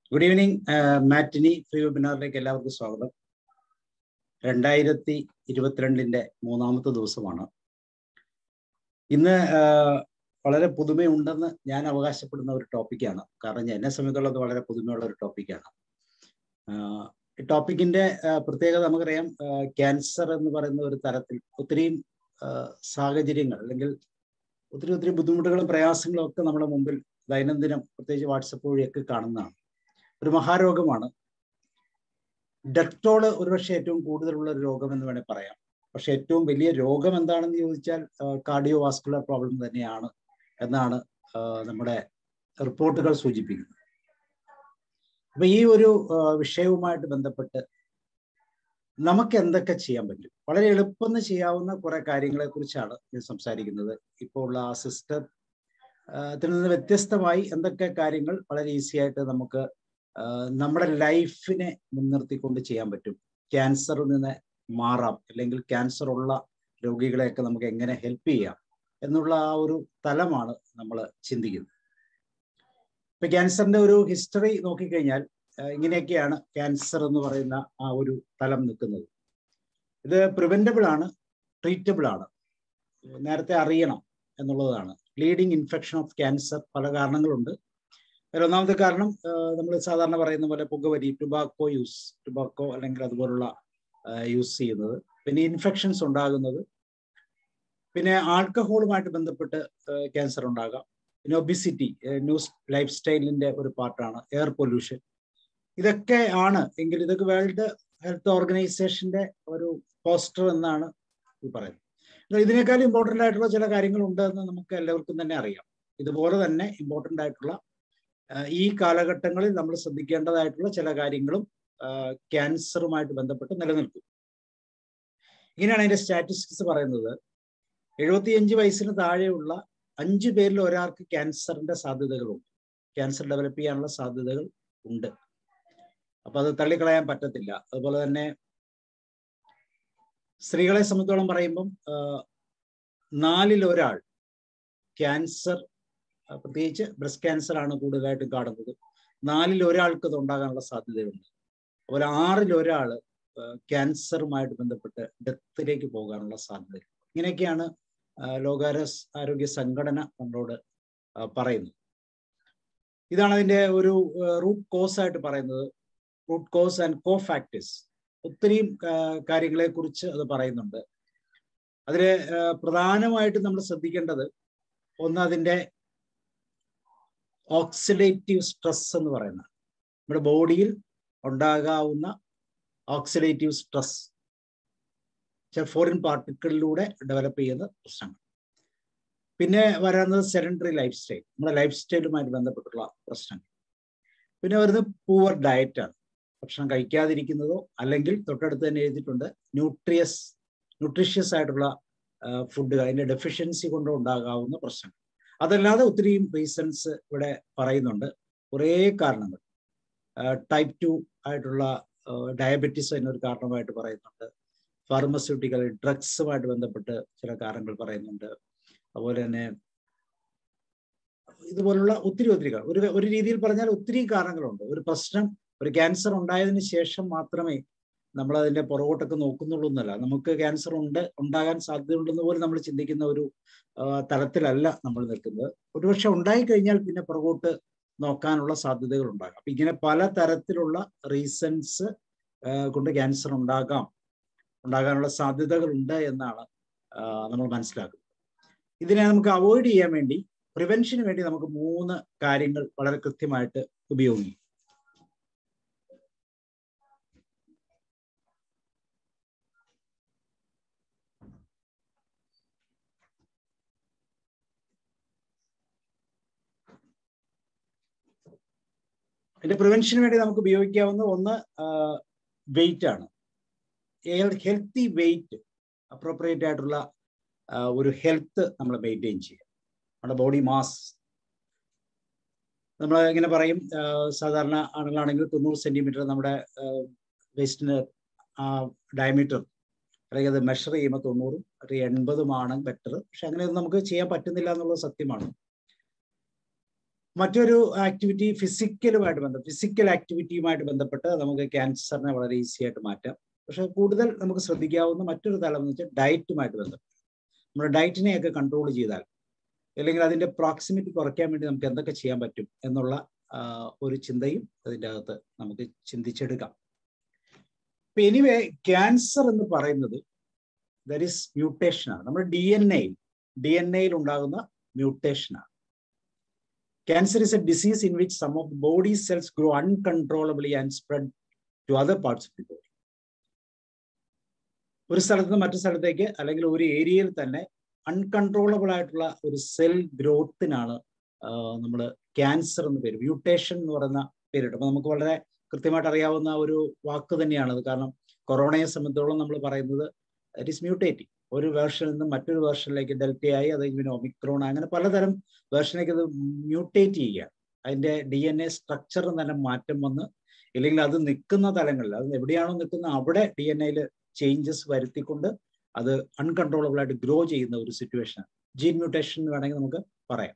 Good evening matinee free വെബിനാറിലേക്ക് എല്ലാവർക്കും സ്വാഗതം രണ്ടായിരത്തി ഇരുപത്തിരണ്ടിന്റെ മൂന്നാമത്തെ ദിവസമാണ് ഇന്ന് വളരെ പുതുമയുണ്ടെന്ന് ഞാൻ അവകാശപ്പെടുന്ന ഒരു ടോപ്പിക്കാണ് കാരണം എന്നെ സംബന്ധിച്ചുള്ളത് വളരെ പുതുമയുള്ള ഒരു ടോപ്പിക്കാണ് ഈ ടോപ്പിക്കിന്റെ പ്രത്യേകത നമുക്കറിയാം ക്യാൻസർ എന്ന് പറയുന്ന ഒരു തരത്തിൽ ഒത്തിരിയും സാഹചര്യങ്ങൾ അല്ലെങ്കിൽ ഒത്തിരി ഒത്തിരി ബുദ്ധിമുട്ടുകളും പ്രയാസങ്ങളും ഒക്കെ നമ്മുടെ മുമ്പിൽ ദൈനംദിനം പ്രത്യേകിച്ച് വാട്സപ്പ് വഴിയൊക്കെ കാണുന്നതാണ് ഒരു മഹാരോഗമാണ് ഡെറ്റോള് ഒരുപക്ഷെ ഏറ്റവും കൂടുതലുള്ള ഒരു രോഗം എന്ന് വേണേൽ പറയാം പക്ഷെ ഏറ്റവും വലിയ രോഗം എന്താണെന്ന് ചോദിച്ചാൽ കാർഡിയോ വാസ്കുലർ പ്രോബ്ലം തന്നെയാണ് എന്നാണ് നമ്മുടെ റിപ്പോർട്ടുകൾ സൂചിപ്പിക്കുന്നത് അപ്പൊ ഈ ഒരു വിഷയവുമായിട്ട് ബന്ധപ്പെട്ട് നമുക്ക് എന്തൊക്കെ ചെയ്യാൻ പറ്റും വളരെ എളുപ്പം ചെയ്യാവുന്ന കുറെ കാര്യങ്ങളെ കുറിച്ചാണ് ഞാൻ സംസാരിക്കുന്നത് ഇപ്പോൾ ഉള്ള ആ സിസ്റ്റത്തിൽ നിന്ന് വ്യത്യസ്തമായി എന്തൊക്കെ കാര്യങ്ങൾ വളരെ ഈസി ആയിട്ട് നമുക്ക് നമ്മുടെ ലൈഫിനെ മുൻനിർത്തിക്കൊണ്ട് ചെയ്യാൻ പറ്റും ക്യാൻസറിൽ നിന്ന് മാറാം അല്ലെങ്കിൽ ക്യാൻസർ ഉള്ള രോഗികളെയൊക്കെ നമുക്ക് എങ്ങനെ ഹെൽപ്പ് ചെയ്യാം എന്നുള്ള ആ ഒരു തലമാണ് നമ്മൾ ചിന്തിക്കുന്നത് ഇപ്പൊ ക്യാൻസറിന്റെ ഒരു ഹിസ്റ്ററി നോക്കിക്കഴിഞ്ഞാൽ ഇങ്ങനെയൊക്കെയാണ് ക്യാൻസർ എന്ന് പറയുന്ന ആ ഒരു തലം നിൽക്കുന്നത് ഇത് പ്രിവെന്റബിൾ ആണ് ട്രീറ്റബിൾ ആണ് നേരത്തെ അറിയണം എന്നുള്ളതാണ് ലീഡിങ് ഇൻഫെക്ഷൻ ഓഫ് ക്യാൻസർ പല കാരണങ്ങളുണ്ട് ഒന്നാമത്തെ കാരണം നമ്മൾ സാധാരണ പറയുന്ന പോലെ പുകവലി ടുബാക്കോ യൂസ് ടുബാക്കോ അല്ലെങ്കിൽ അതുപോലുള്ള യൂസ് ചെയ്യുന്നത് പിന്നെ ഇൻഫെക്ഷൻസ് ഉണ്ടാകുന്നത് പിന്നെ ആൽക്കഹോളുമായിട്ട് ബന്ധപ്പെട്ട് ക്യാൻസർ ഉണ്ടാകാം പിന്നെ ഒബിസിറ്റി ന്യൂസ് ലൈഫ് സ്റ്റൈലിന്റെ ഒരു പാർട്ടാണ് എയർ പൊല്യൂഷൻ ഇതൊക്കെ ആണ് എങ്കിൽ ഇതൊക്കെ വേൾഡ് ഹെൽത്ത് ഓർഗനൈസേഷന്റെ ഒരു പോസ്റ്റർ എന്നാണ് പറയുന്നത് ഇതിനേക്കാൾ ഇമ്പോർട്ടൻ്റ് ആയിട്ടുള്ള ചില കാര്യങ്ങളുണ്ട് എന്ന് നമുക്ക് എല്ലാവർക്കും തന്നെ അറിയാം ഇതുപോലെ തന്നെ ഇമ്പോർട്ടൻ്റ് ആയിട്ടുള്ള ഈ കാലഘട്ടങ്ങളിൽ നമ്മൾ ശ്രദ്ധിക്കേണ്ടതായിട്ടുള്ള ചില കാര്യങ്ങളും ക്യാൻസറുമായിട്ട് ബന്ധപ്പെട്ട് നിലനിൽക്കും ഇങ്ങനെയാണ് അതിന്റെ സ്റ്റാറ്റിസ്റ്റിക്സ് പറയുന്നത് എഴുപത്തിയഞ്ച് വയസ്സിന് താഴെയുള്ള അഞ്ചു പേരിൽ ഒരാൾക്ക് ക്യാൻസറിന്റെ സാധ്യതകളുണ്ട് ക്യാൻസർ ഡെവലപ്പ് ചെയ്യാനുള്ള സാധ്യതകൾ ഉണ്ട് അപ്പൊ അത് തള്ളിക്കളയാൻ പറ്റത്തില്ല അതുപോലെ തന്നെ സ്ത്രീകളെ സംബന്ധിച്ചോളം പറയുമ്പം നാലിൽ ഒരാൾ ക്യാൻസർ പ്രത്യേകിച്ച് ബ്രസ്റ്റ് ക്യാൻസർ ആണ് കൂടുതലായിട്ടും കാണുന്നത് നാലിൽ ഒരാൾക്ക് ഇത് ഉണ്ടാകാനുള്ള സാധ്യതയുണ്ട് അതുപോലെ ആറിൽ ഒരാൾ ക്യാൻസറുമായിട്ട് ബന്ധപ്പെട്ട് ഡെത്തിലേക്ക് പോകാനുള്ള സാധ്യത ഇങ്ങനെയൊക്കെയാണ് ലോകാരോഗ്യ ആരോഗ്യ സംഘടന നമ്മളോട് പറയുന്നത് ഇതാണ് അതിന്റെ ഒരു റൂട്ട് കോസ് ആയിട്ട് പറയുന്നത് root cause and cofactors ഒത്തിരിയും കാര്യങ്ങളെ കുറിച്ച് അത് പറയുന്നുണ്ട് അതിൽ പ്രധാനമായിട്ടും നമ്മൾ ശ്രദ്ധിക്കേണ്ടത് ഒന്ന് അതിൻ്റെ ഓക്സിഡേറ്റീവ് സ്ട്രെസ് എന്ന് പറയുന്ന നമ്മുടെ ബോഡിയിൽ ഉണ്ടാകാവുന്ന ഓക്സിഡേറ്റീവ് സ്ട്രെസ് ഫോറിൻ പാർട്ടിക്കിളിലൂടെ ഡെവലപ്പ് ചെയ്യുന്ന പ്രശ്നങ്ങൾ പിന്നെ വരുന്നത് സെഡൻഡറി ലൈഫ് സ്റ്റൈൽ നമ്മുടെ ലൈഫ് സ്റ്റൈലുമായിട്ട് ബന്ധപ്പെട്ടുള്ള പ്രശ്നങ്ങൾ പിന്നെ വരുന്നത് പൂവർ ഡയറ്റാണ് ഭക്ഷണം കഴിക്കാതിരിക്കുന്നതോ അല്ലെങ്കിൽ തൊട്ടടുത്ത് തന്നെ എഴുതിയിട്ടുണ്ട് ന്യൂട്രിയസ് ന്യൂട്രീഷ്യസ് ആയിട്ടുള്ള ഫുഡ് അതിന്റെ ഡെഫിഷ്യൻസി കൊണ്ട് ഉണ്ടാകാവുന്ന പ്രശ്നങ്ങൾ അതല്ലാതെ ഒത്തിരിയും റീസൺസ് ഇവിടെ പറയുന്നുണ്ട് കുറേ കാരണങ്ങൾ ടൈപ്പ് ടു ആയിട്ടുള്ള ഡയബറ്റീസ് എന്നൊരു കാരണമായിട്ട് പറയുന്നുണ്ട് ഫാർമസ്യൂട്ടിക്കൽ ഡ്രഗ്സുമായിട്ട് ബന്ധപ്പെട്ട് ചില കാരണങ്ങൾ പറയുന്നുണ്ട് അതുപോലെ തന്നെ ഇതുപോലുള്ള ഒത്തിരി ഒത്തിരി ഒരു ഒരു രീതിയിൽ പറഞ്ഞാൽ ഒത്തിരി കാരണങ്ങളുണ്ട് ഒരു പ്രശ്നം ഒരു ക്യാൻസർ ഉണ്ടായതിന് ശേഷം മാത്രമേ നമ്മൾ അതിന്റെ പുറകോട്ടൊക്കെ നോക്കുന്നുള്ളൂ എന്നല്ല നമുക്ക് ക്യാൻസർ ഉണ്ട് ഉണ്ടാകാൻ സാധ്യതയുണ്ടെന്ന് പോലും നമ്മൾ ചിന്തിക്കുന്ന ഒരു തലത്തിലല്ല നമ്മൾ നിൽക്കുന്നത് ഒരുപക്ഷെ ഉണ്ടായി കഴിഞ്ഞാൽ പിന്നെ പുറകോട്ട് നോക്കാനുള്ള സാധ്യതകൾ ഉണ്ടാകാം അപ്പൊ ഇങ്ങനെ പല തരത്തിലുള്ള റീസൺസ് കൊണ്ട് ക്യാൻസർ ഉണ്ടാകാം ഉണ്ടാകാനുള്ള സാധ്യതകൾ ഉണ്ട് എന്നാണ് നമ്മൾ മനസ്സിലാക്കുന്നത് ഇതിനെ നമുക്ക് അവോയ്ഡ് ചെയ്യാൻ വേണ്ടി പ്രിവെൻഷന് വേണ്ടി നമുക്ക് മൂന്ന് കാര്യങ്ങൾ വളരെ കൃത്യമായിട്ട് ഉപയോഗിക്കും ഇതിന്റെ പ്രിവെൻഷന് വേണ്ടി നമുക്ക് ഉപയോഗിക്കാവുന്ന ഒന്ന് വെയിറ്റ് ആണ് ഹെൽത്തി വെയിറ്റ് അപ്രോപ്രിയേറ്റ് ആയിട്ടുള്ള ഒരു ഹെൽത്ത് നമ്മൾ മെയിൻറ്റെയിൻ ചെയ്യുക നമ്മുടെ ബോഡി മാസ് നമ്മൾ ഇങ്ങനെ പറയും സാധാരണ ആണുങ്ങളാണെങ്കിൽ തൊണ്ണൂറ് സെന്റിമീറ്റർ നമ്മുടെ വേസ്റ്റിന് ഡയമീറ്റർ അല്ലെങ്കിൽ അത് മെഷർ ചെയ്യുമ്പോൾ തൊണ്ണൂറും ഒരു എൺപതുമാണ് ബെറ്റർ പക്ഷെ അങ്ങനെയൊന്നും നമുക്ക് ചെയ്യാൻ പറ്റുന്നില്ല എന്നുള്ളത് സത്യമാണ് മറ്റൊരു ആക്ടിവിറ്റി ഫിസിക്കലുമായിട്ട് ബന്ധം ഫിസിക്കൽ ആക്ടിവിറ്റിയുമായിട്ട് ബന്ധപ്പെട്ട് നമുക്ക് ക്യാൻസറിനെ വളരെ ഈസി ആയിട്ട് മാറ്റാം പക്ഷെ കൂടുതൽ നമുക്ക് ശ്രദ്ധിക്കാവുന്ന മറ്റൊരു തലം എന്ന് വെച്ചാൽ ഡയറ്റുമായിട്ട് ബന്ധപ്പെട്ട് നമ്മുടെ ഡയറ്റിനെയൊക്കെ കൺട്രോൾ ചെയ്താൽ അല്ലെങ്കിൽ അതിന്റെ പ്രോക്സിമിറ്റി കുറയ്ക്കാൻ വേണ്ടി നമുക്ക് എന്തൊക്കെ ചെയ്യാൻ പറ്റും എന്നുള്ള ഒരു ചിന്തയും അതിൻ്റെ അകത്ത് നമുക്ക് ചിന്തിച്ചെടുക്കാം ഇപ്പൊ എനിവേ ക്യാൻസർ എന്ന് പറയുന്നത് ദർ ഇസ് മ്യൂട്ടേഷനാണ് നമ്മുടെ ഡി എൻ എയിൽ ഡി എൻ എയിൽ ഉണ്ടാകുന്ന മ്യൂട്ടേഷനാണ് cancer is a disease in which some of body cells grow uncontrollably and spread to other parts of the body ഒരു സ്ഥലത്ത് നിന്ന് മറ്റു സ്ഥലത്തേക്ക് അല്ലെങ്കിൽ ഒരു ഏരിയയിൽ തന്നെ അൺകൺട്രോളബിൾ ആയിട്ടുള്ള ഒരു സെൽ ഗ്രോത്തിനാണ് നമ്മൾ ക്യാൻസർ എന്ന് പേര് മ്യൂട്ടേഷൻ എന്ന് പറയുന്ന പേരിട്ട് അപ്പൊ നമുക്ക് വളരെ കൃത്യമായിട്ട് അറിയാവുന്ന ഒരു വാക്ക് തന്നെയാണത് കാരണം കൊറോണയെ സംബന്ധിച്ചോളം നമ്മൾ പറയുന്നത് ഇറ്റ് ഇസ് മ്യൂട്ടേറ്റിംഗ് ഒരു വേർഷനിൽ നിന്ന് മറ്റൊരു വേർഷനിലേക്ക് ഡെൽറ്റയായി അത് ഇങ്ങനെ ഒമിക്രോൺ അങ്ങനെ പലതരം വേർഷനിലേക്ക് അത് മ്യൂട്ടേറ്റ് ചെയ്യുകയാണ് അതിന്റെ ഡി എൻ എ സ്ട്രക്ചറിന് തന്നെ മാറ്റം വന്ന് ഇല്ലെങ്കിൽ അത് നിൽക്കുന്ന തലങ്ങളിൽ അത് എവിടെയാണോ നിൽക്കുന്നത് അവിടെ ഡി എൻ എയിൽ ചേഞ്ചസ് വരുത്തിക്കൊണ്ട് അത് അൺകൺട്രോളബിൾ ആയിട്ട് ഗ്രോ ചെയ്യുന്ന ഒരു സിറ്റുവേഷൻ ജീൻ മ്യൂട്ടേഷൻ എന്ന് വേണമെങ്കിൽ നമുക്ക് പറയാം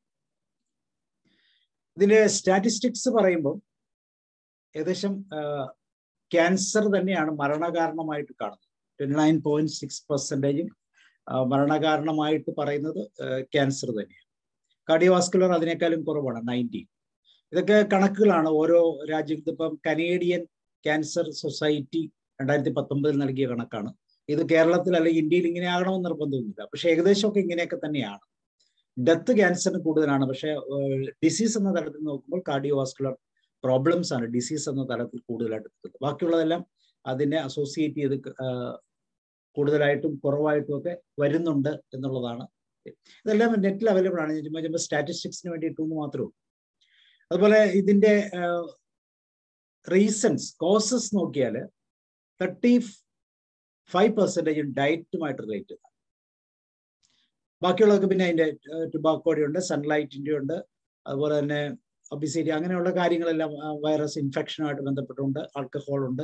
ഇതിന്റെ സ്റ്റാറ്റിസ്റ്റിക്സ് പറയുമ്പോൾ ഏകദേശം ക്യാൻസർ തന്നെയാണ് മരണകാരണമായിട്ട് കാണുന്നത് ട്വന്റി നയൻ പോയിന്റ് സിക്സ് പെർസെൻറ്റേജും മരണകാരണമായിട്ട് പറയുന്നത് ക്യാൻസർ തന്നെയാണ് കാർഡിയോവാസ്കുലർ അതിനേക്കാളും കുറവാണ് നയൻറ്റീൻ ഇതൊക്കെ കണക്കുകളാണ് ഓരോ രാജ്യത്ത് ഇപ്പം കനേഡിയൻ ക്യാൻസർ സൊസൈറ്റി രണ്ടായിരത്തി പത്തൊമ്പതിൽ നൽകിയ കണക്കാണ് ഇത് കേരളത്തിൽ അല്ലെങ്കിൽ ഇന്ത്യയിൽ ഇങ്ങനെ ആകണമെന്ന് നിർബന്ധമൊന്നുമില്ല പക്ഷെ ഏകദേശമൊക്കെ ഇങ്ങനെയൊക്കെ തന്നെയാണ് ഡെത്ത് ക്യാൻസറിന് കൂടുതലാണ് പക്ഷെ ഡിസീസ് എന്ന തലത്തിൽ നോക്കുമ്പോൾ കാർഡിയോവാസ്കുലർ പ്രോബ്ലംസ് ആണ് ഡിസീസ് എന്ന തലത്തിൽ കൂടുതലായിട്ട് നിൽക്കുന്നത് ബാക്കിയുള്ളതെല്ലാം അതിനെ അസോസിയേറ്റ് ചെയ്ത് കൂടുതലായിട്ടും കുറവായിട്ടും ഒക്കെ വരുന്നുണ്ട് എന്നുള്ളതാണ് ഇതെല്ലാം നെറ്റിൽ അവൈലബിൾ ആണ് ചുമ്മാ ചുമ്മാ സ്റ്റാറ്റിസ്റ്റിക്സിന് വേണ്ടി ഇട്ടുമെന്ന് മാത്രമേ അതുപോലെ ഇതിന്റെ റീസൺസ് കോസസ് നോക്കിയാൽ തേർട്ടി ഫൈവ് പെർസെൻറ്റേജ് ഡയറ്റുമായിട്ട് റിലേറ്റ് ചെയ്താണ് ബാക്കിയുള്ളതൊക്കെ പിന്നെ അതിന്റെ ടുബാക്കോടെ ഉണ്ട് സൺലൈറ്റിന്റെ ഉണ്ട് അതുപോലെ തന്നെ ഒബിസിറ്റി അങ്ങനെയുള്ള കാര്യങ്ങളെല്ലാം വൈറസ് ഇൻഫെക്ഷനുമായിട്ട് ബന്ധപ്പെട്ടുണ്ട് ആൽക്കഹോൾ ഉണ്ട്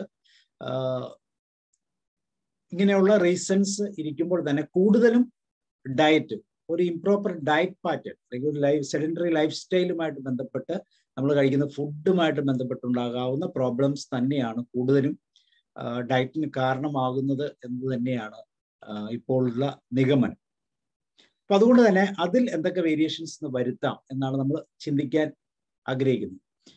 ഇങ്ങനെയുള്ള റീസൺസ് ഇരിക്കുമ്പോൾ തന്നെ കൂടുതലും ഡയറ്റ് ഒരു ഇംപ്രോപ്പർ ഡയറ്റ് പാറ്റേൺ അല്ലെങ്കിൽ ഒരു ലൈഫ് സെഡൻഡറി ലൈഫ് സ്റ്റൈലുമായിട്ട് ബന്ധപ്പെട്ട് നമ്മൾ കഴിക്കുന്ന ഫുഡുമായിട്ട് ബന്ധപ്പെട്ടുണ്ടാകാവുന്ന പ്രോബ്ലംസ് തന്നെയാണ് കൂടുതലും ഡയറ്റിന് കാരണമാകുന്നത് എന്ന് തന്നെയാണ് ഇപ്പോഴുള്ള നിഗമനം അപ്പൊ അതുകൊണ്ട് തന്നെ അതിൽ എന്തൊക്കെ വേരിയേഷൻസ് വരുത്താം എന്നാണ് നമ്മൾ ചിന്തിക്കാൻ ആഗ്രഹിക്കുന്നത്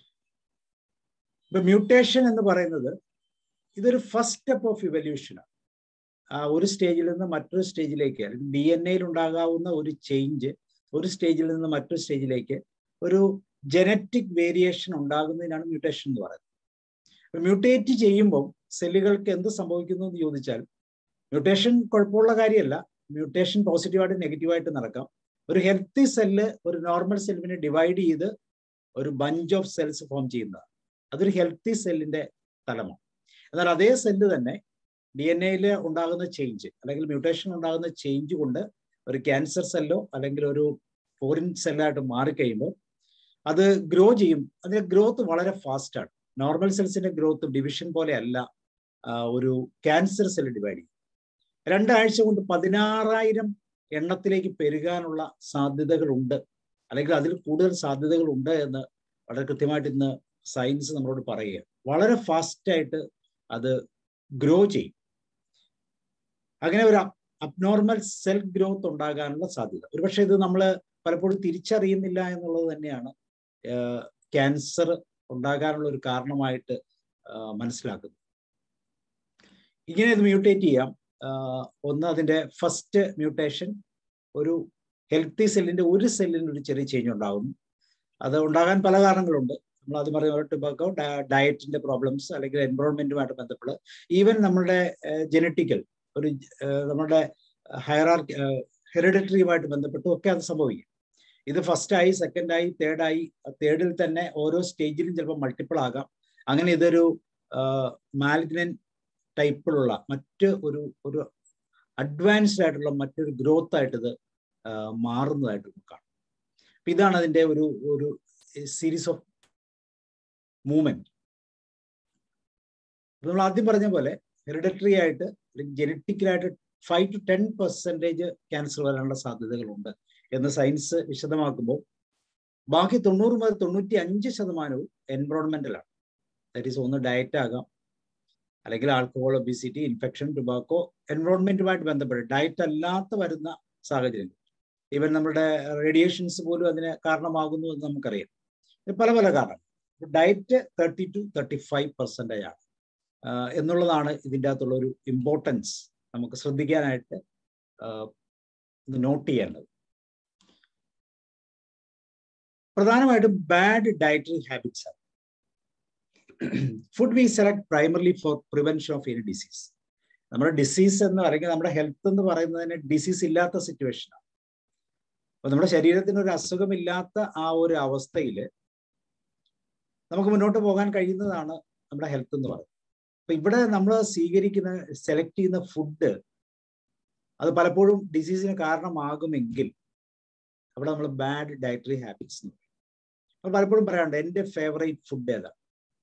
ഇപ്പൊ മ്യൂട്ടേഷൻ എന്ന് പറയുന്നത് ഇതൊരു ഫസ്റ്റ് സ്റ്റെപ്പ് ഓഫ് ഇവല്യൂഷനാണ് ആ ഒരു സ്റ്റേജിൽ നിന്ന് മറ്റൊരു സ്റ്റേജിലേക്ക് അല്ലെങ്കിൽ ഡി എൻ എയിൽ ഉണ്ടാകാവുന്ന ഒരു ചേഞ്ച് ഒരു സ്റ്റേജിൽ നിന്ന് മറ്റൊരു സ്റ്റേജിലേക്ക് ഒരു ജനറ്റിക് വേരിയേഷൻ ഉണ്ടാകുന്നതിനാണ് മ്യൂട്ടേഷൻ എന്ന് പറയുന്നത് മ്യൂട്ടേറ്റ് ചെയ്യുമ്പോൾ സെല്ലുകൾക്ക് എന്ത് സംഭവിക്കുന്നു എന്ന് ചോദിച്ചാൽ മ്യൂട്ടേഷൻ കുഴപ്പമുള്ള കാര്യമല്ല മ്യൂട്ടേഷൻ പോസിറ്റീവായിട്ട് നെഗറ്റീവായിട്ട് നടക്കാം ഒരു ഹെൽത്തി സെല്ല് ഒരു നോർമൽ സെല്ലിനെ ഡിവൈഡ് ചെയ്ത് ഒരു ബഞ്ച് ഓഫ് സെൽസ് ഫോം ചെയ്യുന്നതാണ് അതൊരു ഹെൽത്തി സെല്ലിന്റെ തലമാണ് എന്നാൽ അതേ സെല്ല് തന്നെ ഡി എൻ എയിൽ ഉണ്ടാകുന്ന ചേഞ്ച് അല്ലെങ്കിൽ മ്യൂട്ടേഷൻ ഉണ്ടാകുന്ന ചേഞ്ച് കൊണ്ട് ഒരു ക്യാൻസർ സെല്ലോ അല്ലെങ്കിൽ ഒരു ഫോറിൻ സെല്ലായിട്ട് മാറിക്കഴിയുമ്പോൾ അത് ഗ്രോ ചെയ്യും അതിന്റെ ഗ്രോത്ത് വളരെ ഫാസ്റ്റ് ആണ് നോർമൽ സെൽസിന്റെ ഗ്രോത്ത് ഡിവിഷൻ പോലെ അല്ല ഒരു ക്യാൻസർ സെൽ ഡിവൈഡ് ചെയ്യും രണ്ടാഴ്ച കൊണ്ട് പതിനാറായിരം എണ്ണത്തിലേക്ക് പെരുകാനുള്ള സാധ്യതകളുണ്ട് അല്ലെങ്കിൽ അതിൽ കൂടുതൽ സാധ്യതകളുണ്ട് എന്ന് വളരെ കൃത്യമായിട്ട് ഇന്ന് സയൻസ് നമ്മളോട് പറയുക വളരെ ഫാസ്റ്റ് ആയിട്ട് അത് ഗ്രോ ചെയ്യും അങ്ങനെ ഒരു അബ്നോർമൽ സെൽ ഗ്രോത്ത് ഉണ്ടാകാനുള്ള സാധ്യത ഒരുപക്ഷെ ഇത് നമ്മൾ പലപ്പോഴും തിരിച്ചറിയുന്നില്ല എന്നുള്ളത് തന്നെയാണ് ക്യാൻസർ ഉണ്ടാകാനുള്ള ഒരു കാരണമായിട്ട് മനസ്സിലാക്കുന്നത് ഇങ്ങനെ ഇത് മ്യൂട്ടേറ്റ് ചെയ്യാം ഒന്ന് അതിന്റെ ഫസ്റ്റ് മ്യൂട്ടേഷൻ ഒരു ഹെൽത്തി സെല്ലിന്റെ ഒരു സെല്ലിന് ഒരു ചെറിയ ചേഞ്ച് ഉണ്ടാകുന്നു അത് ഉണ്ടാകാൻ പല കാരണങ്ങളുണ്ട് നമ്മൾ ആദ്യം പറഞ്ഞ ടുബാക്കോ ഡയറ്റിന്റെ പ്രോബ്ലംസ് അല്ലെങ്കിൽ എൻവറോൺമെന്റുമായിട്ട് ബന്ധപ്പെട്ട് ഈവൻ നമ്മുടെ ജനറ്റിക്കൽ ഒരു നമ്മുടെ ഹയറാർ ഹെറിഡിറ്ററിയുമായിട്ട് ബന്ധപ്പെട്ടും ഒക്കെ അത് സംഭവിക്കും ഇത് ഫസ്റ്റായി സെക്കൻഡായി തേർഡായി തേർഡിൽ തന്നെ ഓരോ സ്റ്റേജിലും ചിലപ്പോൾ മൾട്ടിപ്പിൾ ആകാം അങ്ങനെ ഇതൊരു മാലിഗ്നൻ ടൈപ്പിലുള്ള മറ്റ് ഒരു ഒരു അഡ്വാൻസ്ഡ് ആയിട്ടുള്ള മറ്റൊരു ഗ്രോത്ത് ആയിട്ട് ഇത് മാറുന്നതായിട്ട് നമുക്ക് കാണാം അപ്പൊ ഇതാണ് അതിന്റെ ഒരു ഒരു സീരീസ് ഓഫ് മൂവ്മെന്റ് നമ്മൾ ആദ്യം പറഞ്ഞ പോലെ ഹെറിഡറ്ററി ആയിട്ട് അല്ലെങ്കിൽ ജനറ്റിക്കലായിട്ട് five to ten percentage cancer വരാനുള്ള സാധ്യതകളുണ്ട് എന്ന് സയൻസ് വിശദമാക്കുമ്പോൾ ബാക്കി തൊണ്ണൂറ് മുതൽ തൊണ്ണൂറ്റി അഞ്ച് ശതമാനവും എൻവറോൺമെന്റലാണ് ദാറ്റ് ഈസ് ഒന്ന് ഡയറ്റ് ആകാം അല്ലെങ്കിൽ ആൽക്കഹോൾ ഒബിസിറ്റി ഇൻഫെക്ഷൻ ടുബാക്കോ എൻവറോൺമെന്റുമായിട്ട് ബന്ധപ്പെട്ട് ഡയറ്റ് അല്ലാത്ത വരുന്ന സാഹചര്യങ്ങൾ ഈവൻ നമ്മുടെ റേഡിയേഷൻസ് പോലും അതിന് കാരണമാകുന്നു എന്ന് നമുക്കറിയാം പല പല കാരണം diet thirty to thirty five percentage ആണ് എന്നുള്ളതാണ് ഇതിൻ്റെ അകത്തുള്ള ഒരു ഇമ്പോർട്ടൻസ് നമുക്ക് ശ്രദ്ധിക്കാനായിട്ട് നോട്ട് ചെയ്യേണ്ടത് പ്രധാനമായിട്ടും ബാഡ് ഡയറ്ററി ഹാബിറ്റ്സ് ആണ് food we select primarily for prevention of any disease നമ്മുടെ ഡിസീസ് എന്ന് അല്ലെങ്കിൽ നമ്മുടെ ഹെൽത്ത് എന്ന് പറയുന്നതിന് ഡിസീസ് ഇല്ലാത്ത സിറ്റുവേഷനാണ് അപ്പൊ നമ്മുടെ ശരീരത്തിന് ഒരു അസുഖമില്ലാത്ത ആ ഒരു അവസ്ഥയിൽ നമുക്ക് മുന്നോട്ട് പോകാൻ കഴിയുന്നതാണ് നമ്മുടെ ഹെൽത്ത് എന്ന് പറയുന്നത് അപ്പൊ ഇവിടെ നമ്മൾ സ്വീകരിക്കുന്ന സെലക്ട് ചെയ്യുന്ന ഫുഡ് അത് പലപ്പോഴും ഡിസീസിന് കാരണമാകുമെങ്കിൽ അവിടെ നമ്മൾ ബാഡ് ഡയറ്ററി ഹാബിറ്റ്സ് എന്ന് പറയും പലപ്പോഴും പറയാറുണ്ട് എൻ്റെ ഫേവറേറ്റ് ഫുഡ് ഏതാണ്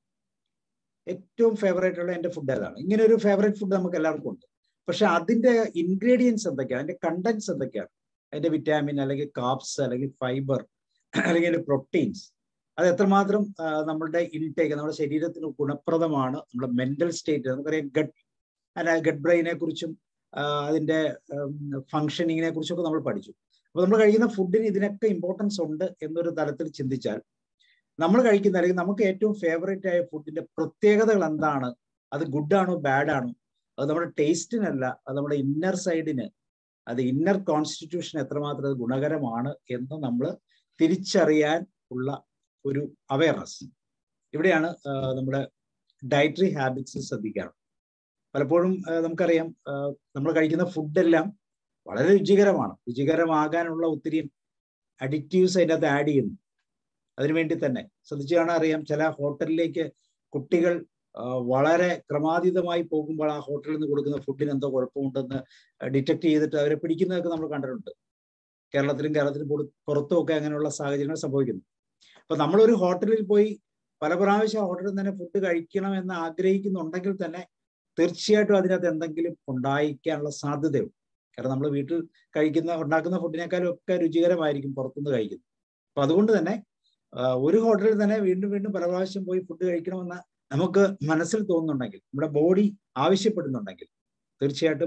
ഏറ്റവും ഫേവറേറ്റ് ഉള്ള എൻ്റെ ഫുഡ് ഏതാണ് ഇങ്ങനെ ഒരു ഫേവറേറ്റ് ഫുഡ് നമുക്ക് എല്ലാവർക്കും ഉണ്ട് പക്ഷെ അതിന്റെ ഇൻഗ്രീഡിയൻസ് എന്തൊക്കെയാണ് അതിന്റെ കണ്ടന്റ്സ് എന്തൊക്കെയാണ് അതിന്റെ വിറ്റാമിൻ അല്ലെങ്കിൽ കാപ്സ് അല്ലെങ്കിൽ ഫൈബർ അല്ലെങ്കിൽ പ്രോട്ടീൻസ് അത് എത്രമാത്രം നമ്മളുടെ ഇൻടേക്ക് നമ്മുടെ ശരീരത്തിന് ഗുണപ്രദമാണ് നമ്മുടെ മെന്റൽ സ്റ്റേറ്റ് നമുക്കറിയാം ഗട്ട് അല്ല ഗട്ട് ബ്രെയിനെ കുറിച്ചും അതിന്റെ ഫങ്ഷനിങ്ങിനെ കുറിച്ചൊക്കെ നമ്മൾ പഠിച്ചു അപ്പൊ നമ്മൾ കഴിക്കുന്ന ഫുഡിന് ഇതിനൊക്കെ ഇമ്പോർട്ടൻസ് ഉണ്ട് എന്നൊരു തലത്തിൽ ചിന്തിച്ചാൽ നമ്മൾ കഴിക്കുന്ന അല്ലെങ്കിൽ നമുക്ക് ഏറ്റവും ഫേവറേറ്റ് ആയ ഫുഡിന്റെ പ്രത്യേകതകൾ എന്താണ് അത് ഗുഡ് ആണോ ബാഡ് ആണോ അത് നമ്മുടെ ടേസ്റ്റിനല്ല അത് നമ്മുടെ ഇന്നർ സൈഡിന് അത് ഇന്നർ കോൺസ്റ്റിറ്റ്യൂഷൻ എത്രമാത്രം അത് ഗുണകരമാണ് എന്ന് നമ്മൾ തിരിച്ചറിയാൻ ഉള്ള ഒരു അവയർനെസ് ഇവിടെയാണ് നമ്മുടെ ഡയറ്ററി ഹാബിറ്റ്സ് ശ്രദ്ധിക്കാറ് പലപ്പോഴും നമുക്കറിയാം നമ്മൾ കഴിക്കുന്ന ഫുഡെല്ലാം വളരെ രുചികരമാണ് രുചികരമാകാനുള്ള ഒത്തിരി അഡിക്റ്റീവ്സ് അതിനകത്ത് ആഡ് ചെയ്യുന്നു അതിനുവേണ്ടി തന്നെ ശ്രദ്ധിച്ചു കാണാൻ അറിയാം ചില ഹോട്ടലിലേക്ക് കുട്ടികൾ വളരെ ക്രമാതീതമായി പോകുമ്പോൾ ആ ഹോട്ടലിൽ നിന്ന് കൊടുക്കുന്ന ഫുഡിന് എന്തോ കുഴപ്പമുണ്ടെന്ന് ഡിറ്റക്ട് ചെയ്തിട്ട് അവരെ പിടിക്കുന്നതൊക്കെ നമ്മൾ കണ്ടിട്ടുണ്ട് കേരളത്തിലും കേരളത്തിലും പുറത്തും ഒക്കെ അങ്ങനെയുള്ള സാഹചര്യങ്ങൾ സംഭവിക്കുന്നു അപ്പൊ നമ്മളൊരു ഹോട്ടലിൽ പോയി പല പ്രാവശ്യം ഹോട്ടലിൽ തന്നെ ഫുഡ് കഴിക്കണം എന്ന് ആഗ്രഹിക്കുന്നുണ്ടെങ്കിൽ തന്നെ തീർച്ചയായിട്ടും അതിനകത്ത് എന്തെങ്കിലും ഉണ്ടായിക്കാനുള്ള സാധ്യതയുണ്ട് കാരണം നമ്മൾ വീട്ടിൽ കഴിക്കുന്ന ഉണ്ടാക്കുന്ന ഫുഡിനേക്കാളും ഒക്കെ രുചികരമായിരിക്കും പുറത്തുനിന്ന് കഴിക്കുന്നത് അപ്പൊ അതുകൊണ്ട് തന്നെ ഒരു ഹോട്ടലിൽ തന്നെ വീണ്ടും വീണ്ടും പല പ്രാവശ്യം പോയി ഫുഡ് കഴിക്കണമെന്ന് നമുക്ക് മനസ്സിൽ തോന്നുന്നുണ്ടെങ്കിൽ നമ്മുടെ ബോഡി ആവശ്യപ്പെടുന്നുണ്ടെങ്കിൽ തീർച്ചയായിട്ടും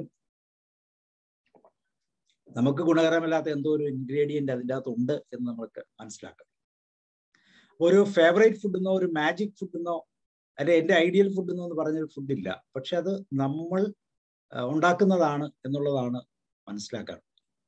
നമുക്ക് ഗുണകരമല്ലാത്ത എന്തോ ഒരു ഇൻഗ്രീഡിയന്റ് അതിൻ്റെ അകത്ത് ഉണ്ട് എന്ന് നമുക്ക് മനസ്സിലാക്കാം ഒരു ഫേവറേറ്റ് ഫുഡ് എന്നോ ഒരു മാജിക് ഫുഡ് എന്നോ അല്ലെ എൻ്റെ ഐഡിയൽ ഫുഡ് എന്നോ എന്ന് പറഞ്ഞൊരു ഫുഡില്ല പക്ഷെ അത് നമ്മൾ ഉണ്ടാക്കുന്നതാണ് എന്നുള്ളതാണ് മനസ്സിലാക്കാൻ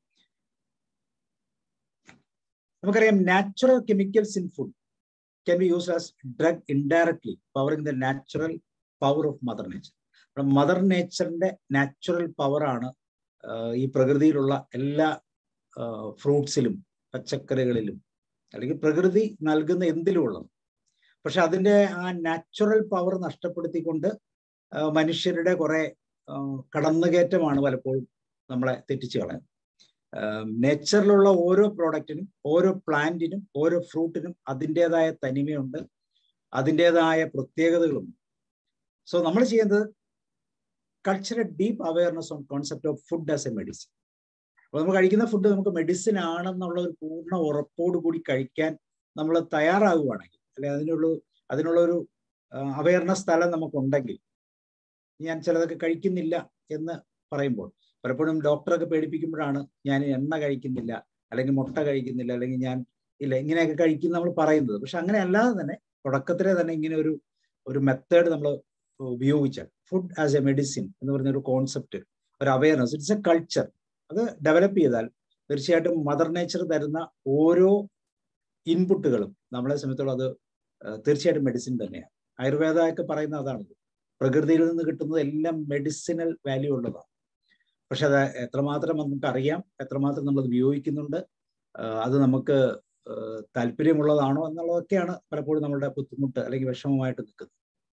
നമുക്കറിയാം natural chemicals in food can be use as drug indirectly powering the natural power of mother nature mother നേച്ചറിന്റെ നാച്ചുറൽ പവറാണ് ഈ പ്രകൃതിയിലുള്ള എല്ലാ ഫ്രൂട്ട്സിലും പച്ചക്കറികളിലും അല്ലെങ്കിൽ പ്രകൃതി നൽകുന്ന എന്തിലും ഉള്ളത് പക്ഷെ അതിന്റെ ആ നാച്ചുറൽ പവർ നഷ്ടപ്പെടുത്തിക്കൊണ്ട് മനുഷ്യരുടെ കുറെ കടന്നുകയറ്റമാണ് പലപ്പോഴും നമ്മളെ തെറ്റിച്ചു കളയുന്നത് നേച്ചറിലുള്ള ഓരോ പ്രോഡക്റ്റിനും ഓരോ പ്ലാന്റിനും ഓരോ ഫ്രൂട്ടിനും അതിൻ്റെതായ തനിമയുണ്ട് അതിൻ്റെതായ പ്രത്യേകതകളുണ്ട് സോ നമ്മൾ ചെയ്യുന്നത് cultural deep awareness on concept of food as a medicine അപ്പോൾ നമ്മൾ കഴിക്കുന്ന ഫുഡ് നമുക്ക് മെഡിസിൻ ആണെന്നുള്ള ഒരു പൂർണ്ണ ഉറപ്പോട് കൂടി കഴിക്കാൻ നമ്മൾ തയ്യാറാകുവാണെങ്കിൽ അല്ലെ അതിനുള്ള അതിനുള്ള ഒരു അവയർനെസ് സ്ഥലം നമുക്കുണ്ടെങ്കിൽ ഞാൻ ചിലതൊക്കെ കഴിക്കുന്നില്ല എന്ന് പറയുമ്പോൾ പലപ്പോഴും ഡോക്ടറൊക്കെ പേടിപ്പിക്കുമ്പോഴാണ് ഞാൻ എണ്ണ കഴിക്കുന്നില്ല അല്ലെങ്കിൽ മുട്ട കഴിക്കുന്നില്ല അല്ലെങ്കിൽ ഞാൻ ഇല്ല ഇങ്ങനെയൊക്കെ കഴിക്കും നമ്മൾ പറയുന്നത് പക്ഷെ അങ്ങനെ അല്ലാതെ തന്നെ തുടക്കത്തിലെ തന്നെ ഇങ്ങനെ ഒരു ഒരു മെത്തേഡ് നമ്മൾ ഉപയോഗിച്ചാൽ ഫുഡ് ആസ് എ മെഡിസിൻ എന്ന് പറഞ്ഞ ഒരു കോൺസെപ്റ്റ് ഒരു അവയർനെസ് ഇറ്റ്സ് എ കൾച്ചർ അത് ഡെവലപ്പ് ചെയ്താൽ തീർച്ചയായിട്ടും മദർ നേച്ചർ തരുന്ന ഓരോ ഇൻപുട്ടുകളും നമ്മളെ സംബന്ധിച്ചോളം അത് തീർച്ചയായിട്ടും മെഡിസിൻ തന്നെയാണ് ആയുർവേദ ഒക്കെ പറയുന്ന അതാണ് പ്രകൃതിയിൽ നിന്ന് കിട്ടുന്നത് എല്ലാം മെഡിസിനൽ വാല്യൂ ഉള്ളതാണ് പക്ഷെ അത് എത്രമാത്രം നമുക്ക് അറിയാം എത്രമാത്രം നമ്മൾ ഉപയോഗിക്കുന്നുണ്ട് അത് നമുക്ക് താല്പര്യമുള്ളതാണോ എന്നുള്ളതൊക്കെയാണ് പലപ്പോഴും നമ്മളുടെ ബുദ്ധിമുട്ട് അല്ലെങ്കിൽ വിഷമമായിട്ട് നിൽക്കുന്നത്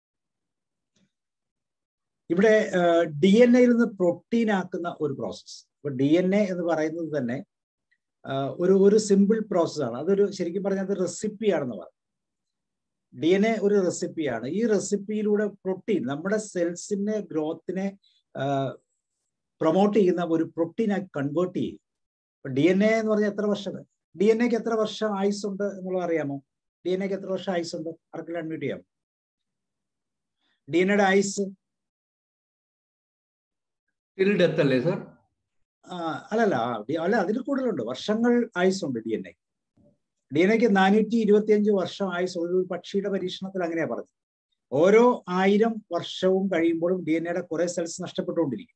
ഇവിടെ ഡി എൻ എയിൽ നിന്ന് പ്രോട്ടീൻ ആക്കുന്ന ഒരു പ്രോസസ്സ് ഇപ്പൊ ഡി എൻ എ എന്ന് പറയുന്നത് തന്നെ ഒരു ഒരു സിമ്പിൾ പ്രോസസ്സാണ് അതൊരു ശരിക്കും പറഞ്ഞാൽ അത് റെസിപ്പിയാണെന്ന് പറയും ഡി എൻ എ ഒരു റെസിപ്പിയാണ് ഈ റെസിപ്പിയിലൂടെ പ്രോട്ടീൻ നമ്മുടെ സെൽസിന്റെ ഗ്രോത്തിനെ പ്രൊമോട്ട് ചെയ്യുന്ന ഒരു പ്രോട്ടീനായി കൺവേർട്ട് ചെയ്യും ഡി എൻ എ എന്ന് പറഞ്ഞാൽ എത്ര വർഷം ഡി എൻ എക്ക് എത്ര വർഷം ആയുസ് ഉണ്ട് എന്നുള്ളത് അറിയാമോ ഡി എൻ എക്ക് എത്ര വർഷം ആയുസ് ഉണ്ട് ഡി എൻ എക്ക് എത്ര വർഷം ആയുസ് ഉണ്ട് ആർക്കെങ്കിലും അഡ്മിറ്റ് ചെയ്യാം ഡി എൻ എയുടെ ആയുസ് ടിൽ ഡെത്ത് അല്ലേ സർ അല്ലല്ല അല്ല അതിൽ കൂടുതലുണ്ട് വർഷങ്ങൾ ആയുസ് ഉണ്ട് D N A D N എക്ക് നാനൂറ്റി ഇരുപത്തി അഞ്ച് വർഷം ആയുസ് ഒരു പക്ഷിയുടെ പരീക്ഷണത്തിൽ അങ്ങനെയാ പറഞ്ഞത് ഓരോ ആയിരം വർഷവും കഴിയുമ്പോഴും ഡി എൻ എയുടെ കുറെ സെൽസ് നഷ്ടപ്പെട്ടുകൊണ്ടിരിക്കും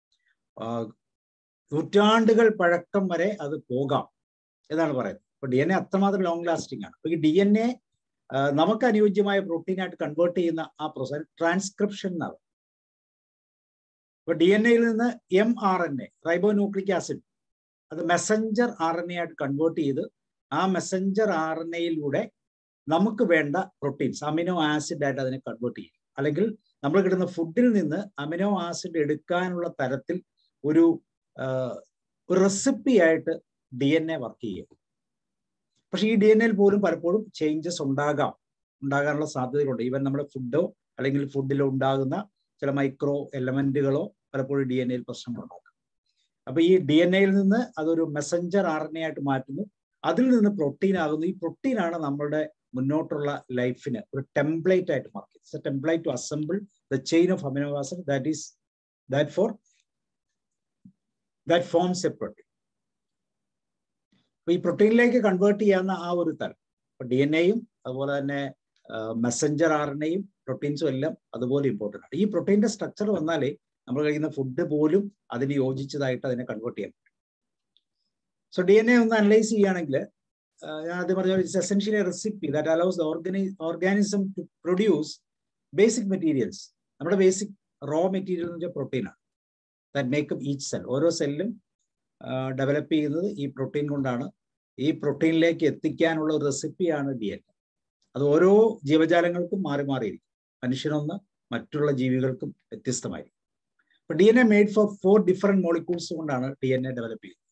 നൂറ്റാണ്ടുകൾ പഴക്കം വരെ അത് പോകാം എന്നാണ് പറയുന്നത് അപ്പൊ ഡി എൻ എ അത്രമാത്രം ലോങ് ലാസ്റ്റിംഗ് ആണ് അപ്പൊ ഈ ഡി എൻ എ നമുക്ക് അനുയോജ്യമായ പ്രോട്ടീനായിട്ട് കൺവേർട്ട് ചെയ്യുന്ന ആ പ്രോസസ് ട്രാൻസ്ക്രിപ്ഷൻ എന്നാണ് ഇപ്പൊ ഡി എൻ എയിൽ നിന്ന് M R N A ribonucleic acid അത് മെസ്സഞ്ചർ ആർ എൻ എ ആയിട്ട് കൺവേർട്ട് ചെയ്ത് ആ മെസ്സഞ്ചർ ആർ എൻ എയിലൂടെ നമുക്ക് വേണ്ട പ്രോട്ടീൻസ് അമിനോ ആസിഡ് ആയിട്ട് അതിനെ കൺവേർട്ട് ചെയ്യും അല്ലെങ്കിൽ നമ്മൾ കിട്ടുന്ന ഫുഡിൽ നിന്ന് അമിനോ ആസിഡ് എടുക്കാനുള്ള തരത്തിൽ ഒരു ഒരു റെസിപ്പി ആയിട്ട് ഡി എൻ എ വർക്ക് ചെയ്യും പക്ഷെ ഈ ഡി എൻ എയിൽ പോലും പലപ്പോഴും ചേഞ്ചസ് ഉണ്ടാകാം ഉണ്ടാകാനുള്ള സാധ്യതകളുണ്ട് ഈവൻ നമ്മുടെ ഫുഡോ അല്ലെങ്കിൽ ഫുഡിലോ ഉണ്ടാകുന്ന ചില മൈക്രോ എലമെന്റുകളോ പലപ്പോഴും ഡി എൻ എയിൽ പ്രശ്നങ്ങളുണ്ടാക്കും അപ്പൊ ഈ ഡി എൻ എയിൽ നിന്ന് അതൊരു മെസ്സഞ്ചർ ആർ എൻ എ ആയിട്ട് മാറ്റുന്നു അതിൽ നിന്ന് പ്രോട്ടീൻ ആകുന്നു ഈ പ്രോട്ടീൻ ആണ് നമ്മളുടെ മുന്നോട്ടുള്ള ലൈഫിന് ഒരു ടെംപ്ലേറ്റ് ആയിട്ട് mark it's a template to assemble the chain of amino acid that is that for that forms a protein അപ്പൊ ഈ പ്രോട്ടീനിലേക്ക് കൺവേർട്ട് ചെയ്യാവുന്ന ആ ഒരു തലം ഇപ്പൊ ഡി എൻ എയും അതുപോലെ തന്നെ മെസ്സഞ്ചർ ആർ എൻ എയും പ്രോട്ടീൻസും എല്ലാം അതുപോലെ ഇമ്പോർട്ടൻ്റ് ആണ് ഈ പ്രോട്ടീൻ്റെ സ്ട്രക്ചർ വന്നാലേ നമ്മൾ കഴിക്കുന്ന ഫുഡ് പോലും അതിന് യോജിച്ചതായിട്ട് അതിനെ കൺവേർട്ട് ചെയ്യാൻ പറ്റും സോ ഡി എൻ എ ഒന്ന് അനലൈസ് ചെയ്യുകയാണെങ്കിൽ ഞാൻ ആദ്യം പറഞ്ഞ it's essentially recipe that allows the organi organism to produce basic materials നമ്മുടെ ബേസിക് റോ മെറ്റീരിയൽ എന്ന് വെച്ചാൽ പ്രോട്ടീനാണ് ദാറ്റ് മേക്കപ്പ് ഈച്ച് സെൽ ഓരോ സെല്ലും ഡെവലപ്പ് ചെയ്യുന്നത് ഈ പ്രോട്ടീൻ കൊണ്ടാണ് ഈ പ്രോട്ടീനിലേക്ക് എത്തിക്കാനുള്ള ഒരു റെസിപ്പിയാണ് ഡി എൻ എ അത് ഓരോ ജീവജാലങ്ങൾക്കും മാറി മാറിയിരിക്കും മനുഷ്യനൊന്ന് മറ്റുള്ള ജീവികൾക്കും വ്യത്യസ്തമായിരിക്കും അപ്പൊ D N A made for for different molecules കൊണ്ടാണ് ഡി എൻ എ ഡെവലപ്പ് ചെയ്യുന്നത്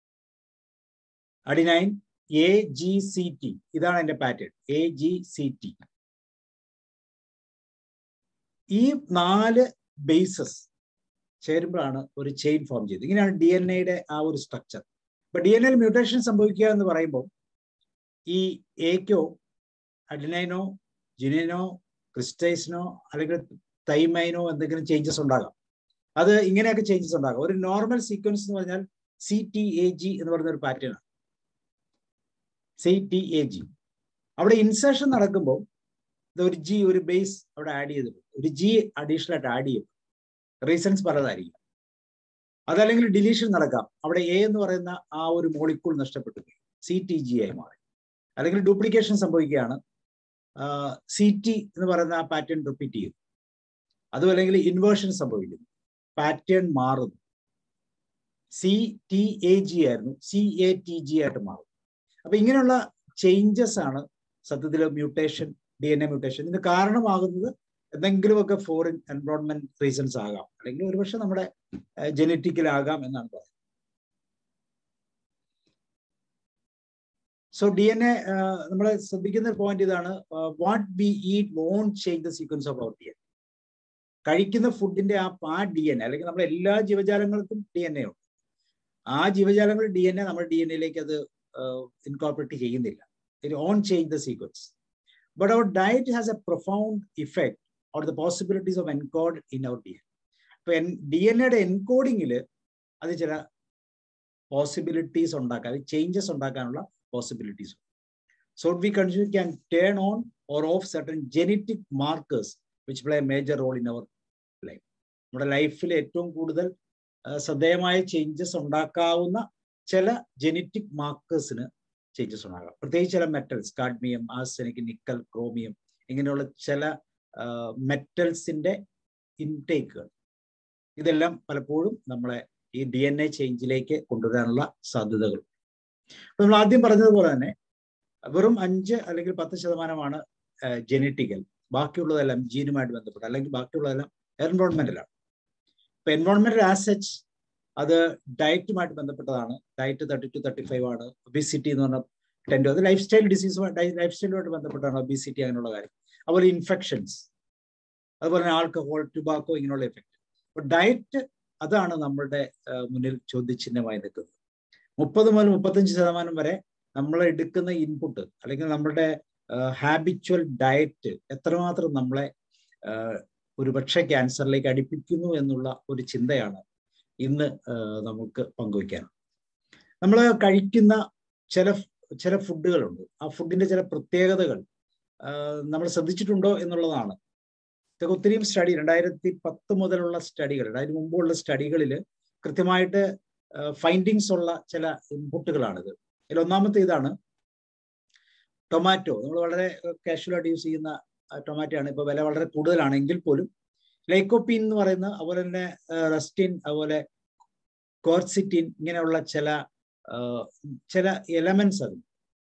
adenine A G C T ഇതാണ് എന്റെ pattern A G C T ഈ നാല് ബേസസ് ചേരുമ്പോഴാണ് ഒരു ചെയിൻ ഫോം ചെയ്തത് ഇങ്ങനെയാണ് ഡി എൻ എയുടെ ആ ഒരു സ്ട്രക്ചർ ഇപ്പൊ ഡി എൻ എയിൽ മ്യൂട്ടേഷൻ സംഭവിക്കുക എന്ന് പറയുമ്പോൾ ഈ എക്കോ അഡിനൈനോ ജിനൈനോ ക്രിസ്റ്റൈസിനോ അല്ലെങ്കിൽ തൈമൈനോ എന്തെങ്കിലും ചേഞ്ചസ് ഉണ്ടാകാം അത് ഇങ്ങനെയൊക്കെ ചേഞ്ചസ് ഉണ്ടാകാം ഒരു നോർമൽ സീക്വൻസ് എന്ന് പറഞ്ഞാൽ സി ടി എ ജി എന്ന് പറയുന്ന ഒരു പാറ്റേൺ ആണ് സി ടി എ ജി അവിടെ ഇൻസേഷൻ നടക്കുമ്പോൾ ഒരു ജി ഒരു ബേസ് അവിടെ ആഡ് ചെയ്തിട്ടുണ്ട് ഒരു ജി അഡീഷണൽ ആയിട്ട് ആഡ് ചെയ്യും റീസൺസ് പലതായിരിക്കും അതല്ലെങ്കിൽ ഡിലീഷൻ നടക്കാം അവിടെ എ എന്ന് പറയുന്ന ആ ഒരു മോളിക്കൂൾ നഷ്ടപ്പെട്ടു സി ടി ജി ആയി മാറി അല്ലെങ്കിൽ ഡ്യൂപ്ലിക്കേഷൻ സംഭവിക്കുകയാണ് സി ടി എന്ന് പറയുന്ന ആ പാറ്റേൺ റിപ്പീറ്റ് ചെയ്യും അതും അല്ലെങ്കിൽ ഇൻവേർഷൻ സംഭവിക്കുന്നു പാറ്റേൺ മാറുന്നു സി ടി എ ജി ആയിരുന്നു സി എ ടി ജി ആയിട്ട് മാറും അപ്പൊ ഇങ്ങനെയുള്ള ചേഞ്ചസ് ആണ് സത്യത്തിൽ mutation D N A mutation ഇതിന് കാരണമാകുന്നത് എന്തെങ്കിലുമൊക്കെ ഫോറിൻ എൻവറോൺമെന്റ് റീസൺസ് ആകാം അല്ലെങ്കിൽ ഒരുപക്ഷെ നമ്മുടെ ജനറ്റിക്കലാകാം എന്നാണ് പറയുന്നത് സോ ഡി എൻ എ നമ്മൾ ശ്രദ്ധിക്കുന്ന ഒരു പോയിന്റ് ഇതാണ് what we eat won't change the sequence of our D N കഴിക്കുന്ന ഫുഡിന്റെ ആ ആ ഡി എൻ അല്ലെങ്കിൽ നമ്മുടെ എല്ലാ ജീവജാലങ്ങൾക്കും ഡി എൻ എ ഉണ്ട് ആ ജീവജാലങ്ങൾ ഡി എൻ എ നമ്മുടെ ഡി എൻ എയിലേക്ക് അത് ഇൻകോർപ്പറേറ്റ് ചെയ്യുന്നില്ല it on change the sequence but our diet has a profound effect or the possibilities of encode in our D N ഇപ്പൊ ഡി എൻ എയുടെ എൻകോഡിങ്ങിൽ അത് ചില പോസിബിലിറ്റീസ് ഉണ്ടാക്കാൻ ചേഞ്ചസ് ഉണ്ടാക്കാനുള്ള possibilities so we consume can turn on or off certain genetic markers which play a major role in our life നമ്മുടെ ലൈഫിൽ ഏറ്റവും കൂടുതൽ ശ്രദ്ധേയമായ ചേഞ്ചസ് ഉണ്ടാക്കാവുന്ന ചില ജെനറ്റിക് മാർക്കേഴ്സിന് ചേഞ്ചസ് ഉണ്ടാകാം പ്രത്യേകിച്ച് ചില metals cadmium arsenic nickel chromium ഇങ്ങനെയുള്ള ചില മെറ്റൽസിന്റെ ഇൻടേക്കുകൾ ഇതെല്ലാം പലപ്പോഴും നമ്മളെ ഈ ഡി എൻ എ ചേഞ്ചിലേക്ക് കൊണ്ടുവരാനുള്ള സാധ്യതകൾ നമ്മൾ ആദ്യം പറഞ്ഞതുപോലെ തന്നെ വെറും അഞ്ച് അല്ലെങ്കിൽ പത്ത് ശതമാനമാണ് ജെനറ്റിക്കൽ ബാക്കിയുള്ളതെല്ലാം ജീനുമായിട്ട് ബന്ധപ്പെട്ട് അല്ലെങ്കിൽ ബാക്കിയുള്ളതെല്ലാം എൻവോൺമെന്റലാണ് ഇപ്പൊ എൻവോൺമെന്റൽ ആസച്ച് അത് ഡയറ്റുമായിട്ട് ബന്ധപ്പെട്ടതാണ് diet thirty to thirty five ആണ് ഒബിസിറ്റി എന്ന് പറഞ്ഞ ടെൻഡോ അത് ലൈഫ് സ്റ്റൈൽ ഡിസീസ് ലൈഫ് സ്റ്റൈലുമായിട്ട് ബന്ധപ്പെട്ടാണ് ഒബിസിറ്റി അങ്ങനെയുള്ള കാര്യം അതുപോലെ ഇൻഫെക്ഷൻസ് അതുപോലെ തന്നെ ആൽക്കഹോൾ ടുബാക്കോ ഇങ്ങനെയുള്ള എഫക്റ്റ് അപ്പൊ ഡയറ്റ് അതാണ് നമ്മളുടെ മുന്നിൽ ചോദ്യചിഹ്നമായി നിൽക്കുന്നത് മുപ്പത് മുതൽ മുപ്പത്തഞ്ച് ശതമാനം വരെ നമ്മൾ എടുക്കുന്ന ഇൻപുട്ട് അല്ലെങ്കിൽ നമ്മുടെ ഹാബിച്വൽ ഡയറ്റ് എത്രമാത്രം നമ്മളെ ഒരുപക്ഷെ ക്യാൻസറിലേക്ക് അടുപ്പിക്കുന്നു എന്നുള്ള ഒരു ചിന്തയാണ് ഇന്ന് നമുക്ക് പങ്കുവയ്ക്കാൻ നമ്മൾ കഴിക്കുന്ന ചില ചില ഫുഡുകളുണ്ട് ആ ഫുഡിന്റെ ചില പ്രത്യേകതകൾ നമ്മൾ ശ്രദ്ധിച്ചിട്ടുണ്ടോ എന്നുള്ളതാണ് ഇതൊക്കെ ഒത്തിരിയും സ്റ്റഡി രണ്ടായിരത്തി പത്ത് മുതലുള്ള സ്റ്റഡികൾ അതിന് മുമ്പുള്ള സ്റ്റഡികളിൽ കൃത്യമായിട്ട് ഫൈൻഡിങ്സ് ഉള്ള ചില ഇൻപുട്ടുകളാണിത് അതിൽ ഒന്നാമത്തെ ഇതാണ് ടൊമാറ്റോ നമ്മൾ വളരെ കാഷ്വലായിട്ട് യൂസ് ചെയ്യുന്ന ടൊമാറ്റോ ആണ് ഇപ്പോൾ വില വളരെ കൂടുതലാണെങ്കിൽ പോലും ലൈക്കോപ്പീൻ എന്ന് പറയുന്ന അതുപോലെ തന്നെ റസ്റ്റിൻ അതുപോലെ കോർസിറ്റിൻ ഇങ്ങനെയുള്ള ചില ചില എലമെന്റ്സ് അത്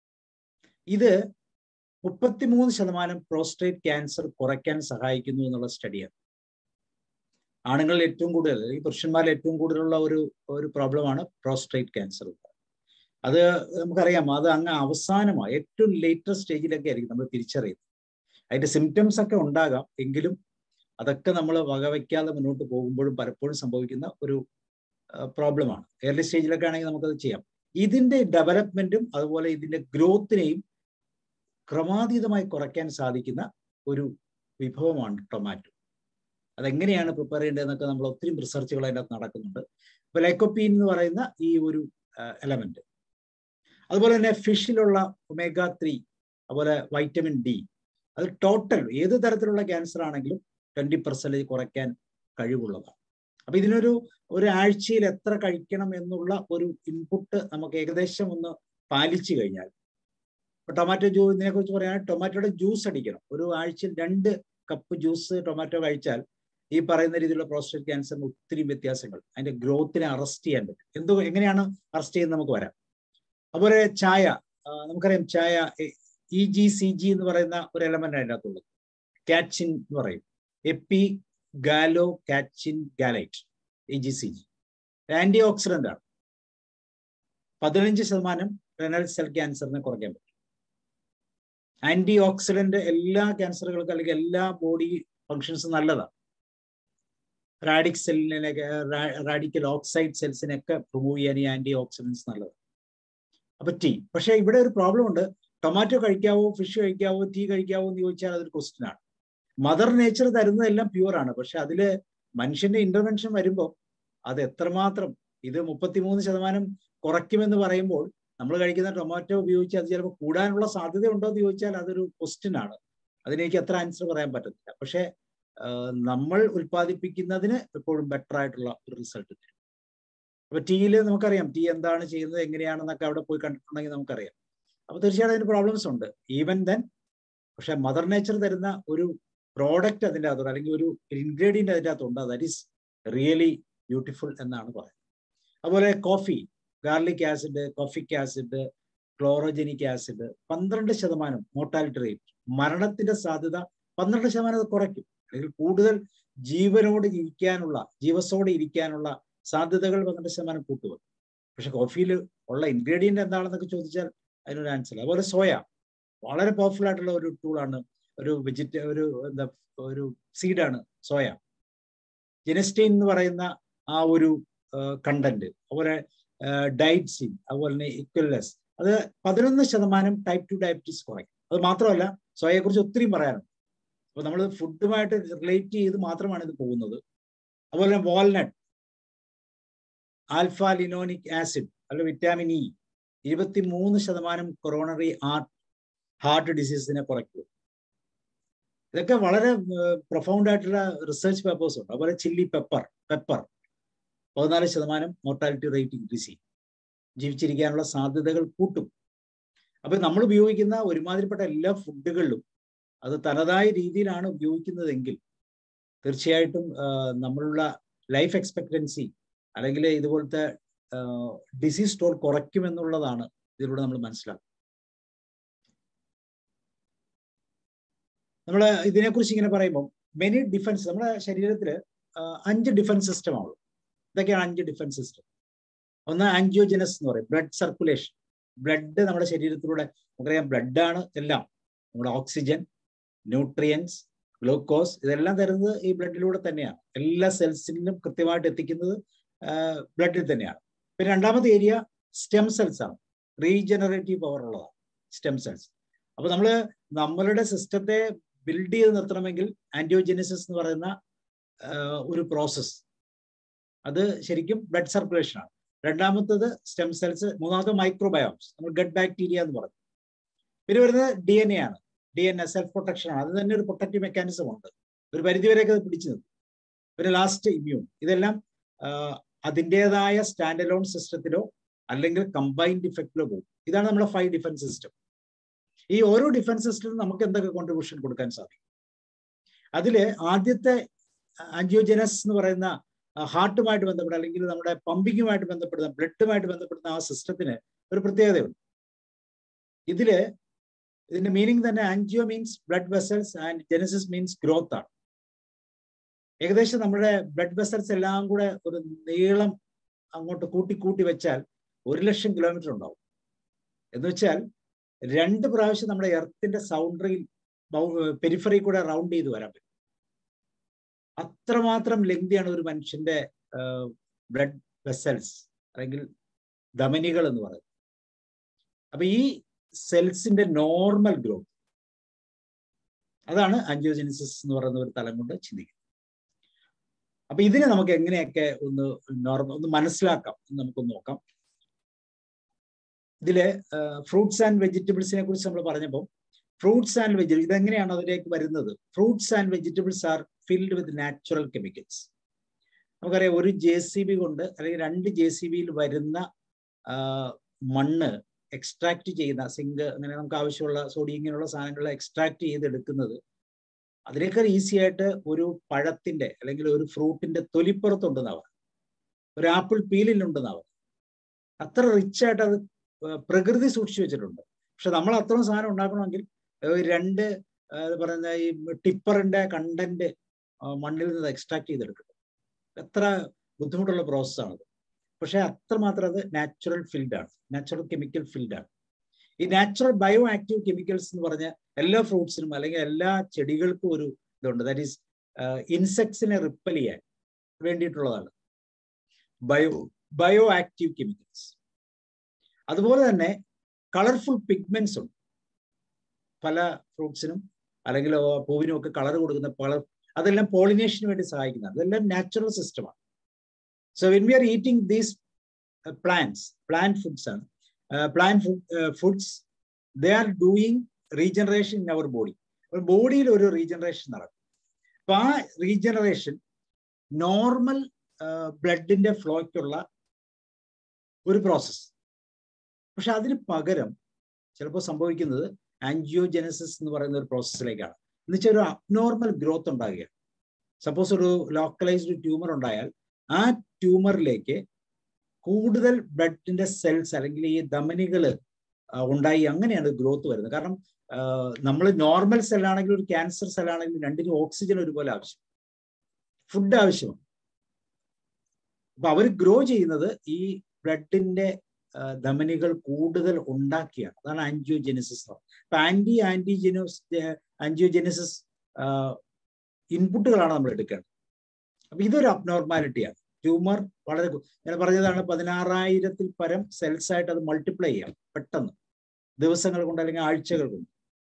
ഇത് മുപ്പത്തിമൂന്ന് ശതമാനം പ്രോസ്റ്റേറ്റ് ക്യാൻസർ കുറയ്ക്കാൻ സഹായിക്കുന്നു എന്നുള്ള സ്റ്റഡിയാണ് ആണുങ്ങളിൽ ഏറ്റവും കൂടുതൽ ഈ പുരുഷന്മാരിൽ ഏറ്റവും കൂടുതലുള്ള ഒരു ഒരു പ്രോബ്ലമാണ് പ്രോസ്റ്റേറ്റ് ക്യാൻസർ അത് നമുക്കറിയാം അത് അങ്ങ് അവസാനമാണ് ഏറ്റവും ലേറ്റസ്റ്റ് സ്റ്റേജിലൊക്കെ ആയിരിക്കും നമ്മൾ തിരിച്ചറിയുന്നത് അതിന്റെ സിംറ്റംസ് ഒക്കെ ഉണ്ടാകാം എങ്കിലും അതൊക്കെ നമ്മൾ വകവയ്ക്കാതെ മുന്നോട്ട് പോകുമ്പോഴും പലപ്പോഴും സംഭവിക്കുന്ന ഒരു പ്രോബ്ലമാണ് ഏർലി സ്റ്റേജിലൊക്കെ ആണെങ്കിൽ നമുക്കത് ചെയ്യാം ഇതിന്റെ ഡെവലപ്മെന്റും അതുപോലെ ഇതിന്റെ ഗ്രോത്തിനെയും ക്രമാതീതമായി കുറയ്ക്കാൻ സാധിക്കുന്ന ഒരു വിഭവമാണ് ടൊമാറ്റോ അതെങ്ങനെയാണ് പ്രിപ്പയർ ചെയ്യേണ്ടതെന്നൊക്കെ നമ്മൾ ഒത്തിരി റിസർച്ചുകൾ അതിൻ്റെ അകത്ത് നടക്കുന്നുണ്ട് ഇപ്പൊ ലൈക്കോപ്പീൻ എന്ന് പറയുന്ന ഈ ഒരു എലമെന്റ് അതുപോലെ തന്നെ ഫിഷിലുള്ള ഒമേഗ ത്രീ അതുപോലെ വൈറ്റമിൻ ഡി അത് ടോട്ടൽ ഏത് തരത്തിലുള്ള ക്യാൻസർ ആണെങ്കിലും ട്വന്റി പെർസെൻറ്റേജ് കുറയ്ക്കാൻ കഴിവുള്ളതാണ് അപ്പൊ ഇതിനൊരു ഒരു ആഴ്ചയിൽ എത്ര കഴിക്കണം എന്നുള്ള ഒരു ഇൻപുട്ട് നമുക്ക് ഏകദേശം ഒന്ന് പാലിച്ചു കഴിഞ്ഞാൽ ഇപ്പൊ ടൊമാറ്റോ ജ്യൂ ഇതിനെ കുറിച്ച് പറയുകയാണെങ്കിൽ ടൊമാറ്റോയുടെ ജ്യൂസ് അടിക്കണം ഒരു ആഴ്ചയിൽ രണ്ട് കപ്പ് ജ്യൂസ് ടൊമാറ്റോ കഴിച്ചാൽ ഈ പറയുന്ന രീതിയിലുള്ള പ്രോസ്റ്റേറ്റ് ക്യാൻസറിന് ഒത്തിരി വ്യത്യാസങ്ങൾ അതിന്റെ ഗ്രോത്തിനെ അറസ്റ്റ് ചെയ്യാൻ പറ്റും എന്തോ എങ്ങനെയാണ് അറസ്റ്റ് ചെയ്യുന്നത് നമുക്ക് വരാം അതുപോലെ ചായ നമുക്കറിയാം ചായ ഇ ജി സി ജി എന്ന് പറയുന്ന ഒരു എലമെന്റ് അതിൻ്റെ അകത്തുള്ളത് കാച്ചിൻ എന്ന് പറയും epigallocatechin gallate E G C G antioxidant ആണ് പതിനഞ്ച് ശതമാനം റെനൽ സെൽ ക്യാൻസറിനെ കുറയ്ക്കാൻ പറ്റും ആന്റി ഓക്സിഡന്റ് എല്ലാ ക്യാൻസറുകൾക്കും അല്ലെങ്കിൽ എല്ലാ ബോഡി ഫങ്ഷൻസും നല്ലതാണ് റാഡിക് സെല്ലിനെ റാഡിക്കൽ ഓക്സൈഡ് സെൽസിനെയൊക്കെ റിമൂവ് ചെയ്യാൻ ഈ ആന്റി ഓക്സിഡൻസ് നല്ലതാണ് അപ്പൊ ടീ പക്ഷെ ഇവിടെ ഒരു പ്രോബ്ലം ഉണ്ട് ടൊമാറ്റോ കഴിക്കാവോ ഫിഷ് കഴിക്കാവോ ടീ കഴിക്കാവോ എന്ന് ചോദിച്ചാൽ അതൊരു ക്വസ്റ്റ്യൻ ആണ് മദർ നേച്ചർ തരുന്നതെല്ലാം പ്യുവർ ആണ് പക്ഷെ അതില് മനുഷ്യന്റെ ഇന്റർവെൻഷൻ വരുമ്പോൾ അത് എത്രമാത്രം ഇത് മുപ്പത്തിമൂന്ന് ശതമാനം കുറയ്ക്കുമെന്ന് പറയുമ്പോൾ നമ്മൾ കഴിക്കുന്ന ടൊമാറ്റോ ഉപയോഗിച്ച് അത് ചിലപ്പോൾ കൂടാനുള്ള സാധ്യത ഉണ്ടോ എന്ന് ചോദിച്ചാൽ അതൊരു ക്വസ്റ്റ്യൻ ആണ് അതിനെനിക്ക് എത്ര ആൻസർ പറയാൻ പറ്റത്തില്ല പക്ഷെ നമ്മൾ ഉൽപ്പാദിപ്പിക്കുന്നതിന് എപ്പോഴും ബെറ്റർ ആയിട്ടുള്ള ഒരു റിസൾട്ട് തരും അപ്പൊ ടീയിൽ നമുക്കറിയാം ടീ എന്താണ് ചെയ്യുന്നത് എങ്ങനെയാണെന്നൊക്കെ അവിടെ പോയി കണ്ടിട്ടുണ്ടെങ്കിൽ നമുക്കറിയാം അപ്പൊ തീർച്ചയായിട്ടും അതിന് പ്രോബ്ലംസ് ഉണ്ട് ഈവൻ ദെൻ പക്ഷെ മദർ നേച്ചർ തരുന്ന ഒരു പ്രോഡക്റ്റ് അതിൻ്റെ അകത്തുണ്ട് അല്ലെങ്കിൽ ഒരു ഇൻഗ്രീഡിയന്റ് അതിൻ്റെ അകത്തുണ്ട് ദാറ്റ് ഈസ് റിയലി ബ്യൂട്ടിഫുൾ എന്നാണ് പറയുന്നത് അതുപോലെ coffee garlic acid caffeic acid chlorogenic acid പന്ത്രണ്ട് ശതമാനം മോർട്ടാലിറ്റി റേറ്റ് മരണത്തിന്റെ സാധ്യത പന്ത്രണ്ട് ശതമാനം അത് കുറയ്ക്കും അല്ലെങ്കിൽ കൂടുതൽ ജീവനോട് ഇരിക്കാനുള്ള ജീവസോടെ ഇരിക്കാനുള്ള സാധ്യതകൾ പന്ത്രണ്ട് ശതമാനം കൂട്ടുക പക്ഷെ കോഫിയിൽ ഉള്ള ഇൻഗ്രീഡിയന്റ് എന്താണെന്നൊക്കെ ചോദിച്ചാൽ അതിനൊരു ആൻസർ അതുപോലെ സോയ വളരെ പവർഫുൾ ആയിട്ടുള്ള ഒരു ടൂളാണ് ഒരു വെജിറ്റ ഒരു എന്താ ഒരു സീഡാണ് സോയ ജെനസ്റ്റൈൻ എന്ന് പറയുന്ന ആ ഒരു കണ്ടന്റ് അതുപോലെ ഡയറ്റ്സിൻ അതുപോലെ തന്നെ ഇക്വൽനെസ് അത് പതിനൊന്ന് ശതമാനം ടൈപ്പ് ടു ഡയബറ്റീസ് കുറയ്ക്കും അത് മാത്രമല്ല സോയയെ കുറിച്ച് ഒത്തിരി പറയാനുണ്ട് അപ്പൊ നമ്മൾ ഫുഡുമായിട്ട് റിലേറ്റ് ചെയ്ത് മാത്രമാണ് ഇത് പോകുന്നത് അതുപോലെ വാൾനട്ട് ആൽഫ ലിനോണിക് ആസിഡ് അല്ല വിറ്റാമിൻ ഇ ഇരുപത്തി മൂന്ന് ശതമാനം കൊറോണറി ഹാർട്ട് ഹാർട്ട് ഡിസീസിനെ കുറയ്ക്കും ഇതൊക്കെ വളരെ പ്രൊഫൗണ്ട് ആയിട്ടുള്ള റിസർച്ച് പേപ്പേഴ്സ് ഉണ്ട് അതുപോലെ ചില്ലി പെപ്പർ പെപ്പർ പതിനാല് ശതമാനം മോർട്ടാലിറ്റി റേറ്റ് ഇൻക്രീസ് ചെയ്യും ജീവിച്ചിരിക്കാനുള്ള സാധ്യതകൾ കൂട്ടും അപ്പൊ നമ്മൾ ഉപയോഗിക്കുന്ന ഒരുമാതിരിപ്പെട്ട എല്ലാ ഫുഡുകളിലും അത് തനതായ രീതിയിലാണ് ഉപയോഗിക്കുന്നതെങ്കിൽ തീർച്ചയായിട്ടും നമ്മളുള്ള ലൈഫ് എക്സ്പെക്ടൻസി അല്ലെങ്കിൽ ഇതുപോലത്തെ ഡിസീസ് ടോൾ കുറയ്ക്കുമെന്നുള്ളതാണ് ഇതിലൂടെ നമ്മൾ മനസ്സിലാക്കുന്നത് നമ്മൾ ഇതിനെക്കുറിച്ച് ഇങ്ങനെ പറയുമ്പോൾ മെനി ഡിഫൻസ് നമ്മുടെ ശരീരത്തിൽ അഞ്ച് ഡിഫൻസ് സിസ്റ്റം ആവുള്ളൂ ഇതൊക്കെയാണ് അഞ്ച് ഡിഫൻസ് സിസ്റ്റം ഒന്ന് ആൻജിയോജനസ് എന്ന് പറയും ബ്ലഡ് സർക്കുലേഷൻ ബ്ലഡ് നമ്മുടെ ശരീരത്തിലൂടെ നമുക്കറിയാം ബ്ലഡാണ് എല്ലാം നമ്മുടെ ഓക്സിജൻ ന്യൂട്രിയൻസ് ഗ്ലൂക്കോസ് ഇതെല്ലാം തരുന്നത് ഈ ബ്ലഡിലൂടെ തന്നെയാണ് എല്ലാ സെൽസിനും കൃത്യമായിട്ട് എത്തിക്കുന്നത് ബ്ലഡിൽ തന്നെയാണ് പിന്നെ രണ്ടാമത്തെ ഏരിയ സ്റ്റെം സെൽസ് ആണ് റീജനറേറ്റീവ് പവർ ഉള്ളതാണ് സ്റ്റെം സെൽസ് അപ്പൊ നമ്മൾ നമ്മളുടെ സിസ്റ്റത്തെ ബിൽഡ് ചെയ്ത് നിർത്തണമെങ്കിൽ ആന്റിയോജെനിസിസ് എന്ന് പറയുന്ന ഒരു പ്രോസസ്സ് അത് ശരിക്കും ബ്ലഡ് സർക്കുലേഷൻ ആണ് രണ്ടാമത്തത് സ്റ്റെം സെൽസ് മൂന്നാമത്തെ മൈക്രോബയോംസ് നമ്മൾ ഗഡ് ബാക്ടീരിയ എന്ന് പറഞ്ഞു പിന്നെ വരുന്നത് ഡി എൻ എ ആണ് D N A self protection ആണ് അത് തന്നെ ഒരു പ്രൊട്ടക്റ്റീവ് മെക്കാനിസം ഉണ്ട് ഒരു പരിധിവരെയൊക്കെ അത് പിടിച്ചു നിൽക്കും പിന്നെ ലാസ്റ്റ് ഇമ്മ്യൂൺ ഇതെല്ലാം അതിൻ്റെതായ സ്റ്റാൻഡ് അലോൺ സിസ്റ്റത്തിലോ അല്ലെങ്കിൽ കമ്പൈൻഡ് ഇഫക്റ്റിലോ പോകും ഇതാണ് നമ്മുടെ ഫൈവ് ഡിഫൻസ് സിസ്റ്റം ഈ ഓരോ ഡിഫൻസ് സിസ്റ്റത്തിനും നമുക്ക് എന്തൊക്കെ കോൺട്രിബ്യൂഷൻ കൊടുക്കാൻ സാധിക്കും അതില് ആദ്യത്തെ ആൻജിയോജനസ് എന്ന് പറയുന്ന ഹാർട്ടുമായിട്ട് ബന്ധപ്പെട്ട അല്ലെങ്കിൽ നമ്മുടെ പമ്പിങ്ങുമായിട്ട് ബന്ധപ്പെടുന്ന ബ്ലഡുമായിട്ട് ബന്ധപ്പെടുന്ന ആ സിസ്റ്റത്തിന് ഒരു പ്രത്യേകതയുണ്ട് ഇതില് ഇതിന്റെ മീനിങ് തന്നെ angio means blood vessels and genesis means growth ആണ് ഏകദേശം നമ്മുടെ ബ്ലഡ് വെസൽസ് എല്ലാം കൂടെ ഒരു നീളം അങ്ങോട്ട് കൂട്ടി കൂട്ടി വെച്ചാൽ ഒരു ലക്ഷം കിലോമീറ്റർ ഉണ്ടാവും എന്ന് വെച്ചാൽ രണ്ട് പ്രാവശ്യം നമ്മുടെ എർത്തിന്റെ സൗണ്ടറിൽ പെരിഫറി കൂടെ റൗണ്ട് ചെയ്ത് വരാൻ പറ്റും അത്രമാത്രം ലെങ്തിയാണ് ഒരു മനുഷ്യന്റെ ബ്ലഡ് വെസൽസ് അല്ലെങ്കിൽ ധമനികൾ എന്ന് പറയുന്നത് അപ്പൊ ഈ സെൽസിന്റെ നോർമൽ ഗ്രോത്ത് അതാണ് ആൻജിയോജെനിസിസ് എന്ന് പറയുന്ന ഒരു തലം കൊണ്ട് ചിന്തിക്കുന്നത് അപ്പൊ ഇതിനെ നമുക്ക് എങ്ങനെയൊക്കെ ഒന്ന് നോർമൽ ഒന്ന് മനസ്സിലാക്കാം എന്ന് നമുക്കൊന്ന് നോക്കാം ഇതില് ഫ്രൂട്ട്സ് ആൻഡ് വെജിറ്റബിൾസിനെ കുറിച്ച് നമ്മൾ പറഞ്ഞപ്പോൾ ഫ്രൂട്ട്സ് ആൻഡ് വെജിറ്റബിൾ ഇതെങ്ങനെയാണ് അതിലേക്ക് വരുന്നത് fruits and vegetables are filled with natural chemicals നമുക്കറിയാം ഒരു ജെ സി ബി കൊണ്ട് അല്ലെങ്കിൽ രണ്ട് ജെ സി ബിയിൽ വരുന്ന മണ്ണ് എക്സ്ട്രാക്ട് ചെയ്യുന്ന സിങ്ക് അങ്ങനെ നമുക്ക് ആവശ്യമുള്ള സോഡിയം ഇങ്ങനെയുള്ള സാധനങ്ങൾ എക്സ്ട്രാക്ട് ചെയ്തെടുക്കുന്നത് അതിനേക്കാൾ ഈസി ആയിട്ട് ഒരു പഴത്തിന്റെ അല്ലെങ്കിൽ ഒരു ഫ്രൂട്ടിന്റെ തൊലിപ്പുറത്തുണ്ടെന്നാവർ ഒരു ആപ്പിൾ പീലിലുണ്ടെന്നാവർ അത്ര റിച്ച് ആയിട്ട് അത് പ്രകൃതി സൂക്ഷിച്ചു വെച്ചിട്ടുണ്ട് പക്ഷെ നമ്മൾ അത്രയും സാധനം ഉണ്ടാക്കണമെങ്കിൽ രണ്ട് പറയുന്ന ഈ ടിപ്പറിന്റെ കണ്ടന്റ് മണ്ണിൽ നിന്ന് എക്സ്ട്രാക്ട് ചെയ്തെടുക്കണം എത്ര ബുദ്ധിമുട്ടുള്ള പ്രോസസ്സാണത് പക്ഷെ അത്രമാത്രം അത് നാച്ചുറൽ ഫീൽഡാണ് നാച്ചുറൽ കെമിക്കൽ ഫീൽഡാണ് ഈ നാച്ചുറൽ ബയോ ആക്റ്റീവ് കെമിക്കൽസ് എന്ന് പറഞ്ഞ എല്ലാ ഫ്രൂട്ട്സിനും അല്ലെങ്കിൽ എല്ലാ ചെടികൾക്കും ഒരു ഇതുണ്ട് ദാറ്റ് ഈസ് ഇൻസെക്ട്സിനെ റിപ്പൽ ചെയ്യാൻ വേണ്ടിയിട്ടുള്ളതാണ് ബയോ ബയോ ആക്റ്റീവ് കെമിക്കൽസ് അതുപോലെ തന്നെ കളർഫുൾ പിഗ്മെന്റ്സ് ഉണ്ട് പല ഫ്രൂട്ട്സിനും അല്ലെങ്കിൽ പൂവിനും ഒക്കെ കളർ കൊടുക്കുന്ന കളർ അതെല്ലാം പോളിനേഷന് വേണ്ടി സഹായിക്കുന്നതാണ് അതെല്ലാം നാച്ചുറൽ സിസ്റ്റമാണ് so when we are eating these plants plant foods ആണ് plant foods they are doing regeneration in our body ബോഡിയിൽ ഒരു റീജനറേഷൻ നടക്കും അപ്പൊ ആ റീജനറേഷൻ നോർമൽ ബ്ലഡിന്റെ ഫ്ലോയ്ക്കുള്ള ഒരു പ്രോസസ്സ് പക്ഷെ അതിന് പകരം ചിലപ്പോൾ സംഭവിക്കുന്നത് ആൻജിയോജെനസിസ് എന്ന് പറയുന്ന ഒരു പ്രോസസ്സിലേക്കാണ് എന്ന് വെച്ചാൽ ഒരു അബ്നോർമൽ ഗ്രോത്ത് ഉണ്ടാകുകയാണ് സപ്പോസ് ഒരു ലോക്കലൈസ്ഡ് ട്യൂമർ ഉണ്ടായാൽ ആ ട്യൂമറിലേക്ക് കൂടുതൽ ബ്ലഡിന്റെ സെൽസ് അല്ലെങ്കിൽ ഈ ധമനികൾ ഉണ്ടായി അങ്ങനെയാണ് ഗ്രോത്ത് വരുന്നത് കാരണം നമ്മൾ നോർമൽ സെല്ലാണെങ്കിൽ ഒരു ക്യാൻസർ സെല്ലാണെങ്കിൽ രണ്ടിനും ഓക്സിജൻ ഒരുപോലെ ആവശ്യം ഫുഡ് ആവശ്യമാണ് അപ്പൊ അവർ ഗ്രോ ചെയ്യുന്നത് ഈ ബ്ലഡിന്റെ ധമനികൾ കൂടുതൽ ഉണ്ടാക്കിയാണ് അതാണ് ആൻജിയോജെനിസിസ് അപ്പൊ ആന്റി ആന്റിജെനോസ് ആൻജിയോജെനിസിസ് ഇൻപുട്ടുകളാണ് നമ്മൾ എടുക്കേണ്ടത് അപ്പൊ ഇതൊരു അബ്നോർമാലിറ്റിയാണ് ട്യൂമർ വളരെ ഞാൻ പറഞ്ഞതാണ് പതിനാറായിരത്തിൽ പരം സെൽസ് ആയിട്ട് അത് മൾട്ടിപ്ലൈ ചെയ്യാം പെട്ടെന്ന് ദിവസങ്ങൾ കൊണ്ട് അല്ലെങ്കിൽ ആഴ്ചകൾ കൊണ്ട്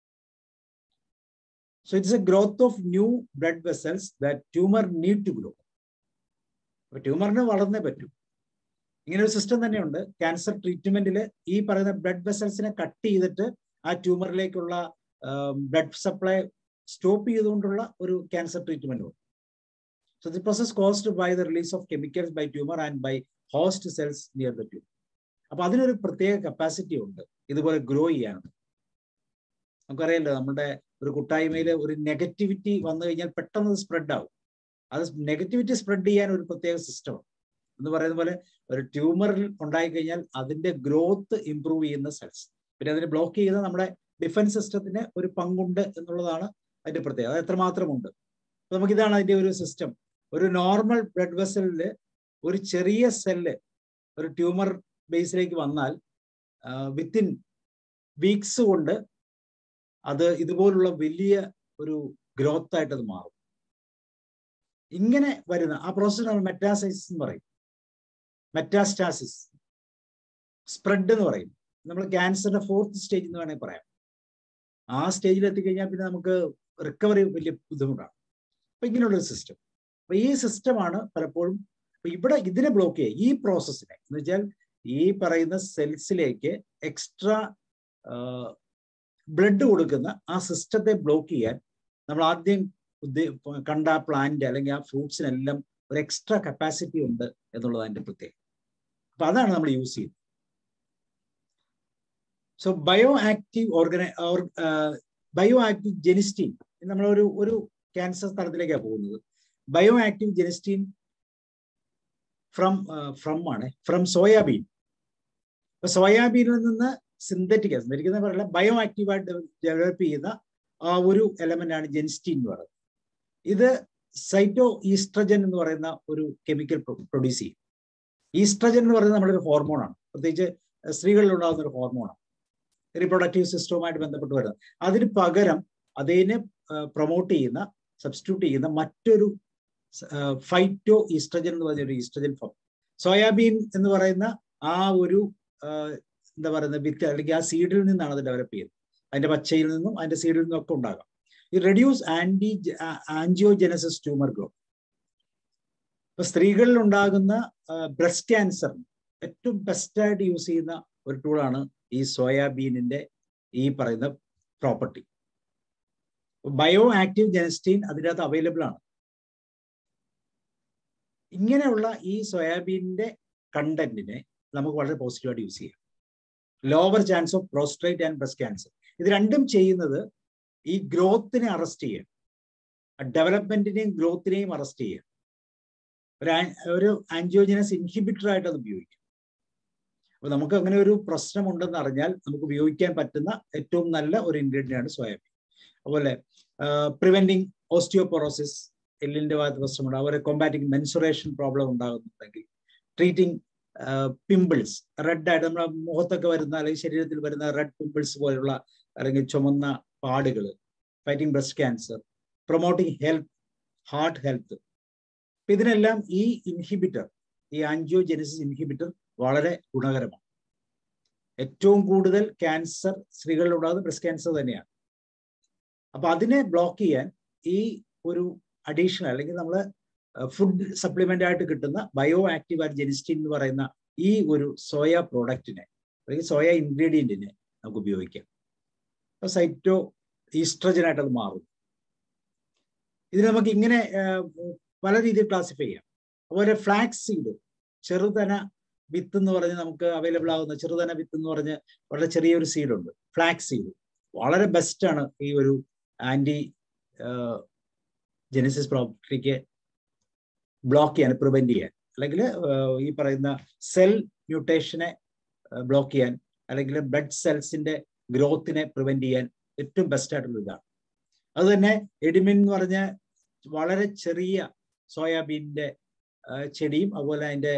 so it's a growth of new blood vessels that tumour need to grow അപ്പൊ ട്യൂമറിന് വളർന്നേ പറ്റൂ ഇങ്ങനെ ഒരു സിസ്റ്റം തന്നെയുണ്ട് ക്യാൻസർ ട്രീറ്റ്മെന്റിൽ ഈ പറയുന്ന ബ്ലഡ് വെസൽസിനെ കട്ട് ചെയ്തിട്ട് ആ ട്യൂമറിലേക്കുള്ള ബ്ലഡ് സപ്ലൈ സ്റ്റോപ്പ് ചെയ്തുകൊണ്ടുള്ള ഒരു ക്യാൻസർ ട്രീറ്റ്മെന്റ് ഉണ്ട് So the process caused by the release of chemicals by tumor and by host cells near the tumor. അപ്പൊ അതിനൊരു പ്രത്യേക കപ്പാസിറ്റി ഉണ്ട് ഇതുപോലെ ഗ്രോ ചെയ്യാനുണ്ട് നമുക്കറിയാലോ നമ്മുടെ ഒരു കൂട്ടായ്മയിൽ ഒരു നെഗറ്റിവിറ്റി വന്നു കഴിഞ്ഞാൽ പെട്ടെന്ന് അത് സ്പ്രെഡ് ആവും അത് നെഗറ്റിവിറ്റി സ്പ്രെഡ് ചെയ്യാൻ ഒരു പ്രത്യേക സിസ്റ്റമാണ് എന്ന് പറയുന്ന പോലെ ഒരു ട്യൂമറിൽ ഉണ്ടായി കഴിഞ്ഞാൽ അതിന്റെ ഗ്രോത്ത് ഇംപ്രൂവ് ചെയ്യുന്ന സെൽസ് പിന്നെ അതിനെ ബ്ലോക്ക് ചെയ്യുന്ന നമ്മുടെ ഡിഫൻസ് സിസ്റ്റത്തിന് ഒരു പങ്കുണ്ട് എന്നുള്ളതാണ് അതിന്റെ പ്രത്യേകത അത് എത്രമാത്രമുണ്ട് നമുക്ക് ഇതാണ് അതിന്റെ ഒരു സിസ്റ്റം ഒരു നോർമൽ ബ്ലഡ് വെസലില് ഒരു ചെറിയ സെല്ല് ഒരു ട്യൂമർ ബേസിലേക്ക് വന്നാൽ വിത്തിൻ വീക്സ് കൊണ്ട് അത് ഇതുപോലുള്ള വലിയ ഒരു ഗ്രോത്ത് ആയിട്ട് അത് മാറും ഇങ്ങനെ വരുന്ന ആ പ്രോസസ് നമ്മൾ മെറ്റാസൈസിസ് എന്ന് പറയും മെറ്റാസ്റ്റാസിസ് സ്പ്രെഡ് എന്ന് പറയും നമ്മൾ ക്യാൻസറിന്റെ ഫോർത്ത് സ്റ്റേജ് എന്ന് വേണമെങ്കിൽ പറയാം ആ സ്റ്റേജിൽ എത്തിക്കഴിഞ്ഞാൽ പിന്നെ നമുക്ക് റിക്കവറി വലിയ ബുദ്ധിമുട്ടാണ് അപ്പൊ ഇങ്ങനെയുള്ള ഒരു സിസ്റ്റം അപ്പൊ ഈ സിസ്റ്റമാണ് പലപ്പോഴും അപ്പൊ ഇവിടെ ഇതിനെ ബ്ലോക്ക് ചെയ്യുക ഈ പ്രോസസ്സിനെ എന്ന് വെച്ചാൽ ഈ പറയുന്ന സെൽസിലേക്ക് എക്സ്ട്രാ ബ്ലഡ് കൊടുക്കുന്ന ആ സിസ്റ്റത്തെ ബ്ലോക്ക് ചെയ്യാൻ നമ്മൾ ആദ്യം കണ്ട ആ പ്ലാന്റ് അല്ലെങ്കിൽ ആ ഫ്രൂട്ട്സിനെല്ലാം ഒരു എക്സ്ട്രാ കപ്പാസിറ്റി ഉണ്ട് എന്നുള്ളത് അതിന്റെ പ്രത്യേകത അപ്പൊ അതാണ് നമ്മൾ യൂസ് ചെയ്യുന്നത് so bioactive organi bioactive genistein നമ്മളൊരു ഒരു ക്യാൻസർ തലത്തിലേക്കാണ് പോകുന്നത് bioactive genistein from from ആണ് ഫ്രം സോയാബീൻ അപ്പൊ സോയാബീനിൽ നിന്ന് സിന്തറ്റിക് സിന്തറ്റിക് എന്ന് പറയില്ല ബയോ ആക്റ്റീവായിട്ട് ഡെവലപ്പ് ചെയ്യുന്ന ആ ഒരു എലമെന്റ് ആണ് ജെൻസ്റ്റീൻ എന്ന് പറയുന്നത് ഇത് സൈറ്റോ ഈസ്ട്രജൻ എന്ന് പറയുന്ന ഒരു കെമിക്കൽ പ്രൊഡ്യൂസ് ചെയ്യും ഈസ്ട്രജൻ എന്ന് പറയുന്നത് നമ്മുടെ ഒരു ഹോർമോണാണ് പ്രത്യേകിച്ച് സ്ത്രീകളിൽ ഉണ്ടാകുന്ന ഒരു ഹോർമോണാണ് റീപ്രൊഡക്റ്റീവ് സിസ്റ്റവുമായിട്ട് ബന്ധപ്പെട്ട് വരുന്നത് അതിന് പകരം അതിനെ പ്രൊമോട്ട് ചെയ്യുന്ന സബ്സ്റ്റിറ്റ്യൂട്ട് ചെയ്യുന്ന മറ്റൊരു ഫൈറ്റോ ഈസ്ട്രജൻ എന്ന് പറഞ്ഞ ഒരു ഈസ്ട്രജൻ ഫോം സോയാബീൻ എന്ന് പറയുന്ന ആ ഒരു എന്താ പറയുന്നത് വിത്ത് അല്ലെങ്കിൽ ആ സീഡിൽ നിന്നാണ് അത് ഡെവലപ്പ് ചെയ്യുന്നത് അതിന്റെ പച്ചയിൽ നിന്നും അതിന്റെ സീഡിൽ നിന്നും ഒക്കെ ഉണ്ടാകാം ഈ reduce anti angiogenesis tumour growth ഇപ്പൊ സ്ത്രീകളിൽ ഉണ്ടാകുന്ന ബ്രസ്റ്റ് ക്യാൻസറിന് ഏറ്റവും ബെസ്റ്റായിട്ട് യൂസ് ചെയ്യുന്ന ഒരു ടൂളാണ് ഈ സോയാബീനിന്റെ ഈ പറയുന്ന പ്രോപ്പർട്ടി ബയോ ആക്റ്റീവ് ജനസ്റ്റീൻ അതിനകത്ത് അവൈലബിൾ ആണ് ഇങ്ങനെയുള്ള ഈ സോയാബീനിന്റെ കണ്ടന്റിനെ നമുക്ക് വളരെ പോസിറ്റീവായിട്ട് യൂസ് ചെയ്യാം lower chance of prostate and breast cancer ഇത് രണ്ടും ചെയ്യുന്നത് ഈ ഗ്രോത്തിനെ അറസ്റ്റ് ചെയ്യുക ഡെവലപ്മെന്റിനെയും ഗ്രോത്തിനെയും അറസ്റ്റ് ചെയ്യുക ഒരു ഒരു ആൻജിയോജനസ് ഇൻഹിബിറ്റർ ആയിട്ട് അത് ഉപയോഗിക്കും അപ്പൊ നമുക്ക് അങ്ങനെ ഒരു പ്രശ്നമുണ്ടെന്ന് അറിഞ്ഞാൽ നമുക്ക് ഉപയോഗിക്കാൻ പറ്റുന്ന ഏറ്റവും നല്ല ഒരു ഇൻഗ്രീഡിയൻ്റ് ആണ് സോയാബീൻ അതുപോലെ പ്രിവെന്റിങ് ഓസ്റ്റിയോപൊറോസിസ് എല്ലിന്റെ ഭാഗത്ത് പ്രശ്നമുണ്ട് അതുപോലെ കോമ്പാറ്റിംഗ് മെൻസുറേഷൻ പ്രോബ്ലം ഉണ്ടാകുന്നുണ്ടെങ്കിൽ ട്രീറ്റിംഗ് പിമ്പിൾസ് റെഡ് ആയിട്ട് നമ്മുടെ മുഖത്തൊക്കെ വരുന്ന അല്ലെങ്കിൽ ശരീരത്തിൽ വരുന്ന റെഡ് പിമ്പിൾസ് പോലുള്ള അല്ലെങ്കിൽ ചുമന്ന പാടുകൾ fighting breast cancer promoting health heart health ഇതിനെല്ലാം ഈ ഇൻഹിബിറ്റർ ഈ ആൻജിയോജെനിസിസ് ഇൻഹിബിറ്റർ വളരെ ഗുണകരമാണ് ഏറ്റവും കൂടുതൽ ക്യാൻസർ സ്ത്രീകളിലുണ്ടാകുന്ന ബ്രസ്റ്റ് ക്യാൻസർ തന്നെയാണ് അപ്പൊ അതിനെ ബ്ലോക്ക് ചെയ്യാൻ ഈ ഒരു അഡീഷണൽ അല്ലെങ്കിൽ നമ്മൾ ഫുഡ് സപ്ലിമെന്റ് ആയിട്ട് കിട്ടുന്ന ബയോ ആക്റ്റീവ് ആൻഡ് ജെനിസ്റ്റിൻ എന്ന് പറയുന്ന ഈ ഒരു സോയ പ്രോഡക്റ്റിനെ അല്ലെങ്കിൽ സോയ ഇൻഗ്രീഡിയൻറ്റിനെ നമുക്ക് ഉപയോഗിക്കാം അപ്പൊ സൈറ്റോ ഈസ്ട്രജനായിട്ട് അത് മാറും ഇതിന് നമുക്ക് ഇങ്ങനെ പല രീതിയിൽ ക്ലാസിഫൈ ചെയ്യാം അതുപോലെ ഫ്ലാക്സ് സീഡ് ചെറുതന വിത്ത് എന്ന് പറഞ്ഞ് നമുക്ക് അവൈലബിൾ ആകുന്ന ചെറുതന വിത്ത് എന്ന് പറഞ്ഞ് വളരെ ചെറിയൊരു സീഡുണ്ട് ഫ്ലാക്സ് സീഡ് വളരെ ബെസ്റ്റാണ് ഈ ഒരു ആന്റി ജെനിസിസ് പ്രോപ്പർട്ടിക്ക് ബ്ലോക്ക് ചെയ്യാൻ പ്രിവെന്റ് ചെയ്യാൻ അല്ലെങ്കിൽ ഈ പറയുന്ന സെൽ മ്യൂട്ടേഷനെ ബ്ലോക്ക് ചെയ്യാൻ അല്ലെങ്കിൽ ബ്ലഡ് സെൽസിന്റെ ഗ്രോത്തിനെ പ്രിവെന്റ് ചെയ്യാൻ ഏറ്റവും ബെസ്റ്റ് ആയിട്ടുള്ള ഇതാണ് അത് തന്നെ എഡിമിൻ എന്ന് പറഞ്ഞ വളരെ ചെറിയ സോയാബീനിന്റെ ചെടിയും അതുപോലെ അതിന്റെ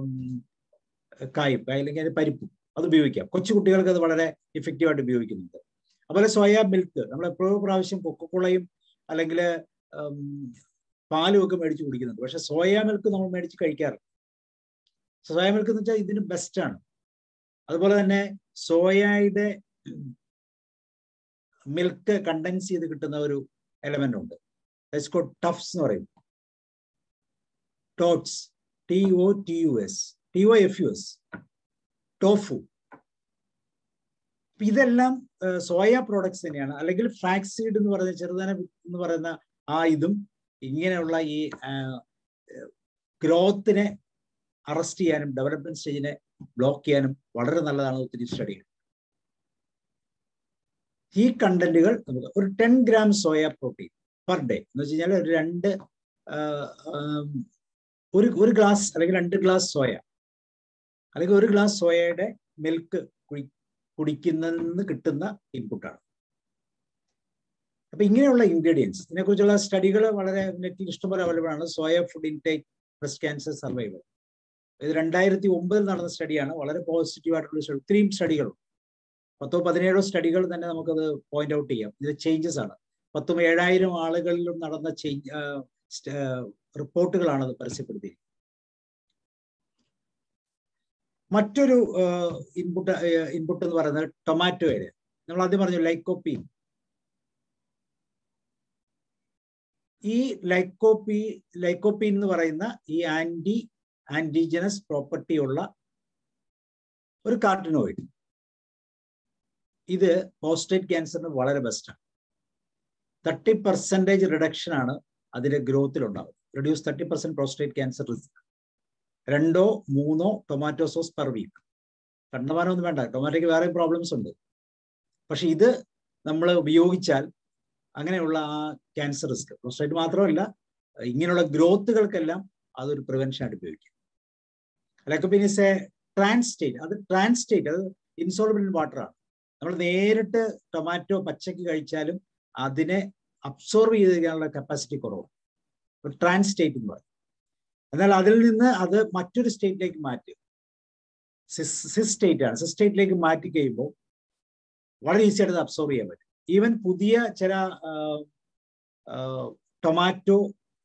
കായും അല്ലെങ്കിൽ അതിന്റെ പരിപ്പും അത് ഉപയോഗിക്കാം കൊച്ചു കുട്ടികൾക്ക് അത് വളരെ ഇഫക്റ്റീവായിട്ട് ഉപയോഗിക്കുന്നുണ്ട് അതുപോലെ സോയാ മിൽക്ക് നമ്മൾ എപ്പോഴും പ്രാവശ്യം കൊക്കക്കോളയും അല്ലെങ്കിൽ പാലും ഒക്കെ മേടിച്ച് കുടിക്കുന്നുണ്ട് പക്ഷെ സോയാ മിൽക്ക് നമ്മൾ മേടിച്ച് കഴിക്കാറില്ല സോയാ മിൽക്ക് എന്ന് വെച്ചാൽ ഇതിന് ബെസ്റ്റാണ് അതുപോലെ തന്നെ സോയയുടെ മിൽക്ക് കണ്ടൻസ് ചെയ്ത് കിട്ടുന്ന ഒരു എലമെന്റ് ഉണ്ട് ടഫ്സ് എന്ന് പറയും ടോട്സ് T O T U S T O F U S tofu ഇതെല്ലാം സോയ പ്രോഡക്ട്സ് തന്നെയാണ് അല്ലെങ്കിൽ ഫ്ലാക്സീഡ് എന്ന് പറയുന്ന ചെറുതന എന്ന് പറയുന്ന ആ ഇതും ഇങ്ങനെയുള്ള ഈ ഗ്രോത്തിനെ അറസ്റ്റ് ചെയ്യാനും ഡെവലപ്മെന്റ് സ്റ്റേജിനെ ബ്ലോക്ക് ചെയ്യാനും വളരെ നല്ലതാണ് ഒത്തിരി സ്റ്റഡികൾ ഈ കണ്ടന്റുകൾ നമുക്ക് ഒരു ten gram soya protein per day എന്ന് വെച്ച് കഴിഞ്ഞാൽ ഒരു രണ്ട് ഒരു ഒരു ഗ്ലാസ് അല്ലെങ്കിൽ രണ്ട് ഗ്ലാസ് സോയ അല്ലെങ്കിൽ ഒരു ഗ്ലാസ് സോയയുടെ മിൽക്ക് കുടി കുടിക്കുന്നതിൽ നിന്ന് കിട്ടുന്ന ഇൻപുട്ടാണ് അപ്പൊ ഇങ്ങനെയുള്ള ഇൻഗ്രീഡിയൻസ് ഇതിനെക്കുറിച്ചുള്ള സ്റ്റഡികൾ വളരെ നെറ്റിൽ ഇഷ്ടംപോലെ അവൈലബിൾ ആണ് soya food intake breast cancer survival ഇത് രണ്ടായിരത്തി ഒമ്പതിൽ നടന്ന സ്റ്റഡിയാണ് വളരെ പോസിറ്റീവ് ആയിട്ടുള്ള സ്റ്റഡി ഇത്രയും സ്റ്റഡികളുണ്ട് പത്തോ പതിനേഴോ സ്റ്റഡികൾ തന്നെ നമുക്കത് പോയിന്റ് ഔട്ട് ചെയ്യാം ഇത് ചേഞ്ചസ് ആണ് പത്തും ഏഴായിരം ആളുകളിലും നടന്ന ചേഞ്ച് റിപ്പോർട്ടുകളാണ് അത് പരസ്യപ്പെടുത്തിയത് മറ്റൊരു ഇൻപുട്ട് ഇൻപുട്ട് എന്ന് പറയുന്നത് ടൊമാറ്റോയുടെ നമ്മൾ ആദ്യം പറഞ്ഞു ലൈക്കോപ്പീൻ ഈ ലൈക്കോപ്പി ലൈക്കോപ്പീൻ എന്ന് പറയുന്ന ഈ ആന്റി ആന്റിജനസ് പ്രോപ്പർട്ടി ഉള്ള ഒരു കാർട്ടിനോയിഡ് ഇത് പ്രോസ്റ്റേറ്റ് ക്യാൻസറിന് വളരെ ബെസ്റ്റാണ് തേർട്ടി പെർസെൻറ്റേജ് റിഡക്ഷൻ ആണ് അതിന്റെ ഗ്രോത്തിൽ ഉണ്ടാവുന്നത് reduce thirty percent prostate cancer risk രണ്ടോ മൂന്നോ ടൊമാറ്റോ സോസ് പെർ വീക്ക് കണ്ടമാനമൊന്നും വേണ്ട ടൊമാറ്റോയ്ക്ക് വേറെ പ്രോബ്ലംസ് ഉണ്ട് പക്ഷെ ഇത് നമ്മൾ ഉപയോഗിച്ചാൽ അങ്ങനെയുള്ള ആ ക്യാൻസർ റിസ്ക് പ്രോസ്റ്റേറ്റ് മാത്രമല്ല ഇങ്ങനെയുള്ള ഗ്രോത്തുകൾക്കെല്ലാം അതൊരു പ്രിവെൻഷൻ ആയിട്ട് ഉപയോഗിക്കും ലൈക്കോപ്പീൻ ഇസ് എ ട്രാൻസ്റ്റേറ്റ് അത് ട്രാൻസ്റ്റേറ്റ് അത് ഇൻസോൾബിൾ ഇൻ വാട്ടർ ആണ് നമ്മൾ നേരിട്ട് ടൊമാറ്റോ പച്ചക്ക് കഴിച്ചാലും അതിനെ അബ്സോർവ് ചെയ്തിരിക്കാനുള്ള കപ്പാസിറ്റി കുറവാണ് ഒരു ട്രാൻസ്റ്റേറ്റ് എന്ന് പറയും എന്നാൽ അതിൽ നിന്ന് അത് മറ്റൊരു സ്റ്റേറ്റിലേക്ക് മാറ്റി സിസ് സിസ് സ്റ്റേറ്റ് ആണ് സിസ് സ്റ്റേറ്റിലേക്ക് മാറ്റി കഴിയുമ്പോൾ വളരെ ഈസി ആയിട്ട് അത് അബ്സോർവ് ചെയ്യാൻ പറ്റും ഈവൻ പുതിയ ചില ടൊമാറ്റോ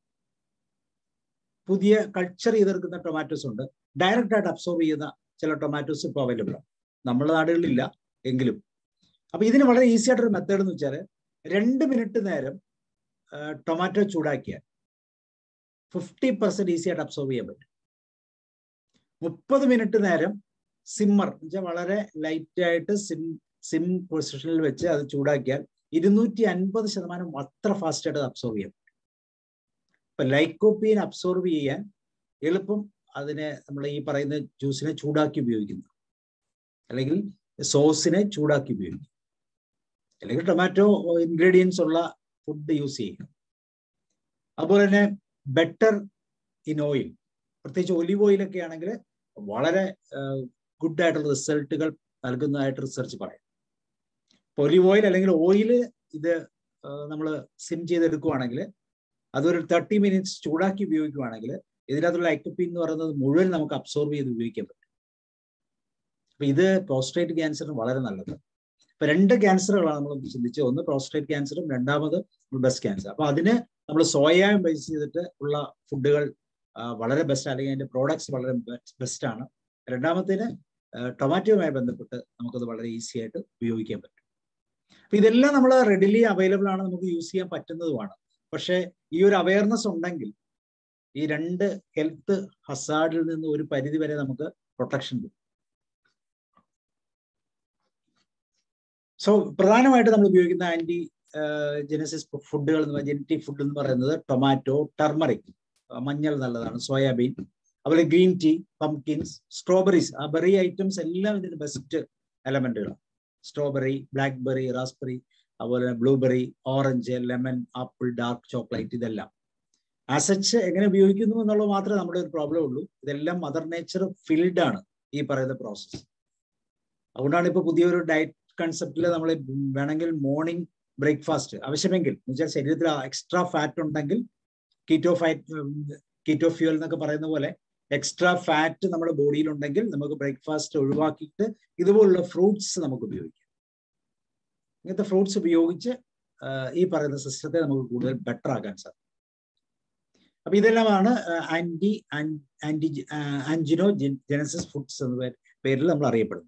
പുതിയ കൾച്ചർ ചെയ്തെടുക്കുന്ന ടൊമാറ്റോസ് ഉണ്ട് ഡയറക്റ്റ് ആയിട്ട് അബ്സോർവ് ചെയ്യുന്ന ചില ടൊമാറ്റോസ് ഇപ്പോൾ അവൈലബിൾ ആണ് നമ്മുടെ നാടുകളിലില്ല എങ്കിലും അപ്പൊ ഇതിന് വളരെ ഈസി ആയിട്ടൊരു മെത്തേഡ് എന്ന് വെച്ചാൽ രണ്ട് മിനിറ്റ് നേരം ടൊമാറ്റോ ചൂടാക്കിയാൽ ഫിഫ്റ്റി പെർസെന്റ് ഈസി ആയിട്ട് അബ്സോർവ് ചെയ്യാൻ പറ്റും മുപ്പത് മിനിറ്റ് നേരം സിമ്മർ വെച്ചാൽ വളരെ ലൈറ്റ് ആയിട്ട് സിം സിം പൊസിഷനിൽ വെച്ച് അത് ചൂടാക്കിയാൽ ഇരുന്നൂറ്റി അൻപത് ശതമാനം അത്ര ഫാസ്റ്റ് ആയിട്ട് അത് അബ്സോർവ് ചെയ്യാൻ പറ്റും ഇപ്പൊ ലൈക്കോപ്പീൻ അബ്സോർവ് ചെയ്യാൻ എളുപ്പം അതിനെ നമ്മൾ ഈ പറയുന്ന ജ്യൂസിനെ ചൂടാക്കി ഉപയോഗിക്കുന്നു അല്ലെങ്കിൽ സോസിനെ ചൂടാക്കി ഉപയോഗിക്കും അല്ലെങ്കിൽ ടൊമാറ്റോ ഇൻഗ്രീഡിയൻസ് ഉള്ള ഫുഡ് യൂസ് ചെയ്യും അതുപോലെ തന്നെ ബെറ്റർ ഇൻ ഓയിൽ പ്രത്യേകിച്ച് ഒലിവ് ഓയിലൊക്കെ ആണെങ്കിൽ വളരെ ഗുഡ് ആയിട്ടുള്ള റിസൾട്ടുകൾ നൽകുന്നതായിട്ട് റിസർച്ച് പറയാം ഒലിവ് ഓയിൽ അല്ലെങ്കിൽ ഓയിൽ ഇത് നമ്മൾ സിം ചെയ്തെടുക്കുവാണെങ്കിൽ അതൊരു തേർട്ടി മിനിറ്റ്സ് ചൂടാക്കി ഉപയോഗിക്കുവാണെങ്കിൽ ഇതിനകത്തുള്ള ഐക്കപ്പിൻ എന്ന് പറയുന്നത് മുഴുവൻ നമുക്ക് അബ്സോർവ് ചെയ്ത് ഉപയോഗിക്കാൻ പറ്റും അപ്പൊ ഇത് പ്രോസ്റ്റേറ്റ് ക്യാൻസറിന് വളരെ നല്ലത് ഇപ്പൊ രണ്ട് ക്യാൻസറുകളാണ് നമ്മൾ ചിന്തിച്ചത് ഒന്ന് പ്രോസ്റ്റേറ്റ് ക്യാൻസറും രണ്ടാമത് ബ്രസ്റ്റ് ക്യാൻസർ അപ്പൊ അതിന് നമ്മൾ സോയയും ബേസ് ചെയ്തിട്ട് ഉള്ള ഫുഡുകൾ വളരെ ബെസ്റ്റ് അല്ലെങ്കിൽ അതിന്റെ പ്രോഡക്ട്സ് വളരെ ബെസ്റ്റ് ആണ് രണ്ടാമത്തേന് ടൊമാറ്റോയുമായി ബന്ധപ്പെട്ട് നമുക്കത് വളരെ ഈസി ആയിട്ട് ഉപയോഗിക്കാൻ പറ്റും അപ്പൊ ഇതെല്ലാം നമ്മൾ റെഡിലി അവൈലബിൾ ആണ് നമുക്ക് യൂസ് ചെയ്യാൻ പറ്റുന്നതുമാണ് പക്ഷേ ഈ ഒരു അവയർനെസ് ഉണ്ടെങ്കിൽ ഈ രണ്ട് ഹെൽത്ത് ഹസാർഡിൽ നിന്ന് ഒരു പരിധി വരെ നമുക്ക് പ്രൊട്ടക്ഷൻ കിട്ടും സോ പ്രധാനമായിട്ട് നമ്മൾ ഉപയോഗിക്കുന്ന ആന്റി ജെനസിസ് ഫുഡുകൾ എന്ന് ജെനറ്റിക് ഫുഡ് എന്ന് പറയുന്നത് ടൊമാറ്റോ ടർമറിക് മഞ്ഞൾ നല്ലതാണ് സോയാബീൻ അതുപോലെ ഗ്രീൻ ടീ പംകിൻസ് സ്ട്രോബെറീസ് ആ ബെറി ഐറ്റംസ് എല്ലാം ഇതിന്റെ ബെസ്റ്റ് എലമെന്റുകളാണ് സ്ട്രോബെറി ബ്ലാക്ക് ബെറി റാസ്ബെറി അതുപോലെ blueberry orange lemon apple dark chocolate ഇതെല്ലാം ആസച്ച് എങ്ങനെ ഉപയോഗിക്കുന്നു എന്നുള്ളത് മാത്രമേ നമ്മുടെ ഒരു പ്രോബ്ലം ഉള്ളൂ ഇതെല്ലാം മദർ നേച്ചർ ഫിൽഡ് ആണ് ഈ പറയുന്ന പ്രോസസ്സ് അതുകൊണ്ടാണ് ഇപ്പൊ പുതിയൊരു ഡയറ്റ് കൺസെപ്റ്റിൽ നമ്മൾ വേണമെങ്കിൽ മോർണിംഗ് ബ്രേക്ക്ഫാസ്റ്റ് ആവശ്യമെങ്കിൽ എന്ന് വെച്ചാൽ ശരീരത്തിൽ എക്സ്ട്രാ ഫാറ്റ് ഉണ്ടെങ്കിൽ കീറ്റോ ഫാറ്റ് കീറ്റോ ഫ്യൂൽ എന്നൊക്കെ പറയുന്ന പോലെ എക്സ്ട്രാ ഫാറ്റ് നമ്മുടെ ബോഡിയിൽ ഉണ്ടെങ്കിൽ നമുക്ക് ബ്രേക്ക്ഫാസ്റ്റ് ഒഴിവാക്കിയിട്ട് ഇതുപോലുള്ള ഫ്രൂട്ട്സ് നമുക്ക് ഉപയോഗിക്കാം ഇങ്ങനത്തെ ഫ്രൂട്ട്സ് ഉപയോഗിച്ച് ഈ പറയുന്ന സിസ്റ്റത്തെ നമുക്ക് കൂടുതൽ ബെറ്റർ ആക്കാൻ സാധിക്കും അപ്പൊ ഇതെല്ലാമാണ് anti anti angiogenesis foods എന്ന പേരിൽ നമ്മൾ അറിയപ്പെടുന്നത്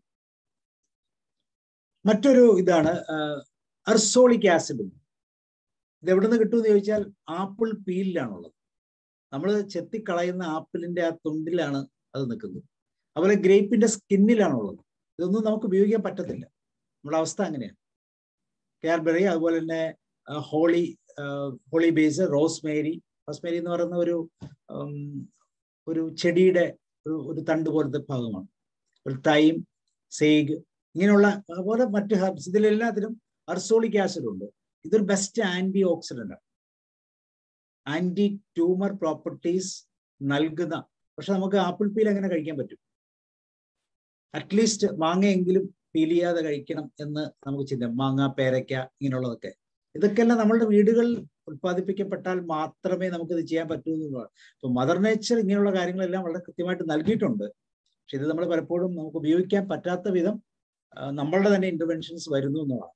മറ്റൊരു ഇതാണ് അർസോളിക് ആസിഡ് ഇത് എവിടെ നിന്ന് കിട്ടുമെന്ന് ചോദിച്ചാൽ ആപ്പിൾ പീലിലാണുള്ളത് നമ്മൾ ചെത്തിക്കളയുന്ന ആപ്പിളിന്റെ ആ തുണ്ടിലാണ് അത് നിൽക്കുന്നത് അതുപോലെ ഗ്രേപ്പിന്റെ സ്കിന്നിലാണുള്ളത് ഇതൊന്നും നമുക്ക് ഉപയോഗിക്കാൻ പറ്റത്തില്ല നമ്മുടെ അവസ്ഥ അങ്ങനെയാണ് കാർബറി അതുപോലെ തന്നെ holy holy basil rosemary rosemary എന്ന് പറയുന്ന ഒരു ഒരു ചെടിയുടെ ഒരു ഒരു തണ്ട് പോലത്തെ ഭാഗമാണ് ഒരു തൈം സേഗ് ഇങ്ങനെയുള്ള അതുപോലെ മറ്റ് ഹെർബ്സ് ഇതിലെല്ലാത്തിനും അർസോളിക് ആസിഡ് ഉണ്ട് ഇതൊരു ബെസ്റ്റ് ആന്റി ഓക്സിഡന്റ് ആണ് ആന്റി ട്യൂമർ പ്രോപ്പർട്ടീസ് നൽകുന്ന പക്ഷെ നമുക്ക് ആപ്പിൾ പീൽ എങ്ങനെ കഴിക്കാൻ പറ്റും അറ്റ്ലീസ്റ്റ് മാങ്ങയെങ്കിലും പീൽ ചെയ്യാതെ കഴിക്കണം എന്ന് നമുക്ക് ചിന്ത മാങ്ങ പേരയ്ക്ക ഇങ്ങനെയുള്ളതൊക്കെ ഇതൊക്കെയെല്ലാം നമ്മളുടെ വീടുകളിൽ ഉത്പാദിപ്പിക്കപ്പെട്ടാൽ മാത്രമേ നമുക്കിത് ചെയ്യാൻ പറ്റൂ എന്നുള്ളതാണ് ഇപ്പൊ മദർ നേച്ചർ ഇങ്ങനെയുള്ള കാര്യങ്ങളെല്ലാം വളരെ കൃത്യമായിട്ട് നൽകിയിട്ടുണ്ട് പക്ഷെ ഇത് നമ്മൾ പലപ്പോഴും നമുക്ക് ഉപയോഗിക്കാൻ പറ്റാത്ത വിധം നമ്മളുടെ തന്നെ ഇന്റർവെൻഷൻസ് വരുന്നു എന്നുള്ളതാണ്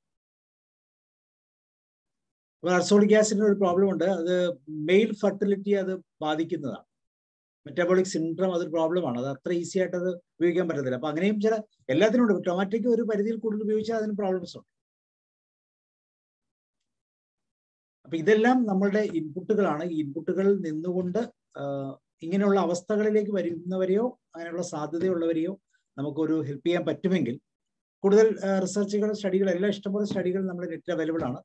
അപ്പോൾ അർസോളിക് ആസിഡിന് ഒരു പ്രോബ്ലം ഉണ്ട് അത് മെയിൽ ഫെർട്ടിലിറ്റി അത് ബാധിക്കുന്നതാണ് മെറ്റാബോളിക് സിൻഡ്രം അതൊരു പ്രോബ്ലമാണ് അത് അത്ര ഈസി ആയിട്ട് അത് ഉപയോഗിക്കാൻ പറ്റത്തില്ല അപ്പൊ അങ്ങനെയും ചില എല്ലാത്തിനും ഉണ്ട് ടൊമാറ്റോയ്ക്ക് ഒരു പരിധിയിൽ കൂടുതൽ ഉപയോഗിച്ചാൽ അതിന് പ്രോബ്ലംസ് ഉണ്ട് അപ്പൊ ഇതെല്ലാം നമ്മളുടെ ഇൻപുട്ടുകളാണ് ഈ ഇൻപുട്ടുകളിൽ നിന്നുകൊണ്ട് ഇങ്ങനെയുള്ള അവസ്ഥകളിലേക്ക് വരുന്നവരെയോ അങ്ങനെയുള്ള സാധ്യതയുള്ളവരെയോ നമുക്കൊരു ഹെൽപ്പ് ചെയ്യാൻ പറ്റുമെങ്കിൽ കൂടുതൽ റിസർച്ചുകൾ സ്റ്റഡികൾ എല്ലാം ഇഷ്ടംപോലെ സ്റ്റഡികൾ നമ്മുടെ നെറ്റിൽ അവൈലബിൾ ആണ്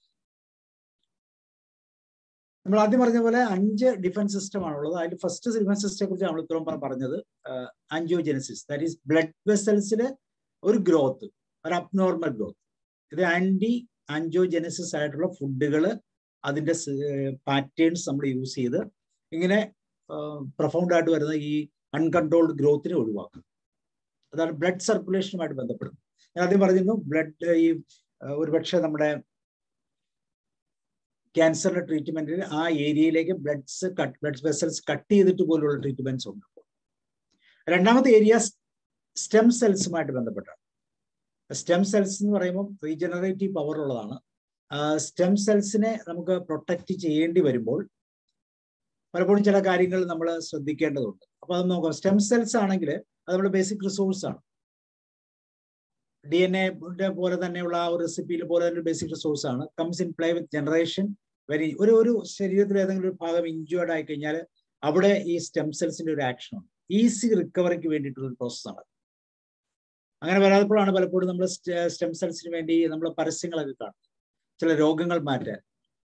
നമ്മൾ ആദ്യം പറഞ്ഞ പോലെ അഞ്ച് ഡിഫൻസ് സിസ്റ്റം ആണുള്ളത് അതിൽ ഫസ്റ്റ് ഡിഫൻസ് സിസ്റ്റത്തെ കുറിച്ച് നമ്മൾ ഇത്രയും പറഞ്ഞത് ആൻജിയോജെനസിസ് ദാറ്റ് ഈസ് ബ്ലഡ് വെസൽസിലെ ഒരു ഗ്രോത്ത് ഒരു അബ്നോർമൽ ഗ്രോത്ത് ഇത് ആന്റി ആൻജിയോജെനസിസ് ആയിട്ടുള്ള ഫുഡുകൾ അതിന്റെ പാറ്റേൺസ് നമ്മൾ യൂസ് ചെയ്ത് ഇങ്ങനെ പ്രൊഫൗണ്ട് ആയിട്ട് വരുന്ന ഈ അൺകൺട്രോൾഡ് ഗ്രോത്തിനെ ഒഴിവാക്കും അതാണ് ബ്ലഡ് സർക്കുലേഷനുമായിട്ട് ബന്ധപ്പെടുന്നത് ഞാൻ ആദ്യം പറഞ്ഞിരുന്നു ബ്ലഡ് ഈ ഒരുപക്ഷെ നമ്മുടെ ക്യാൻസറിന്റെ ട്രീറ്റ്മെന്റിൽ ആ ഏരിയയിലേക്ക് bloods cut blood vessels cut ചെയ്തിട്ട് പോലുള്ള ട്രീറ്റ്മെന്റ്സ് ഉണ്ട് രണ്ടാമത്തെ ഏരിയ സ്റ്റെം സെൽസുമായിട്ട് ബന്ധപ്പെട്ടാണ് സ്റ്റെം സെൽസ് എന്ന് പറയുമ്പോൾ റീജനറേറ്റീവ് പവർ ഉള്ളതാണ് സ്റ്റെം സെൽസിനെ നമുക്ക് പ്രൊട്ടക്റ്റ് ചെയ്യേണ്ടി വരുമ്പോൾ പലപ്പോഴും ചില കാര്യങ്ങൾ നമ്മൾ ശ്രദ്ധിക്കേണ്ടതുണ്ട് അപ്പൊ അത് നോക്കാം സ്റ്റെം സെൽസ് ആണെങ്കിൽ അത് നമ്മുടെ ബേസിക് റിസോഴ്സ് ആണ് ഡി എൻ എ പോലെ തന്നെയുള്ള ആ ഒരു റെസിപ്പിയിൽ പോലെ തന്നെ ബേസിക് റിസോഴ്സ് ആണ് comes in play with generation very ഒരു ഒരു ശരീരത്തിൽ ഏതെങ്കിലും ഒരു ഭാഗം ഇഞ്ചേർഡ് ആയി കഴിഞ്ഞാൽ അവിടെ ഈ സ്റ്റെം സെൽസിന്റെ ഒരു ആക്ഷനാണ് ഈസി റിക്കവറിക്ക് വേണ്ടിയിട്ടുള്ള ഒരു പ്രോസസ്സാണ് അങ്ങനെ വരാത്തപ്പോഴാണ് പലപ്പോഴും നമ്മൾ സ്റ്റെം സെൽസിന് വേണ്ടി നമ്മൾ പരസ്യങ്ങളൊക്കെ കാണുന്നത് ചില രോഗങ്ങൾ മാറ്റാൻ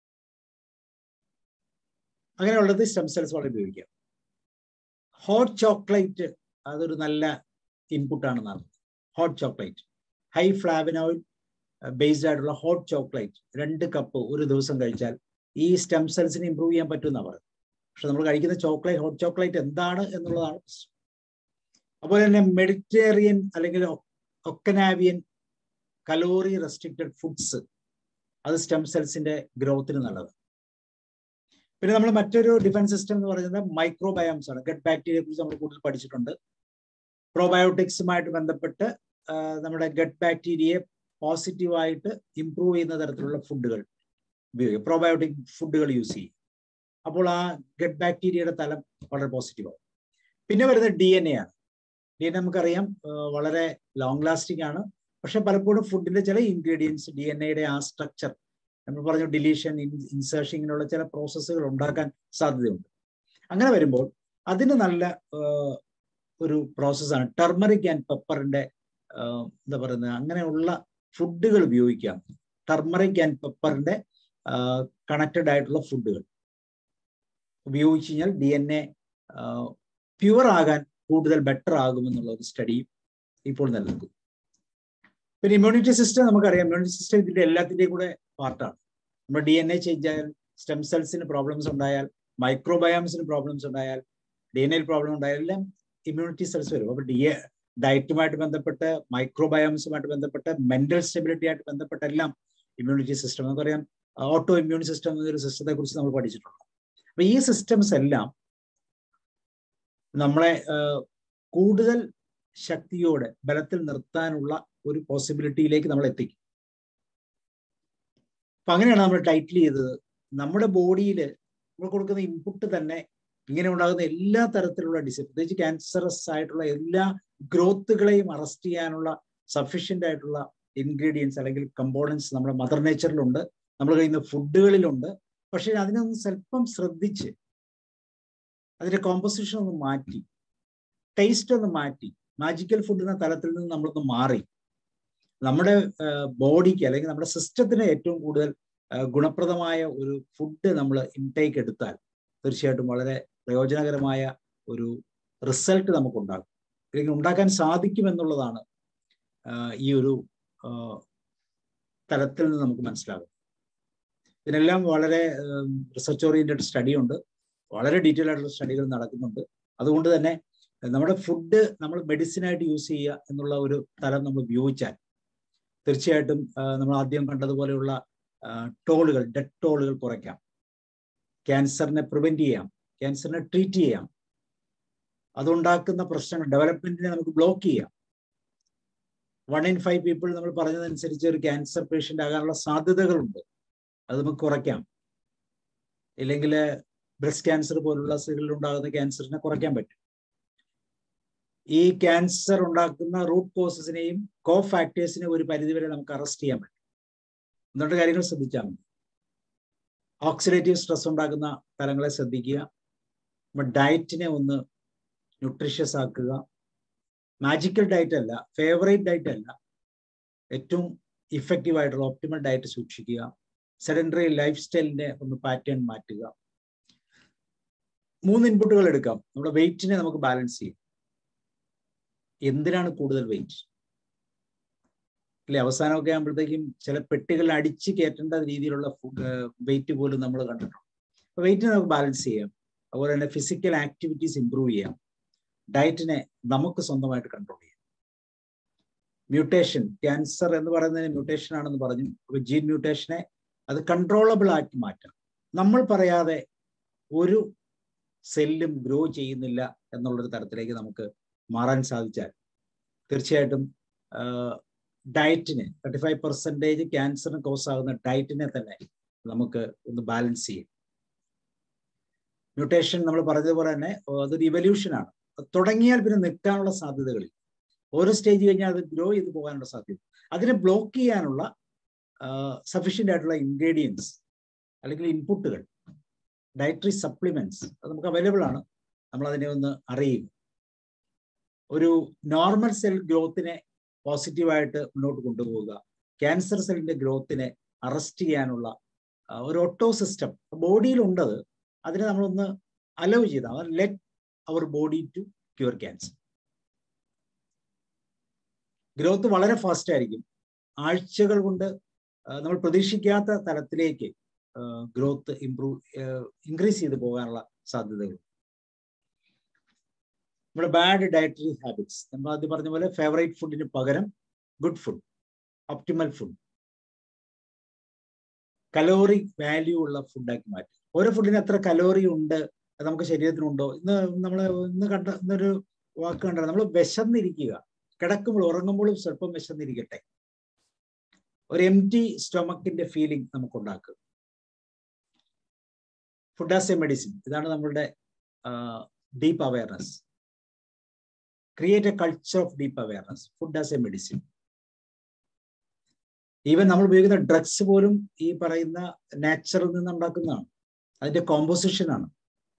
അങ്ങനെയുള്ളത് സ്റ്റെം സെൽസ് വളരെ ഉപയോഗിക്കാം ഹോട്ട് ചോക്ലേറ്റ് അതൊരു നല്ല ഇൻപുട്ടാണെന്നാണ് hot chocolate high flavonoid based ആയിട്ടുള്ള ഹോട്ട് ചോക്ലേറ്റ് രണ്ട് കപ്പ് ഒരു ദിവസം കഴിച്ചാൽ ഈ സ്റ്റെം സെൽസിനെ ഇമ്പ്രൂവ് ചെയ്യാൻ പറ്റുമെന്നാണ് പറയുന്നത് പക്ഷെ നമ്മൾ കഴിക്കുന്ന ചോക്ലേറ്റ് ഹോട്ട് ചോക്ലേറ്റ് എന്താണ് എന്നുള്ളതാണ് പ്രശ്നം അതുപോലെ തന്നെ മെഡിറ്റേറിയൻ അല്ലെങ്കിൽ ഒക്കനാവിയൻ കലോറി റെസ്ട്രിക്റ്റഡ് ഫുഡ്സ് അത് സ്റ്റെം സെൽസിന്റെ ഗ്രോത്തിന് നല്ലത് പിന്നെ നമ്മൾ മറ്റൊരു ഡിഫൻസ് സിസ്റ്റം എന്ന് പറയുന്നത് മൈക്രോബയോംസ് ആണ് ഗട്ട് ബാക്ടീരിയയെ കുറിച്ച് നമ്മൾ കൂടുതൽ പഠിച്ചിട്ടുണ്ട് പ്രോബയോട്ടിക്സുമായിട്ട് ബന്ധപ്പെട്ട് നമ്മുടെ ഗട്ട് ബാക്ടീരിയയെ പോസിറ്റീവായിട്ട് ഇംപ്രൂവ് ചെയ്യുന്ന തരത്തിലുള്ള ഫുഡുകൾ ഉപയോഗിക്കുക പ്രോബയോട്ടിക് ഫുഡുകൾ യൂസ് ചെയ്യും അപ്പോൾ ആ ഗട്ട് ബാക്ടീരിയയുടെ തലം വളരെ പോസിറ്റീവാകും പിന്നെ വരുന്നത് ഡി എൻ എ ആണ് ഡി എൻ എ നമുക്കറിയാം വളരെ ലോങ് ലാസ്റ്റിംഗ് ആണ് പക്ഷെ പലപ്പോഴും ഫുഡിന്റെ ചില ഇൻഗ്രീഡിയൻസ് ഡി എൻ എയുടെ ആ സ്ട്രക്ചർ നമ്മൾ പറഞ്ഞു ഡിലീഷൻ ഇൻസേർഷൻ ഇങ്ങനെയുള്ള ചില പ്രോസസ്സുകൾ ഉണ്ടാക്കാൻ സാധ്യതയുണ്ട് അങ്ങനെ വരുമ്പോൾ അതിന് നല്ല ഒരു പ്രോസസ്സാണ് ടെർമറിക് ആൻഡ് പെപ്പറിന്റെ എന്താ പറയുന്നത് അങ്ങനെയുള്ള ഫുഡുകൾ ഉപയോഗിക്കാം ടർമറിക് ആൻഡ് പെപ്പറിന്റെ കണക്റ്റഡ് ആയിട്ടുള്ള ഫുഡുകൾ ഉപയോഗിച്ച് കഴിഞ്ഞാൽ ഡി എൻ എ പ്യുവർ ആകാൻ കൂടുതൽ ബെറ്റർ ആകുമെന്നുള്ള ഒരു സ്റ്റഡി ഇപ്പോൾ നിലനിൽക്കും പിന്നെ ഇമ്മ്യൂണിറ്റി സിസ്റ്റം നമുക്കറിയാം ഇമ്മ്യൂണിറ്റി സിസ്റ്റം ഇതിന്റെ എല്ലാത്തിന്റെയും കൂടെ പാർട്ടാണ് നമ്മുടെ ഡി എൻ എ ചേഞ്ച് ആയാൽ സ്റ്റെം സെൽസിന് പ്രോബ്ലംസ് ഉണ്ടായാൽ മൈക്രോബയോംസിന് പ്രോബ്ലംസ് ഉണ്ടായാൽ ഡി എൻ എയിൽ പ്രോബ്ലം ഉണ്ടായാൽ എല്ലാം ഇമ്മ്യൂണിറ്റി സെൽസ് വരും അപ്പൊ ഡി എ ഡയറ്റുമായിട്ട് ബന്ധപ്പെട്ട് മൈക്രോബയോംസുമായിട്ട് ബന്ധപ്പെട്ട് മെന്റൽ സ്റ്റെബിലിറ്റി ആയിട്ട് ബന്ധപ്പെട്ട എല്ലാം ഇമ്മ്യൂണിറ്റി സിസ്റ്റം നമുക്കറിയാം ഓട്ടോ ഇമ്മ്യൂൺ സിസ്റ്റം എന്നൊരു സിസ്റ്റത്തെ കുറിച്ച് നമ്മൾ പഠിച്ചിട്ടുണ്ട് അപ്പൊ ഈ സിസ്റ്റംസ് എല്ലാം നമ്മളെ കൂടുതൽ ശക്തിയോടെ ബലത്തിൽ നിർത്താനുള്ള ഒരു പോസിബിലിറ്റിയിലേക്ക് നമ്മൾ എത്തിക്കും അപ്പൊ അങ്ങനെയാണ് നമ്മൾ ടൈറ്റിൽ ചെയ്തത് നമ്മുടെ ബോഡിയിൽ നമ്മൾ കൊടുക്കുന്ന ഇൻപുട്ട് തന്നെ ഇങ്ങനെ ഉണ്ടാകുന്ന എല്ലാ തരത്തിലുള്ള ഡിസീസ് പ്രത്യേകിച്ച് ക്യാൻസറസ് ആയിട്ടുള്ള എല്ലാ ഗ്രോത്തുകളെയും അറസ്റ്റ് ചെയ്യാനുള്ള സഫീഷ്യൻ്റ് ആയിട്ടുള്ള ഇൻഗ്രീഡിയൻസ് അല്ലെങ്കിൽ കമ്പോണൻസ് നമ്മുടെ മദർ നേച്ചറിലുണ്ട് നമ്മൾ കഴിക്കുന്ന ഫുഡുകളിലുണ്ട് പക്ഷെ അതിനൊന്ന് സ്വല്പം ശ്രദ്ധിച്ച് അതിന്റെ കോമ്പോസിഷൻ ഒന്ന് മാറ്റി ടേസ്റ്റ് ഒന്ന് മാറ്റി മാജിക്കൽ ഫുഡ് എന്ന തലത്തിൽ നിന്ന് നമ്മളൊന്ന് മാറി നമ്മുടെ ബോഡിക്ക് അല്ലെങ്കിൽ നമ്മുടെ സിസ്റ്റത്തിന് ഏറ്റവും കൂടുതൽ ഗുണപ്രദമായ ഒരു ഫുഡ് നമ്മൾ ഇൻടേക്ക് എടുത്താൽ തീർച്ചയായിട്ടും വളരെ പ്രയോജനകരമായ ഒരു റിസൾട്ട് നമുക്കുണ്ടാകും അല്ലെങ്കിൽ ഉണ്ടാക്കാൻ സാധിക്കുമെന്നുള്ളതാണ് ഈ ഒരു തലത്തിൽ നിന്ന് നമുക്ക് മനസ്സിലാകും ഇതിനെല്ലാം വളരെ റിസർച്ച് ഓറിയന്റഡ് സ്റ്റഡി ഉണ്ട് വളരെ ഡീറ്റെയിൽ ആയിട്ടുള്ള സ്റ്റഡികൾ നടക്കുന്നുണ്ട് അതുകൊണ്ട് തന്നെ നമ്മുടെ ഫുഡ് നമ്മൾ മെഡിസിനായിട്ട് യൂസ് ചെയ്യുക എന്നുള്ള ഒരു തലം നമ്മൾ ഉപയോഗിച്ചാൽ തീർച്ചയായിട്ടും നമ്മൾ ആദ്യം കണ്ടതുപോലെയുള്ള ടോളുകൾ ഡെഡ് ടോളുകൾ കുറയ്ക്കാം ക്യാൻസറിനെ പ്രിവെന്റ് ചെയ്യാം ക്യാൻസറിനെ ട്രീറ്റ് ചെയ്യാം അതുണ്ടാക്കുന്ന പ്രശ്നങ്ങൾ ഡെവലപ്മെന്റിനെ നമുക്ക് ബ്ലോക്ക് ചെയ്യാം വൺ ഇൻ ഫൈവ് പീപ്പിൾ നമ്മൾ പറഞ്ഞതനുസരിച്ച് ഒരു ക്യാൻസർ പേഷ്യൻ്റ് ആകാനുള്ള സാധ്യതകളുണ്ട് അത് നമുക്ക് കുറയ്ക്കാം ഇല്ലെങ്കിൽ ബ്രസ്റ്റ് ക്യാൻസർ പോലുള്ള സ്ത്രീകളിൽ ഉണ്ടാകുന്ന ക്യാൻസറിനെ കുറയ്ക്കാൻ പറ്റും ഈ ക്യാൻസർ ഉണ്ടാക്കുന്ന റൂട്ട് കോസസിനെയും കോ ഫാക്ടേഴ്സിനെ ഒരു പരിധിവരെ നമുക്ക് അറസ്റ്റ് ചെയ്യാൻ പറ്റും എന്നിട്ട് കാര്യങ്ങൾ ശ്രദ്ധിച്ചാൽ മതി ഓക്സിഡേറ്റീവ് സ്ട്രെസ് ഉണ്ടാക്കുന്ന തലങ്ങളെ ശ്രദ്ധിക്കുക നമ്മുടെ ഡയറ്റിനെ ഒന്ന് ന്യൂട്രീഷ്യസ് ആക്കുക മാജിക്കൽ ഡയറ്റ് അല്ല ഫേവറേറ്റ് ഡയറ്റ് അല്ല ഏറ്റവും ഇഫക്റ്റീവ് ആയിട്ടുള്ള ഓപ്റ്റിമൽ ഡയറ്റ് സൂക്ഷിക്കുക സെഡൻഡറി ലൈഫ് സ്റ്റൈലിന്റെ ഒന്ന് പാറ്റേൺ മാറ്റുക മൂന്ന് ഇൻപുട്ടുകൾ എടുക്കാം നമ്മുടെ വെയിറ്റിനെ നമുക്ക് ബാലൻസ് ചെയ്യും എന്തിനാണ് കൂടുതൽ വെയിറ്റ് അല്ലെ അവസാനമൊക്കെ ആകുമ്പോഴത്തേക്കും ചില പെട്ടികൾ അടിച്ച് കയറ്റേണ്ട രീതിയിലുള്ള വെയിറ്റ് പോലും നമ്മൾ കണ്ടിട്ടുണ്ട് അപ്പൊ വെയിറ്റിനെ നമുക്ക് ബാലൻസ് ചെയ്യാം അതുപോലെ തന്നെ ഫിസിക്കൽ ആക്ടിവിറ്റീസ് ഇമ്പ്രൂവ് ചെയ്യാം ഡയറ്റിനെ നമുക്ക് സ്വന്തമായിട്ട് കൺട്രോൾ ചെയ്യാം മ്യൂട്ടേഷൻ ക്യാൻസർ എന്ന് പറയുന്നതിന് മ്യൂട്ടേഷൻ ആണെന്ന് പറഞ്ഞു അപ്പൊ ജീൻ മ്യൂട്ടേഷനെ അത് കൺട്രോളബിൾ ആക്കി മാറ്റാം നമ്മൾ പറയാതെ ഒരു സെല്ലും ഗ്രോ ചെയ്യുന്നില്ല എന്നുള്ളൊരു തരത്തിലേക്ക് നമുക്ക് മാറാൻ സാധിച്ചാൽ തീർച്ചയായിട്ടും ഡയറ്റിന് തേർട്ടി ഫൈവ് പെർസെൻറ്റേജ് ക്യാൻസറിന് കോസ് ആകുന്ന ഡയറ്റിനെ തന്നെ നമുക്ക് ഒന്ന് ബാലൻസ് ചെയ്യും മ്യൂട്ടേഷൻ നമ്മൾ പറഞ്ഞതുപോലെ തന്നെ അതൊരു ഇവല്യൂഷനാണ് തുടങ്ങിയാൽ പിന്നെ നിൽക്കാനുള്ള സാധ്യതകളിൽ ഓരോ സ്റ്റേജ് കഴിഞ്ഞാൽ അത് ഗ്രോ ചെയ്ത് പോകാനുള്ള സാധ്യത അതിനെ ബ്ലോക്ക് ചെയ്യാനുള്ള സഫീഷ്യൻ്റ് ആയിട്ടുള്ള ഇൻഗ്രീഡിയൻസ് അല്ലെങ്കിൽ ഇൻപുട്ടുകൾ ഡയറ്ററി സപ്ലിമെന്റ്സ് അത് നമുക്ക് അവൈലബിൾ ആണ് നമ്മൾ അതിനെ ഒന്ന് അറിയുക ഒരു നോർമൽ സെൽ ഗ്രോത്തിനെ പോസിറ്റീവായിട്ട് മുന്നോട്ട് കൊണ്ടുപോവുക ക്യാൻസർ സെല്ലിന്റെ ഗ്രോത്തിനെ അറസ്റ്റ് ചെയ്യാനുള്ള ഒരു ഓട്ടോ സിസ്റ്റം ബോഡിയിലുണ്ടത് അതിനെ നമ്മളൊന്ന് അലവ് ചെയ്താൽ let our body to cure cancer growth വളരെ ഫാസ്റ്റ് ആയിരിക്കും ആഴ്ചകൾ കൊണ്ട് നമ്മൾ പ്രതീക്ഷിക്കാത്ത തലത്തിലേക്ക് ഗ്രോത്ത് ഇംപ്രൂവ് ഇൻക്രീസ് ചെയ്ത് പോകാനുള്ള സാധ്യതകൾ നമ്മുടെ ബാഡ് ഡയറ്ററി ഹാബിറ്റ്സ് നമ്മൾ ആദ്യം പറഞ്ഞ പോലെ ഫേവറേറ്റ് ഫുഡിന് പകരം good food optimal food calorie value ഉള്ള ഫുഡാക്കി മാറ്റും ഓരോ ഫുഡിന് എത്ര കലോറി ഉണ്ട് അത് നമുക്ക് ശരീരത്തിനുണ്ടോ ഇന്ന് നമ്മൾ ഇന്ന് കണ്ട ഇന്നൊരു വാക്ക് കണ്ട നമ്മൾ വിശന്നിരിക്കുക കിടക്കുമ്പോൾ ഉറങ്ങുമ്പോഴും സ്വല്പം വിശന്നിരിക്കട്ടെ ഒരു എം ടി സ്റ്റൊമക്കിന്റെ ഫീലിംഗ് നമുക്ക് ഉണ്ടാക്കുക ഫുഡ് ആസ് എ മെഡിസിൻ ഇതാണ് നമ്മളുടെ deep awareness create a culture of deep awareness food as a medicine even നമ്മൾ ഉപയോഗിക്കുന്ന ഡ്രഗ്സ് പോലും ഈ പറയുന്ന നാച്ചറിൽ നിന്ന് ഉണ്ടാക്കുന്നതാണ് അതിന്റെ കോമ്പോസിഷൻ ആണ്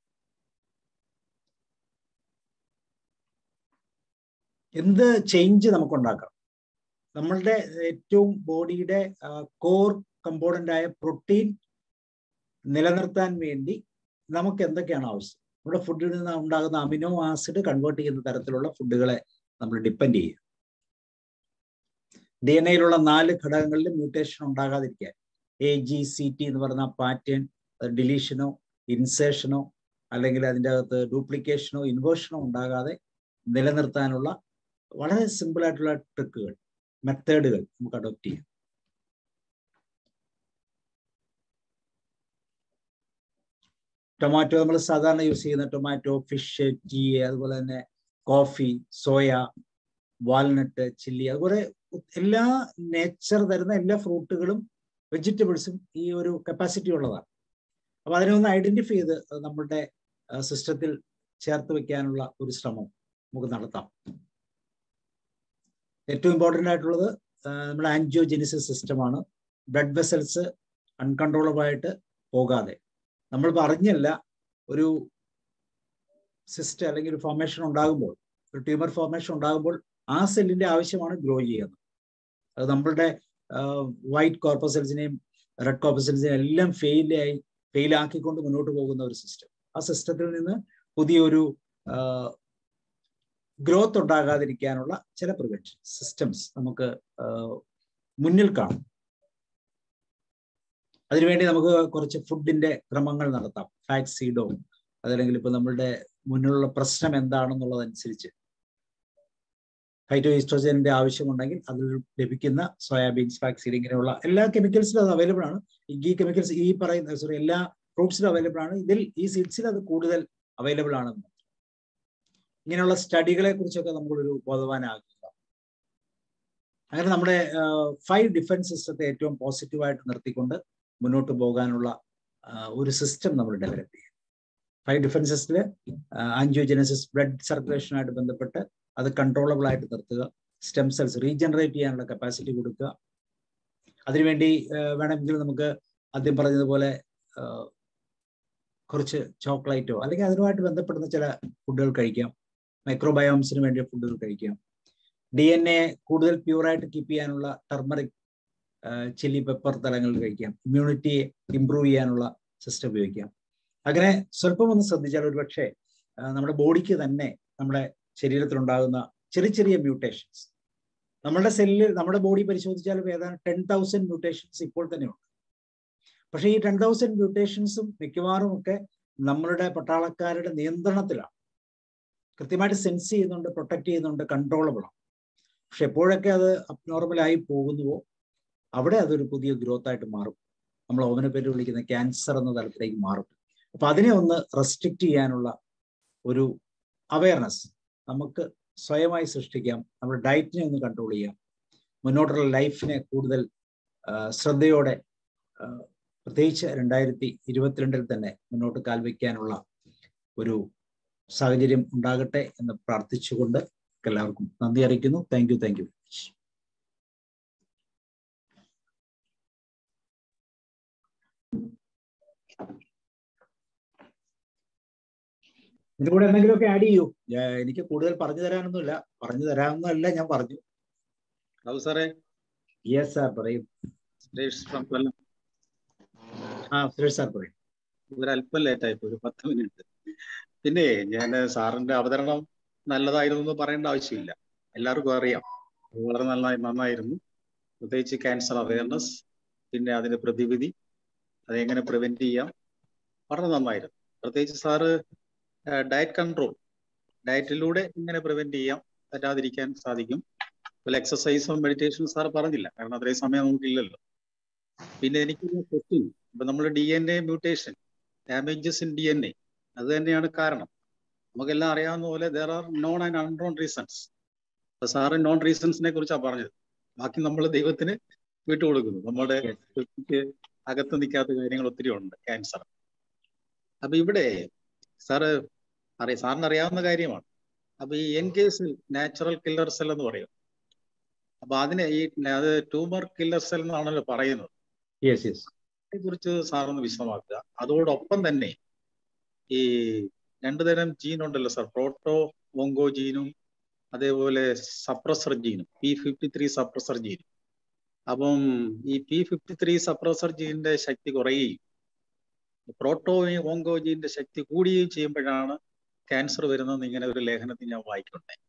എന്ത് ചേഞ്ച് നമുക്ക് ഉണ്ടാക്കാം നമ്മളുടെ ഏറ്റവും ബോഡിയുടെ കോർ കമ്പോണന്റ് ആയ പ്രോട്ടീൻ നിലനിർത്താൻ വേണ്ടി നമുക്ക് എന്തൊക്കെയാണ് ആവശ്യം നമ്മുടെ ഫുഡിൽ നിന്ന് ഉണ്ടാകുന്ന അമിനോ ആസിഡ് കൺവേർട്ട് ചെയ്യുന്ന തരത്തിലുള്ള ഫുഡുകളെ നമ്മൾ ഡിപ്പെൻഡ് ചെയ്യും ഡി എൻ എയിലുള്ള നാല് ഘടകങ്ങളിൽ മ്യൂട്ടേഷൻ ഉണ്ടാകാതിരിക്കാൻ എ ജി സി ടി എന്ന് പറയുന്ന പാറ്റേൺ ഡിലീഷനോ ഇൻസേഷനോ അല്ലെങ്കിൽ അതിൻ്റെ അകത്ത് ഡ്യൂപ്ലിക്കേഷനോ ഇൻവേർഷനോ ഉണ്ടാകാതെ നിലനിർത്താനുള്ള വളരെ സിമ്പിൾ ആയിട്ടുള്ള ട്രിക്കുകൾ മെത്തേഡുകൾ നമുക്ക് അഡോപ്റ്റ് ചെയ്യാം ടൊമാറ്റോ നമ്മൾ സാധാരണ യൂസ് ചെയ്യുന്ന ടൊമാറ്റോ ഫിഷ് ടീ അതുപോലെ തന്നെ കോഫി സോയ വാൽനട്ട് ചില്ലി അതുപോലെ എല്ലാ നേച്ചർ തരുന്ന എല്ലാ ഫ്രൂട്ടുകളും വെജിറ്റബിൾസും ഈ ഒരു കപ്പാസിറ്റി ഉള്ളതാണ് അപ്പൊ അതിനെ ഒന്ന് ഐഡന്റിഫൈ ചെയ്ത് നമ്മളുടെ സിസ്റ്റത്തിൽ ചേർത്ത് വെക്കാനുള്ള ഒരു ശ്രമം നമുക്ക് നടത്താം ഏറ്റവും ഇമ്പോർട്ടൻ്റ് ആയിട്ടുള്ളത് നമ്മുടെ ആൻജിയോജെനിസിസ് സിസ്റ്റമാണ് ബ്ലഡ് വെസൽസ് അൺകൺട്രോളബിൾ ആയിട്ട് പോകാതെ നമ്മൾ പറഞ്ഞല്ല ഒരു സിസ്റ്റ് അല്ലെങ്കിൽ ഒരു ഫോർമേഷൻ ഉണ്ടാകുമ്പോൾ ഒരു ട്യൂമർ ഫോർമേഷൻ ഉണ്ടാകുമ്പോൾ ആ സെല്ലിന്റെ ആവശ്യമാണ് ഗ്രോ ചെയ്യുന്നത് അത് നമ്മളുടെ വൈറ്റ് കോർപ്പസെൽസിനെയും റെഡ് കോർപ്പസെൽസിനെയും എല്ലാം ഫെയിലായി ഫെയിലാക്കിക്കൊണ്ട് മുന്നോട്ട് പോകുന്ന ഒരു സിസ്റ്റം ആ സിസ്റ്റത്തിൽ നിന്ന് പുതിയൊരു ഗ്രോത്ത് ഉണ്ടാകാതിരിക്കാനുള്ള ചില പ്രിവെൻഷൻ സിസ്റ്റംസ് നമുക്ക് മുന്നിൽ കാണും അതിനുവേണ്ടി നമുക്ക് കുറച്ച് ഫുഡിന്റെ ക്രമങ്ങൾ നടത്താം ഫാക്ട് സീഡോ അതല്ലെങ്കിൽ ഇപ്പൊ നമ്മളുടെ മുന്നിലുള്ള പ്രശ്നം എന്താണെന്നുള്ളതനുസരിച്ച് ഫൈറ്റോ ഈസ്ട്രോജന്റെ ആവശ്യമുണ്ടെങ്കിൽ അതിൽ ലഭിക്കുന്ന സോയാബീൻസ് ഫാക്സീഡ് ഇങ്ങനെയുള്ള എല്ലാ കെമിക്കൽസിലും അത് അവൈലബിൾ ആണ് ഈ കെമിക്കൽസ് ഈ പറയുന്ന സോറി എല്ലാ ഫ്രൂട്ട്സിലും അവൈലബിൾ ആണ് ഇതിൽ ഈ സീഡ്സിൽ അത് കൂടുതൽ അവൈലബിൾ ആണെന്ന് ഇങ്ങനെയുള്ള സ്റ്റഡികളെ കുറിച്ചൊക്കെ നമ്മളൊരു ബോധവാനാകുക അങ്ങനെ നമ്മുടെ ഫൈവ് ഡിഫൻസ് സിസ്റ്റത്തെ ഏറ്റവും പോസിറ്റീവായിട്ട് നിർത്തിക്കൊണ്ട് മുന്നോട്ട് പോകാനുള്ള ഒരു സിസ്റ്റം നമ്മൾ ഡെവലപ്പ് ചെയ്യും ഫൈവ് ഡിഫൻസസിൽ ആൻജിയോജനസിസ് ബ്ലഡ് സർക്കുലേഷനുമായിട്ട് ബന്ധപ്പെട്ട് അത് കൺട്രോളബിൾ ആയിട്ട് നിർത്തുക സ്റ്റെം സെൽസ് റീജനറേറ്റ് ചെയ്യാനുള്ള കപ്പാസിറ്റി കൊടുക്കുക അതിനുവേണ്ടി വേണമെങ്കിൽ നമുക്ക് ആദ്യം പറഞ്ഞതുപോലെ കുറച്ച് ചോക്ലേറ്റോ അല്ലെങ്കിൽ അതിനുമായിട്ട് ബന്ധപ്പെടുന്ന ചില ഫുഡുകൾ കഴിക്കാം മൈക്രോബയോംസിന് വേണ്ടിയ ഫുഡുകൾ കഴിക്കാം ഡി എൻ എ കൂടുതൽ പ്യൂറായിട്ട് കീപ്പ് ചെയ്യാനുള്ള ടർമറിക് ചില്ലി പെപ്പർ തലങ്ങളിൽ കഴിക്കാം ഇമ്മ്യൂണിറ്റിയെ ഇമ്പ്രൂവ് ചെയ്യാനുള്ള സിസ്റ്റം ഉപയോഗിക്കാം അങ്ങനെ സ്വല്പം ഒന്ന് ശ്രദ്ധിച്ചാൽ ഒരുപക്ഷെ നമ്മുടെ ബോഡിക്ക് തന്നെ നമ്മുടെ ശരീരത്തിലുണ്ടാകുന്ന ചെറിയ ചെറിയ മ്യൂട്ടേഷൻസ് നമ്മുടെ സെല്ലിൽ നമ്മുടെ ബോഡി പരിശോധിച്ചാലും ഏതാണ്ട് ടെൻ തൗസൻഡ് മ്യൂട്ടേഷൻസ് ഇപ്പോൾ തന്നെ ഉണ്ട് പക്ഷേ ഈ ടെൻ തൗസൻഡ് മ്യൂട്ടേഷൻസും മിക്കവാറും ഒക്കെ നമ്മളുടെ പട്ടാളക്കാരുടെ നിയന്ത്രണത്തിലാണ് കൃത്യമായിട്ട് സെൻസ് ചെയ്യുന്നുണ്ട് പ്രൊട്ടക്ട് ചെയ്യുന്നുണ്ട് കൺട്രോളബിൾ ആണ് പക്ഷെ എപ്പോഴൊക്കെ അത് അബ്നോർമലായി പോകുന്നുവോ അവിടെ അതൊരു പുതിയ ഗ്രോത്ത് ആയിട്ട് മാറും നമ്മൾ ഓവനെ പേര് വിളിക്കുന്ന ക്യാൻസർ എന്ന തലത്തിലേക്ക് മാറും അപ്പൊ അതിനെ ഒന്ന് റെസ്ട്രിക്റ്റ് ചെയ്യാനുള്ള ഒരു അവയർനെസ് നമുക്ക് സ്വയമായി സൃഷ്ടിക്കാം നമ്മുടെ ഡയറ്റിനെ ഒന്ന് കൺട്രോൾ ചെയ്യാം മുന്നോട്ടുള്ള ലൈഫിനെ കൂടുതൽ ശ്രദ്ധയോടെ പ്രത്യേകിച്ച് രണ്ടായിരത്തി ഇരുപത്തിരണ്ടിൽ തന്നെ മുന്നോട്ട് കാൽവയ്ക്കാനുള്ള ഒരു സാഹചര്യം ഉണ്ടാകട്ടെ എന്ന് പ്രാർത്ഥിച്ചുകൊണ്ട് എല്ലാവർക്കും നന്ദി അറിയിക്കുന്നു താങ്ക് യു താങ്ക് യു ഇതിന്റെ കൂടെ എന്തെങ്കിലുമൊക്കെ ആഡ് ചെയ്യൂ എനിക്ക് കൂടുതൽ പറഞ്ഞു തരാനൊന്നുമില്ല പറഞ്ഞു തരാമെന്നല്ല ഞാൻ പറഞ്ഞു ഹലോ സാറേ യെസ് സാർ പറയും സുരേഷ് ഫ്രം കൊല്ലം ആ സുരേഷ് സാർ പറയും ഒരു അല്പം ലേറ്റ് ആയിപ്പോ ഒരു പത്ത് മിനിറ്റ് പിന്നെ ഞാൻ സാറിന്റെ അവതരണം നല്ലതായിരുന്നു എന്ന് പറയേണ്ട ആവശ്യമില്ല എല്ലാവർക്കും അറിയാം വളരെ നന്നായി നന്നായിരുന്നു പ്രത്യേകിച്ച് ക്യാൻസർ അവയർനെസ് പിന്നെ അതിന്റെ പ്രതിവിധി അതെങ്ങനെ പ്രിവെന്റ് ചെയ്യാം വളരെ നന്നായിരുന്നു പ്രത്യേകിച്ച് സാറ് ഡയറ്റ് കൺട്രോൾ ഡയറ്റിലൂടെ ഇങ്ങനെ പ്രിവെന്റ് ചെയ്യാം പറ്റാതിരിക്കാൻ സാധിക്കും അതുപോലെ എക്സസൈസും മെഡിറ്റേഷനും സാർ പറഞ്ഞില്ല കാരണം അത്രയും സമയം നമുക്കില്ലല്ലോ പിന്നെ എനിക്കൊരു ക്വസ്റ്റ്യൻ ഇപ്പൊ നമ്മൾ D N A mutation damages in D N A അത് തന്നെയാണ് കാരണം നമുക്കെല്ലാം അറിയാവുന്ന പോലെ there are known and unknown reasons അപ്പൊ സാറ് നോൺ റീസൺസിനെ കുറിച്ചാണ് പറഞ്ഞത് ബാക്കി നമ്മൾ ദൈവത്തിന് വിട്ടുകൊടുക്കുന്നു നമ്മുടെ അകത്ത് നിൽക്കാത്ത കാര്യങ്ങൾ ഒത്തിരി ഉണ്ട് ക്യാൻസർ അപ്പൊ ഇവിടെ സാറ് അറിയ സാറിന് അറിയാവുന്ന കാര്യമാണ് അപ്പൊ ഈ എൻ കേസിൽ നാച്ചുറൽ കില്ലർ സെൽ എന്ന് പറയും അപ്പൊ അതിനെ ഈ അത് ട്യൂമർ കില്ലർ സെൽ എന്നാണല്ലോ പറയുന്നത് യെസ് യെസ് അതിനെ കുറിച്ച് സാറൊന്ന് വിശദമാക്കുക അതോടൊപ്പം തന്നെ ഈ രണ്ടു തരം ജീൻ ഉണ്ടല്ലോ സാർ പ്രോട്ടോ ഓങ്കോ ജീനും അതേപോലെ സപ്രസർ ജീനും പി ഫിഫ്റ്റി ത്രീ സപ്രസർ ജീനും അപ്പം ഈ പി ഫിഫ്റ്റി ത്രീ സപ്രസർ ജീനിന്റെ ശക്തി കുറയുകയും പ്രോട്ടോ ഓങ്കോ ജീനിന്റെ ശക്തി കൂടുകയും ചെയ്യുമ്പോഴാണ് ക്യാൻസർ വരുന്നതെന്ന് ഇങ്ങനെ ഒരു ലേഖനത്തിൽ ഞാൻ വായിക്കുന്നുണ്ടായി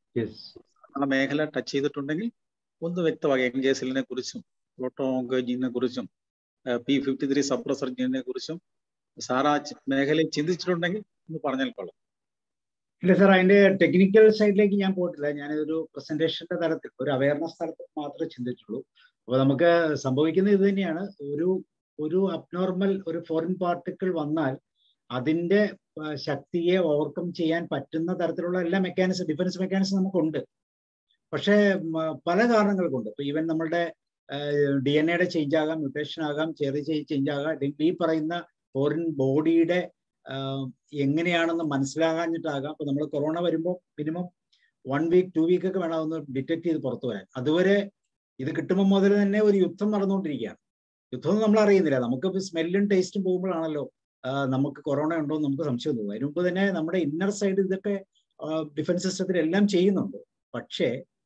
ആ മേഖല ടച്ച് ചെയ്തിട്ടുണ്ടെങ്കിൽ ഒന്ന് വ്യക്തമാക്കി എൻ ജെ സെല്ലിനെ കുറിച്ചും പ്രോട്ടോ ഓങ്കോ ജീനിനെ കുറിച്ചും പി ഫിഫ്റ്റി ത്രീ സപ്രസർ ജീനിനെ കുറിച്ചും സാർ ആ മേഖലയിൽ ചിന്തിച്ചിട്ടുണ്ടെങ്കിൽ ഒന്ന് പറഞ്ഞാൽ കൊള്ളാം ഇല്ല സാർ അതിന്റെ ടെക്നിക്കൽ സൈഡിലേക്ക് ഞാൻ പോയിട്ടില്ല ഞാനൊരു പ്രസന്റേഷന്റെ തലത്തിൽ ഒരു അവയർനെസ് തലത്തിൽ മാത്രമേ ചിന്തിച്ചുള്ളൂ അപ്പൊ നമുക്ക് സംഭവിക്കുന്നത് ഇത് തന്നെയാണ് ഒരു ഒരു അബ്നോർമൽ ഒരു ഫോറിൻ പാർട്ടിക്കിൾ വന്നാൽ അതിന്റെ ശക്തിയെ ഓവർകം ചെയ്യാൻ പറ്റുന്ന തരത്തിലുള്ള എല്ലാ മെക്കാനിസം ഡിഫൻസ് മെക്കാനിസം നമുക്കുണ്ട് പക്ഷേ പല കാരണങ്ങൾ കൊണ്ട് ഇപ്പൊ ഈവൻ നമ്മളുടെ ഡി എൻ എയുടെ ചേഞ്ച് ആകാം മ്യൂട്ടേഷൻ ആകാം ചെറിയ ചേഞ്ച് ആകാം അല്ലെങ്കിൽ ഈ പറയുന്ന ഫോറിൻ ബോഡിയുടെ എങ്ങനെയാണെന്ന് മനസ്സിലാകാഞ്ഞിട്ടാകാം ഇപ്പൊ നമ്മൾ കൊറോണ വരുമ്പോൾ minimum one week two week ഒക്കെ വേണം ഒന്ന് ഡിറ്റക്ട് ചെയ്ത് പുറത്തു വരാൻ അതുവരെ ഇത് കിട്ടുമ്പോൾ മുതൽ തന്നെ ഒരു യുദ്ധം നടന്നുകൊണ്ടിരിക്കുകയാണ് യുദ്ധം നമ്മൾ അറിയുന്നില്ല നമുക്ക് സ്മെല്ലും ടേസ്റ്റും പോകുമ്പോഴാണല്ലോ നമുക്ക് കൊറോണ ഉണ്ടോ എന്ന് നമുക്ക് സംശയം തോന്നും അതിന് മുമ്പ് തന്നെ നമ്മുടെ ഇന്നർ സൈഡ് ഇതൊക്കെ ഡിഫൻസ് സിസ്റ്റത്തിൽ എല്ലാം ചെയ്യുന്നുണ്ട് പക്ഷേ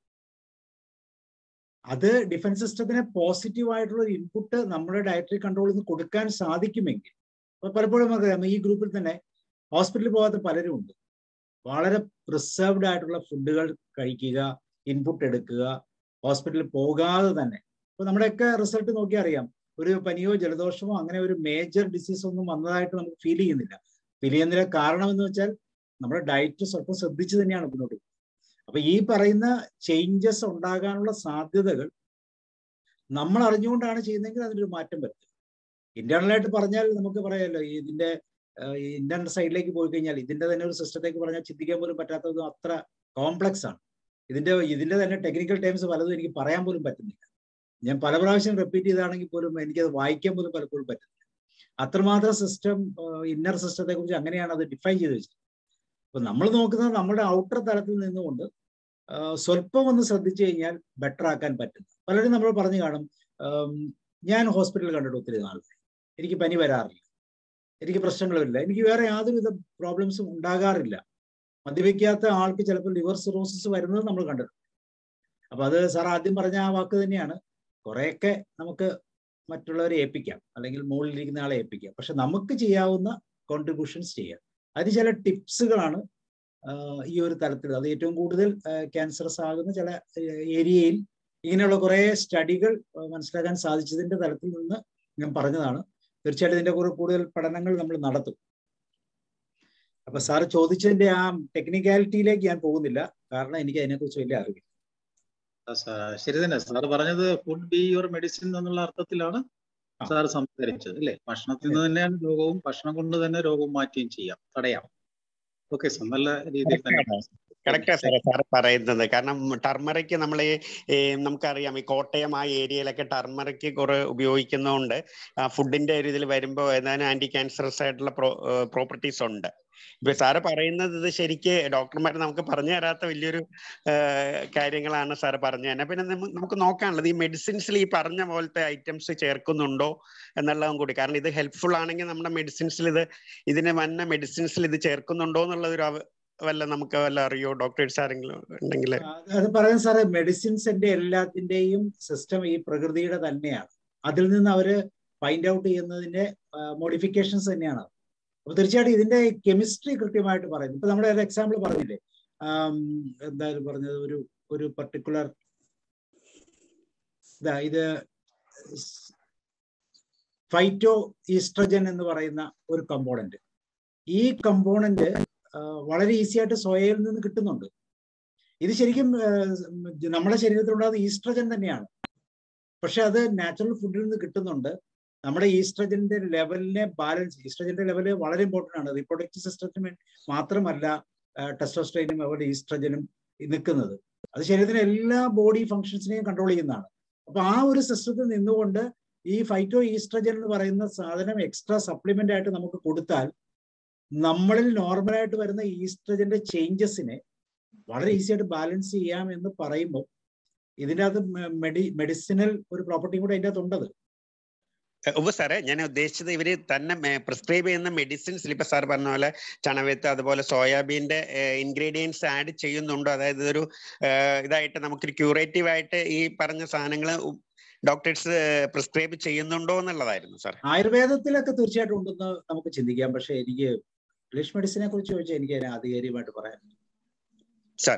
അത് ഡിഫൻസ് സിസ്റ്റത്തിന് പോസിറ്റീവ് ആയിട്ടുള്ള ഒരു ഇൻപുട്ട് നമ്മുടെ ഡയറ്ററി കൺട്രോളിൽ നിന്ന് കൊടുക്കാൻ സാധിക്കുമെങ്കിൽ അപ്പൊ പലപ്പോഴും നമുക്കറിയാം ഈ ഗ്രൂപ്പിൽ തന്നെ ഹോസ്പിറ്റലിൽ പോകാത്ത പലരും ഉണ്ട് വളരെ പ്രിസർവ്ഡ് ആയിട്ടുള്ള ഫുഡുകൾ കഴിക്കുക ഇൻപുട്ട് എടുക്കുക ഹോസ്പിറ്റലിൽ പോകാതെ തന്നെ ഇപ്പൊ നമ്മുടെയൊക്കെ റിസൾട്ട് നോക്കി അറിയാം ഒരു പനിയോ ജലദോഷമോ അങ്ങനെ ഒരു മേജർ ഡിസീസ് ഒന്നും വന്നതായിട്ട് നമുക്ക് ഫീൽ ചെയ്യുന്നില്ല ഫീൽ ചെയ്യുന്നതിന്റെ കാരണം എന്ന് വെച്ചാൽ നമ്മുടെ ഡയറ്റ് സ്വല്പം ശ്രദ്ധിച്ചു തന്നെയാണ് മുന്നോട്ട് അപ്പൊ ഈ പറയുന്ന ചേഞ്ചസ് ഉണ്ടാകാനുള്ള സാധ്യതകൾ നമ്മൾ അറിഞ്ഞുകൊണ്ടാണ് ചെയ്യുന്നതെങ്കിൽ അതിനൊരു മാറ്റം വരും ഇന്റേണലായിട്ട് പറഞ്ഞാൽ നമുക്ക് പറയാമല്ലോ ഇതിന്റെ ഇന്റർണൽ സൈഡിലേക്ക് പോയി കഴിഞ്ഞാൽ ഇതിന്റെ തന്നെ ഒരു സിസ്റ്റത്തേക്ക് പറഞ്ഞാൽ ചിന്തിക്കാൻ പോലും പറ്റാത്തതും അത്ര കോംപ്ലക്സ് ആണ് ഇതിന്റെ ഇതിന്റെ തന്നെ ടെക്നിക്കൽ ടൈംസ് പലതും എനിക്ക് പറയാൻ പോലും പറ്റുന്നില്ല ഞാൻ പല പ്രാവശ്യം റിപ്പീറ്റ് ചെയ്താണെങ്കിൽ പോലും എനിക്കത് വായിക്കാൻ പോലും പലപ്പോഴും പറ്റുന്നില്ല അത്രമാത്രം സിസ്റ്റം ഇന്നർ സിസ്റ്റത്തെ കുറിച്ച് അങ്ങനെയാണ് അത് ഡിഫൈൻ ചെയ്ത് വെച്ചത് അപ്പൊ നമ്മൾ നോക്കുന്നത് നമ്മുടെ ഔട്ടർ തലത്തിൽ നിന്നുകൊണ്ട് ആ, സ്വല്പം ഒന്ന് ശ്രദ്ധിച്ചു കഴിഞ്ഞാൽ ബെറ്റർ ആക്കാൻ പറ്റും പലരും നമ്മൾ പറഞ്ഞു കാണും ആം, ഞാൻ ഹോസ്പിറ്റലിൽ കണ്ടിട്ട് ഒത്തിരി നാളായി എനിക്ക് പനി വരാറില്ല എനിക്ക് പ്രശ്നങ്ങളുമില്ല എനിക്ക് വേറെ യാതൊരുവിധ പ്രോബ്ലംസും ഉണ്ടാകാറില്ല മദ്യപിക്കാത്ത ആൾക്ക് ചിലപ്പോൾ ലിവർ സിറോസിസ് വരുന്നത് നമ്മൾ കണ്ടിട്ടുണ്ട് അപ്പൊ അത് സാർ ആദ്യം പറഞ്ഞ ആ വാക്ക് തന്നെയാണ് കുറെയൊക്കെ നമുക്ക് മറ്റുള്ളവരെ ഏൽപ്പിക്കാം അല്ലെങ്കിൽ മുകളിലിരിക്കുന്ന ആളെ ഏൽപ്പിക്കാം പക്ഷെ നമുക്ക് ചെയ്യാവുന്ന കോൺട്രിബ്യൂഷൻസ് ചെയ്യാം അതിന് ചില ടിപ്സുകളാണ് ആഹ് ഈ ഒരു തലത്തിൽ അത് ഏറ്റവും കൂടുതൽ ക്യാൻസറസ് ആകുന്ന ചില ഏരിയയിൽ ഇങ്ങനെയുള്ള കുറെ സ്റ്റഡികൾ മനസ്സിലാക്കാൻ സാധിച്ചതിന്റെ തലത്തിൽ നിന്ന് ഞാൻ പറഞ്ഞതാണ് തീർച്ചയായിട്ടും ഇതിന്റെ കുറെ കൂടുതൽ പഠനങ്ങൾ നമ്മൾ നടത്തും അപ്പൊ സാറ് ചോദിച്ചതിന്റെ ആ ടെക്നിക്കാലിറ്റിയിലേക്ക് ഞാൻ പോകുന്നില്ല കാരണം എനിക്ക് അതിനെക്കുറിച്ച് വലിയ അറിവില്ല ആ, സാ- ശരി തന്നെ സാർ പറഞ്ഞത് ഫുഡ് ബി യുവർ മെഡിസിൻ എന്നുള്ള അർത്ഥത്തിലാണ് ആ. സാർ സംസാരിച്ചത് അല്ലേ ഭക്ഷണത്തിൽ നിന്ന് തന്നെയാണ് രോഗവും ഭക്ഷണം കൊണ്ട് തന്നെ രോഗം മാറ്റുകയും ചെയ്യാം തടയാം ഓക്കെ സാർ നല്ല രീതിയിൽ തന്നെ കറക്റ്റാ സാറേ സാറ് പറയുന്നത് കാരണം ടർമറിക്ക് നമ്മൾ ഈ നമുക്കറിയാം ഈ കോട്ടയം ആ ഏരിയയിലൊക്കെ ടർമറിക്ക് കുറെ ഉപയോഗിക്കുന്നതുകൊണ്ട് ഫുഡിന്റെ ഒരു ഇതിൽ വരുമ്പോൾ ഏതാനും ആന്റി ക്യാൻസറസ് ആയിട്ടുള്ള പ്രോപ്പർട്ടീസ് ഉണ്ട് ഇപ്പൊ സാറ് പറയുന്നത് ഇത് ശരിക്ക് ഡോക്ടർമാർ നമുക്ക് പറഞ്ഞു തരാത്ത വലിയൊരു ആ, കാര്യങ്ങളാണ് സാറ് പറഞ്ഞു തന്നെ പിന്നെ നമ്മ- നമുക്ക് നോക്കാനുള്ളത് ഈ മെഡിസിൻസിൽ ഈ പറഞ്ഞ പോലത്തെ ഐറ്റംസ് ചേർക്കുന്നുണ്ടോ എന്നുള്ളതും കൂടി കാരണം ഇത് ഹെൽപ്ഫുൾ ആണെങ്കിൽ നമ്മുടെ മെഡിസിൻസിൽ ഇത് ഇതിന് വന്ന മെഡിസിൻസിൽ ഇത് ചേർക്കുന്നുണ്ടോ എന്നുള്ളത് ഒരു അവ- വല്ല നമുക്ക് വല്ല അറിയോ ഡോക്ടേഴ്സ് ആരെങ്കിലും ഉണ്ടെങ്കിൽ അത് അത് പറയാൻ സാറേ മെഡിസിൻസിന്റെ എല്ലാത്തിന്റെയും സിസ്റ്റം ഈ പ്രകൃതിയുടെ തന്നെയാണ് അതിൽ നിന്ന് അവര് ഫൈൻഡ് ഔട്ട് ചെയ്യുന്നതിന്റെ മോഡിഫിക്കേഷൻസ് തന്നെയാണ് അപ്പൊ തീർച്ചയായിട്ടും ഇതിന്റെ കെമിസ്ട്രി കൃത്യമായിട്ട് പറയുന്നു ഇപ്പൊ നമ്മുടെ ഒരു എക്സാമ്പിൾ പറഞ്ഞില്ലേ ആം, എന്തായാലും പറഞ്ഞത് ഒരു ഒരു പർട്ടിക്കുലർ ഇതാ ഇത് ഫൈറ്റോ ഈസ്ട്രജൻ എന്ന് പറയുന്ന ഒരു കമ്പോണന്റ് ഈ കമ്പോണന്റ് വളരെ ഈസി ആയിട്ട് സോയയിൽ നിന്ന് കിട്ടുന്നുണ്ട് ഇത് ശരിക്കും ആ, നമ്മുടെ ശരീരത്തിലുണ്ടാകുന്ന ഈസ്ട്രജൻ തന്നെയാണ് പക്ഷെ അത് നാച്ചുറൽ ഫുഡിൽ നിന്ന് കിട്ടുന്നുണ്ട് നമ്മുടെ ഈസ്ട്രജന്റെ ലെവലിനെ ബാലൻസ് ഈസ്ട്രജന്റെ ലെവല് വളരെ ഇമ്പോർട്ടന്റ് ആണ് റീപ്രൊഡക്റ്റീവ് സിസ്റ്റത്തിന് മാത്രമല്ല ടെസ്റ്റോസ്ട്രെയിനും അതുപോലെ ഈസ്ട്രജനും നിൽക്കുന്നത് അത് ശരീരത്തിന് എല്ലാ ബോഡി ഫങ്ഷൻസിനെയും കൺട്രോൾ ചെയ്യുന്നതാണ് അപ്പൊ ആ ഒരു സിസ്റ്റത്തിൽ നിന്നുകൊണ്ട് ഈ ഫൈറ്റോ ഈസ്ട്രജൻ എന്ന് പറയുന്ന സാധനം എക്സ്ട്രാ സപ്ലിമെന്റ് ആയിട്ട് നമുക്ക് കൊടുത്താൽ നമ്മളിൽ നോർമലായിട്ട് വരുന്ന ഈസ്ട്രജന്റെ ചേഞ്ചസിനെ വളരെ ഈസി ആയിട്ട് ബാലൻസ് ചെയ്യാം എന്ന് പറയുമ്പോൾ ഇതിൻ്റെ അകത്ത് മെഡി മെഡിസിനൽ ഒരു പ്രോപ്പർട്ടിയും കൂടെ അതിൻ്റെ അകത്ത് ഉണ്ടത് ഉവ്വ് സാറേ ഞാൻ ഉദ്ദേശിച്ചത് ഇവര് തന്നെ പ്രിസ്ക്രൈബ് ചെയ്യുന്ന മെഡിസിൻസിൽ ഇപ്പൊ സാർ പറഞ്ഞ പോലെ ചണവിത്ത് അതുപോലെ സോയാബീന്റെ ഇൻഗ്രീഡിയൻസ് ആഡ് ചെയ്യുന്നുണ്ടോ അതായത് ഇതൊരു ഏഹ്, ഇതായിട്ട് നമുക്കൊരു ക്യൂറേറ്റീവ് ആയിട്ട് ഈ പറഞ്ഞ സാധനങ്ങൾ ഡോക്ടേഴ്സ് പ്രിസ്ക്രൈബ് ചെയ്യുന്നുണ്ടോ എന്നുള്ളതായിരുന്നു സാർ ആയുർവേദത്തിലൊക്കെ തീർച്ചയായിട്ടും ഉണ്ടെന്ന് നമുക്ക് ചിന്തിക്കാം പക്ഷെ എനിക്ക് ഇംഗ്ലീഷ് മെഡിസിനെ കുറിച്ച് ചോദിച്ചാൽ എനിക്ക് അതിനെ ആധികാരികമായിട്ട് പറയാൻ സാർ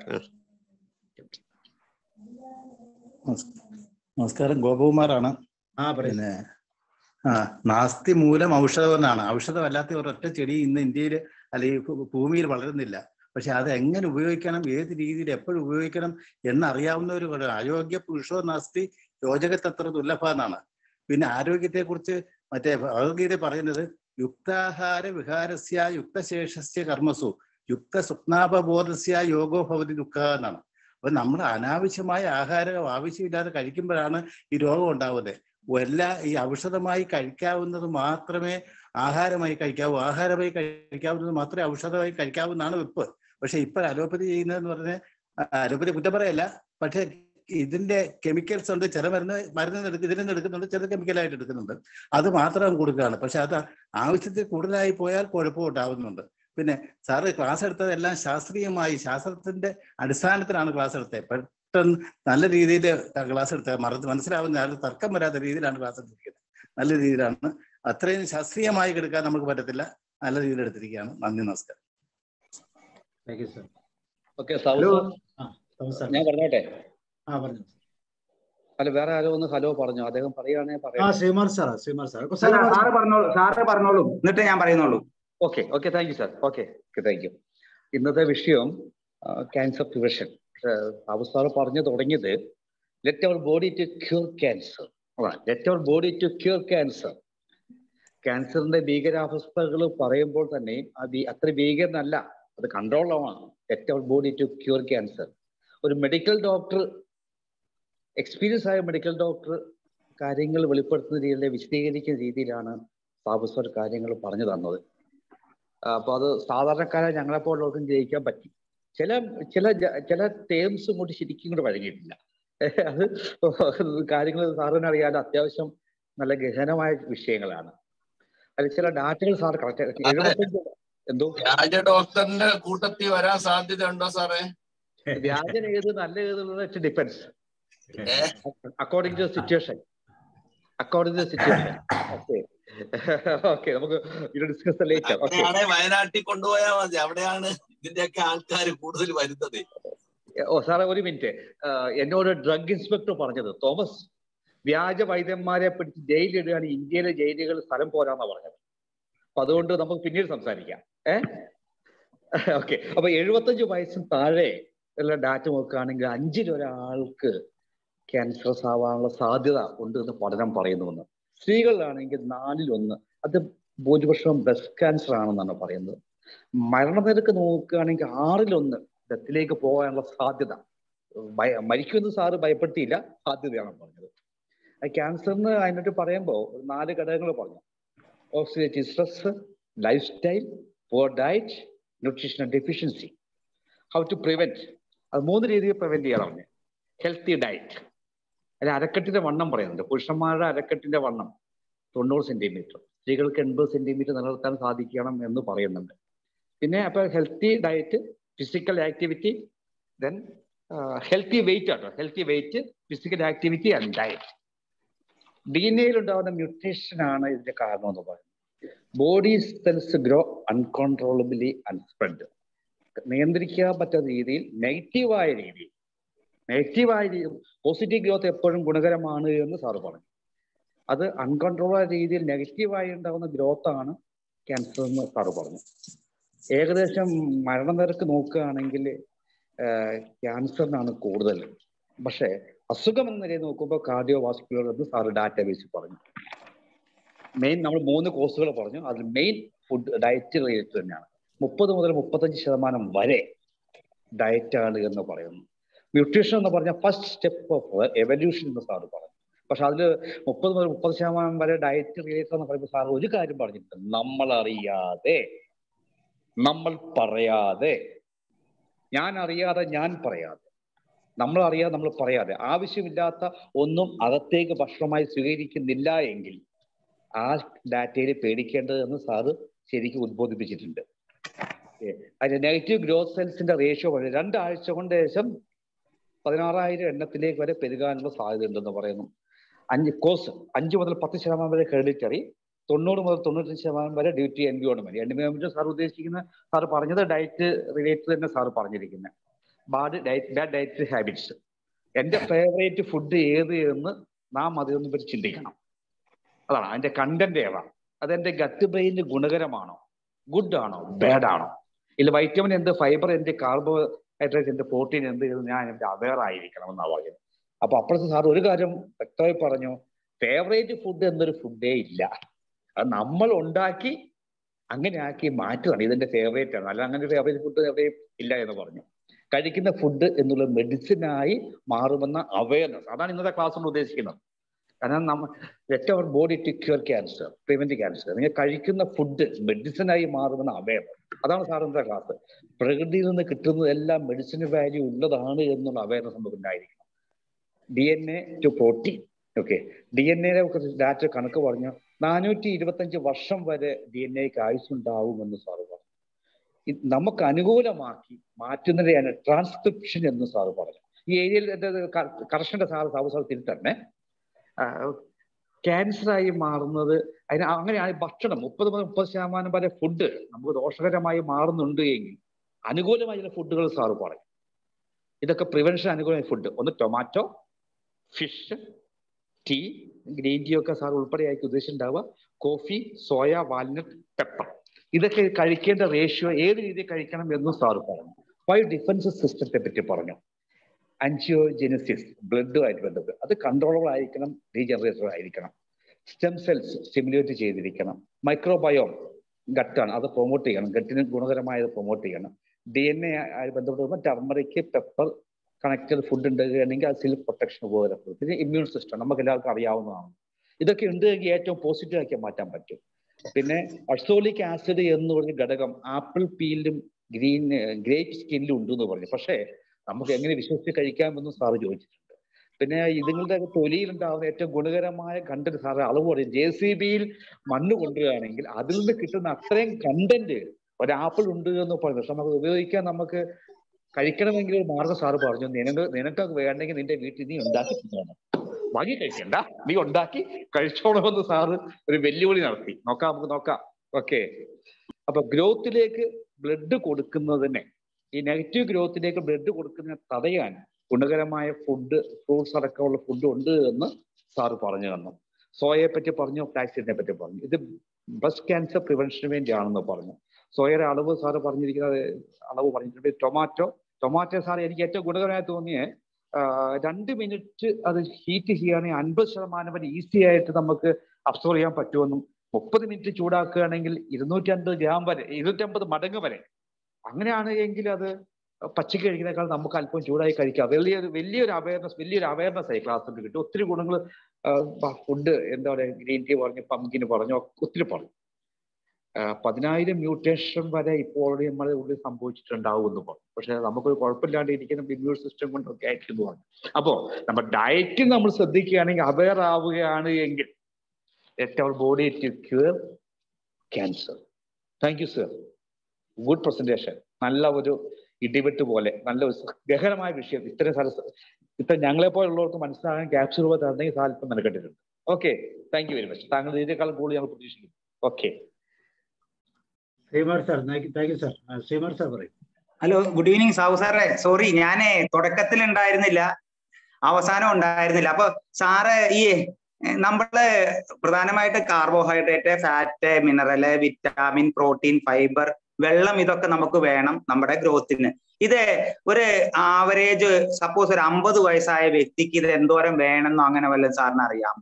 നമസ്കാരം ഗോപകുമാറാണ് ആ പറയുന്നത് പിന്നെ ആ നാസ്തി മൂലം ഔഷധം എന്നാണ് ഔഷധമല്ലാത്ത ഒരൊറ്റ ചെടി ഇന്ന് ഇന്ത്യയിൽ അല്ലെങ്കിൽ ഭൂ- ഭൂമിയിൽ വളരുന്നില്ല പക്ഷെ അത് എങ്ങനെ ഉപയോഗിക്കണം ഏത് രീതിയിൽ എപ്പോഴും ഉപയോഗിക്കണം എന്നറിയാവുന്നവർ പറയും അയോഗ്യ പുരുഷോ നാസ്തി യോജകത്തത്ര ദുർലഭ എന്നാണ് പിന്നെ ആരോഗ്യത്തെ കുറിച്ച് മറ്റേ ഭഗവത്ഗീത പറയുന്നത് യുക്താഹാര വിഹാരസ്യ യുക്തശേഷസ്യ കർമ്മസു യുക്ത സ്വപ്നാപബോധസ്യ യോഗോ ഭവതി ദുഃഖ എന്നാണ് അപ്പൊ നമ്മൾ അനാവശ്യമായ ആഹാരം ആവശ്യമില്ലാതെ കഴിക്കുമ്പോഴാണ് ഈ രോഗം ഉണ്ടാവുന്നത് എല്ലാ ഈ ഔഷധമായി കഴിക്കാവുന്നത് മാത്രമേ ആഹാരമായി കഴിക്കാവൂ ആഹാരമായി കഴിക്കാവുന്നത് മാത്രമേ ഔഷധമായി കഴിക്കാവുന്നതാണ് വെപ്പ് പക്ഷെ ഇപ്പോൾ അലോപ്പതി ചെയ്യുന്നതെന്ന് പറഞ്ഞാൽ അലോപ്പതി കുറ്റം പറയല്ല പക്ഷെ ഇതിന്റെ കെമിക്കൽസ് ഉണ്ട് ചില മരുന്ന് മരുന്ന് എടുക്കും ഇതിൽ നിന്ന് എടുക്കുന്നുണ്ട് ചില കെമിക്കലായിട്ട് എടുക്കുന്നുണ്ട് അത് മാത്രം കൊടുക്കുകയാണ് പക്ഷെ അത് ആവശ്യത്തിൽ കൂടുതലായി പോയാൽ കുഴപ്പം ഉണ്ടാവുന്നുണ്ട് പിന്നെ സാറ് ക്ലാസ് എടുത്തത് എല്ലാം ശാസ്ത്രീയമായി ശാസ്ത്രത്തിന്റെ അടിസ്ഥാനത്തിലാണ് ക്ലാസ് എടുത്തത് പെട്ടെന്ന് നല്ല രീതിയിൽ ക്ലാസ് എടുത്തത് മറന്ന് മനസ്സിലാവുന്ന ആൾ തർക്കം വരാത്ത രീതിയിലാണ് ക്ലാസ് എടുത്തിരിക്കുന്നത് നല്ല രീതിയിലാണ് അത്രയും ശാസ്ത്രീയമായി എടുക്കാൻ നമുക്ക് പറ്റത്തില്ല നല്ല രീതിയിൽ എടുത്തിരിക്കുകയാണ് നന്ദി നമസ്കാരം thank you sir okay hello so sir ഞാൻ പറഞ്ഞോട്ടെ ആ പറഞ്ഞു അല്ല വേറെ ആരോ ഒന്ന് ഹലോ പറഞ്ഞു അദ്ദേഹം പറയുകയാണെങ്കിൽ ആ പറയാം ശ്രീമാർ സാറാ ശ്രീമാർ സാർ അപ്പൊ സാറ് സാർ സാറ് പറഞ്ഞോളൂ സാറ് പറഞ്ഞോളൂ എന്നിട്ട് ഞാൻ പറയുന്നുള്ളൂ okay okay thank you sir okay okay thank you ഇന്നത്തെ വിഷയം ക്യാൻസർ പ്രിവെൻഷൻ ബാബു സാർ പറഞ്ഞു തുടങ്ങിയത് let our body to cure cancer let our body to cure cancer ക്യാൻസറിന്റെ ഭീകരാവസ്ഥകൾ പറയുമ്പോൾ തന്നെ അത് അത്ര ഭീകരനല്ല അത് കൺട്രോളാണ് let our body to cure cancer ഒരു മെഡിക്കൽ ഡോക്ടർ എക്സ്പീരിയൻസ് ആയ മെഡിക്കൽ ഡോക്ടർ കാര്യങ്ങൾ വെളിപ്പെടുത്തുന്ന രീതിയിൽ വിശദീകരിക്കുന്ന രീതിയിലാണ് സാബു സാർ കാര്യങ്ങൾ പറഞ്ഞു തന്നത് അപ്പൊ അത് സാധാരണക്കാരെ ഞങ്ങളെ പോലുള്ളവർക്കും ജയിക്കാൻ പറ്റി ചില ചില ജ- ചില ടേംസ് ഇങ്ങോട്ട് ശരിക്കും ഇങ്ങോട്ട് വഴങ്ങിയിട്ടില്ല അത് കാര്യങ്ങൾ സാറിന് അറിയാതെ അത്യാവശ്യം നല്ല ഗഹനമായ വിഷയങ്ങളാണ് അതിൽ ചില ഡാറ്റകൾ സാർ കറക്റ്റ് എഴുപത്തഞ്ച് എന്തോ വ്യാജ ഡോക്ടറിന്റെ കൂട്ടത്തിൽ വരാൻ സാധ്യത ഉണ്ടോ സാറേ വ്യാജന ഏത് നല്ല ഏത് ഡിപ്പെൻസ് ഏ? According to situation according to situation okay okay നമുക്ക് ഇത് ഡിസ്കസ് ലേറ്റർ ഓക്കെ അവിടെയാണെ വയനാട്ടിൽ കൊണ്ടുപോയാൽ മതി അവിടെയാണ് ഇതിന്റെയൊക്കെ ആൾക്കാർ കൂടുതൽ വരുന്നത് ഓ സാറേ ഒരു മിനിറ്റ് എന്നോട് ഡ്രഗ് ഇൻസ്പെക്ടർ പറഞ്ഞത് തോമസ് വ്യാജ വൈദ്യന്മാരെ പിടിച്ച് ജയിലിടുകയാണ് ഇന്ത്യയിലെ ജയിലുകൾ സ്ഥലം പോരാന്നാ പറഞ്ഞത് അപ്പൊ അതുകൊണ്ട് നമുക്ക് പിന്നീട് സംസാരിക്കാം ഏ ഓക്കെ അപ്പൊ എഴുപത്തഞ്ച് വയസ്സിന് താഴെ ഉള്ള ഡാറ്റ നോക്കുകയാണെങ്കിൽ അഞ്ചിൽ ഒരാൾക്ക് ക്യാൻസർ ആവാനുള്ള സാധ്യത ഉണ്ട് എന്ന് പഠനം പറയുന്നുവെന്ന് സ്ത്രീകളിലാണെങ്കിൽ നാലിലൊന്ന് അത് ഭൂരിപക്ഷവും ബ്രസ്റ്റ് ക്യാൻസർ ആണെന്നാണ് പറയുന്നത് മരണനിരക്ക് നോക്കുകയാണെങ്കിൽ ആറിലൊന്ന് ഡെത്തിലേക്ക് പോകാനുള്ള സാധ്യത ഭയ- മരിക്കുമെന്ന് സാറ് ഭയപ്പെടുത്തിയില്ല സാധ്യതയാണ് പറഞ്ഞത് ആ ക്യാൻസറിന് അതിനോട്ട് പറയുമ്പോൾ നാല് ഘടകങ്ങൾ പറഞ്ഞു oxidative stress life style poor diet nutritional deficiency how to prevent അത് മൂന്ന് രീതിയിൽ പ്രിവെന്റ് ചെയ്യാൻ പറഞ്ഞു ഹെൽത്തി ഡയറ്റ് അതിൽ അരക്കെട്ടിന്റെ വണ്ണം പറയുന്നുണ്ട് പുരുഷന്മാരുടെ അരക്കെട്ടിന്റെ വണ്ണം തൊണ്ണൂറ് സെന്റിമീറ്റർ സ്ത്രീകൾക്ക് എൺപത് സെന്റിമീറ്റർ നിലനിർത്താൻ സാധിക്കണം എന്ന് പറയുന്നുണ്ട് പിന്നെ അപ്പൊ healthy diet physical activity then healthy weight ആട്ടോ healthy weight physical activity and diet D N എയിൽ ഉണ്ടാകുന്ന മ്യൂട്ടേഷൻ ആണ് ഇതിന്റെ കാരണം എന്ന് പറയുന്നത് body cells grow uncontrollably and spread നിയന്ത്രിക്കാൻ പറ്റാത്ത രീതിയിൽ നെഗറ്റീവായ രീതിയിൽ നെഗറ്റീവായ രീതിയിൽ പോസിറ്റീവ് ഗ്രോത്ത് എപ്പോഴും ഗുണകരമാണ് എന്ന് സാറ് പറഞ്ഞു അത് അൺകൺട്രോളായ രീതിയിൽ നെഗറ്റീവായി ഉണ്ടാകുന്ന ഗ്രോത്ത് ആണ് ക്യാൻസർ എന്ന് സാറ് പറഞ്ഞു ഏകദേശം മരണനിരക്ക് നോക്കുകയാണെങ്കിൽ ക്യാൻസറിനാണ് കൂടുതൽ പക്ഷേ അസുഖം എന്ന നിലയിൽ നോക്കുമ്പോൾ കാർഡിയോ വാസ്കുലർ എന്ന് സാറ് ഡാറ്റാബേസിൽ പറഞ്ഞു മെയിൻ നമ്മൾ മൂന്ന് കോഴ്സുകൾ പറഞ്ഞു അതിൽ മെയിൻ ഫുഡ് ഡയറ്റ് റിലേറ്റഡ് തന്നെയാണ് മുപ്പത് മുതൽ മുപ്പത്തഞ്ച് ശതമാനം വരെ ഡയറ്റാണ് എന്ന് പറയുന്നു ന്യൂട്രീഷൻ എന്ന് പറഞ്ഞ ഫസ്റ്റ് സ്റ്റെപ്പ് ഓഫ് എവല്യൂഷൻ എന്ന് സാറ് പറഞ്ഞു പക്ഷെ അതിൽ മുപ്പത് മുതൽ മുപ്പത് ശതമാനം വരെ ഡയറ്റ് റിലേറ്റഡ് എന്ന് പറയുമ്പോൾ സാർ ഒരു കാര്യം പറഞ്ഞിട്ടുണ്ട് നമ്മൾ അറിയാതെ നമ്മൾ പറയാതെ ഞാൻ അറിയാതെ ഞാൻ പറയാതെ നമ്മൾ അറിയാതെ നമ്മൾ പറയാതെ ആവശ്യമില്ലാത്ത ഒന്നും അകത്തേക്ക് ഭക്ഷണമായി സ്വീകരിക്കുന്നില്ല എങ്കിൽ ആ ഡാറ്റയിൽ പേടിക്കേണ്ടതെന്ന് സാറ് ശരിക്കും ഉദ്ബോധിപ്പിച്ചിട്ടുണ്ട് അതിന്റെ നെഗറ്റീവ് ഗ്രോത്ത് സെൽസിന്റെ റേഷ്യോ വളരെ രണ്ടാഴ്ച കൊണ്ട് ഏകദേശം പതിനാറായിരം എണ്ണത്തിലേക്ക് വരെ പെരുകാനുള്ള സാധ്യത ഉണ്ടെന്ന് പറയുന്നു അഞ്ച് കോഴ്സ് അഞ്ച് മുതൽ പത്ത് ശതമാനം വരെ ഹെറിഡിറ്ററി തൊണ്ണൂറ് മുതൽ തൊണ്ണൂറ്റഞ്ച് ശതമാനം വരെ ഡ്യൂട്ടി എൻവിയോൺമെന്റ് എൻവിയോൺമെന്റ് സാർ ഉദ്ദേശിക്കുന്ന സാർ പറഞ്ഞത് ഡയറ്റ് റിലേറ്റഡ് തന്നെ സാർ പറഞ്ഞിരിക്കുന്നത് bad diet bad diet habits എന്റെ ഫേവറേറ്റ് ഫുഡ് ഏത് എന്ന് നാം അതിനൊന്നും പറ്റി ചിന്തിക്കണം അതാണ് അതിന്റെ കണ്ടന്റ് ഏതാ അതെന്റെ ഗട്ട് ബ്രെയിനിന് ഗുണകരമാണോ ഗുഡ് ആണോ ബാഡ് ആണോ ഇല്ല വൈറ്റമിൻ എന്ത് ഫൈബർ എന്ത് കാർബോഹൈഡ്രേറ്റ് എന്ത് പ്രോട്ടീൻ എന്ത് എന്ന് ഞാൻ എന്റെ അവയർ ആയിരിക്കണം എന്നാണ് പറയുന്നത് അപ്പൊ അപ്പോഴത്തെ സാർ ഒരു കാര്യം വ്യക്തമായി പറഞ്ഞു ഫേവറേറ്റ് ഫുഡ് എന്നൊരു ഫുഡേ ഇല്ല അത് നമ്മൾ ഉണ്ടാക്കി അങ്ങനെ ആക്കി മാറ്റുകയാണ് ഇതെന്റെ ഫേവറേറ്റ് ആണ് അല്ല അങ്ങനെ ഫേവറേറ്റ് ഫുഡ് എവിടെയും ഇല്ല എന്ന് പറഞ്ഞു കഴിക്കുന്ന ഫുഡ് എന്നുള്ള മെഡിസിനായി മാറുമെന്ന അവയർനെസ് അതാണ് ഇന്നത്തെ ക്ലാസ് കൊണ്ട് ഉദ്ദേശിക്കുന്നത് കാരണം നമ്മ let our body to cure cancer prevent cancer നിങ്ങൾ കഴിക്കുന്ന ഫുഡ് മെഡിസിനായി മാറുമെന്ന അവയർനെസ് അതാണ് സാർ ഇന്നത്തെ ക്ലാസ് പ്രകൃതിയിൽ നിന്ന് കിട്ടുന്നതെല്ലാം മെഡിസിന് വാല്യൂ ഉള്ളതാണ് എന്നുള്ള അവയർനെസ് നമുക്ക് ഉണ്ടായിരിക്കണം D N A to protein okay D N എനെ ഡാറ്റ കണക്ക് പറഞ്ഞു നാനൂറ്റി ഇരുപത്തഞ്ച് വർഷം വരെ ഡി എൻ എക്ക് ആയുസ്സുണ്ടാവുമെന്ന് സാറ് പറഞ്ഞു ഇത് നമുക്ക് അനുകൂലമാക്കി മാറ്റുന്നതിനെയാണ് ട്രാൻസ്ക്രിപ്ഷൻ എന്ന് സാറ് പറഞ്ഞു ഈ ഏരിയയിൽ കറക്ഷന്റെ സാറ് സാബു സാർ തിരുത്തരണേ ക്യാൻസറായി മാറുന്നത് അതിന് അങ്ങനെയാണ് ഭക്ഷണം മുപ്പത് മുതൽ മുപ്പത് ശതമാനം വരെ ഫുഡ് നമുക്ക് ദോഷകരമായി മാറുന്നുണ്ട് എങ്കിൽ അനുകൂലമായ ചില ഫുഡുകൾ സാറ് പറയും ഇതൊക്കെ പ്രിവെൻഷൻ അനുകൂലമായ ഫുഡ് ഒന്ന് tomato fish tea green tea ഒക്കെ സാർ ഉൾപ്പെടെയായിരിക്കും ഉദ്ദേശിച്ചിട്ടുണ്ടാവുക കോഫി സോയ വാൽനട്ട് പെപ്പർ ഇതൊക്കെ കഴിക്കേണ്ട റേഷ്യോ ഏത് രീതിയിൽ കഴിക്കണം എന്നും സാർ പറഞ്ഞു ഫൈവ് ഡിഫൻസ് സിസ്റ്റത്തെ പറ്റി പറഞ്ഞു ആൻജിയോജെനസിസ് ബ്ലഡുമായിട്ട് ബന്ധപ്പെട്ട് അത് കൺട്രോളബിൾ ആയിരിക്കണം ഡീജനറേറ്റഡ് ആയിരിക്കണം സ്റ്റെം സെൽസ് സ്റ്റിമുലേറ്റ് ചെയ്തിരിക്കണം മൈക്രോബയോം ഗട്ടാണ് അത് പ്രൊമോട്ട് ചെയ്യണം ഗട്ടിന് ഗുണകരമായത് പ്രൊമോട്ട് ചെയ്യണം ഡി എൻ എ ആയി ബന്ധപ്പെട്ട് ടർമറിക്ക് പെപ്പർ കണക്റ്റഡ് ഫുഡ് ഉണ്ടെങ്കിൽ അത് സെൽഫ് പ്രൊട്ടക്ഷൻ ഉപകാരപ്പെടും പിന്നെ ഇമ്മ്യൂൺ സിസ്റ്റം നമുക്ക് എല്ലാവർക്കും അറിയാവുന്നതാണ് ഇതൊക്കെ ഉണ്ടെങ്കിൽ ഏറ്റവും പോസിറ്റീവ് ആക്കി മാറ്റാൻ പറ്റും പിന്നെ അൾസോളിക് ആസിഡ് എന്ന് പറഞ്ഞ ഘടകം ആപ്പിൾ പീലിലും ഗ്രീൻ ഗ്രേപ്പ് സ്കിന്നിലും ഉണ്ട് എന്ന് പറഞ്ഞു പക്ഷേ നമുക്ക് എങ്ങനെ വിശ്വസിച്ച് കഴിക്കാമെന്നും സാറ് ചോദിച്ചിട്ടുണ്ട് പിന്നെ ഇതുങ്ങളുടെ തൊലിയിൽ ഉണ്ടാകുന്ന ഏറ്റവും ഗുണകരമായ കണ്ടന്റ് സാറ് അളവ് പറയും ജെ സി ബിയിൽ മണ്ണ് കൊണ്ടുവരികയാണെങ്കിൽ അതിൽ നിന്ന് കിട്ടുന്ന അത്രയും കണ്ടന്റ് ഒരു ആപ്പിൾ ഉണ്ട് എന്ന് പറഞ്ഞു പക്ഷെ നമുക്ക് ഉപയോഗിക്കാൻ നമുക്ക് കഴിക്കണമെങ്കിൽ ഒരു മാർഗം സാറ് പറഞ്ഞു നിനക്ക് നിനക്ക് വേണ്ടെങ്കിൽ നിന്റെ വീട്ടിൽ നീ ഉണ്ടാക്കി തിന്നണം വാങ്ങി കഴിക്കണ്ട നീ ഉണ്ടാക്കി കഴിച്ചോണമെന്ന് സാറ് ഒരു വെല്ലുവിളി നടത്തി നോക്കാം നമുക്ക് നോക്കാം ഓക്കെ അപ്പൊ ഗ്രോത്തിലേക്ക് ബ്ലഡ് കൊടുക്കുന്നതിനെ ഈ നെഗറ്റീവ് ഗ്രോത്തിലേക്ക് ബ്ലഡ് കൊടുക്കുന്നതിനെ തടയാൻ ഗുണകരമായ ഫുഡ് ഫ്രൂട്ട്സ് അടക്കമുള്ള ഫുഡ് ഉണ്ട് എന്ന് സാറ് പറഞ്ഞു തന്നു സോയയെ പറ്റി പറഞ്ഞു ഫ്ലാക്സിനെ പറ്റി പറഞ്ഞു ഇത് ബ്രസ്റ്റ് ക്യാൻസർ പ്രിവെൻഷന് വേണ്ടിയാണെന്ന് പറഞ്ഞു സോയയുടെ അളവ് സാറ് പറഞ്ഞിരിക്കുന്നത് അളവ് പറഞ്ഞിട്ടുണ്ട് ടൊമാറ്റോ ടൊമാറ്റോ സാർ എനിക്ക് ഏറ്റവും ഗുണകരമായി തോന്നിയ രണ്ട് മിനിറ്റ് അത് ഹീറ്റ് ചെയ്യുകയാണെങ്കിൽ അൻപത് ശതമാനം വരെ ഈസി ആയിട്ട് നമുക്ക് അബ്സോർവ് ചെയ്യാൻ പറ്റുമെന്നും മുപ്പത് മിനിറ്റ് ചൂടാക്കുകയാണെങ്കിൽ ഇരുന്നൂറ്റി അൻപത് ഗ്രാം വരെ ഇരുന്നൂറ്റമ്പത് മടങ്ങ് വരെ അങ്ങനെയാണ് എങ്കിൽ അത് പച്ചക്ക് കഴിക്കുന്നേക്കാൾ നമുക്ക് അല്പം ചൂടായി കഴിക്കാം വലിയൊരു വലിയൊരു അവയർനെസ് വലിയൊരു അവയർനെസ് ആയി ക്ലാസ്സിൽ കിട്ടും ഒത്തിരി ഗുണങ്ങൾ ഫുഡ് എന്താ പറയുക ഗ്രീൻ ടീ പറഞ്ഞു പമ്പിന് പറഞ്ഞു ഒത്തിരി പറഞ്ഞു പതിനായിരം മ്യൂട്ടേഷൻ വരെ ഇപ്പോൾ നമ്മുടെ ഉള്ളിൽ സംഭവിച്ചിട്ടുണ്ടാവും എന്ന് പറഞ്ഞു പക്ഷെ നമുക്കൊരു കുഴപ്പമില്ലാണ്ട് ഇരിക്കുന്ന ഇമ്മ്യൂൺ സിസ്റ്റം കൊണ്ടൊക്കെ ആയിരിക്കും പറഞ്ഞു അപ്പോ നമ്മുടെ ഡയറ്റ് നമ്മൾ ശ്രദ്ധിക്കുകയാണെങ്കിൽ അവയർ ആവുകയാണ് എങ്കിൽ let our body to cure cancer thank you sir good presentation നല്ല ഒരു ഇടിവെട്ട് പോലെ നല്ല ഒരു ഗഹനമായ വിഷയം ഇത്തരം സ്ഥല ഇപ്പൊ ഞങ്ങളെ പോലുള്ളവർക്ക് മനസ്സിലാകാൻ ക്യാപ്ചർ രൂപ തരണമെങ്കിൽ സാൽപ്പം മെനക്കെട്ടിട്ടുണ്ട് okay thank you very much താങ്കൾ ഇതിനേക്കാളും കൂടുതൽ ഞങ്ങൾ പ്രതീക്ഷിക്കുന്നു ഓക്കെ ശ്രീമാർ സാർ താങ്ക് യു സാർ ശ്രീമാർ സാർ പറയും ഹലോ ഗുഡ് ഈവനിങ് സാബു സാറേ സോറി ഞാനേ തുടക്കത്തിൽ ഉണ്ടായിരുന്നില്ല അവസാനം ഉണ്ടായിരുന്നില്ല അപ്പൊ സാറ് ഈ നമ്മള് പ്രധാനമായിട്ട് carbohydrate fat mineral vitamin protein fibre വെള്ളം ഇതൊക്കെ നമുക്ക് വേണം നമ്മുടെ ഗ്രോത്തിന് ഇത് ഒരു ആവറേജ് സപ്പോസ് ഒരു അമ്പത് വയസ്സായ വ്യക്തിക്ക് ഇത് എന്തോരം വേണമെന്നോ അങ്ങനെ വല്ലതും സാറിന് അറിയാമോ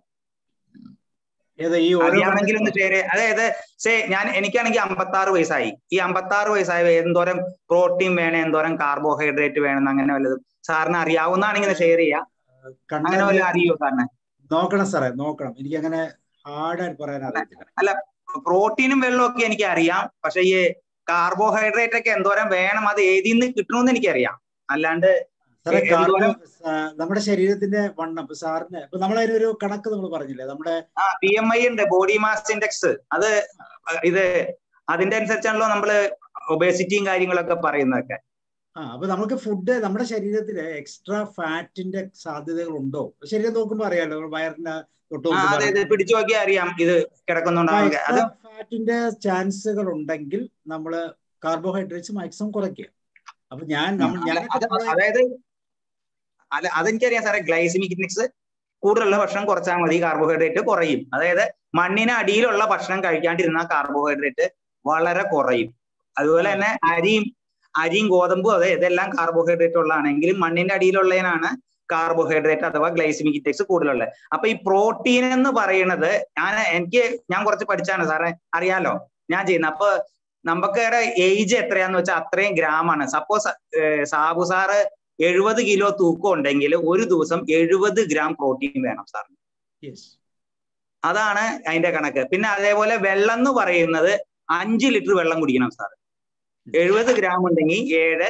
അറിയാമെങ്കിൽ ഒന്ന് ഷെയർ അതായത് സേ ഞാൻ എനിക്കാണെങ്കിൽ അമ്പത്തി ആറ് വയസ്സായി ഈ അമ്പത്തി ആറ് വയസ്സായ എന്തോരം പ്രോട്ടീൻ വേണം എന്തോരം കാർബോഹൈഡ്രേറ്റ് വേണം അങ്ങനെ വല്ലതും സാറിന് അറിയാവുന്നതാണെങ്കിൽ ഷെയർ ചെയ്യാം അങ്ങനെ വല്ലതും അറിയോ സാറിന് നോക്കണം സാറേ നോക്കണം എനിക്ക് അങ്ങനെ ഹാർഡായിട്ട് പറയാൻ അറിയത്തില്ല അല്ല പ്രോട്ടീനും വെള്ളവും ഒക്കെ എനിക്ക് അറിയാം പക്ഷെ ഈ കാർബോഹൈഡ്രേറ്റ് ഒക്കെ എന്തോരം വേണം അത് ഏതിൽ നിന്ന് കിട്ടണമെന്ന് എനിക്കറിയാം അല്ലാണ്ട് സാറേ നമ്മുടെ ശരീരത്തിന്റെ വണ്ണം ഇപ്പൊ സാറിന് ഇപ്പൊ നമ്മളതിനൊരു കണക്ക് നമ്മൾ പറഞ്ഞില്ലേ നമ്മുടെ ആ ബി എം ഐ ഉണ്ട് ബോഡി മാസ് ഇൻഡെക്സ് അത് ഇത് അതിന്റെ അനുസരിച്ചാണല്ലോ നമ്മള് ഒബേസിറ്റിയും കാര്യങ്ങളൊക്കെ പറയുന്നതൊക്കെ ആ അപ്പൊ നമുക്ക് ഫുഡ് നമ്മുടെ ശരീരത്തില് എക്സ്ട്രാ ഫാറ്റിന്റെ സാധ്യതകൾ ഉണ്ടോ ശരീരം നോക്കുമ്പോ അറിയാലോ വയറിന്റെ പിടിച്ചു നോക്കിയാൽ അറിയാം ഇത് കിടക്കുന്നുണ്ടാവും അത് ഫാറ്റിന്റെ ചാൻസുകൾ ഉണ്ടെങ്കിൽ നമ്മള് കാർബോഹൈഡ്രേറ്റ്സ് മാക്സിമം കുറയ്ക്കുക അപ്പൊ ഞാൻ അതായത് അല്ല അതെനിക്കറിയാം സാറേ ഗ്ലൈസിമിക് ഇൻഡെക്സ് കൂടുതലുള്ള ഭക്ഷണം കുറച്ചാൽ മതി കാർബോഹൈഡ്രേറ്റ് കുറയും അതായത് മണ്ണിന് അടിയിലുള്ള ഭക്ഷണം കഴിക്കാണ്ടിരുന്നാൽ കാർബോഹൈഡ്രേറ്റ് വളരെ കുറയും അതുപോലെ തന്നെ അരിയും അരിയും ഗോതമ്പും അതെ ഇതെല്ലാം കാർബോഹൈഡ്രേറ്റ് ഉള്ളതാണെങ്കിലും മണ്ണിന്റെ അടിയിലുള്ളതിനാണ് കാർബോഹൈഡ്രേറ്റ് അഥവാ ഗ്ലൈസിമിക് ഇൻഡെക്സ് കൂടുതലുള്ളത് അപ്പൊ ഈ പ്രോട്ടീൻ എന്ന് പറയുന്നത് ഞാൻ എനിക്ക് ഞാൻ കുറച്ച് പഠിച്ചാണ് സാറേ അറിയാലോ ഞാൻ ചെയ്യുന്നത് അപ്പൊ നമുക്കയുടെ ഏജ് എത്രയാന്ന് വെച്ചാൽ അത്രയും ഗ്രാം ആണ് സപ്പോസ് സാബു സാറ് എഴുപത് കിലോ തൂക്കം ഉണ്ടെങ്കിൽ ഒരു ദിവസം എഴുപത് ഗ്രാം പ്രോട്ടീൻ വേണം സാറിന് അതാണ് അതിന്റെ കണക്ക് പിന്നെ അതേപോലെ വെള്ളം എന്ന് പറയുന്നത് അഞ്ച് ലിറ്റർ വെള്ളം കുടിക്കണം സാർ എഴുപത് ഗ്രാം ഉണ്ടെങ്കിൽ ഏഴ്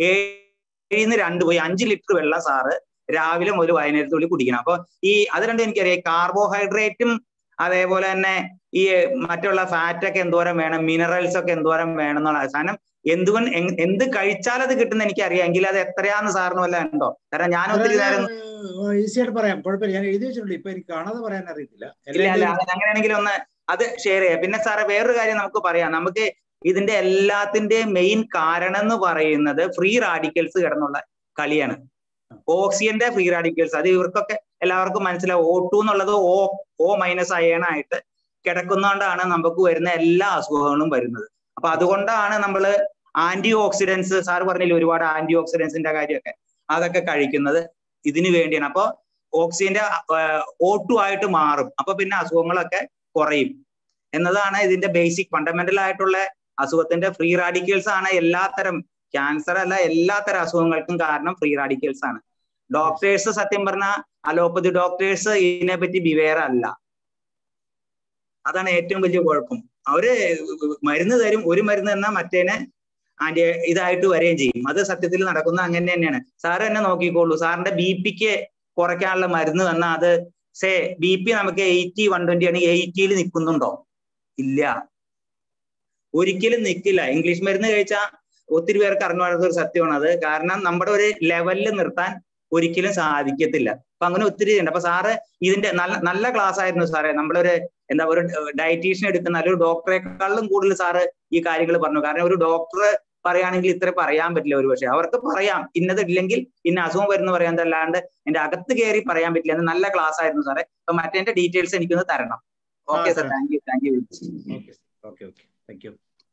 ഏഴിന്ന് രണ്ട് പോയി അഞ്ച് ലിറ്റർ വെള്ളം സാറ് രാവിലെ മുതൽ വൈകുന്നേരത്തുള്ളിൽ കുടിക്കണം അപ്പൊ ഈ അത് രണ്ടും എനിക്കറിയാം കാർബോഹൈഡ്രേറ്റും അതേപോലെ തന്നെ ഈ മറ്റുള്ള ഫാറ്റ് ഒക്കെ എന്തോരം വേണം മിനറൽസ് ഒക്കെ എന്തോരം വേണം എന്നുള്ള സാധനം എന്തുകൊണ്ട് എന്ത് കഴിച്ചാൽ അത് കിട്ടുന്ന എനിക്കറിയാം എങ്കിൽ അത് എത്രയാന്ന് സാറിന് വല്ല ഉണ്ടോ കാരണം ഞാൻ ഒത്തിരി നേരം ഈസി ആയിട്ട് പറയാം കുഴപ്പമില്ല ഞാൻ എഴുതി വെച്ചിട്ടുണ്ട് ഇപ്പൊ എനിക്ക് കാണാതെ പറയാൻ അറിയത്തില്ല ഇല്ല അല്ല അങ്ങനെയാണെങ്കിൽ ഒന്ന് അത് ഷെയർ ചെയ്യാം പിന്നെ സാറേ വേറൊരു കാര്യം നമുക്ക് പറയാം നമുക്ക് ഇതിന്റെ എല്ലാത്തിന്റെയും മെയിൻ കാരണം എന്ന് പറയുന്നത് ഫ്രീ റാഡിക്കൽസ് കിടന്നുള്ള കളിയാണ് ഓക്സിജന്റെ ഫ്രീ റാഡിക്കൽസ് അത് ഇവർക്കൊക്കെ എല്ലാവർക്കും മനസ്സിലാവും ഓ ടു എന്നുള്ളത് ഓ ഓ മൈനസ് അയണായിട്ട് കിടക്കുന്നതുകൊണ്ടാണ് നമുക്ക് വരുന്ന എല്ലാ അസുഖങ്ങളും വരുന്നത് അപ്പൊ അതുകൊണ്ടാണ് നമ്മൾ ആന്റി ഓക്സിഡൻസ് സാർ പറഞ്ഞില്ലേ ഒരുപാട് ആന്റി ഓക്സിഡൻസിന്റെ കാര്യമൊക്കെ അതൊക്കെ കഴിക്കുന്നത് ഇതിനു വേണ്ടിയാണ് അപ്പൊ ഓക്സിജന്റെ ഓ ടു ആയിട്ട് മാറും അപ്പൊ പിന്നെ അസുഖങ്ങളൊക്കെ കുറയും എന്നതാണ് ഇതിന്റെ ബേസിക് ഫണ്ടമെന്റൽ ആയിട്ടുള്ള അസുഖത്തിന്റെ ഫ്രീ റാഡിക്കൽസ് ആണ് എല്ലാത്തരം ക്യാൻസർ അല്ല എല്ലാത്തരം അസുഖങ്ങൾക്കും കാരണം ഫ്രീ റാഡിക്കൽസ് ആണ് ഡോക്ടേഴ്സ് സത്യം പറഞ്ഞ അലോപ്പതി ഡോക്ടേഴ്സ് ഇതിനെപ്പറ്റി ബിവെയർ അല്ല അതാണ് ഏറ്റവും വലിയ കുഴപ്പം അവര് മരുന്ന് തരും ഒരു മരുന്ന് തന്നാൽ മറ്റേനെ ആന്റി ഇതായിട്ട് വരികയും ചെയ്യും അത് സത്യത്തിൽ നടക്കുന്ന അങ്ങനെ തന്നെയാണ് സാറ് തന്നെ നോക്കിക്കോളൂ സാറിന്റെ ബി പിക്ക് കുറയ്ക്കാനുള്ള മരുന്ന് തന്നാൽ അത് സേ ബി പി നമുക്ക് എയ്റ്റി വൺ ട്വന്റി ആണെങ്കിൽ എയ്റ്റിയിൽ നിൽക്കുന്നുണ്ടോ ഇല്ല ഒരിക്കലും നിൽക്കില്ല ഇംഗ്ലീഷ് മരുന്ന് കഴിച്ചാൽ ഒത്തിരി പേർക്ക് അറിഞ്ഞുകൂടാത്ത ഒരു സത്യമാണ് അത് കാരണം നമ്മുടെ ഒരു ലെവലിൽ നിർത്താൻ ഒരിക്കലും സാധിക്കത്തില്ല അപ്പൊ അങ്ങനെ ഒത്തിരി ഉണ്ട് അപ്പൊ സാറ് ഇതിന്റെ നല്ല നല്ല ക്ലാസ് ആയിരുന്നു സാറേ നമ്മളൊരു എന്താ ഒരു ഡയറ്റീഷ്യൻ എടുക്കുന്ന അല്ലെങ്കിൽ ഒരു ഡോക്ടറെക്കാളും കൂടുതൽ സാറ് ഈ കാര്യങ്ങൾ പറഞ്ഞു കാരണം ഒരു ഡോക്ടർ പറയുകയാണെങ്കിൽ ഇത്ര പറയാൻ പറ്റില്ല ഒരു പക്ഷേ അവർക്ക് പറയാം ഇന്നത് ഇല്ലെങ്കിൽ ഇന്ന അസുഖം വരുന്ന പറയാൻ അല്ലാണ്ട് എന്റെ അകത്ത് കയറി പറയാൻ പറ്റില്ല എന്ന് നല്ല ക്ലാസ് ആയിരുന്നു സാറേ അപ്പൊ മറ്റേ ഡീറ്റെയിൽസ് എനിക്കൊന്ന് തരണം okay sir thank you thank you okay okay okay thank you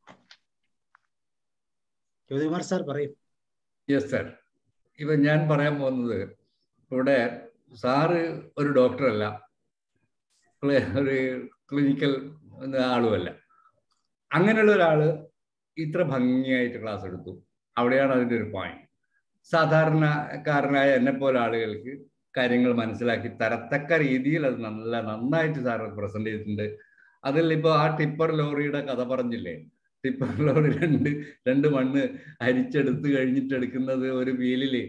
Jyothikumar sir പറയും യെസ് സാർ ഇപ്പം ഞാൻ പറയാൻ പോകുന്നത് ഇവിടെ സാറ് ഒരു ഡോക്ടറല്ല ഒരു ക്ലിനിക്കൽ ആളുമല്ല അങ്ങനെയുള്ള ഒരാൾ ഇത്ര ഭംഗിയായിട്ട് ക്ലാസ് എടുത്തു അവിടെയാണ് അതിൻ്റെ ഒരു പോയിന്റ് സാധാരണക്കാരനായ എന്നെ പോലെ ആളുകൾക്ക് കാര്യങ്ങൾ മനസ്സിലാക്കി തരത്തക്ക രീതിയിൽ അത് നല്ല നന്നായിട്ട് സാർ പ്രസന്റ് ചെയ്തിട്ടുണ്ട് അതിൽ ഇപ്പോൾ ആ ടിപ്പർ ലോറിയുടെ കഥ പറഞ്ഞില്ലേ ടിപ്പർ ലോറി രണ്ട് രണ്ട് മണ്ണ് അരിച്ചെടുത്ത് കഴിഞ്ഞിട്ട് എടുക്കുന്നത് ഒരു പീലില്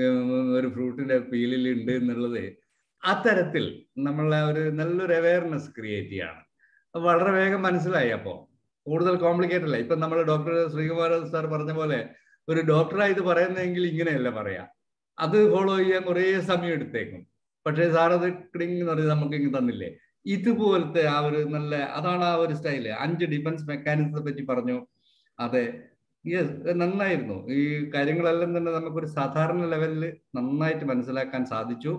ഒരു ഫ്രൂട്ടിന്റെ പീലിൽ ഉണ്ട് എന്നുള്ളത് അത്തരത്തിൽ നമ്മളെ ഒരു നല്ലൊരു അവയർനെസ് ക്രിയേറ്റ് ചെയ്യാണ് വളരെ വേഗം മനസ്സിലായി അപ്പോൾ കൂടുതൽ കോംപ്ലിക്കേറ്റഡ് അല്ല ഇപ്പൊ നമ്മൾ ഡോക്ടർ ശ്രീകുമാർ സാർ പറഞ്ഞ പോലെ ഒരു ഡോക്ടറായി ഇത് പറയുന്നതെങ്കിൽ ഇങ്ങനെയല്ല പറയാ അത് ഫോളോ ചെയ്യാൻ കുറേ സമയം എടുത്തേക്കും പക്ഷേ സാർ അത് ക്ലിങ് എന്ന് പറഞ്ഞ് നമുക്ക് ഇങ്ങ് തന്നില്ലേ ഇതുപോലത്തെ ആ ഒരു നല്ല അതാണ് ആ ഒരു സ്റ്റൈല് അഞ്ച് ഡിഫൻസ് മെക്കാനിസത്തെ പറ്റി പറഞ്ഞു അതെ യെസ് നന്നായിരുന്നു ഈ കാര്യങ്ങളെല്ലാം തന്നെ നമുക്കൊരു സാധാരണ ലെവലിൽ നന്നായിട്ട് മനസ്സിലാക്കാൻ സാധിച്ചു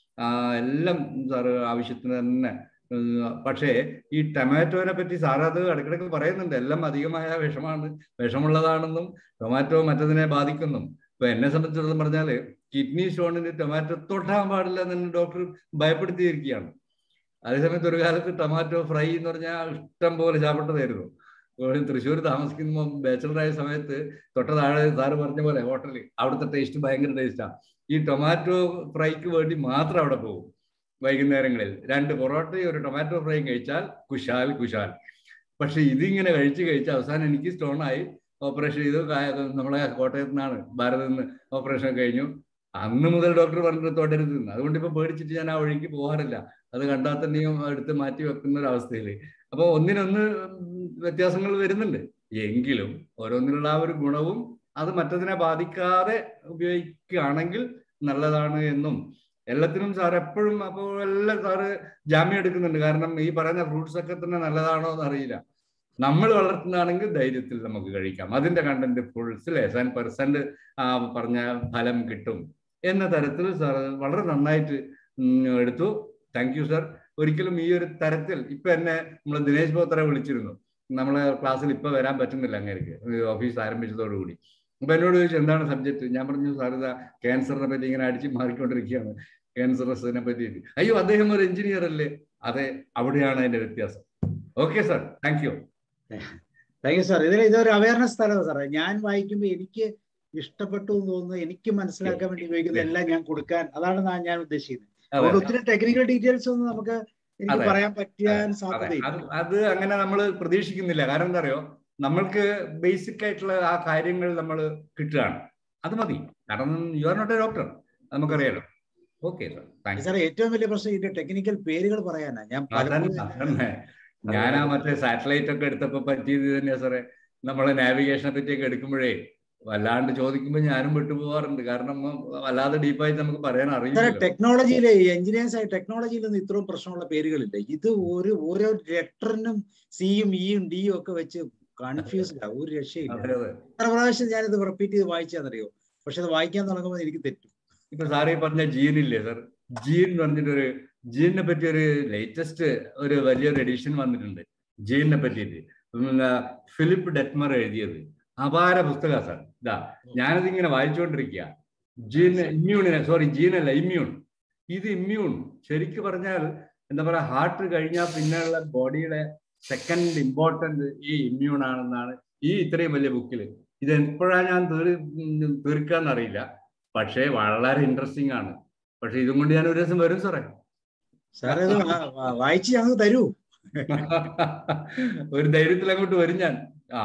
എല്ലാം സാറ് ആവശ്യത്തിന് തന്നെ പക്ഷേ ഈ ടൊമാറ്റോനെ പറ്റി സാർ അത് ഇടയ്ക്കിടയ്ക്ക് പറയുന്നുണ്ട് എല്ലാം അധികമായ വിഷമാണ് വിഷമുള്ളതാണെന്നും ടൊമാറ്റോ മറ്റതിനെ ബാധിക്കുന്നു ഇപ്പൊ എന്നെ സംബന്ധിച്ചിടത്തോളം പറഞ്ഞാല് കിഡ്നി സ്റ്റോണിന് ടൊമാറ്റോ തൊട്ടാൻ പാടില്ല എന്ന് ഡോക്ടർ ഭയപ്പെടുത്തിയിരിക്കുകയാണ് അതേസമയത്ത് ഒരു കാലത്ത് ടൊമാറ്റോ ഫ്രൈ എന്ന് പറഞ്ഞാൽ ഇഷ്ടം പോലെ ചാപ്പെട്ടതായിരുന്നു തൃശ്ശൂർ താമസിക്കുമ്പോൾ ബാച്ചലറായ സമയത്ത് തൊട്ട താഴെ സാറ് പറഞ്ഞ പോലെ ഹോട്ടലിൽ അവിടുത്തെ ടേസ്റ്റ് ഭയങ്കര ടേസ്റ്റാണ് ഈ ടൊമാറ്റോ ഫ്രൈക്ക് വേണ്ടി മാത്രം അവിടെ പോകും വൈകുന്നേരങ്ങളിൽ രണ്ട് പൊറോട്ടയും ഒരു ടൊമാറ്റോ ഫ്രൈയും കഴിച്ചാൽ കുശാൽ കുശാൽ പക്ഷെ ഇതിങ്ങനെ കഴിച്ച് കഴിച്ച് അവസാനം എനിക്ക് സ്റ്റോണായി ഓപ്പറേഷൻ ചെയ്തു നമ്മളെ കോട്ടയത്ത് നിന്നാണ് ഭാരതത്തിൽ നിന്ന് ഓപ്പറേഷൻ കഴിഞ്ഞു അന്ന് മുതൽ ഡോക്ടർ പറഞ്ഞിട്ട് തുടരുത് അതുകൊണ്ട് ഇപ്പൊ പേടിച്ചിട്ട് ഞാൻ ആ വഴിക്ക് പോകാറില്ല അത് കണ്ടാൽ തന്നെയും എടുത്ത് മാറ്റി വെക്കുന്ന ഒരു അവസ്ഥയിൽ അപ്പോൾ ഒന്നിനൊന്ന് വ്യത്യാസങ്ങൾ വരുന്നുണ്ട് എങ്കിലും ഓരോന്നിനുള്ള ആ ഒരു ഗുണവും അത് മറ്റതിനെ ബാധിക്കാതെ ഉപയോഗിക്കുകയാണെങ്കിൽ നല്ലതാണ് എന്നും എല്ലാത്തിനും സാർ എപ്പോഴും അപ്പോൾ എല്ലാം സാറ് ജാമ്യം എടുക്കുന്നുണ്ട് കാരണം ഈ പറയുന്ന ഫ്രൂട്ട്സ് ഒക്കെ തന്നെ നല്ലതാണോ എന്ന് അറിയില്ല നമ്മൾ വളർത്തുന്നതാണെങ്കിൽ ധൈര്യത്തിൽ നമുക്ക് കഴിക്കാം അതിന്റെ കണ്ടന്റ് ഫുൾസിലെ സെവൻ പെർസെന്റ് പറഞ്ഞ ഫലം കിട്ടും എന്ന തരത്തിൽ സാർ വളരെ നന്നായിട്ട് എടുത്തു താങ്ക് യു സാർ ഒരിക്കലും ഈ ഒരു തരത്തിൽ ഇപ്പൊ എന്നെ നമ്മൾ ദിനേശ് ബോത്തറെ വിളിച്ചിരുന്നു നമ്മളെ ക്ലാസ്സിൽ ഇപ്പൊ വരാൻ പറ്റുന്നില്ല അങ്ങേക്ക് ഓഫീസ് ആരംഭിച്ചതോടുകൂടി അപ്പൊ എന്നോട് ചോദിച്ചു എന്താണ് സബ്ജക്ട് ഞാൻ പറഞ്ഞു സാർ ഇതാ ക്യാൻസറിനെ പറ്റി ഇങ്ങനെ അടിച്ച് മാറിക്കൊണ്ടിരിക്കുകയാണ് ക്യാൻസറസിനെ പറ്റി അയ്യോ അദ്ദേഹം ഒരു എഞ്ചിനീയർ അല്ലേ അതെ അവിടെയാണ് അതിന്റെ വ്യത്യാസം okay sir thank you thank you sir ഇതിൽ ഇതൊരു അവയർനെസ് സ്ഥലമാണ് സാറേ ഞാൻ വായിക്കുമ്പോൾ എനിക്ക് ഇഷ്ടപ്പെട്ടു എന്ന് തോന്നുന്നു എനിക്ക് മനസ്സിലാക്കാൻ വേണ്ടി ഉപയോഗിക്കുന്ന എല്ലാം ഞാൻ കൊടുക്കാൻ അതാണ് ഞാൻ ഉദ്ദേശിക്കുന്നത് അതുകൊണ്ട് ഒത്തിരി ടെക്നിക്കൽ ഡീറ്റെയിൽസ് ഒന്നും നമുക്ക് എനിക്ക് പറയാൻ പറ്റാൻ സാധ്യതയില്ല അത് അങ്ങനെ നമ്മൾ പ്രതീക്ഷിക്കുന്നില്ല കാരണം എന്താ അറിയോ നമ്മൾക്ക് ബേസിക് ആയിട്ടുള്ള ആ കാര്യങ്ങൾ നമ്മൾ കിട്ടുകയാണ് അത് മതി കാരണം you are not a doctor നമുക്കറിയാലോ ഓക്കെ സാർ താങ്ക് സാർ ഏറ്റവും വലിയ പ്രശ്നം ഇതിന്റെ ടെക്നിക്കൽ പേരുകൾ പറയാനാ ഞാൻ ഞാൻ ആ മറ്റേ സാറ്റലൈറ്റ് ഒക്കെ എടുത്തപ്പോ പറ്റിയത് തന്നെയാ സാറേ നമ്മളെ നാവിഗേഷനെ പറ്റിയൊക്കെ എടുക്കുമ്പോഴേ വല്ലാണ്ട് ചോദിക്കുമ്പോൾ ഞാനും വിട്ടുപോകാറുണ്ട് കാരണം വല്ലാതെ ഡീപ്പായിട്ട് നമുക്ക് പറയാൻ അറിയില്ല ടെക്നോളജിയിലെ എഞ്ചിനീയേഴ്സ് ആയി ടെക്നോളജിയിലൊന്നും ഇത്രയും പ്രശ്നമുള്ള പേരുകളില്ല ഇത് ഒരു ഓരോ ലെറ്ററിനും സിയും ഇയും ഡിയും ഒക്കെ വെച്ച് കൺഫ്യൂസ്ഡ് ആ ഒരു രക്ഷയില്ല എത്ര പ്രാവശ്യം ഞാനിത് റിപ്പീറ്റ് ചെയ്ത് വായിച്ചാന്നറിയോ പക്ഷെ അത് വായിക്കാൻ തുടങ്ങുമ്പോൾ എനിക്ക് തെറ്റും ഇപ്പൊ സാറേ പറഞ്ഞ ജീനില്ലേ സാർ ജീൻ എന്ന് പറഞ്ഞിട്ടൊരു ജീനിനെ പറ്റി ഒരു ലേറ്റസ്റ്റ് ഒരു വലിയൊരു എഡിഷൻ വന്നിട്ടുണ്ട് ജീനിനെ പറ്റിയിട്ട് ഫിലിപ്പ് ഡെറ്റ്മർ എഴുതിയത് അപാര പുസ്തക സാർ ഇതാ ഞാനത് ഇങ്ങനെ വായിച്ചുകൊണ്ടിരിക്കുക ജീൻ ഇമ്മ്യൂണിനെ സോറി ജീനല്ല ഇമ്മ്യൂൺ ഇത് ഇമ്മ്യൂൺ ശരിക്കും പറഞ്ഞാൽ എന്താ പറയാ ഹാർട്ട് കഴിഞ്ഞാൽ പിന്നെയുള്ള ബോഡിയുടെ സെക്കൻഡ് ഇമ്പോർട്ടന്റ് ഈ ഇമ്മ്യൂൺ ആണെന്നാണ് ഈ ഇത്രയും വലിയ ബുക്കിൽ ഇത് എപ്പോഴാണ് ഞാൻ തീർ തീർക്കാന്ന് അറിയില്ല പക്ഷേ വളരെ ഇൻട്രസ്റ്റിംഗ് ആണ് പക്ഷെ ഇതും കൊണ്ട് ഞാൻ ഒരു ദിവസം വരും സാറേ സാറേ ഇത് വായിച്ച് ഞങ്ങൾക്ക് തരൂ ഒരു ധൈര്യത്തിൽ അങ്ങോട്ട് വരും ഞാൻ ആ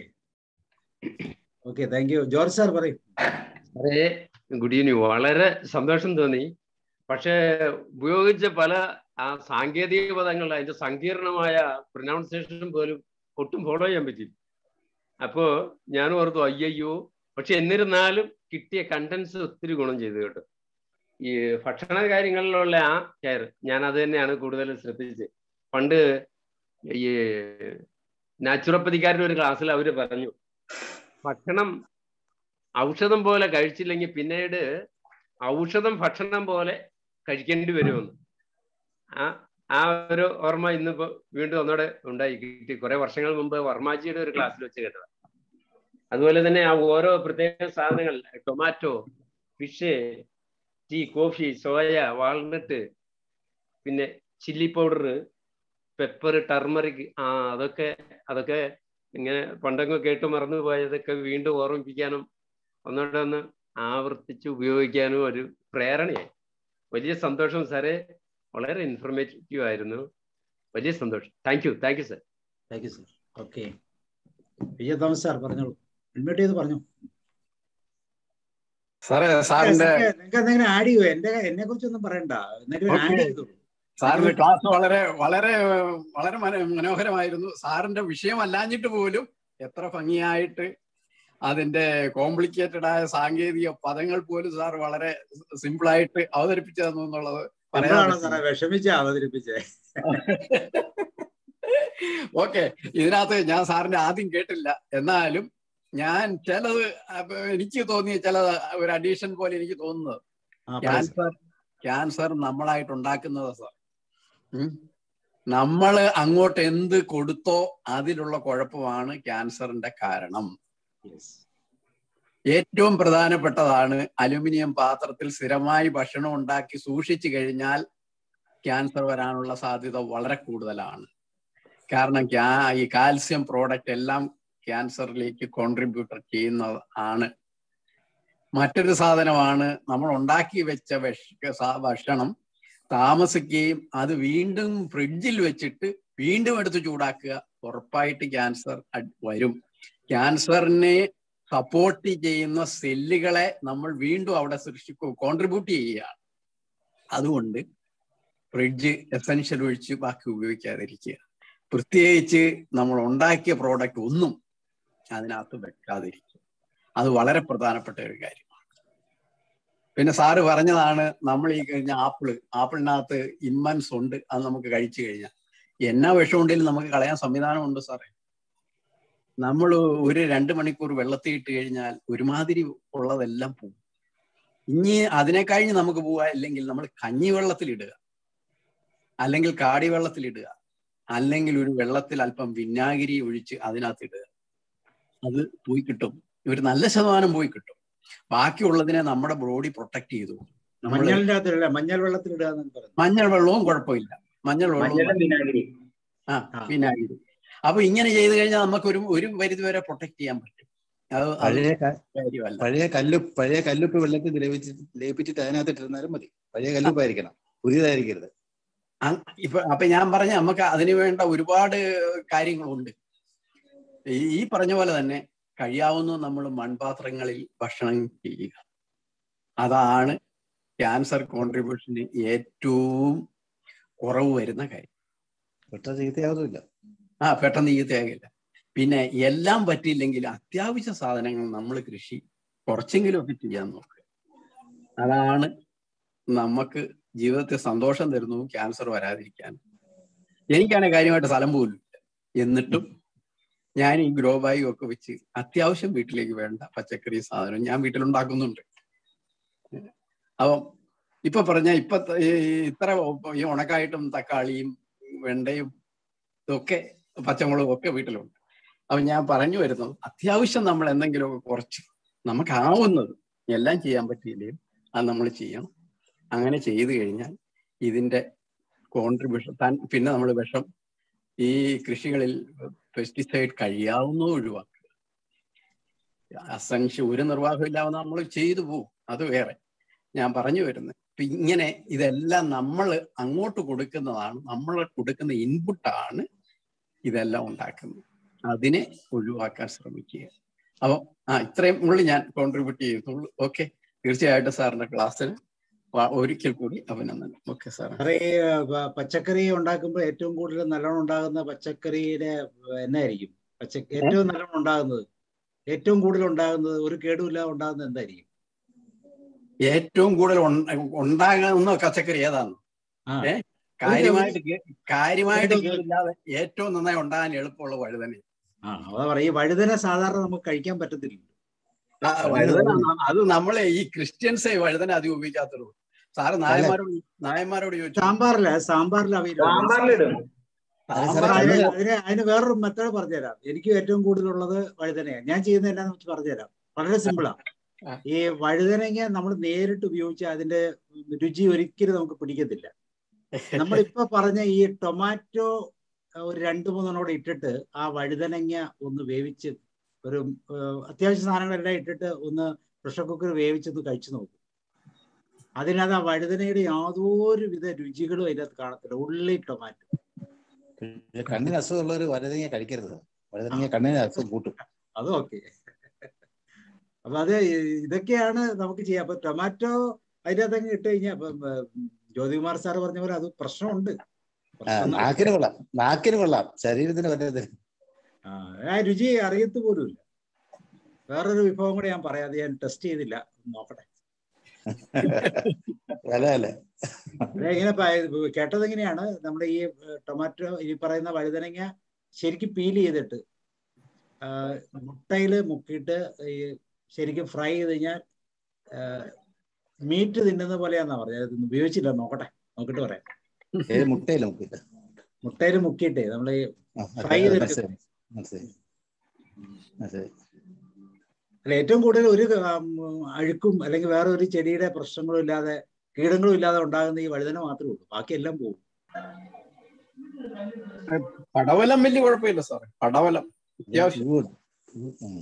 okay thank you George sir പറയും സാറേ ഗുഡ് ഈവനിങ് വളരെ സന്തോഷം തോന്നി പക്ഷേ ഉപയോഗിച്ച പല ആ സാങ്കേതിക പദങ്ങൾ അതിന്റെ സങ്കീർണമായ പ്രൊനൗൺസിയേഷൻ പോലും ഒട്ടും ഫോളോ ചെയ്യാൻ പറ്റില്ല അപ്പോ ഞാൻ ഓർത്തു അയ്യയ്യോ പക്ഷെ എന്നിരുന്നാലും കിട്ടിയ കണ്ടൻസ് ഒത്തിരി ഗുണം ചെയ്തു കേട്ടോ ഈ ഭക്ഷണ കാര്യങ്ങളിലുള്ള ആ കെയർ ഞാൻ അത് തന്നെയാണ് കൂടുതൽ ശ്രദ്ധിച്ചത് പണ്ട് ഈ നാച്ചുറോപ്പതിക്കാരുടെ ഒരു ക്ലാസ്സിൽ അവര് പറഞ്ഞു ഭക്ഷണം ഔഷധം പോലെ കഴിച്ചില്ലെങ്കിൽ പിന്നീട് ഔഷധം ഭക്ഷണം പോലെ കഴിക്കേണ്ടി വരുമെന്ന് ആ ആ ഒരു ഓർമ്മ ഇന്നിപ്പോ വീണ്ടും ഒന്നോടെ ഉണ്ടായി കിട്ടി കുറെ വർഷങ്ങൾ മുമ്പ് വർമാജിയുടെ ഒരു ക്ലാസ്സിൽ വെച്ച് കേട്ടത് അതുപോലെ തന്നെ ആ ഓരോ പ്രത്യേക സാധനങ്ങൾ tomato fish tea coffee soya walnut പിന്നെ ചില്ലി പൗഡർ പെപ്പർ ടർമറിക് ആ അതൊക്കെ അതൊക്കെ ഇങ്ങനെ പണ്ടൊക്കെ കേട്ട് മറന്നു പോയതൊക്കെ വീണ്ടും ഓർമ്മിപ്പിക്കാനും ഒന്നുകൂടെ ഒന്ന് ആവർത്തിച്ച് ഉപയോഗിക്കാനും ഒരു പ്രേരണയായി വലിയ സന്തോഷം സാറേ വളരെ ഇൻഫർമേറ്റീവ് ആയിരുന്നു വലിയ സന്തോഷം thank you thank you sir thank you sir okay Vijaya Thomas sir പറഞ്ഞോളൂ അഡ്മിറ്റ് ചെയ്ത് പറഞ്ഞു സാറേ സാറിന്റെ നിങ്ങൾക്ക് എന്തെങ്കിലും ആഡ് ചെയ്യോ എന്റെ എന്നെ കുറിച്ചൊന്നും പറയണ്ട എന്തെങ്കിലും ആഡ് Okay. ചെയ്തോളൂ സാറിന്റെ ക്ലാസ് വളരെ വളരെ വളരെ മന- മനോഹരമായിരുന്നു സാറിന്റെ വിഷയമല്ലാഞ്ഞിട്ട് പോലും എത്ര ഭംഗിയായിട്ട് അതിന്റെ കോംപ്ലിക്കേറ്റഡ് ആയ സാങ്കേതിക പദങ്ങൾ പോലും സാർ വളരെ സിമ്പിൾ ആയിട്ട് അവതരിപ്പിച്ചു തന്നു എന്നുള്ളത് പറയാൻ നമ്മളാണോ സാറേ വിഷമിച്ച് അവതരിപ്പിച്ചേ ഓക്കെ ഇതിനകത്ത് ഞാൻ സാറിന്റെ ആദ്യം കേട്ടില്ല എന്നാലും ഞാൻ ചിലത് അപ്പൊ എനിക്ക് തോന്നിയ ചില ഒരു അഡീഷൻ പോലെ എനിക്ക് തോന്നുന്നത് ആ, പറയൂ ക്യാൻസർ ക്യാൻസർ നമ്മളായിട്ട് ഉണ്ടാക്കുന്നത് സാർ ഉം. നമ്മള് അങ്ങോട്ട് എന്ത് കൊടുത്തോ അതിലുള്ള കുഴപ്പമാണ് ക്യാൻസറിന്റെ കാരണം ഏറ്റവും പ്രധാനപ്പെട്ടതാണ് അലുമിനിയം പാത്രത്തിൽ സ്ഥിരമായി ഭക്ഷണം ഉണ്ടാക്കി സൂക്ഷിച്ചു കഴിഞ്ഞാൽ ക്യാൻസർ വരാനുള്ള സാധ്യത വളരെ കൂടുതലാണ് കാരണം ക്യാ- ഈ കാൽസ്യം പ്രോഡക്റ്റ് എല്ലാം ക്യാൻസറിലേക്ക് കോൺട്രിബ്യൂട്ടർ ചെയ്യുന്നത് ആണ് മറ്റൊരു സാധനമാണ് നമ്മൾ ഉണ്ടാക്കി വെച്ച വിഷ സാ- ഭക്ഷണം താമസിക്കുകയും അത് വീണ്ടും ഫ്രിഡ്ജിൽ വെച്ചിട്ട് വീണ്ടും എടുത്ത് ചൂടാക്കുക ഉറപ്പായിട്ട് ക്യാൻസർ അഡ് വരും ക്യാൻസറിനെ സപ്പോർട്ട് ചെയ്യുന്ന സെല്ലുകളെ നമ്മൾ വീണ്ടും അവിടെ സൃഷ്ടിക്കും കോൺട്രിബ്യൂട്ട് ചെയ്യുകയാണ് അതുകൊണ്ട് ഫ്രിഡ്ജ് എസൻഷ്യൽ ഒഴിച്ച് ബാക്കി ഉപയോഗിക്കാതിരിക്കുക പ്രത്യേകിച്ച് നമ്മൾ ഉണ്ടാക്കിയ പ്രോഡക്റ്റ് ഒന്നും അതിനകത്ത് വെക്കാതിരിക്കുക അത് വളരെ പ്രധാനപ്പെട്ട ഒരു കാര്യമാണ് പിന്നെ സാറ് പറഞ്ഞതാണ് നമ്മൾ ഈ കഴിഞ്ഞ ആപ്പിള് ആപ്പിളിനകത്ത് ഇമ്മൻസ് ഉണ്ട് അത് നമുക്ക് കഴിച്ചു കഴിഞ്ഞാൽ എന്നാ വിഷമുണ്ടെങ്കിലും നമുക്ക് കളയാൻ സംവിധാനമുണ്ട് സാറേ നമ്മൾ ഒരു രണ്ട് മണിക്കൂർ വെള്ളത്തിൽ ഇട്ട് കഴിഞ്ഞാൽ ഒരുമാതിരി ഉള്ളതെല്ലാം പോകും ഇനി അതിനെ കഴിഞ്ഞ് നമുക്ക് പോവാ ഇല്ലെങ്കിൽ നമ്മൾ കഞ്ഞിവെള്ളത്തിൽ ഇടുക അല്ലെങ്കിൽ കാടി വെള്ളത്തിൽ ഇടുക അല്ലെങ്കിൽ ഒരു വെള്ളത്തിൽ അല്പം വിനാഗിരി ഒഴിച്ച് അതിനകത്ത് ഇടുക അത് പോയി കിട്ടും ഒരു നല്ല ശതമാനം പോയി കിട്ടും ബാക്കിയുള്ളതിനെ നമ്മുടെ ബോഡി പ്രൊട്ടക്ട് ചെയ്തു നമ്മള് മഞ്ഞളിന്റെ അകത്തില്ല മഞ്ഞൾ വെള്ളത്തിൽ ഇടുക എന്ന് പറഞ്ഞു മഞ്ഞൾ വെള്ളവും കുഴപ്പമില്ല മഞ്ഞൾ മഞ്ഞളും വെള്ളവും വിനാഗിരി ആ വിനാഗിരി അപ്പൊ ഇങ്ങനെ ചെയ്തു കഴിഞ്ഞാൽ നമുക്ക് ഒരു ഒരു പരിധി വരെ പ്രൊട്ടക്ട് ചെയ്യാൻ പറ്റും അത് അത് പഴയ ക- കാര്യമല്ല പഴയ കല്ല് പഴയ കല്ലുപ്പ് വെള്ളത്തിൽ ദ്രവിച്ചിട്ട് ലയിപ്പിച്ചിട്ട് അതിനകത്ത് ഇട്ടിരുന്നാലും മതി പഴയ കല്ലുപ്പായിരിക്കണം പുതിയതായിരിക്കരുത് അങ് ഇപ്പൊ അപ്പൊ ഞാൻ പറഞ്ഞ നമുക്ക് അതിനു വേണ്ട ഒരുപാട് കാര്യങ്ങളുണ്ട് ഈ ഈ പറഞ്ഞ പോലെ തന്നെ കഴിയാവുന്ന നമ്മൾ മൺപാത്രങ്ങളിൽ ഭക്ഷണം ചെയ്യുക അതാണ് ക്യാൻസർ കോൺട്രിബ്യൂഷന് ഏറ്റവും കുറവ് വരുന്ന കാര്യം പെട്ടെന്ന് ചീത്തയാവുന്നില്ല ആ പെട്ടെന്ന് ചീത്തയാകില്ല പിന്നെ എല്ലാം പറ്റിയില്ലെങ്കിൽ അത്യാവശ്യ സാധനങ്ങൾ നമ്മൾ കൃഷി കുറച്ചെങ്കിലും ഒക്കെ ചെയ്യാൻ നോക്കുക അതാണ് നമുക്ക് ജീവിതത്തിൽ സന്തോഷം തരുന്നു ക്യാൻസർ വരാതിരിക്കാൻ എനിക്കാണ് കാര്യമായിട്ട് സ്ഥലം പോലും ഇല്ല എന്നിട്ടും ഞാൻ ഈ ഗ്രോ ബാഗ് ഒക്കെ വെച്ച് അത്യാവശ്യം വീട്ടിലേക്ക് വേണ്ട പച്ചക്കറി സാധനം ഞാൻ വീട്ടിലുണ്ടാക്കുന്നുണ്ട് അപ്പം ഇപ്പൊ പറഞ്ഞ ഇപ്പൊ ത- ഈ ഇത്ര ഈ ഉണക്കായിട്ടും തക്കാളിയും വെണ്ടയും ഇതൊക്കെ പച്ചമുളകും ഒക്കെ വീട്ടിലുണ്ട് അപ്പൊ ഞാൻ പറഞ്ഞു വരുന്നത് അത്യാവശ്യം നമ്മൾ എന്തെങ്കിലുമൊക്കെ കുറച്ച് നമുക്കാവുന്നത് എല്ലാം ചെയ്യാൻ പറ്റിയില്ലെങ്കിലും അത് നമ്മൾ ചെയ്യണം അങ്ങനെ ചെയ്തു കഴിഞ്ഞാൽ ഇതിന്റെ കോൺട്രിബ്യൂഷൻ താൻ പിന്നെ നമ്മൾ വിഷം ഈ കൃഷികളിൽ പെസ്റ്റിസൈഡ് കഴിയാവുന്ന ഒഴിവാക്കുക അസംഖ്യ ഒരു നിർവാഹം ഇല്ലാതെ നമ്മൾ ചെയ്തു പോകും അത് വേറെ ഞാൻ പറഞ്ഞു വരുന്നത് ഇപ്പൊ ഇങ്ങനെ ഇതെല്ലാം നമ്മൾ അങ്ങോട്ട് കൊടുക്കുന്നതാണ് നമ്മൾ കൊടുക്കുന്ന ഇൻപുട്ടാണ് ഇതെല്ലാം ഉണ്ടാക്കുന്നത് അതിനെ ഒഴിവാക്കാൻ ശ്രമിക്കുക അപ്പം ആ ഇത്രയും ഉള്ളു ഞാൻ കോൺട്രിബ്യൂട്ട് ചെയ്തുള്ളൂ ഓക്കെ തീർച്ചയായിട്ടും സാറിന്റെ ക്ലാസ്സിന് ഒരിക്കൽ കൂടി അഭിനന്ദനം ഓക്കെ സാർ സാറേ ഈ പ- പച്ചക്കറി ഉണ്ടാക്കുമ്പോൾ ഏറ്റവും കൂടുതൽ നല്ലോണം ഉണ്ടാകുന്ന പച്ചക്കറിയുടെ എന്നായിരിക്കും പച്ച ഏറ്റവും നല്ലോണം ഉണ്ടാകുന്നത് ഏറ്റവും കൂടുതൽ ഉണ്ടാകുന്നത് ഒരു കേടുമില്ലാതെ ഉണ്ടാകുന്നത് എന്തായിരിക്കും ഏറ്റവും കൂടുതൽ ഉണ്ട- ഉണ്ടാകുന്ന പച്ചക്കറി ഏതാണ് ആ. ഏ കാര്യമായിട്ട് കേ- കാര്യമായിട്ട് കേടില്ലാതെ ഏറ്റവും നന്നായി ഉണ്ടാകാൻ എളുപ്പമുള്ള വഴുതന ആ അതാ പറയാ ഈ വഴുതന സാധാരണ നമുക്ക് കഴിക്കാൻ പറ്റത്തില്ല ആ, വഴുതന ന- അത് നമ്മളെ ഈ ക്രിസ്ത്യൻസേ വഴുതന അധികം ഉപയോഗിക്കാത്തുള്ളൂ സാറ് നായന്മാരോട് നായന്മാരോട് ചോദിച്ചു സാമ്പാറില സാമ്പാറിൽ സാമ്പാറിലിടും അതിന് അതിന് അതിന് വേറൊരു മെത്തേഡ് പറഞ്ഞുതരാം എനിക്ക് ഏറ്റവും കൂടുതലുള്ളത് വഴുതനയാണ് ഞാൻ ചെയ്യുന്നത് എന്നാന്ന് വെച്ച് പറഞ്ഞുതരാം വളരെ സിമ്പിളാ ഈ വഴുതനങ്ങ നമ്മൾ നേരിട്ട് ഉപയോഗിച്ച് അതിന്റെ രുചി ഒരിക്കലും നമുക്ക് പിടിക്കത്തില്ല നമ്മളിപ്പോ പറഞ്ഞ ഈ ടൊമാറ്റോ ഒരു രണ്ടു മൂന്നെണ്ണോട് ഇട്ടിട്ട് ആ വഴുതനങ്ങ ഒന്ന് വേവിച്ച് ഒരു ഏഹ്, അത്യാവശ്യ സാധനങ്ങളെല്ലാം ഇട്ടിട്ട് ഒന്ന് പ്രഷർ കുക്കർ വേവിച്ചൊന്ന് കഴിച്ചു നോക്കും അതിനകത്ത് ആ വഴുതനയുടെ യാതൊരു വിധ രുചികളും അതിനകത്ത് കാണത്തില്ല ഉള്ളി ടൊമാറ്റോ പിന്നെ കണ്ണിന് അസുഖമുള്ളവർ വഴുതനങ്ങ കഴിക്കരുത് വഴുതനങ്ങ കണ്ണിന് അസുഖം കൂട്ടും അത് ഓക്കെ അപ്പൊ അത് ഇതൊക്കെയാണ് നമുക്ക് ചെയ്യാം അപ്പൊ ടൊമാറ്റോ അതിനകത്ത് അങ്ങ് ഇട്ട് കഴിഞ്ഞാൽ ഇപ്പം ഉം, ജ്യോതികുമാർ സാർ പറഞ്ഞ പോലെ അത് പ്രശ്നമുണ്ട് ആ, പ്രശ്നം എന്ന് നാക്കിന് കൊള്ളാം നാക്കിന് കൊള്ളാം ശരീരത്തിന് വല്ലത് ആ ആ രുചി അറിയത്ത് പോലുമില്ല വേറൊരു വിഭവം കൂടെ ഞാൻ പറയാം അത് ഞാൻ ടെസ്റ്റ് ചെയ്തില്ല നോക്കട്ടെ വില അല്ലേ അത് ഇങ്ങനെ പ- കേട്ടത് എങ്ങനെയാണ് നമ്മുടെ ഈ ഏഹ്, ടൊമാറ്റോ ഈ പറയുന്ന വഴുതനങ്ങ ശരിക്കും പീൽ ചെയ്തിട്ട് ആ, മുട്ടയിൽ മുക്കിയിട്ട് ഈ ശരിക്കും ഫ്രൈ ചെയ്ത് കഴിഞ്ഞാൽ മീറ്റ് തിന്നുന്ന പോലെയാന്നാ പറഞ്ഞത് അത് ഉപയോഗിച്ചില്ല നോക്കട്ടെ നോക്കിട്ട് പറയാം ഏത് മുട്ടയില്ല മുക്കില്ല മുട്ടയിൽ മുക്കിയിട്ടേ നമ്മൾ ഈ ആ, ഫ്രൈ മനസ്സിലായി ചെയ്തെടുക്കും മനസ്സിലായി മനസ്സിലായി അല്ല ഏറ്റവും കൂടുതൽ ഒരു ആം, അഴുക്കും അല്ലെങ്കിൽ വേറെ ഒരു ചെടിയുടെ പ്രശ്നങ്ങളും ഇല്ലാതെ കീടങ്ങളും ഇല്ലാതെ ഉണ്ടാകുന്ന ഈ വഴുതന മാത്രമേ ഉള്ളൂ ബാക്കി എല്ലാം പോകും പടവലം വലിയ കുഴപ്പമില്ല സാറേ പടവലം അത്യാവശ്യം Good. ഉം.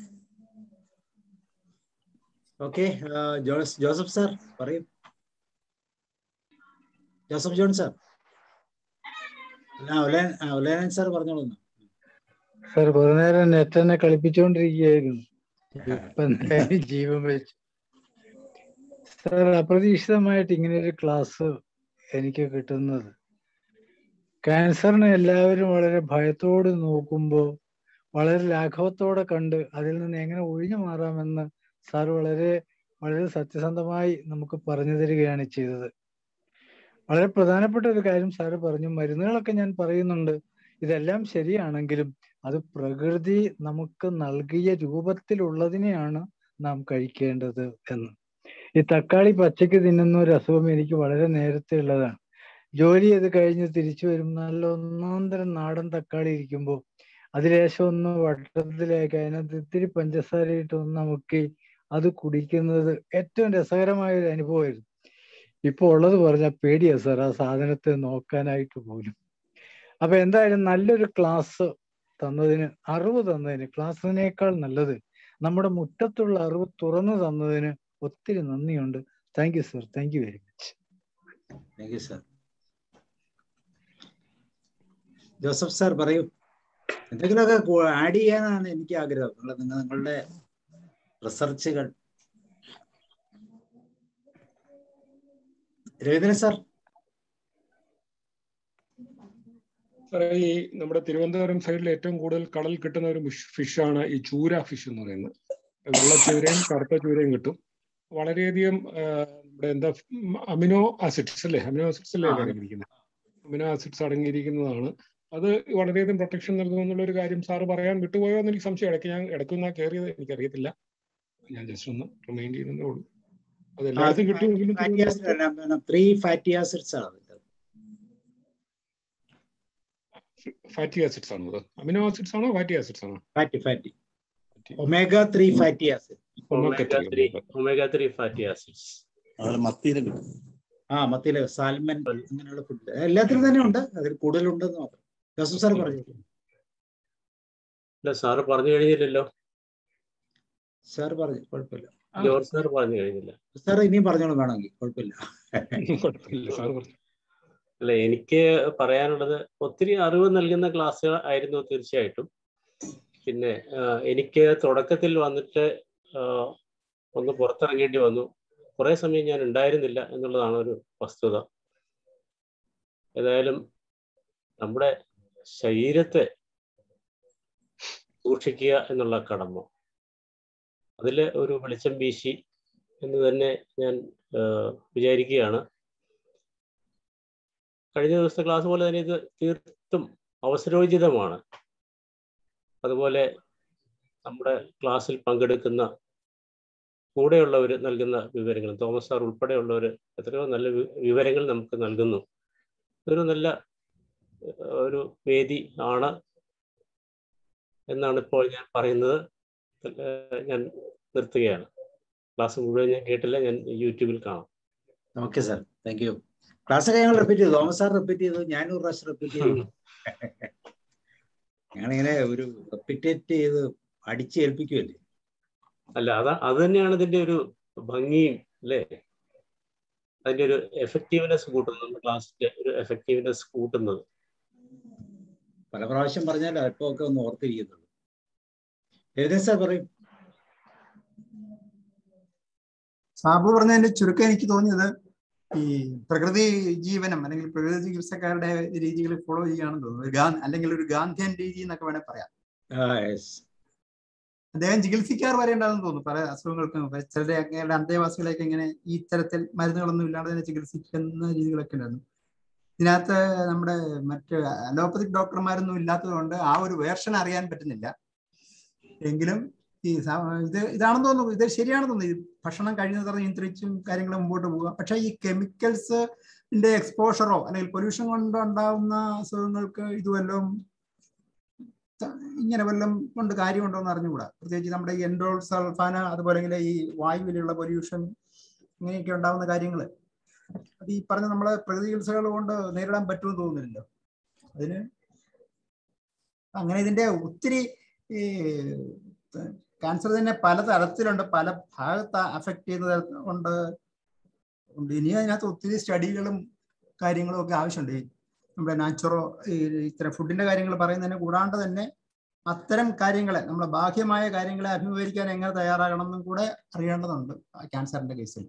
ഓക്കെ ജോസ് ജോസഫ് സാർ പറയൂ ജോസഫ് ജോൺ സാർ ഉലയനൻ സാർ പറഞ്ഞോളൂ ഒന്ന്. സാർ കുറെ നേരം നെറ്റ് എന്നെ കളിപ്പിച്ചുകൊണ്ടിരിക്കുകയായിരുന്നു ഇപ്പൊ എന്തായാലും ജീവൻ വെച്ചു സാർ അപ്രതീക്ഷിതമായിട്ട് ഇങ്ങനെ ഒരു ക്ലാസ് എനിക്ക് കിട്ടുന്നത് ക്യാൻസറിനെ എല്ലാവരും വളരെ ഭയത്തോട് നോക്കുമ്പോൾ വളരെ ലാഘവത്തോടെ കണ്ട് അതിൽ നിന്ന് എങ്ങനെ ഒഴിഞ്ഞു മാറാമെന്ന് സാർ വളരെ വളരെ സത്യസന്ധമായി നമുക്ക് പറഞ്ഞു തരികയാണ് ചെയ്തത് വളരെ പ്രധാനപ്പെട്ട ഒരു കാര്യം സാറ് പറഞ്ഞു മരുന്നുകളൊക്കെ ഞാൻ പറയുന്നുണ്ട് ഇതെല്ലാം ശരിയാണെങ്കിലും അത് പ്രകൃതി നമുക്ക് നൽകിയ രൂപത്തിലുള്ളതിനെയാണ് നാം കഴിക്കേണ്ടത് എന്ന് ഈ തക്കാളി പച്ചയ്ക്ക് തിന്നുന്ന ഒരു അസുഖം എനിക്ക് വളരെ നേരത്തെ ഉള്ളതാണ് ജോലി ചെയ്ത് കഴിഞ്ഞ് തിരിച്ചു വരും നല്ല ഒന്നാം തരം നാടൻ തക്കാളി ഇരിക്കുമ്പോൾ അതിലേശം ഒന്ന് വട്ടത്തിലേക്ക് അതിനകത്ത് ഇത്തിരി പഞ്ചസാര ഇട്ട് ഒന്ന് മുക്കി അത് കുടിക്കുന്നത് ഏറ്റവും രസകരമായ ഒരു അനുഭവമായിരുന്നു ഇപ്പൊ ഉള്ളത് പറഞ്ഞാൽ പേടിയാ സാർ ആ സാധനത്തെ നോക്കാനായിട്ട് പോലും അപ്പൊ എന്തായാലും നല്ലൊരു ക്ലാസ് തന്നതിന് അറിവ് തന്നതിന് ക്ലാസ്സിനേക്കാൾ നല്ലത് നമ്മുടെ മുറ്റത്തുള്ള അറിവ് തുറന്നു തന്നതിന് ഒത്തിരി നന്ദിയുണ്ട് thank you sir thank you very much thank you sir Joseph sir പറയൂ എന്തെങ്കിലുമൊക്കെ ആഡ് ചെയ്യാനാണ് എനിക്ക് ആഗ്രഹം നിങ്ങൾ നിങ്ങൾ നിങ്ങളുടെ റിസർച്ചുകൾ രവീന്ദ്രൻ സാർ സാറേ ഈ നമ്മുടെ തിരുവനന്തപുരം സൈഡിൽ ഏറ്റവും കൂടുതൽ കടൽ കിട്ടുന്ന ഒരു ഫിഷാണ് ഈ ചൂര ഫിഷ് എന്ന് പറയുന്നത് വെള്ള ചൂരയും കറുത്ത ചൂരയും കിട്ടും വളരെയധികം ആ, നമ്മുടെ എന്താ അമിനോ ആസിഡ്സ് അല്ലേ അമിനോ ആസിഡ്സ് അല്ലേ ആ. അടങ്ങിയിരിക്കുന്നത് അമിനോ ആസിഡ്സ് അടങ്ങിയിരിക്കുന്നതാണ് അത് വളരെയധികം പ്രൊട്ടക്ഷൻ നൽകുന്നു എന്നുള്ള ഒരു കാര്യം സാറ് പറയാൻ വിട്ടുപോയോ എന്ന് എനിക്ക് സംശയം ഇടയ്ക്ക് ഞാൻ ഇടയ്ക്കൊന്നാ കയറിയത് എനിക്കറിയത്തില്ല ഞാൻ ജസ്റ്റ് ഒന്ന് റിമൈൻഡ് ചെയ്യുന്നതേ ഉള്ളൂ അത് എല്ലായിടത്തും കിട്ടുമെങ്കിലും തിരുവനന്തപുരത്ത് ത്രീ ഫാറ്റി ആസിഡ്സ് ആണ് അതിന്റെ. ഫാറ്റി ആസിഡ്സ് ആണോ അത് അമിനോ ആസിഡ്സ് ആണോ ഫാറ്റി ആസിഡ്സ് ആണോ fatty fatty omega three fatty acid omega omega three omega three fatty acids അതുപോലെ മത്തിയിലും കിട്ടും ആ മത്തിയിലെ സാൽമൻ അങ്ങനെയുള്ള ഫുഡ് എല്ലാത്തിലും തന്നെ ഉണ്ട് അതിൽ കൂടുതലുണ്ടെന്ന് മാത്രം ജോസഫ് സാർ പറഞ്ഞു അല്ല സാറ് പറഞ്ഞു കഴിഞ്ഞില്ലല്ലോ സാർ പറഞ്ഞു കുഴപ്പമില്ല ജോർജ് സാർ പറഞ്ഞു കഴിഞ്ഞില്ല സാർ ഇനിയും പറഞ്ഞോളൂ വേണമെങ്കിൽ കുഴപ്പമില്ല കുഴപ്പമില്ല സാർ പറഞ്ഞു അല്ല എനിക്ക് പറയാനുള്ളത് ഒത്തിരി അറിവ് നൽകുന്ന ക്ലാസ്സുകൾ ആയിരുന്നു തീർച്ചയായിട്ടും പിന്നെ ആ, എനിക്ക് തുടക്കത്തിൽ വന്നിട്ട് ആ, ഒന്ന് പുറത്തിറങ്ങേണ്ടി വന്നു കുറെ സമയം ഞാൻ ഉണ്ടായിരുന്നില്ല എന്നുള്ളതാണ് ഒരു വസ്തുത ഏതായാലും നമ്മുടെ ശരീരത്തെ സൂക്ഷിക്കുക എന്നുള്ള കടമ അതിൽ ഒരു വെളിച്ചം വീശി എന്ന് തന്നെ ഞാൻ ആ, വിചാരിക്കുകയാണ് കഴിഞ്ഞ ദിവസത്തെ ക്ലാസ് പോലെ തന്നെ ഇത് തീർത്തും അവസരോചിതമാണ് അതുപോലെ നമ്മുടെ ക്ലാസ്സിൽ പങ്കെടുക്കുന്ന കൂടെയുള്ളവർ നൽകുന്ന വിവരങ്ങൾ തോമസ് സാർ ഉൾപ്പെടെയുള്ളവർ എത്രയോ നല്ല വി- വിവരങ്ങൾ നമുക്ക് നൽകുന്നു ഇതൊരു നല്ല ഏഹ്, ഒരു വേദി ആണ് എന്നാണ് ഇപ്പോൾ ഞാൻ പറയുന്നത് ഏഹ്, ഞാൻ നിർത്തുകയാണ് ക്ലാസ് മുഴുവൻ ഞാൻ കേട്ടില്ല ഞാൻ യൂട്യൂബിൽ കാണാം okay sir thank you class ഒക്കെ ഞങ്ങൾ റിപ്പീറ്റ് ചെയ്തു തോമസ് സാർ റിപ്പീറ്റ് ചെയ്തു ഞാൻ ഒരു പ്രാവശ്യം റിപ്പീറ്റ് ചെയ്തു ഞങ്ങളിങ്ങനെ ഒരു റിപ്പീറ്റേറ്റ് ചെയ്ത് അടിച്ചേൽപ്പിക്കുമല്ലേ അല്ല അതാ അത് തന്നെയാണ് ഇതിന്റെ ഒരു ഭംഗിയും അല്ലേ അതിന്റെ ഒരു എഫക്റ്റീവ്നെസ് കൂട്ടുന്നത് നമ്മുടെ ക്ലാസ്സിന്റെ ഒരു എഫക്റ്റീവ്നെസ് കൂട്ടുന്നത് പല പ്രാവശ്യം പറഞ്ഞാൽ അല്പമൊക്കെ ഒന്ന് ഓർത്തിരിക്കുന്നുള്ളൂ എഴുതേ സാർ പറയും സാബു പറഞ്ഞതിന്റെ ചുരുക്കം എനിക്ക് തോന്നിയത് ഈ പ്രകൃതി ജീവനം അല്ലെങ്കിൽ പ്രകൃതി ചികിത്സക്കാരുടെ രീതികൾ ഫോളോ ചെയ്യുകയാണെന്ന് തോന്നുന്നു ഒരു ഗാ- അല്ലെങ്കിൽ ഒരു ഗാന്ധിയൻ രീതി എന്നൊക്കെ വേണേൽ പറയാം അദ്ദേഹം ചികിത്സിക്കാർ വരേണ്ടതെന്ന് തോന്നുന്നു പല അസുഖങ്ങൾക്കും ചിലരെ അന്തേവാസികളെയൊക്കെ ഇങ്ങനെ ഈ തരത്തിൽ മരുന്നുകളൊന്നും ഇല്ലാതെ തന്നെ ചികിത്സിക്കുന്ന രീതികളൊക്കെ ഉണ്ടായിരുന്നു ഇതിനകത്ത് നമ്മുടെ മറ്റ് അലോപ്പതിക് ഡോക്ടർമാരൊന്നും ഇല്ലാത്തത് കൊണ്ട് ആ ഒരു വേർഷൻ അറിയാൻ പറ്റുന്നില്ല എങ്കിലും ഈ സ- ഇത് ഇതാണെന്ന് തോന്നുന്നു ഇത് ശരിയാണെന്ന് തോന്നുന്നു ഈ ഭക്ഷണം കഴിയുന്നത്ര നിയന്ത്രിച്ചും കാര്യങ്ങൾ മുമ്പോട്ട് പോവുക പക്ഷേ ഈ കെമിക്കൽസ് എക്സ്പോഷറോ അല്ലെങ്കിൽ പൊല്യൂഷൻ കൊണ്ട് ഉണ്ടാവുന്ന അസുഖങ്ങൾക്ക് ഇത് വല്ലതും ത- ഇങ്ങനെ വല്ലതും കൊണ്ട് കാര്യമുണ്ടോ എന്ന് അറിഞ്ഞുകൂടാ പ്രത്യേകിച്ച് നമ്മുടെ ഈ എൻഡോൾ സൾഫാന അതുപോലെ ഇങ്ങനെ ഈ വായുവിലുള്ള പൊല്യൂഷൻ ഇങ്ങനെയൊക്കെ ഉണ്ടാവുന്ന കാര്യങ്ങൾ അത് ഈ പറഞ്ഞ നമ്മളെ പ്രകൃതി ചികിത്സകൾ കൊണ്ട് നേരിടാൻ പറ്റുമെന്ന് തോന്നുന്നില്ലല്ലോ അതിന് അങ്ങനെ ഇതിന്റെ ഒത്തിരി ഈ ക്യാൻസർ തന്നെ പല തരത്തിലുണ്ട് പല ഭാഗത്ത് അഫക്റ്റ് ചെയ്യുന്ന തരത്തിൽ ഉണ്ട് ഉണ്ട് ഇനി അതിനകത്ത് ഒത്തിരി സ്റ്റഡികളും കാര്യങ്ങളും ഒക്കെ ആവശ്യമുണ്ട് ഈ നമ്മുടെ നാച്ചുറോ ഈ ഇത്തരം ഫുഡിന്റെ കാര്യങ്ങൾ പറയുന്നതിന് കൂടാണ്ട് തന്നെ അത്തരം കാര്യങ്ങളെ നമ്മളെ ബാഹ്യമായ കാര്യങ്ങളെ അഭിമുഖീകരിക്കാൻ എങ്ങനെ തയ്യാറാകണം എന്നും കൂടെ അറിയേണ്ടതുണ്ട് ക്യാൻസറിന്റെ കേസിൽ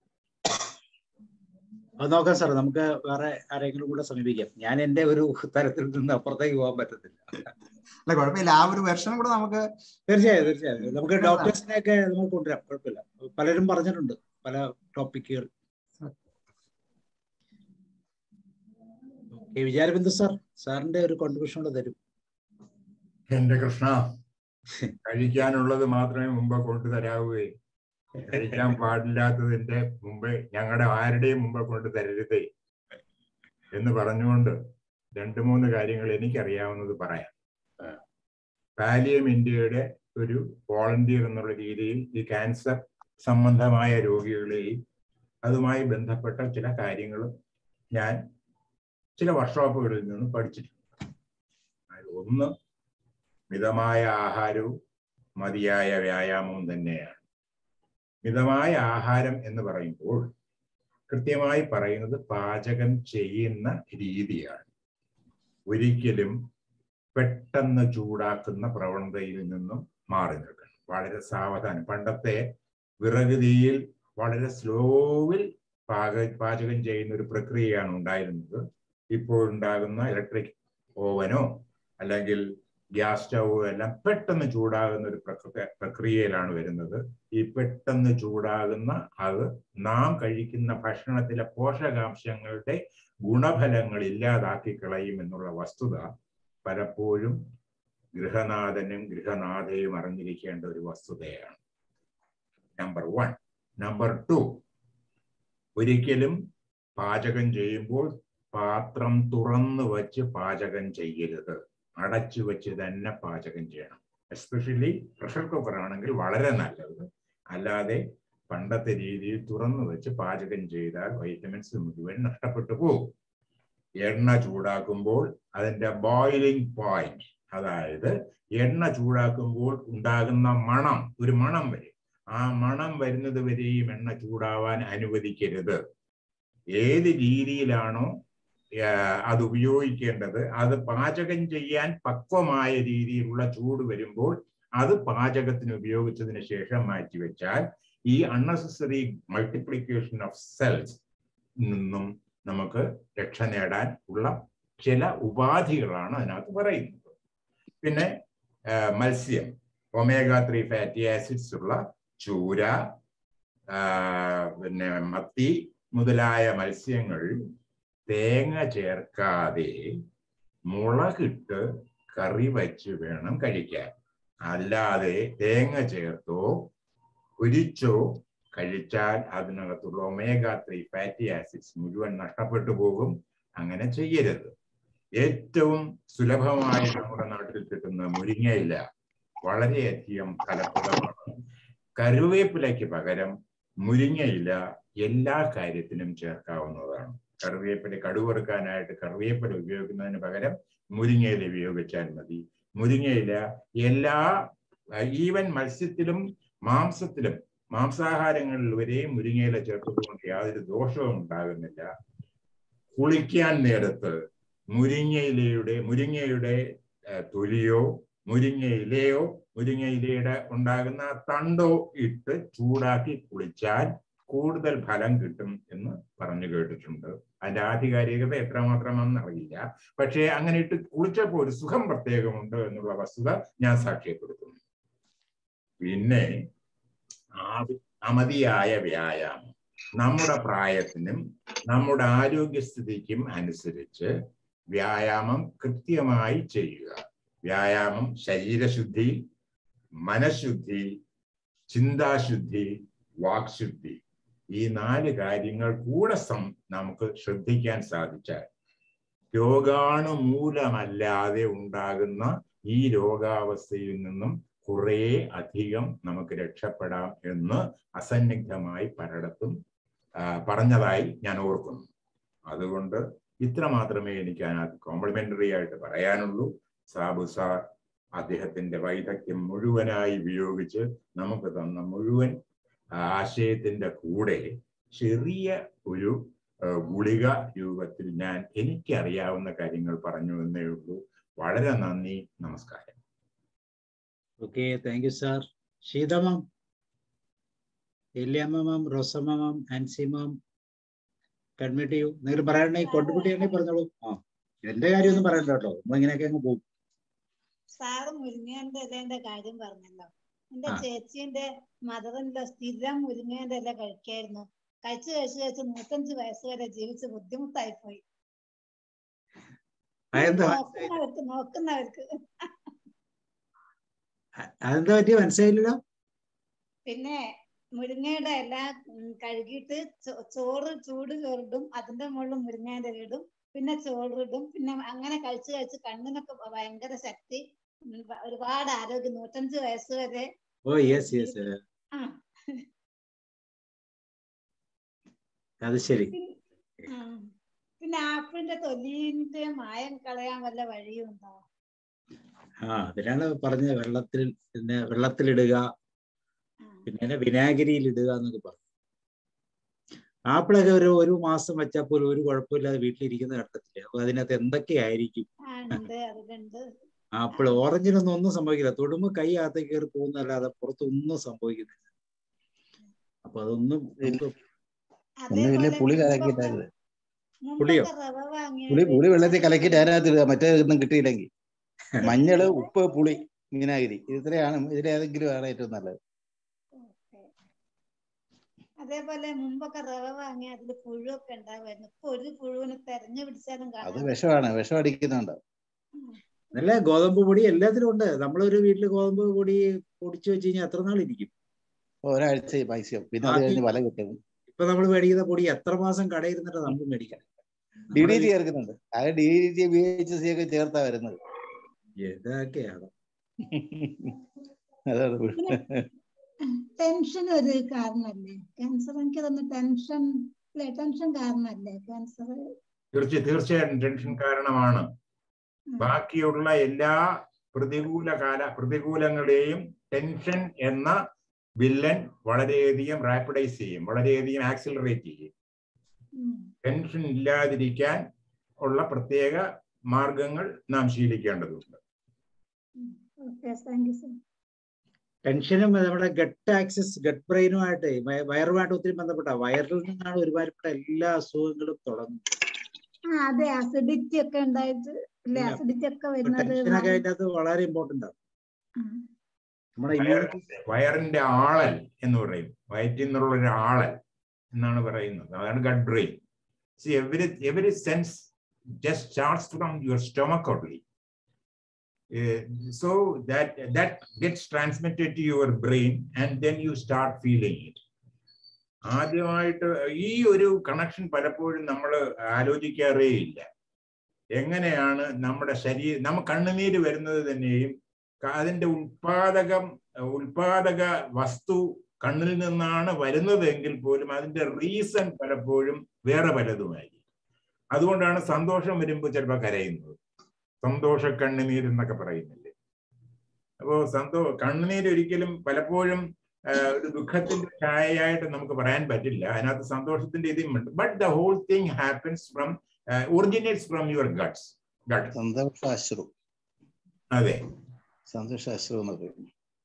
അത് നോക്കാം സാർ നമുക്ക് വേറെ ആരെങ്കിലും കൂടെ സമീപിക്കാം ഞാൻ എന്റെ ഒരു തരത്തിൽ നിന്ന് അപ്പുറത്തേക്ക് പോകാൻ പറ്റത്തില്ല അല്ല കുഴപ്പമില്ല ആ ഒരു വെർഷൻ കൂടെ നമുക്ക് തീർച്ചയായും തീർച്ചയായും നമുക്ക് ഡോക്ടേഴ്സിനെയൊക്കെ നമുക്ക് കൊണ്ടുവരാം കുഴപ്പമില്ല പലരും പറഞ്ഞിട്ടുണ്ട് പല ടോപ്പിക്കുകൾ ഓക്കെ വിചാരബിന്ദു സാർ സാറിന്റെ ഒരു കോൺട്രിബ്യൂഷൻ കൂടെ തരും എന്റെ കൃഷ്ണ കഴിക്കാനുള്ളത് മാത്രമേ മുമ്പ് കൊണ്ടുതരാവുകയും കഴിക്കാൻ പാടില്ലാത്തതിന്റെ മുമ്പ് ഞങ്ങളുടെ ആരുടെയും മുമ്പ് കൊണ്ടു തരരുതേ എന്ന് പറഞ്ഞുകൊണ്ട് രണ്ട് മൂന്ന് കാര്യങ്ങൾ എനിക്കറിയാവുന്നത് പറയാം പാലിയം ഇന്ത്യയുടെ ഒരു വോളണ്ടിയർ എന്നുള്ള രീതിയിൽ ഈ ക്യാൻസർ സംബന്ധമായ രോഗികളെയും അതുമായി ബന്ധപ്പെട്ട ചില കാര്യങ്ങളും ഞാൻ ചില വർക്ക്ഷോപ്പുകളിൽ നിന്ന് പഠിച്ചിട്ടുണ്ട് അതിൽ ഒന്ന് മിതമായ ആഹാരവും മതിയായ വ്യായാമവും തന്നെയാണ് മിതമായ ആഹാരം എന്ന് പറയുമ്പോൾ കൃത്യമായി പറയുന്നത് പാചകം ചെയ്യുന്ന രീതിയാണ് ഒരിക്കലും പെട്ടെന്ന് ചൂടാക്കുന്ന പ്രവണതയിൽ നിന്നും മാറി നിൽക്കണം വളരെ സാവധാനം പണ്ടത്തെ വിറകുതിയിൽ വളരെ സ്ലോവിൽ പാക പാചകം ചെയ്യുന്ന ഒരു പ്രക്രിയയാണ് ഉണ്ടായിരുന്നത് ഇപ്പോൾ ഉണ്ടാകുന്ന ഇലക്ട്രിക് ഓവനോ അല്ലെങ്കിൽ ഗ്യാസ് സ്റ്റൗവോ എല്ലാം പെട്ടെന്ന് ചൂടാകുന്ന ഒരു പ്രക്രിയ- പ്രക്രിയയിലാണ് വരുന്നത് ഈ പെട്ടെന്ന് ചൂടാകുന്ന അത് നാം കഴിക്കുന്ന ഭക്ഷണത്തിലെ പോഷകാംശങ്ങളുടെ ഗുണഫലങ്ങൾ ഇല്ലാതാക്കി കളയും എന്നുള്ള വസ്തുത പലപ്പോഴും ഗൃഹനാഥനും ഗൃഹനാഥയും അറിഞ്ഞിരിക്കേണ്ട ഒരു വസ്തുതയാണ് നമ്പർ വൺ നമ്പർ ടു ഒരിക്കലും പാചകം ചെയ്യുമ്പോൾ പാത്രം തുറന്നു വച്ച് പാചകം ചെയ്യരുത് അടച്ചു വെച്ച് തന്നെ പാചകം ചെയ്യണം എസ്പെഷ്യലി പ്രഷർ കുക്കർ ആണെങ്കിൽ വളരെ നല്ലത് അല്ലാതെ പണ്ടത്തെ രീതിയിൽ തുറന്നു വെച്ച് പാചകം ചെയ്താൽ വൈറ്റമിൻസ് മുഴുവൻ നഷ്ടപ്പെട്ടു പോകും എണ്ണ ചൂടാക്കുമ്പോൾ അതിന്റെ ബോയിലിംഗ് പോയിന്റ് അതായത് എണ്ണ ചൂടാക്കുമ്പോൾ ഉണ്ടാകുന്ന മണം ഒരു മണം വരും ആ മണം വരുന്നത് വരെയും എണ്ണ ചൂടാവാൻ അനുവദിക്കരുത് ഏത് രീതിയിലാണോ ആ, അത് ഉപയോഗിക്കേണ്ടത് അത് പാചകം ചെയ്യാൻ പക്വമായ രീതിയിലുള്ള ചൂട് വരുമ്പോൾ അത് പാചകത്തിന് ഉപയോഗിച്ചതിന് ശേഷം മാറ്റിവെച്ചാൽ ഈ അൺനെസസറി മൾട്ടിപ്ലിക്കേഷൻ ഓഫ് സെൽസ് നിന്നും നമുക്ക് രക്ഷ നേടാൻ ഉള്ള ചില ഉപാധികളാണ് അതിനകത്ത് പറയുന്നത് പിന്നെ ആ, മത്സ്യം ഒമേഗ ത്രീ ഫാറ്റി ആസിഡ്സ് ഉള്ള ചൂര ആ, പിന്നെ മത്തി മുതലായ മത്സ്യങ്ങൾ തേങ്ങ ചേർക്കാതെ മുളകിട്ട് കറി വച്ച് വേണം കഴിക്കാൻ അല്ലാതെ തേങ്ങ ചേർത്തോ പൊരിച്ചോ കഴിച്ചാൽ അതിനകത്തുള്ള ഒമേഗ ത്രീ ഫാറ്റി ആസിഡ്സ് മുഴുവൻ നഷ്ടപ്പെട്ടു പോകും അങ്ങനെ ചെയ്യരുത് ഏറ്റവും സുലഭമായി നമ്മുടെ നാട്ടിൽ കിട്ടുന്ന മുരിങ്ങയില വളരെയധികം ഫലപ്രദമാണ് കരുവേപ്പിലയ്ക്ക് പകരം മുരിങ്ങയില എല്ലാ കാര്യത്തിനും ചേർക്കാവുന്നതാണ് കറിവേപ്പില കടുവറുക്കാനായിട്ട് കറിവേപ്പില ഉപയോഗിക്കുന്നതിന് പകരം മുരിങ്ങയില ഉപയോഗിച്ചാൽ മതി മുരിങ്ങയില എല്ലാ ഈവൻ മത്സ്യത്തിലും മാംസത്തിലും മാംസാഹാരങ്ങളിൽ വരെയും മുരിങ്ങയില ചേർത്തതുകൊണ്ട് യാതൊരു ദോഷവും ഉണ്ടാകുന്നില്ല കുളിക്കാൻ നേരത്ത് മുരിങ്ങയിലയുടെ മുരിങ്ങയുടെ ഏഹ്, തൊലിയോ മുരിങ്ങയിലയോ മുരിങ്ങയിലയുടെ ഉണ്ടാകുന്ന തണ്ടോ ഇട്ട് ചൂടാക്കി കുളിച്ചാൽ കൂടുതൽ ഫലം കിട്ടും എന്ന് പറഞ്ഞു കേട്ടിട്ടുണ്ട് അതിന്റെ ആധികാരികത എത്രമാത്രമാണെന്ന് അറിയില്ല പക്ഷേ അങ്ങനെ ഇട്ട് കുളിച്ചപ്പോൾ ഒരു സുഖം പ്രത്യേകമുണ്ട് എന്നുള്ള വസ്തുത ഞാൻ സാക്ഷ്യപ്പെടുത്തുന്നു പിന്നെ ആവ- അമതിയായ വ്യായാമം നമ്മുടെ പ്രായത്തിനും നമ്മുടെ ആരോഗ്യസ്ഥിതിക്കും അനുസരിച്ച് വ്യായാമം കൃത്യമായി ചെയ്യുക വ്യായാമം ശരീരശുദ്ധി മനഃശുദ്ധി ചിന്താശുദ്ധി വാക്ശുദ്ധി ഈ നാല് കാര്യങ്ങൾ കൂടെ സം നമുക്ക് ശ്രദ്ധിക്കാൻ സാധിച്ചാൽ രോഗാണു മൂലമല്ലാതെ ഉണ്ടാകുന്ന ഈ രോഗാവസ്ഥയിൽ നിന്നും കുറേ അധികം നമുക്ക് രക്ഷപ്പെടാം എന്ന് അസന്നിഗ്ധമായി പലയിടത്തും ആ, പറഞ്ഞതായി ഞാൻ ഓർക്കുന്നു അതുകൊണ്ട് ഇത്ര മാത്രമേ എനിക്ക് അതിനകത്ത് കോംപ്ലിമെന്ററി ആയിട്ട് പറയാനുള്ളൂ സാബു സാർ അദ്ദേഹത്തിന്റെ വൈദഗ്ധ്യം മുഴുവനായി ഉപയോഗിച്ച് നമുക്ക് തന്ന മുഴുവൻ ആശയത്തിന്റെ കൂടെ ചെറിയ ഒരു ആ, ഗുളിക രൂപത്തിൽ ഞാൻ എനിക്കറിയാവുന്ന കാര്യങ്ങൾ പറഞ്ഞു എന്നേ ഉള്ളൂ വളരെ നന്ദി നമസ്കാരം okay thank you sir Sheetha ma'am Elliyamma ma'am Rosamma ma'am Ancy ma'am comment ചെയ്യൂ നിങ്ങൾ പറയണേ കൊണ്ടുപിടിയാണെങ്കിൽ പറഞ്ഞോളൂ ആ എന്റെ കാര്യം ഒന്നും പറയണ്ട കേട്ടോ നമ്മൾ ഇങ്ങനെയൊക്കെ അങ്ങ് പോകും സാറ് മുരിങ്ങേന്റെ ഇലേന്റെ കാര്യം പറഞ്ഞല്ലോ എന്റെ ആ. ചേച്ചീന്റെ മദറിന്റെ സ്ഥിരം മുരിങ്ങേന്റെ ഇല കഴിക്കായിരുന്നു കഴിച്ച് കഴിച്ച് കഴിച്ച് നൂറ്റഞ്ച് വയസ്സ് വരെ ജീവിച്ച് ബുദ്ധിമുട്ടായി പോയി അതെന്താ നോക്കുന്നവർക്ക് നോക്കുന്നവർക്ക് അതെന്താ പറ്റിയ മനസ്സിലായില്ലല്ലോ പിന്നെ മുരിങ്ങയുടെ ഇല ഉം, കഴുകിയിട്ട് ചോ- ചോറ് ചൂട് ചോറിടും അതിന്റെ മുകളിൽ മുരിങ്ങേന്റെ ഇല ഇടും പിന്നെ ചോറിടും പിന്നെ അങ്ങനെ കഴിച്ച് കഴിച്ച് കണ്ണിനൊക്കെ ഭയങ്കര ശക്തി ഉം, വ- ഒരുപാട് ആരോഗ്യം നൂറ്റഞ്ച് വയസ്സ് വരെ ഓ യെസ് യെസ് ആ അത് ശരി ആ. പിന്നെ ആപ്പിളിന്റെ തൊലിന്റെ മായം കളയാൻ വല്ല വഴിയും ഉണ്ടോ ആ അതിനാണ് പറഞ്ഞത് വെള്ളത്തിൽ പിന്നെ വെള്ളത്തിലിടുക പിന്നെ വിനാഗിരിയിൽ ഇടുക എന്നൊക്കെ പറഞ്ഞു ആപ്പിളൊക്കെ ഒരു ഒരു മാസം വെച്ചാൽ പോലും ഒരു കുഴപ്പമില്ലാതെ വീട്ടിലിരിക്കുന്ന ഘട്ടത്തില് അപ്പൊ അതിനകത്ത് എന്തൊക്കെയായിരിക്കും ആ ഉണ്ട് അതിലുണ്ട് ആപ്പിൾ ഓറഞ്ചിനൊന്നും ഒന്നും സംഭവിക്കില്ല തൊടുമ്പോ കൈ അകത്തേക്ക് കയറി പോകുന്നല്ലാതെ പുറത്തൊന്നും സംഭവിക്കുന്നില്ല അപ്പൊ അതൊന്നും നമുക്ക് ഒന്ന് വലിയ പുളി കലക്കിയിട്ടായിരുന്നു പുളിയോ മുമ്പൊക്കെ റവ വാങ്ങിയ പുളി പുളി വെള്ളത്തിൽ കലക്കിയിട്ട് അതിനകത്ത് ഇടുക മറ്റേതൊന്നും കിട്ടിയില്ലെങ്കിൽ മഞ്ഞള് ഉപ്പ് പുളി വിനാഗിരി ഇത്രയാണ് ഇതിലേതെങ്കിലും ആണ് ഏറ്റവും നല്ലത് അതേപോലെ മുമ്പൊക്കെ റവ വാങ്ങി അതിൽ പുഴുവൊക്കെ ഉണ്ടാവുമായിരുന്നു ഇപ്പൊ ഒരു പുഴുവിനെ തെരഞ്ഞു പിടിച്ചാലും അത് കാണാൻ വിഷമാണ് വിഷം അടിക്കുന്നുണ്ട് നല്ല ഗോതമ്പ് പൊടി എല്ലാത്തിലും ഉണ്ട് നമ്മളൊരു വീട്ടിൽ ഗോതമ്പ് പൊടി പൊടിച്ചു വെച്ച് കഴിഞ്ഞാൽ എത്ര നാൾ ഇരിക്കും ഒരാഴ്ച പൈസ പിന്നെ അത് കഴിഞ്ഞ് വല കിട്ടും ഇപ്പൊ നമ്മൾ മേടിക്കുന്ന പൊടി എത്ര മാസം കടയിൽ ഇരുന്നിട്ട് നമ്മൾ മേടിക്കണം ഡി ഡി ടി ചേർക്കുന്നുണ്ട് അത് D D T B H C ഒക്കെ ചേർത്താ വരുന്നത് ഇതൊക്കെയാണ് അതാണ് ടെൻഷൻ ഒരു കാരണല്ലേ ക്യാൻസർ എനിക്ക് തോന്നുന്നു ടെൻഷൻ അല്ലെ ടെൻഷൻ കാരണല്ലേ ക്യാൻസർ തീർച്ച തീർച്ചയായിട്ടും ടെൻഷൻ കാരണമാണ് ബാക്കിയുള്ള എല്ലാ പ്രതികൂല കാല പ്രതികൂലങ്ങളെയും ടെൻഷൻ എന്ന വില്ലൻ വളരെയധികം റാപ്പിഡൈസ് ചെയ്യും വളരെയധികം ആക്സിലറേറ്റ് ചെയ്യും ടെൻഷൻ ഇല്ലാതിരിക്കാൻ ഉള്ള പ്രത്യേക മാർഗങ്ങൾ നാം ശീലിക്കേണ്ടതുണ്ട് ഓക്കെ താങ്ക് യു സർ ടെൻഷനും നമ്മുടെ ഗട്ട് ആക്സസ് ഗട്ട് ബ്രെയിനുമായിട്ട് വയറുമായിട്ട് ഒത്തിരി ബന്ധപ്പെട്ട വയറിൽ നിന്നാണ് ഒരുമാതിരിപ്പെട്ട എല്ലാ അസുഖങ്ങളും തുടങ്ങുന്നത് ആ അതെ അസിഡിറ്റി ഒക്കെ ഉണ്ടായിട്ട് അല്ലെ ഇല്ല. അസിഡിറ്റി ഒക്കെ വരുന്നത് ടെൻഷനൊക്കെ അതിൻ്റെ അത് വളരെ ഇമ്പോർട്ടന്റ് ആണ് നമ്മുടെ ഇമ്മ്യൂണിറ്റി വയറിന്റെ ആളൽ എന്ന് പറയും വയറ്റിൽ നിന്നുള്ള ഒരു ആളൽ എന്നാണ് പറയുന്നത് അതാണ് gut brain see every every sense just starts from your stomach only so that that gets transmitted to your brain and then you start feeling it ആദ്യമായിട്ട് ഈ ഒരു കണക്ഷൻ പലപ്പോഴും നമ്മൾ ആലോചിക്കാറേ ഇല്ല എങ്ങനെയാണ് നമ്മുടെ ശരീരം നമ്മ കണ്ണുനീര് വരുന്നത് തന്നെയും ക- അതിന്റെ ഉൽപാദകം ഉൽപാദക വസ്തു കണ്ണിൽ നിന്നാണ് വരുന്നത് എങ്കിൽ പോലും അതിന്റെ റീസൺ പലപ്പോഴും വേറെ പലതുമായിരിക്കും അതുകൊണ്ടാണ് സന്തോഷം വരുമ്പോൾ ചിലപ്പോൾ കരയുന്നത് സന്തോഷ കണ്ണുനീർ എന്നൊക്കെ പറയുന്നില്ലേ അപ്പോ സന്തോ കണ്ണുനീർ ഒരിക്കലും പലപ്പോഴും ആ, ഒരു ദുഃഖത്തിന്റെ ഛായയായിട്ട് നമുക്ക് പറയാൻ പറ്റില്ല അതിനകത്ത് സന്തോഷത്തിന്റെ ഇതും ഉണ്ട് but the whole thing happens from originates from your guts gut സന്തോഷാശ്രു അതെ സന്തോഷാശ്രു എന്ന് പറയും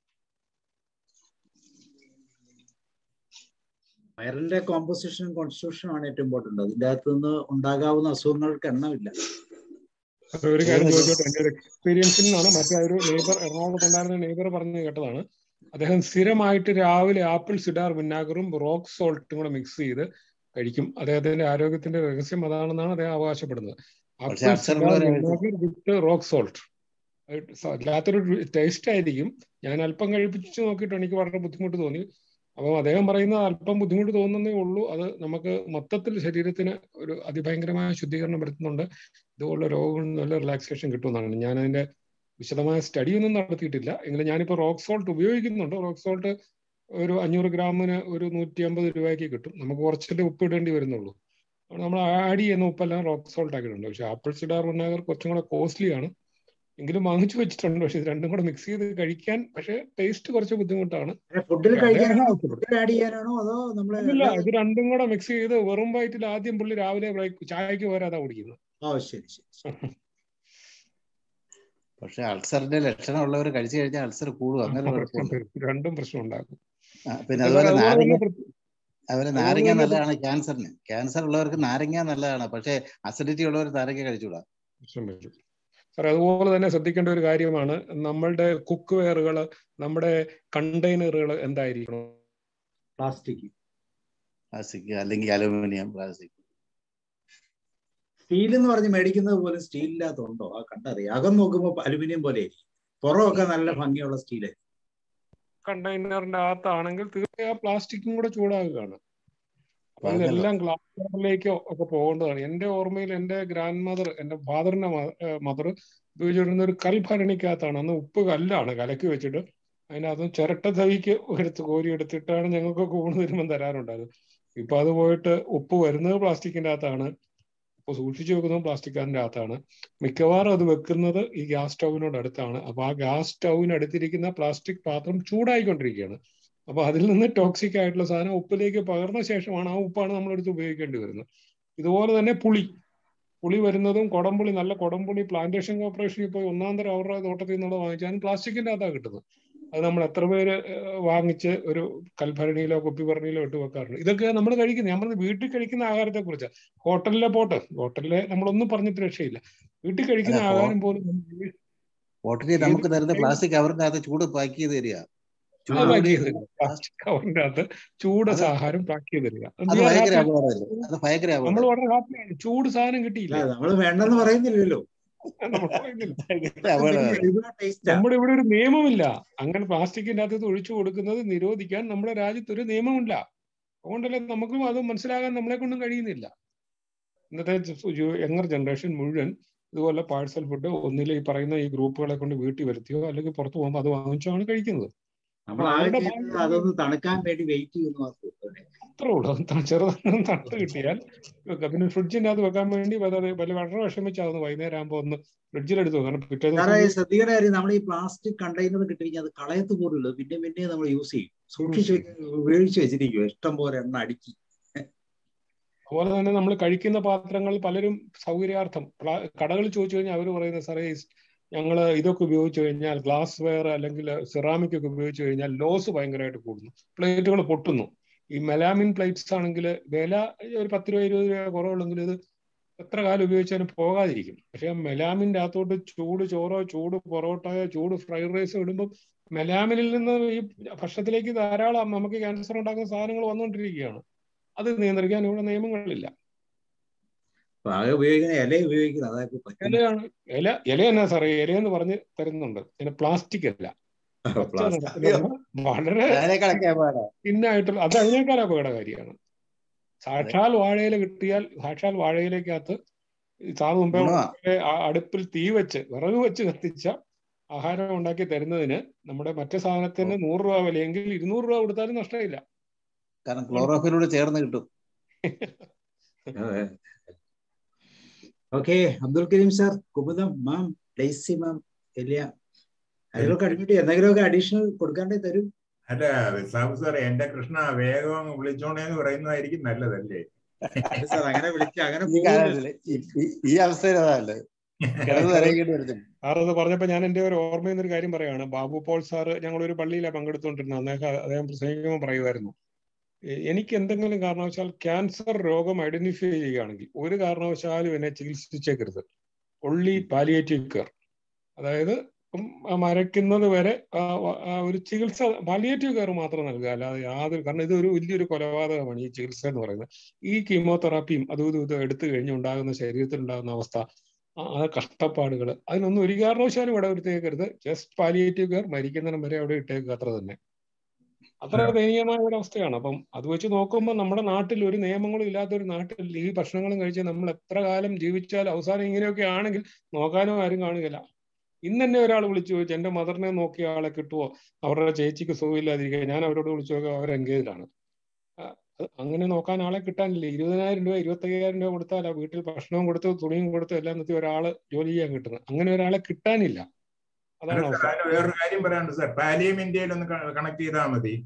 വയറിന്റെ കോമ്പോസിഷനും കോൺസ്റ്റിറ്റ്യൂഷനും ആണ് ഏറ്റവും ഇമ്പോർട്ടന്റ് അതിന്റെ അകത്ത് നിന്ന് ഉണ്ടാകാവുന്ന അസുഖങ്ങൾക്ക് എണ്ണമില്ല അപ്പൊ ഒരു കാര്യം ചോദിച്ചോട്ടെ എന്റെ ഒരു എക്സ്പീരിയൻസിൽ നിന്നാണ് മറ്റേ ഒരു നെയ്ബർ എറണാകുളത്ത് ഉണ്ടായിരുന്ന നെയ്ബർ പറഞ്ഞു കേട്ടതാണ് അദ്ദേഹം സ്ഥിരമായിട്ട് രാവിലെ ആപ്പിൾ സിഡാർ വിനാഗറും റോക്ക് സോൾട്ടും കൂടെ മിക്സ് ചെയ്ത് കഴിക്കും അദ്ദേഹത്തിന്റെ ആരോഗ്യത്തിന്റെ രഹസ്യം അതാണെന്നാണ് അദ്ദേഹം അവകാശപ്പെടുന്നത് പക്ഷെ ആപ്പിൾ അൾസർ സിഡാർ ഉള്ളവരെ വിനാഗർ വിത്ത് റോക്ക് സോൾട്ട് വല്ലാത്തൊരു ടേസ്റ്റ് ആയിരിക്കും ഞാൻ അല്പം കഴിപ്പിച്ച് നോക്കിയിട്ട് എനിക്ക് വളരെ ബുദ്ധിമുട്ട് തോന്നി അപ്പം അദ്ദേഹം പറയുന്നത് അല്പം ബുദ്ധിമുട്ട് തോന്നുന്നേ ഉള്ളൂ അത് നമുക്ക് മൊത്തത്തിൽ ശരീരത്തിന് ഒരു അതിഭയങ്കരമായ ശുദ്ധീകരണം വരുത്തുന്നുണ്ട് ഇതുപോലുള്ള രോഗങ്ങളിൽ നിന്ന് നല്ല റിലാക്സേഷൻ കിട്ടുമെന്നാണ് ഞാൻ അതിന്റെ വിശദമായ സ്റ്റഡി ഒന്നും നടത്തിയിട്ടില്ല എങ്കിലും ഞാനിപ്പോൾ റോക്ക് സോൾട്ട് ഉപയോഗിക്കുന്നുണ്ട് റോക്ക് സോൾട്ട് ഒരു അഞ്ഞൂറ് ഗ്രാമിന് ഒരു നൂറ്റി അമ്പത് രൂപയ്ക്ക് കിട്ടും നമുക്ക് കുറച്ചിട്ട് ഉപ്പ് ഇടേണ്ടി വരുന്നുള്ളൂ അപ്പോൾ നമ്മൾ ആഡ് ചെയ്യുന്ന ഉപ്പെല്ലാം റോക്ക് സോൾട്ട് ആക്കിയിട്ടുണ്ട് പക്ഷെ ആപ്പിൾ സിഡാർ വിനാഗർ കുറച്ചും കൂടെ കോസ്റ്റ്ലി ആണ് എങ്കിലും വാങ്ങിച്ചു വെച്ചിട്ടുണ്ട് പക്ഷെ ഇത് രണ്ടും കൂടെ മിക്സ് ചെയ്ത് കഴിക്കാൻ പക്ഷെ ടേസ്റ്റ് കുറച്ച് ബുദ്ധിമുട്ടാണ് ഫുഡിൽ പക്ഷെ അദ്ദേഹം കഴിക്കാനാണോ ആവശ്യപ്പെടും ഫുഡിൽ ആഡ് ചെയ്യാനാണോ അതോ നമ്മൾ അല്ല ഇത് രണ്ടും കൂടെ മിക്സ് ചെയ്ത് വെറും വയറ്റിൽ ആദ്യം പുള്ളി രാവിലെ ബ്രേക്ക് ചായക്ക് പോരാ അതാ കുടിക്കുന്നത് ഓ ശരി ശരി പക്ഷെ അൾസറിന്റെ ലക്ഷണം ഉള്ളവർ കഴിച്ചു കഴിഞ്ഞാൽ അൾസർ കൂടും അങ്ങനെ ഒരു പ്രശ്നം കുഴപ്പമുണ്ട് വരും രണ്ടും പ്രശ്നം ഉണ്ടാക്കും ആ, പിന്നെ എന്നാൽ അതുപോലെ അതുപോലെ നാരങ്ങ തന്നെ പ്രത്യ- അതുപോലെ അതുപോലെ നാരങ്ങ തന്നെ നല്ലതാണ് ക്യാൻസറിന് ക്യാൻസർ ഉള്ളവർക്ക് നാരങ്ങ നല്ലതാണ് പക്ഷെ അസിഡിറ്റി ഉള്ളവർ നാരങ്ങ കഴിച്ചുകൂടാ പ്രശ്നം വരും സാർ അതുപോലെ തന്നെ ശ്രദ്ധിക്കേണ്ട ഒരു കാര്യമാണ് നമ്മളുടെ കുക്ക് വെയറുകൾ നമ്മുടെ കണ്ടെയ്നറുകൾ എന്തായിരിക്കണം പ്ലാസ്റ്റിക് പ്ലാസ്റ്റിക് അല്ലെങ്കിൽ അലുമിനിയം പ്ലാസ്റ്റിക് സ്റ്റീൽ എന്ന് പറഞ്ഞ് മേടിക്കുന്നത് പോലും സ്റ്റീലിനകത്തുണ്ടോ ആ കണ്ടറിയാം അകം നോക്കുമ്പോൾ അലുമിനിയം പോലെ ആയിരിക്കും പുറമൊക്കെ നല്ല ഭംഗിയുള്ള സ്റ്റീൽ കണ്ടെയ്നറിന്റെ അകത്താണെങ്കിൽ തീർച്ചയായും ആ പ്ലാസ്റ്റിക്കും കൂടെ ചൂടാകുകയാണ് അപ്പൊ പറഞ്ഞല്ലോ ഇതെല്ലാം ഗ്ലാസുകളിലേക്കോ ഒക്കെ പോകേണ്ടതാണ് എന്റെ ഓർമ്മയിൽ എന്റെ ഗ്രാൻഡ് മദർ എന്റെ ഫാദറിന്റെ മദർ ഉപയോഗിച്ചിരുന്ന ഒരു കൽഭരണിക്കകത്താണ് അന്ന് ഉപ്പ് കല്ലാണ് കലക്കി വെച്ചിട്ട് അതിനകത്ത് ചിരട്ട തവിക്ക് എടുത്ത് കോരി എടുത്തിട്ടാണ് ഞങ്ങൾക്കൊക്കെ ഊണ് തരുമ്പം തരാറുണ്ടായത് ഇപ്പൊ അത് പോയിട്ട് ഉപ്പ് വരുന്നത് പ്ലാസ്റ്റിക്കിന്റെ അകത്താണ് ഉപ്പ് സൂക്ഷിച്ചു വെക്കുന്നത് പ്ലാസ്റ്റിക്കിന്റെ അകത്താണ് മിക്കവാറും അത് വെക്കുന്നത് ഈ ഗ്യാസ് സ്റ്റൗവിനോട് അടുത്താണ് അപ്പൊ ആ ഗ്യാസ് സ്റ്റൗവിന് അടുത്തിരിക്കുന്ന പ്ലാസ്റ്റിക് പാത്രം ചൂടായിക്കൊണ്ടിരിക്കുകയാണ് അപ്പൊ അതിൽ നിന്ന് ടോക്സിക് ആയിട്ടുള്ള സാധനം ഉപ്പിലേക്ക് പകർന്ന ശേഷമാണ് ആ ഉപ്പാണ് നമ്മൾ എടുത്ത് ഉപയോഗിക്കേണ്ടി വരുന്നത് ഇതുപോലെ തന്നെ പുളി പുളി വരുന്നതും കൊടംപുളി നല്ല കൊടംപുളി പ്ലാന്റേഷൻ കോർപ്പറേഷനിൽ പോയി ഒന്നാം തരം അവരുടെ തോട്ടത്തിൽ നിന്നുള്ള വാങ്ങിച്ചാലും പ്ലാസ്റ്റിക്കിന്റെ അകത്താണ് കിട്ടുന്നത് അത് നമ്മൾ എത്ര പേര് ഏഹ്, വാങ്ങിച്ച് ഒരു കൽഭരണിയിലോ കുപ്പിഭരണിയിലോ ഇട്ട് വെക്കാറുണ്ട് ഇതൊക്കെ നമ്മൾ കഴിക്കുന്നത് നമ്മൾ വീട്ടിൽ കഴിക്കുന്ന ആഹാരത്തെ കുറിച്ച് ഹോട്ടലിലെ പോട്ട് ഹോട്ടലിലെ നമ്മളൊന്നും പറഞ്ഞിട്ട് രക്ഷയില്ല വീട്ടിൽ കഴിക്കുന്ന അല്ല, ഹോ- ആഹാരം പോലും നമ്മൾ ഹോട്ടലിൽ ഏത് നമുക്ക് തരുന്ന പ്ലാസ്റ്റിക് കവറിനകത്ത് ചൂട് പാക്ക് ചെയ്ത് തരിക അത് ചൂട് പാക്ക് കൂടി ചെയ്ത് തരിക പ്ലാസ്റ്റിക് കവറിന്റെ അകത്ത് ചൂട് അത് ആഹാരം പാക്ക് ചെയ്ത് തരിക അത് We are ഭയങ്കര happy. അപകടമല്ലേ അത് ഭയങ്കര നമ്മൾ അപകടം വളരെ ഹാപ്പിയാണ് ചൂട് സാധനം കിട്ടിയില്ല നമ്മൾ വേണ്ടെന്ന് പറയുന്നില്ലല്ലോ നമ്മൾ പറയുന്നില്ല ഭയങ്കര അപകടമാണ് ടേസ്റ്റാ നമ്മുടെ ഇവിടെ ഒരു നിയമമില്ല അങ്ങനെ പ്ലാസ്റ്റിക്കിന്റെ അകത്ത് ഒഴിച്ചു കൊടുക്കുന്നത് നിരോധിക്കാൻ നമ്മുടെ രാജ്യത്ത് ഒരു നിയമമില്ല അതുകൊണ്ടല്ലേ നമുക്കും അത് മനസ്സിലാകാൻ നമ്മളെ കൊണ്ടും കഴിയുന്നില്ല ഇന്നത്തെ യങ്ങർ ജനറേഷൻ മുഴുവൻ ഇതുപോലെ പാഴ്സൽ ഫുഡ് ഒന്നിൽ ഈ പറയുന്ന ഈ ഗ്രൂപ്പുകളെ കൊണ്ട് വീട്ടിൽ വരുത്തിയോ അല്ലെങ്കിൽ പുറത്ത് പോകുമ്പോൾ അത് വാങ്ങിച്ചോ ആണ് കഴിക്കുന്നത് നമ്മൾ അപ്പൊ ആകെ അവരുടെ ചെയ്യുന്നത് അതൊന്ന് തണുക്കാൻ വേണ്ടി വെയിറ്റ് ചെയ്യുന്നു മാത്രം അത്രേ ഉള്ളൂ ത- ചെറുതായി തണുത്ത് കിട്ടിയാൽ വെക്കാം പിന്നെ ഫ്രിഡ്ജിന്റെ അകത്ത് വെക്കാൻ വേണ്ടി വളരെ വലിയ വളരെ വിഷമിച്ച് അതൊന്ന് വൈകുന്നേരം ആകുമ്പോൾ ഒന്ന് ഫ്രിഡ്ജിലെടുത്ത് വെക്കണം പിറ്റേ സാറേ ദിവസം ശ്രദ്ധിക്കേണ്ട കാര്യം നമ്മൾ ഈ പ്ലാസ്റ്റിക് കണ്ടെയ്നർ കിട്ടിക്കഴിഞ്ഞാൽ അത് കളയത്ത് പോലുള്ളൂ പിന്നെ പിന്നെ നമ്മൾ യൂസ് ചെയ്യും സൂക്ഷിച്ച് വെക്ക- ഉപയോഗിച്ച് വെച്ചിരിക്കുവോ ഇഷ്ടം പോലെ എണ്ണ അടുക്കി അതുപോലെ തന്നെ നമ്മൾ കഴിക്കുന്ന പാത്രങ്ങൾ പലരും സൗകര്യാർത്ഥം പ്ലാ- കടകളിൽ ചോദിച്ചു കഴിഞ്ഞാൽ അവർ പറയുന്നത് സാറേ ഞങ്ങൾ ഇതൊക്കെ ഉപയോഗിച്ച് കഴിഞ്ഞാൽ ഗ്ലാസ് വെയർ അല്ലെങ്കിൽ സിറാമിക് ഒക്കെ ഉപയോഗിച്ച് കഴിഞ്ഞാൽ ലോസ് ഭയങ്കരമായിട്ട് കൂടുന്നു പ്ലേറ്റുകൾ പൊട്ടുന്നു ഈ മെലാമിൻ പ്ലേറ്റ്സ് ആണെങ്കിൽ വില ഒരു പത്ത് രൂപ ഇരുപത് രൂപ കുറവുള്ളെങ്കിൽ ഇത് എത്ര കാലം ഉപയോഗിച്ചാലും പോകാതിരിക്കും പക്ഷെ ആ മെലാമിൻ്റെ അകത്തോട്ട് ചൂട് ചോറോ ചൂട് പൊറോട്ടയോ ചൂട് ഫ്രൈഡ് റൈസോ ഇടുമ്പോൾ മെലാമിനിൽ നിന്ന് ഈ ഭക്ഷണത്തിലേക്ക് ധാരാളം നമുക്ക് ക്യാൻസർ ഉണ്ടാക്കുന്ന സാധനങ്ങൾ വന്നുകൊണ്ടിരിക്കുകയാണ് അത് നിയന്ത്രിക്കാൻ ഇവിടെ നിയമങ്ങളില്ല അപ്പൊ ആകെ ഉപയോഗിക്കുന്ന ഇല ഉപയോഗിക്കുന്നത് അതൊക്കെ പറ്റുന്നത് ഇലയാണ് ഇല ഇല എന്നാ സാറേ ഇലയെന്ന് പറഞ്ഞ് തരുന്നുണ്ട് പിന്നെ പ്ലാസ്റ്റിക് അല്ല പച്ച പ്ലാസ്റ്റിക് നിറത്തിലുള്ള വളരെ അതിനേക്കാളൊക്കെ അപകടം തിന്നായിട്ടുള്ള അത് അതിനേക്കാൾ അപകടകാരിയാണ് സാക്ഷാൽ വാഴയില കിട്ടിയാൽ സാക്ഷാൽ വാഴയിലേക്കകത്ത് സാറ് മുമ്പേ ഗുണമാ. പറഞ്ഞ ആ അടുപ്പിൽ തീ വെച്ച് വിറക് വെച്ച് കത്തിച്ച ആഹാരം ഉണ്ടാക്കി തരുന്നതിന് നമ്മുടെ മറ്റേ സാധനത്തിന് നൂറ് രൂപ വിലയെങ്കിൽ ഇരുന്നൂറ് രൂപ കൊടുത്താലും നഷ്ടമില്ല കാരണം ക്ലോറോഫിലൂടെ ചേർന്ന് കിട്ടും okay Abdul Karim sir Kumudam ma'am Daisy ma'am എലിയ അതിലൊക്കെ അഡ്മിറ്റ് എന്തെങ്കിലുമൊക്കെ അഡീഷണൽ കൊടുക്കാണ്ടേ തരും അല്ല സാബു സാറേ എന്റെ കൃഷ്ണ വേഗം അങ്ങ് വിളിച്ചോണേന്ന് പറയുന്നതായിരിക്കും നല്ലതല്ലേ സാർ അങ്ങനെ വിളിച്ച് അങ്ങനെ ഈ കാലഘട്ടത്തില് ഈ- ഈ- ഈ അവസ്ഥയിൽ അതല്ലേ കിടന്ന് നിറയേണ്ടി വരുന്നു സാർ അത് പറഞ്ഞപ്പോൾ ഞാൻ എൻ്റെ ഒരു ഓർമ്മയിൽ ഒരു കാര്യം പറയാണ് ബാബു പോൾ സാറ് ഞങ്ങൾ ഒരു പള്ളിയിലാണ് പങ്കെടുത്തുകൊണ്ടിരുന്നത് അദ്ദേഹം അദ്ദേഹം പ്രസംഗിക്കുമ്പോൾ പറയുമായിരുന്നു എ- എനിക്ക് എന്തെങ്കിലും കാരണവശാൽ ക്യാൻസർ രോഗം ഐഡന്റിഫൈ ചെയ്യുകയാണെങ്കിൽ ഒരു കാരണവശാലും എന്നെ ചികിത്സിച്ചേക്കരുത് ഒള്ളി പാലിയേറ്റീവ് കെയർ അതായത് ഇപ്പം ആ മരയ്ക്കുന്നത് വരെ ആ വ- ആ ഒരു ചികിത്സ പാലിയേറ്റീവ് കെയർ മാത്രം നൽകുക അല്ലാതെ യാതൊരു കാരണം ഇത് ഒരു വലിയൊരു കൊലപാതകമാണ് ഈ ചികിത്സ എന്ന് പറയുന്നത് ഈ കീമോതെറാപ്പിയും അതും ഇതും ഇതും എടുത്തു കഴിഞ്ഞ് ഉണ്ടാകുന്ന ശരീരത്തിൽ ഉണ്ടാകുന്ന അവസ്ഥ ആ ആ കഷ്ടപ്പാടുകൾ അതിനൊന്നും ഒരു കാരണവശാലും ഇവിടെ ഇട്ടേക്കരുത് ജസ്റ്റ് പാലിയേറ്റീവ് കെയർ മരിക്കുന്നിടം വരെ അവിടെ ഇട്ടേക്കുക അത്ര തന്നെ അത്ര ദയനീയമായ ഒരു അവസ്ഥയാണ് അപ്പം അത് വെച്ച് നോക്കുമ്പോൾ നമ്മുടെ നാട്ടിൽ ഒരു നിയമങ്ങളും ഇല്ലാത്ത ഒരു നാട്ടിൽ ഈ ഭക്ഷണങ്ങളും കഴിച്ച് നമ്മൾ എത്ര കാലം ജീവിച്ചാൽ അവസാനം ഇങ്ങനെയൊക്കെ ആണെങ്കിൽ നോക്കാനും ആരും കാണുകയില്ല ഇന്ന് തന്നെ ഒരാൾ വിളിച്ചു ചോദിച്ചു എന്റെ മദറിനെ നോക്കിയ ആളെ കിട്ടുമോ അവരുടെ ചേച്ചിക്ക് സുഖമില്ലാതിരിക്കുക ഞാൻ അവരോട് വിളിച്ചു നോക്കുക അവർ എൻഗേജിലാണ് അങ്ങനെ നോക്കാൻ ആളെ കിട്ടാനില്ല ഇരുപതിനായിരം രൂപ ഇരുപത്തയ്യായിരം രൂപ കൊടുത്താൽ ആ വീട്ടിൽ ഭക്ഷണവും കൊടുത്ത് തുണിയും കൊടുത്ത് എല്ലാം നിർത്തി ഒരാള് ജോലി ചെയ്യാൻ കിട്ടുന്നത് അങ്ങനെ ഒരാളെ കിട്ടാനില്ല അല്ല അതാണ് സാർ അവസ്ഥ അതിന് വേറൊരു കാര്യം പറയാനുണ്ട് സാർ പാലിയം ഇന്ത്യയിൽ ഒന്ന് കണക്ട് ചെയ്താൽ മതി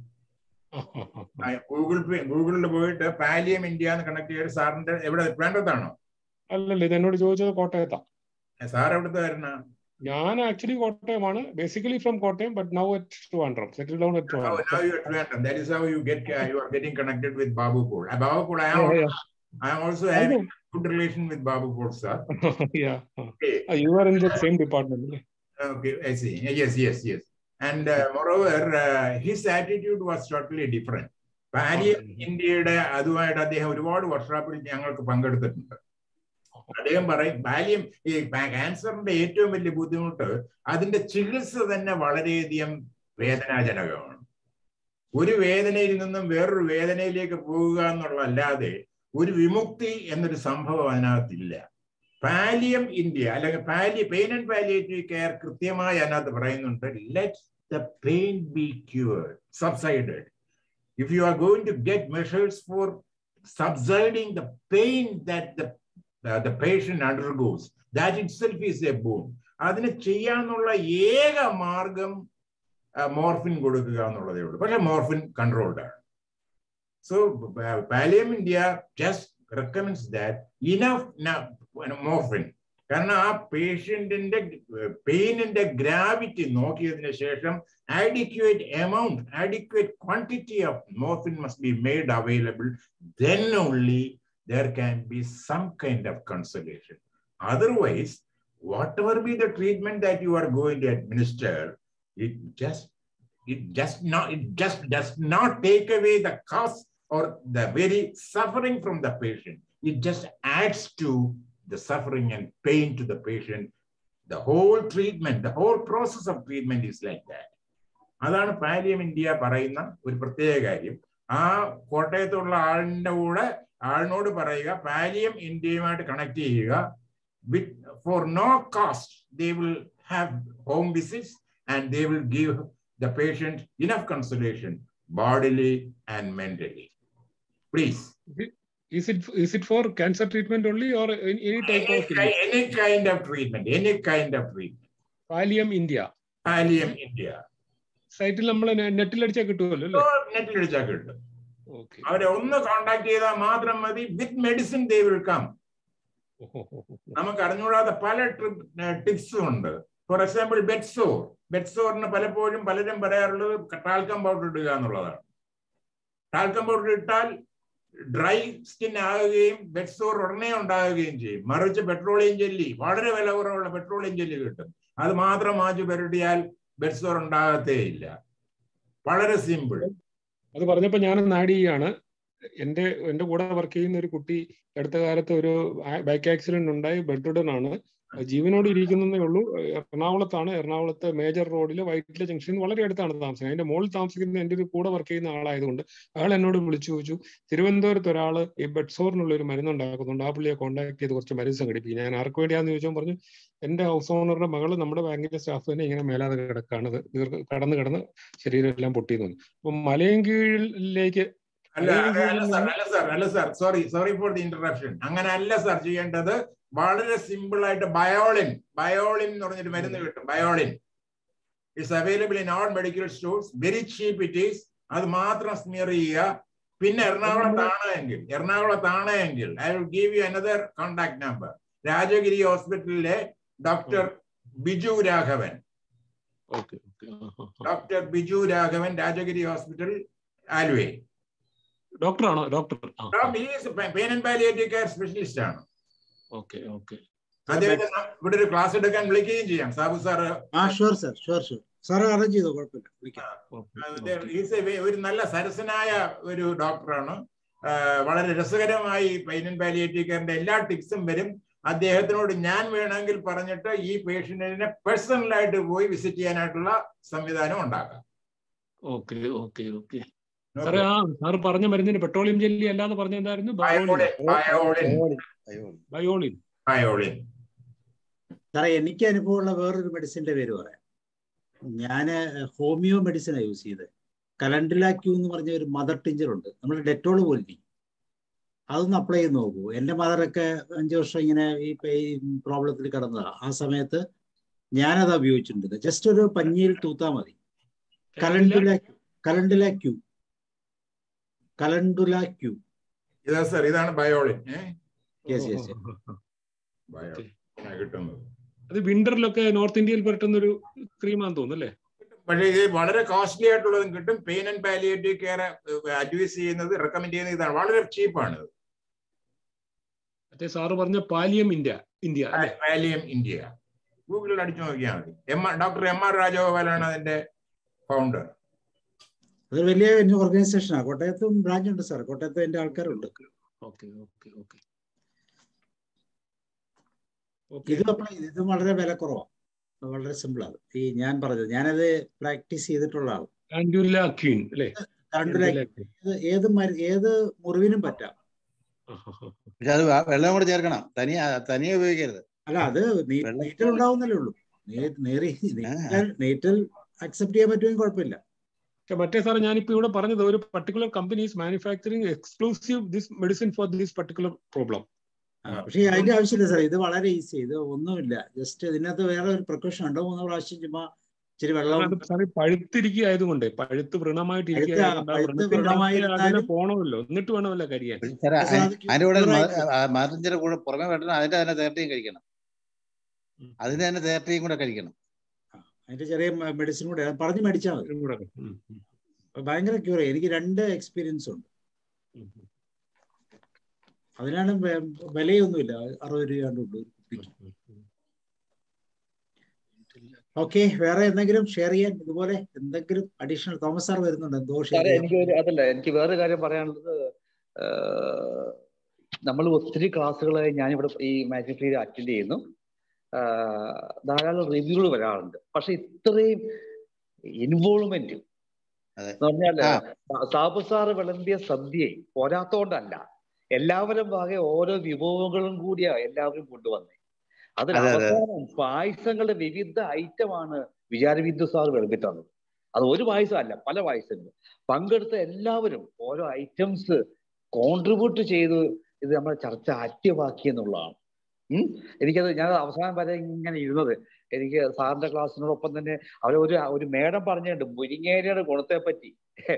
ആ, ഗൂഗിൾ പേ ഗൂഗിളിൽ പോയിട്ട് പാലിയം ഇന്ത്യ എന്ന് കണക്ട് ചെയ്ത് സാറിന്റെ എവിടെ വേണ്ടതാണോ അല്ലല്ല ഇത് എന്നോട് ചോദിച്ചത് കോട്ടയത്താ സാർ എവിടുത്തെ വരണ ഞാൻ ആക്ച്വലി കോട്ടയമാണ് basically from Kottayam but now at Trivandrum settle down at Oh, Trivandrum now you are Trivandrum. That is how you get uh, you are getting connected with Babu Pol. Uh, Babu Pol, I am Yeah, also, yeah. I am also I having know. good relation with Babu Pol, sir. yeah. Okay. Uh, you are in the same department. അല്ലേ? Okay, I see. Yes, yes, yes. And uh, moreover, uh, his attitude was totally different. Pallium ഇന്ത്യയുടെ അതുമായിട്ട് അദ്ദേഹം ഒരുപാട് വർക്ക്ഷോപ്പിൽ ഞങ്ങൾക്ക് പങ്കെടുത്തിട്ടുണ്ട് അദ്ദേഹം പറയും ബാല്യം ഈ ക്യാൻസറിന്റെ ഏറ്റവും വലിയ ബുദ്ധിമുട്ട് അതിന്റെ ചികിത്സ തന്നെ വളരെയധികം വേദനാജനകമാണ് ഒരു വേദനയിൽ നിന്നും വേറൊരു വേദനയിലേക്ക് പോവുക എന്നുള്ളതല്ലാതെ ഒരു വിമുക്തി എന്നൊരു സംഭവം അതിനകത്തില്ല പാലിയം ഇന്ത്യ അല്ലെങ്കിൽ പാലി പെയിൻ ആൻഡ് പാലിയേറ്റീവ് കെയർ കൃത്യമായി അതിനകത്ത് പറയുന്നുണ്ട് let the pain be cured subsided if you are going to get measures for subsiding the pain that the, uh, the patient undergoes, that itself is a boon. അതിന് ചെയ്യാനുള്ള ഏക മാർഗം morphine കൊടുക്കുക എന്നുള്ളതേ ഉള്ളൂ പക്ഷെ മോർഫിൻ കൺട്രോൾഡ് ആണ് so Pallium India just recommends that enough morphine കാരണം ആ പേഷ്യന്റിന്റെ പെയിനിന്റെ ഗ്രാവിറ്റി നോക്കിയതിന് ശേഷം adequate amount, adequate quantity of morphine must be made available, then only there can be some kind of consolation. Otherwise, whatever be the treatment that you are going to administer, it just it just not it just does not take away the cause or the very suffering from the patient. It just adds to the suffering and pain to the patient. The whole treatment, the whole process of treatment is like that. അതാണ് Paliyam India പറയുന്ന ഒരു പ്രത്യേക കാര്യം ആ കോട്ടയത്തുള്ള ആളിന്റെ കൂടെ ആളിനോട് പറയുക പാലിയം ഇന്ത്യയുമായിട്ട് കണക്ട് ചെയ്യുക with for no cost they will have home visits and they will give the patient enough consolation bodily and mentally please. Is it is it for cancer treatment only or any, any type Any, of ki- any kind of treatment, any kind of treatment. Pallium India Pallium India. സൈറ്റിൽ നമ്മൾ നെറ്റിൽ അടിച്ചാൽ കിട്ടുമല്ലോ അല്ലേ നെറ്റിൽ അടിച്ചാൽ കിട്ടും okay അവരെ ഒന്ന് കോണ്ടാക്ട് ചെയ്താൽ മാത്രം മതി with medicine they will come നമുക്ക് അറിഞ്ഞുകൂടാത്ത പല ടിപ്സും ഉണ്ട് ഫോർ എക്സാമ്പിൾ ബെഡ്സോർ ബെഡ്സോറിന് പലപ്പോഴും പലരും പറയാറുള്ളത് ടാൽക്കം പൗഡർ ഇടുക എന്നുള്ളതാണ് ടാൽക്കം പൗഡർ ഇട്ടാൽ ഡ്രൈ സ്കിൻ ആകുകയും ബെഡ്സോർ ഉടനെ ഉണ്ടാകുകയും ചെയ്യും മറിച്ച് പെട്രോളിയം ജെല്ലി വളരെ വില കുറവുള്ള പെട്രോളിയം ജെല്ലി കിട്ടും അത് മാത്രം മാറ്റി പുരട്ടിയാൽ ബെഡ്സോർ ഉണ്ടാകത്തേ ഇല്ല വളരെ സിമ്പിൾ അത് പറഞ്ഞപ്പോ ഞാൻ നാടി ചെയ്യാണ് എന്റെ എന്റെ കൂടെ വർക്ക് ചെയ്യുന്ന ഒരു കുട്ടി അടുത്ത കാലത്ത് ഒരു ബൈക്ക് ആക്സിഡന്റ് ഉണ്ടായി ബെഡ് ആണ് ജീവനോട് ഇരിക്കുന്നതേ ഉള്ളൂ എറണാകുളത്താണ് എറണാകുളത്ത് മേജർ റോഡിൽ വൈറ്റില ജംഗ്ഷനിൽ വളരെ അടുത്താണ് താമസിക്കുന്നത് അതിന്റെ മുകളിൽ താമസിക്കുന്ന എൻ്റെ ഒരു കൂടെ വർക്ക് ചെയ്യുന്ന ആളായതുകൊണ്ട് അയാൾ എന്നോട് വിളിച്ചു ചോദിച്ചു തിരുവനന്തപുരത്ത് ഒരാൾ ഈ ബെഡ്സോറിനുള്ള ഒരു മരുന്ന് ഉണ്ടാക്കുന്നുണ്ട് ആ പുള്ളിയെ കോൺടാക്ട് ചെയ്ത് കുറച്ച് മരുന്ന് സംഘടിപ്പിക്കും ഞാൻ ആർക്ക് വേണ്ടിയാന്ന് ചോദിച്ചാൽ പറഞ്ഞു എന്റെ ഹൗസ് ഓണറുടെ മകള് നമ്മുടെ ബാങ്കിലെ സ്റ്റാഫ് തന്നെ ഇങ്ങനെ മേലാതെ കിടക്കാണ് ഇത് ദീർഘ കടന്ന് കടന്ന് ശരീരം എല്ലാം പൊട്ടിയെന്ന് പറഞ്ഞു അപ്പൊ മലയൻകീഴിലേക്ക് അല്ല അല്ല അല്ല സാർ അല്ല സാർ അല്ല sir sorry sorry for the interruption അങ്ങനെ അല്ല സാർ ചെയ്യേണ്ടത് വളരെ സിമ്പിൾ ആയിട്ട് ബയോളിൻ ബയോളിൻ എന്ന് പറഞ്ഞൊരു മരുന്ന് കിട്ടും ബയോളിൻ it's available in all medical stores very cheap it is അത് മാത്രം സ്മിയർ ചെയ്യുക പിന്നെ എറണാകുളത്താണ് എങ്കിൽ എറണാകുളത്താണ് എങ്കിൽ I will give you another contact number Rajagiri ഹോസ്പിറ്റലിലെ doctor Biju Raghavan okay doctor Biju Raghavan Rajagiri hospital ആലുവേ ഡോക്ടറാണോ doctor pain and palliative care specialist ആണ് ഓക്കെ ഓക്കെ അദ്ദേഹത്തെ ഇവിടെ ഒരു ക്ലാസ് എടുക്കാൻ വിളിക്കുകയും ചെയ്യാം സാബു സാറ് ആ sure sir sure sure sir arrange ചെയ്തോ കുഴപ്പമില്ല വിളിക്കാം He's a ve- ഒരു നല്ല സരസനായ ഒരു ഡോക്ടറാണ് വളരെ രസകരമായി പെയിൻ ആൻഡ് പാലിയേറ്റീവ് കെയറിന്റെ എല്ലാ ടിപ്സും വരും അദ്ദേഹത്തിനോട് ഞാൻ വേണമെങ്കിൽ പറഞ്ഞിട്ട് ഈ പേഷ്യന്റിനെ പേഴ്സണലായിട്ട് പോയി വിസിറ്റ് ചെയ്യാനായിട്ടുള്ള സംവിധാനം ഉണ്ടാക്കാം ഓക്കെ ഓക്കെ ഓക്കെ സാറേ ആ സാറ് പറഞ്ഞ മരുന്നിന് പെട്രോളിയം ജെല്ലി അല്ലാതെ പറഞ്ഞ എന്തായിരുന്നു ബയോളിൻ ബയോളിൻ ബയോളിൻ ബയോളിൻ സാറേ എനിക്ക് അനുഭവമുള്ള വേറൊരു മെഡിസിന്റെ പേര് പറയാം ഞാൻ ഹോമിയോ മെഡിസിനാണ് യൂസ് ചെയ്തത് കലണ്ടിലാക്യൂ എന്ന് പറഞ്ഞ ഒരു മദർ ടിഞ്ചർ ഉണ്ട് നമ്മൾ ഡെറ്റോൾ പോലെ അതൊന്ന് അപ്ലൈ ചെയ്ത് നോക്കൂ എൻ്റെ മദറൊക്കെ അഞ്ച് വർഷം ഇങ്ങനെ ഈ പ്രോബ്ലത്തിൽ കിടന്നതാണ് ആ സമയത്ത് ഞാനത് ഉപയോഗിച്ചിട്ടുണ്ട് ജസ്റ്റ് ഒരു പഞ്ഞിയിൽ തൂത്താൽ മതി കലണ്ടുലാക്യൂ കലണ്ടുലാക്യൂ കലണ്ടുലാക്യൂ ഇതാ സാർ ഇതാണ് ബയോളിൻ യെസ് യെസ് ബയോളിൻ കിട്ടുന്നത് അത് വിന്ററിലൊക്കെ നോർത്ത് ഇന്ത്യയിൽ പറ്റുന്ന ഒരു ക്രീമാന്ന് തോന്നുന്നു അല്ലേ പക്ഷേ ഇത് വളരെ കോസ്റ്റ്ലി ആയിട്ടുള്ളതും കിട്ടും pain and palliative care advise ചെയ്യുന്നത് റെക്കമെൻഡ് ചെയ്യുന്നത് ഇതാണ് വളരെ ചീപ്പാണ് മറ്റേ സാറ് പറഞ്ഞ പാലിയം ഇന്ത്യ ഇന്ത്യ അല്ലേ വാലിയം ഇന്ത്യ ഗൂഗിളിൽ അടിച്ചു നോക്കിയാൽ മതി M R doctor M R രാജഗോപാലാണ് അതിന്റെ ഫൗണ്ടർ അതൊരു വലിയ ഓർഗനൈസേഷനാണ് കോട്ടയത്തും ബ്രാഞ്ച് ഉണ്ട് സാർ കോട്ടയത്ത് എൻ്റെ ആൾക്കാരുണ്ട് ഓക്കെ ഓക്കെ ഓക്കെ ഇത് അപ്ലൈ ചെയ്ത് ഇത് വളരെ വില കുറവാണ് വളരെ സിമ്പിളാണ് ഈ ഞാൻ പറഞ്ഞത് ഞാനത് പ്രാക്ടീസ് ചെയ്തിട്ടുള്ള ആൾ കാൻഡുലാക്വീൻ അല്ലേ കണ്ടില്ല ഏത് മരു- ഏത് മുറിവിനും പറ്റാം പക്ഷെ അത് വെ- വെള്ളം കൂടെ ചേർക്കണം തനിയെ തനിയെ ഉപയോഗിക്കരുത് അല്ല അത് നീ- നീറ്റൽ ഉണ്ടാവുന്നല്ലേ ഉള്ളൂ നേ- നേറി നീറ്റൽ നീറ്റൽ അക്സെപ്റ്റ് ചെയ്യാൻ പറ്റുമെങ്കിൽ കുഴപ്പമില്ല പക്ഷെ മറ്റേ സാറ് ഞാനിപ്പോ ഇവിടെ പറഞ്ഞത് ഒരു particular companies manufacturing exclusive this medicine for this particular problem പക്ഷേ അതിന്റെ ആവശ്യമില്ല സാർ ഇത് വളരെ ഈസി ഇത് ഒന്നുമില്ല ജസ്റ്റ് ഇതിനകത്ത് വേറെ ഒരു പ്രിക്കോഷൻ ഉണ്ടോ മൂന്ന് പ്രാവശ്യം ചുമ്മാ ഇച്ചിരി വെള്ളം സാറി പഴുത്തിരിക്കുക ആയതുകൊണ്ട് പഴുത്ത് വ്രണമായിട്ട് പഴുത്ത് ഇരിക്കുകയായതുകൊണ്ട് ആ പഴുത്ത് വ്രണത്തിന്റെ വ്രണമായിരുന്നാലും- അതിനെ പോണമല്ലോ എന്നിട്ട് വേണമല്ലോ കരിയാൻ സാറേ പക്ഷേ അത് അതിന്റെ കൂടെ cure ആയിട്ട് മാറിഞ്ചിന്റെ കൂടെ പുറമെ വെട്ടണം അതിന്റെ തന്നെ തേർട്ടിയും കഴിക്കണം അതിന്റെ തന്നെ തേർട്ടിയും കൂടെ കഴിക്കണം അതിന്റെ ചെറിയ മെഡിസിൻ കൂടെ അത് പറഞ്ഞ് മേടിച്ചാൽ മതി അപ്പൊ ഭയങ്കര ക്യൂർ എനിക്ക് രണ്ട് എക്സ്പീരിയൻസ് ഉണ്ട് അതിനാണ് വെ- വിലയൊന്നുമില്ല അറുപത് രൂപയാണ്ട് ഉള്ളൂ ഒരു കുപ്പിക്ക് ഓക്കെ വേറെ എന്തെങ്കിലും ഷെയർ ചെയ്യാൻ ഇതുപോലെ എന്തെങ്കിലും അഡീഷണൽ തോമസ് സാർ വരുന്നുണ്ട് എന്തോ ഷെയർ സാറേ ചെയ്യാൻ എനിക്ക് ഒരു അതല്ല എനിക്ക് വേറെ കാര്യം പറയാനുള്ളത് നമ്മൾ ഒത്തിരി ക്ലാസ്സുകളായി ഞാനിവിടെ ഈ മാജിക് ഫീഡ് അറ്റൻഡ് ചെയ്യുന്നു ആഹ് ധാരാളം റിവ്യൂകൾ വരാറുണ്ട് പക്ഷെ ഇത്രയും ഇൻവോൾവ്മെന്റ് എന്ന് പറഞ്ഞാല് സാബു സാറ് വിളമ്പിയ സദ്യയെ പോരാത്തോണ്ടല്ല എല്ലാവരും ഭാഗെ ഓരോ വിഭവങ്ങളും കൂടിയാ എല്ലാവരും കൊണ്ടുവന്നേ അതിൽ അതെ, അതെ. അവസാനം പായസങ്ങളുടെ വിവിധ ഐറ്റമാണ് വിചാരവിദ്യ സാർ വിളമ്പി തന്നത് അത് ഒരു പായസം അല്ല പല പായസങ്ങൾ പങ്കെടുത്ത എല്ലാവരും ഓരോ ഐറ്റംസ് കോൺട്രിബ്യൂട്ട് ചെയ്ത് ഇത് നമ്മുടെ ചർച്ച ആക്റ്റീവാക്കി എന്നുള്ളതാണ് ഉം. എനിക്കത് ഞാൻ അവസാനം വരെ ഇങ്ങനെ ഇരുന്നത് എനിക്ക് സാറിന്റെ ക്ലാസ്സിനോടൊപ്പം തന്നെ അവർ ഒരു ഒരു മേഡം പറഞ്ഞിട്ടുണ്ട് മുരിങ്ങേരിയുടെ ഗുണത്തെ പറ്റി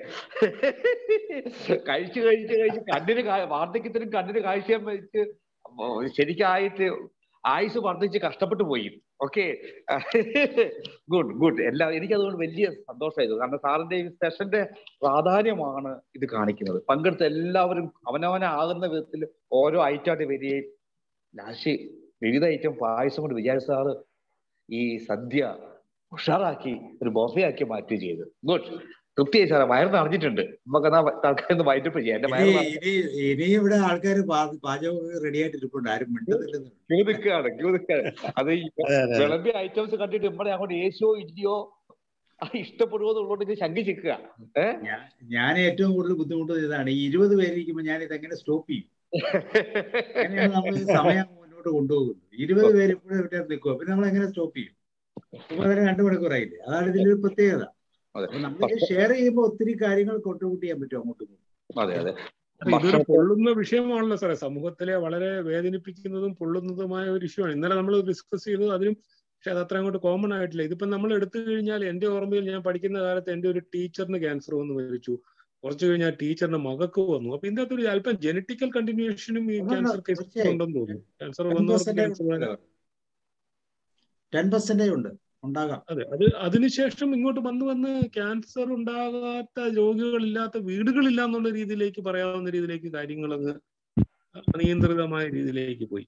കഴിച്ചു കഴിച്ച് കഴിച്ച് കണ്ണിന് കാ- വാർദ്ധക്യത്തിനും കണ്ണിന് കാഴ്ചയും വെച്ച് ശരിക്കായിട്ട് ആയുസ് വർദ്ധിച്ച് കഷ്ടപ്പെട്ടു പോയി ഓക്കെ ഗുഡ് ഗുഡ് എല്ലാ എനിക്ക് അതുകൊണ്ട് വലിയ സന്തോഷമായിരുന്നു കാരണം സാറിന്റെ ഈ സെഷന്റെ പ്രാധാന്യമാണ് ഇത് കാണിക്കുന്നത് പങ്കെടുത്ത എല്ലാവരും അവനവനാകുന്ന വിധത്തിൽ ഓരോ ഐറ്റമായിട്ട് വരികയും ലാസ്റ്റ് വിവിധ ഐറ്റം പായസം കൊണ്ട് വിചാരിച്ച സാറ് ഈ സദ്യ ഉഷാറാക്കി ഒരു ബൊഫേ ആക്കി മാറ്റുകയും ചെയ്തു ഗുഡ് തൃപ്തിയായി സാറേ വയറ് നിറഞ്ഞിട്ടുണ്ട് നമുക്ക് എന്നാ തൽക്കാലം വൈകിട്ട് ചെയ്യാം എന്റെ ഇനി വയറ് നിറഞ്ഞു ഇനി ഇനി ഇവിടെ ആൾക്കാർ പാചകം റെഡി ആയിട്ട് ഇരിപ്പുണ്ട് ആരും മിണ്ടുന്നില്ലെന്ന് ക്യൂ നിൽക്കുകയാണ് ക്യൂ നിൽക്കുകയാണ് അത് ഈ അതെ, അതെ, അതെ. വിളമ്പിയ ഐറ്റംസ് കണ്ടിട്ട് ഇവിടെ അങ്ങോട്ട് ഏശോ ഇല്ലയോ ഇഷ്ടപ്പെടുമോ എന്നുള്ളത് ശങ്കിച്ചിരിക്കുക ഏഹ് ഞാൻ ഏറ്റവും കൂടുതൽ ബുദ്ധിമുട്ട് ഇതാണ് ഈ ഇരുപത് പേരിരിക്കുമ്പോൾ ഞാൻ ഇതെങ്ങനെ സ്റ്റോപ്പ് ചെയ്യും അങ്ങനെയാണ് നമ്മൾ ഈ സമയം മുന്നോട്ട് കൊണ്ടുപോകുന്നത് ഇരുപത് പേര് ഇപ്പോഴും ഇവിടെ നിൽക്കുക പിന്നെ നമ്മൾ എങ്ങനെ സ്റ്റോപ്പ് ചെയ്യും ഇപ്പൊ അതിന് രണ്ടു മണിക്കൂറായില്ലേ അതാണ് ഇതിന്റെ ഒരു പ്രത്യേകത അപ്പൊ നമ്മൾ ഷെയർ ചെയ്യുമ്പോൾ ഒത്തിരി കാര്യങ്ങൾ കോൺട്രിബ്യൂട്ട് ചെയ്യാൻ പറ്റും അങ്ങോട്ടും ഇങ്ങോട്ടും അതെ അതെ അല്ല, ഇതൊരു പൊള്ളുന്ന വിഷയമാണല്ലോ സാറേ സമൂഹത്തിലെ വളരെ വേദനിപ്പിക്കുന്നതും പൊള്ളുന്നതുമായ ഒരു ഇഷ്യൂ ആണ് ഇന്നലെ നമ്മൾ ഡിസ്കസ് ചെയ്തത് അതിനും പക്ഷെ അത് അത്ര അങ്ങോട്ട് കോമൺ ആയിട്ടില്ല ഇതിപ്പോ നമ്മൾ എടുത്തു കഴിഞ്ഞാൽ എന്റെ ഓർമ്മയിൽ ഞാൻ പഠിക്കുന്ന കാലത്ത് എന്റെ ഒരു ടീച്ചറിന് ക്യാൻസർ വന്ന് മരിച്ചു കുറച്ച് കഴിഞ്ഞാൽ ടീച്ചറിന്റെ മകക്ക് വന്നു അപ്പൊ ഇതിന്റെ അകത്തൊരു അല്പം ജനറ്റിക്കൽ കണ്ടിന്യൂഷനും ഈ ഉണ്ടുണ്ട്, ക്യാൻസർ കേസസ് തീർച്ചയായും. ഉണ്ടെന്ന് തോന്നുന്നു ക്യാൻസർ ടെൻ വന്നവർക്ക് പെർസെന്റേജ് ക്യാൻസർ ടെൻ പെർസെന്റേജ് ഉണ്ട് ഉണ്ടാകാം അതെ അത് അതിനുശേഷം ഇങ്ങോട്ട് വന്ന് വന്ന് ക്യാൻസർ ഉണ്ടാകാത്ത രോഗികളില്ലാത്ത വീടുകളില്ല എന്നുള്ള രീതിയിലേക്ക് പറയാവുന്ന രീതിയിലേക്ക് കാര്യങ്ങൾ അങ്ങ് അനിയന്ത്രിതമായ രീതിയിലേക്ക് പോയി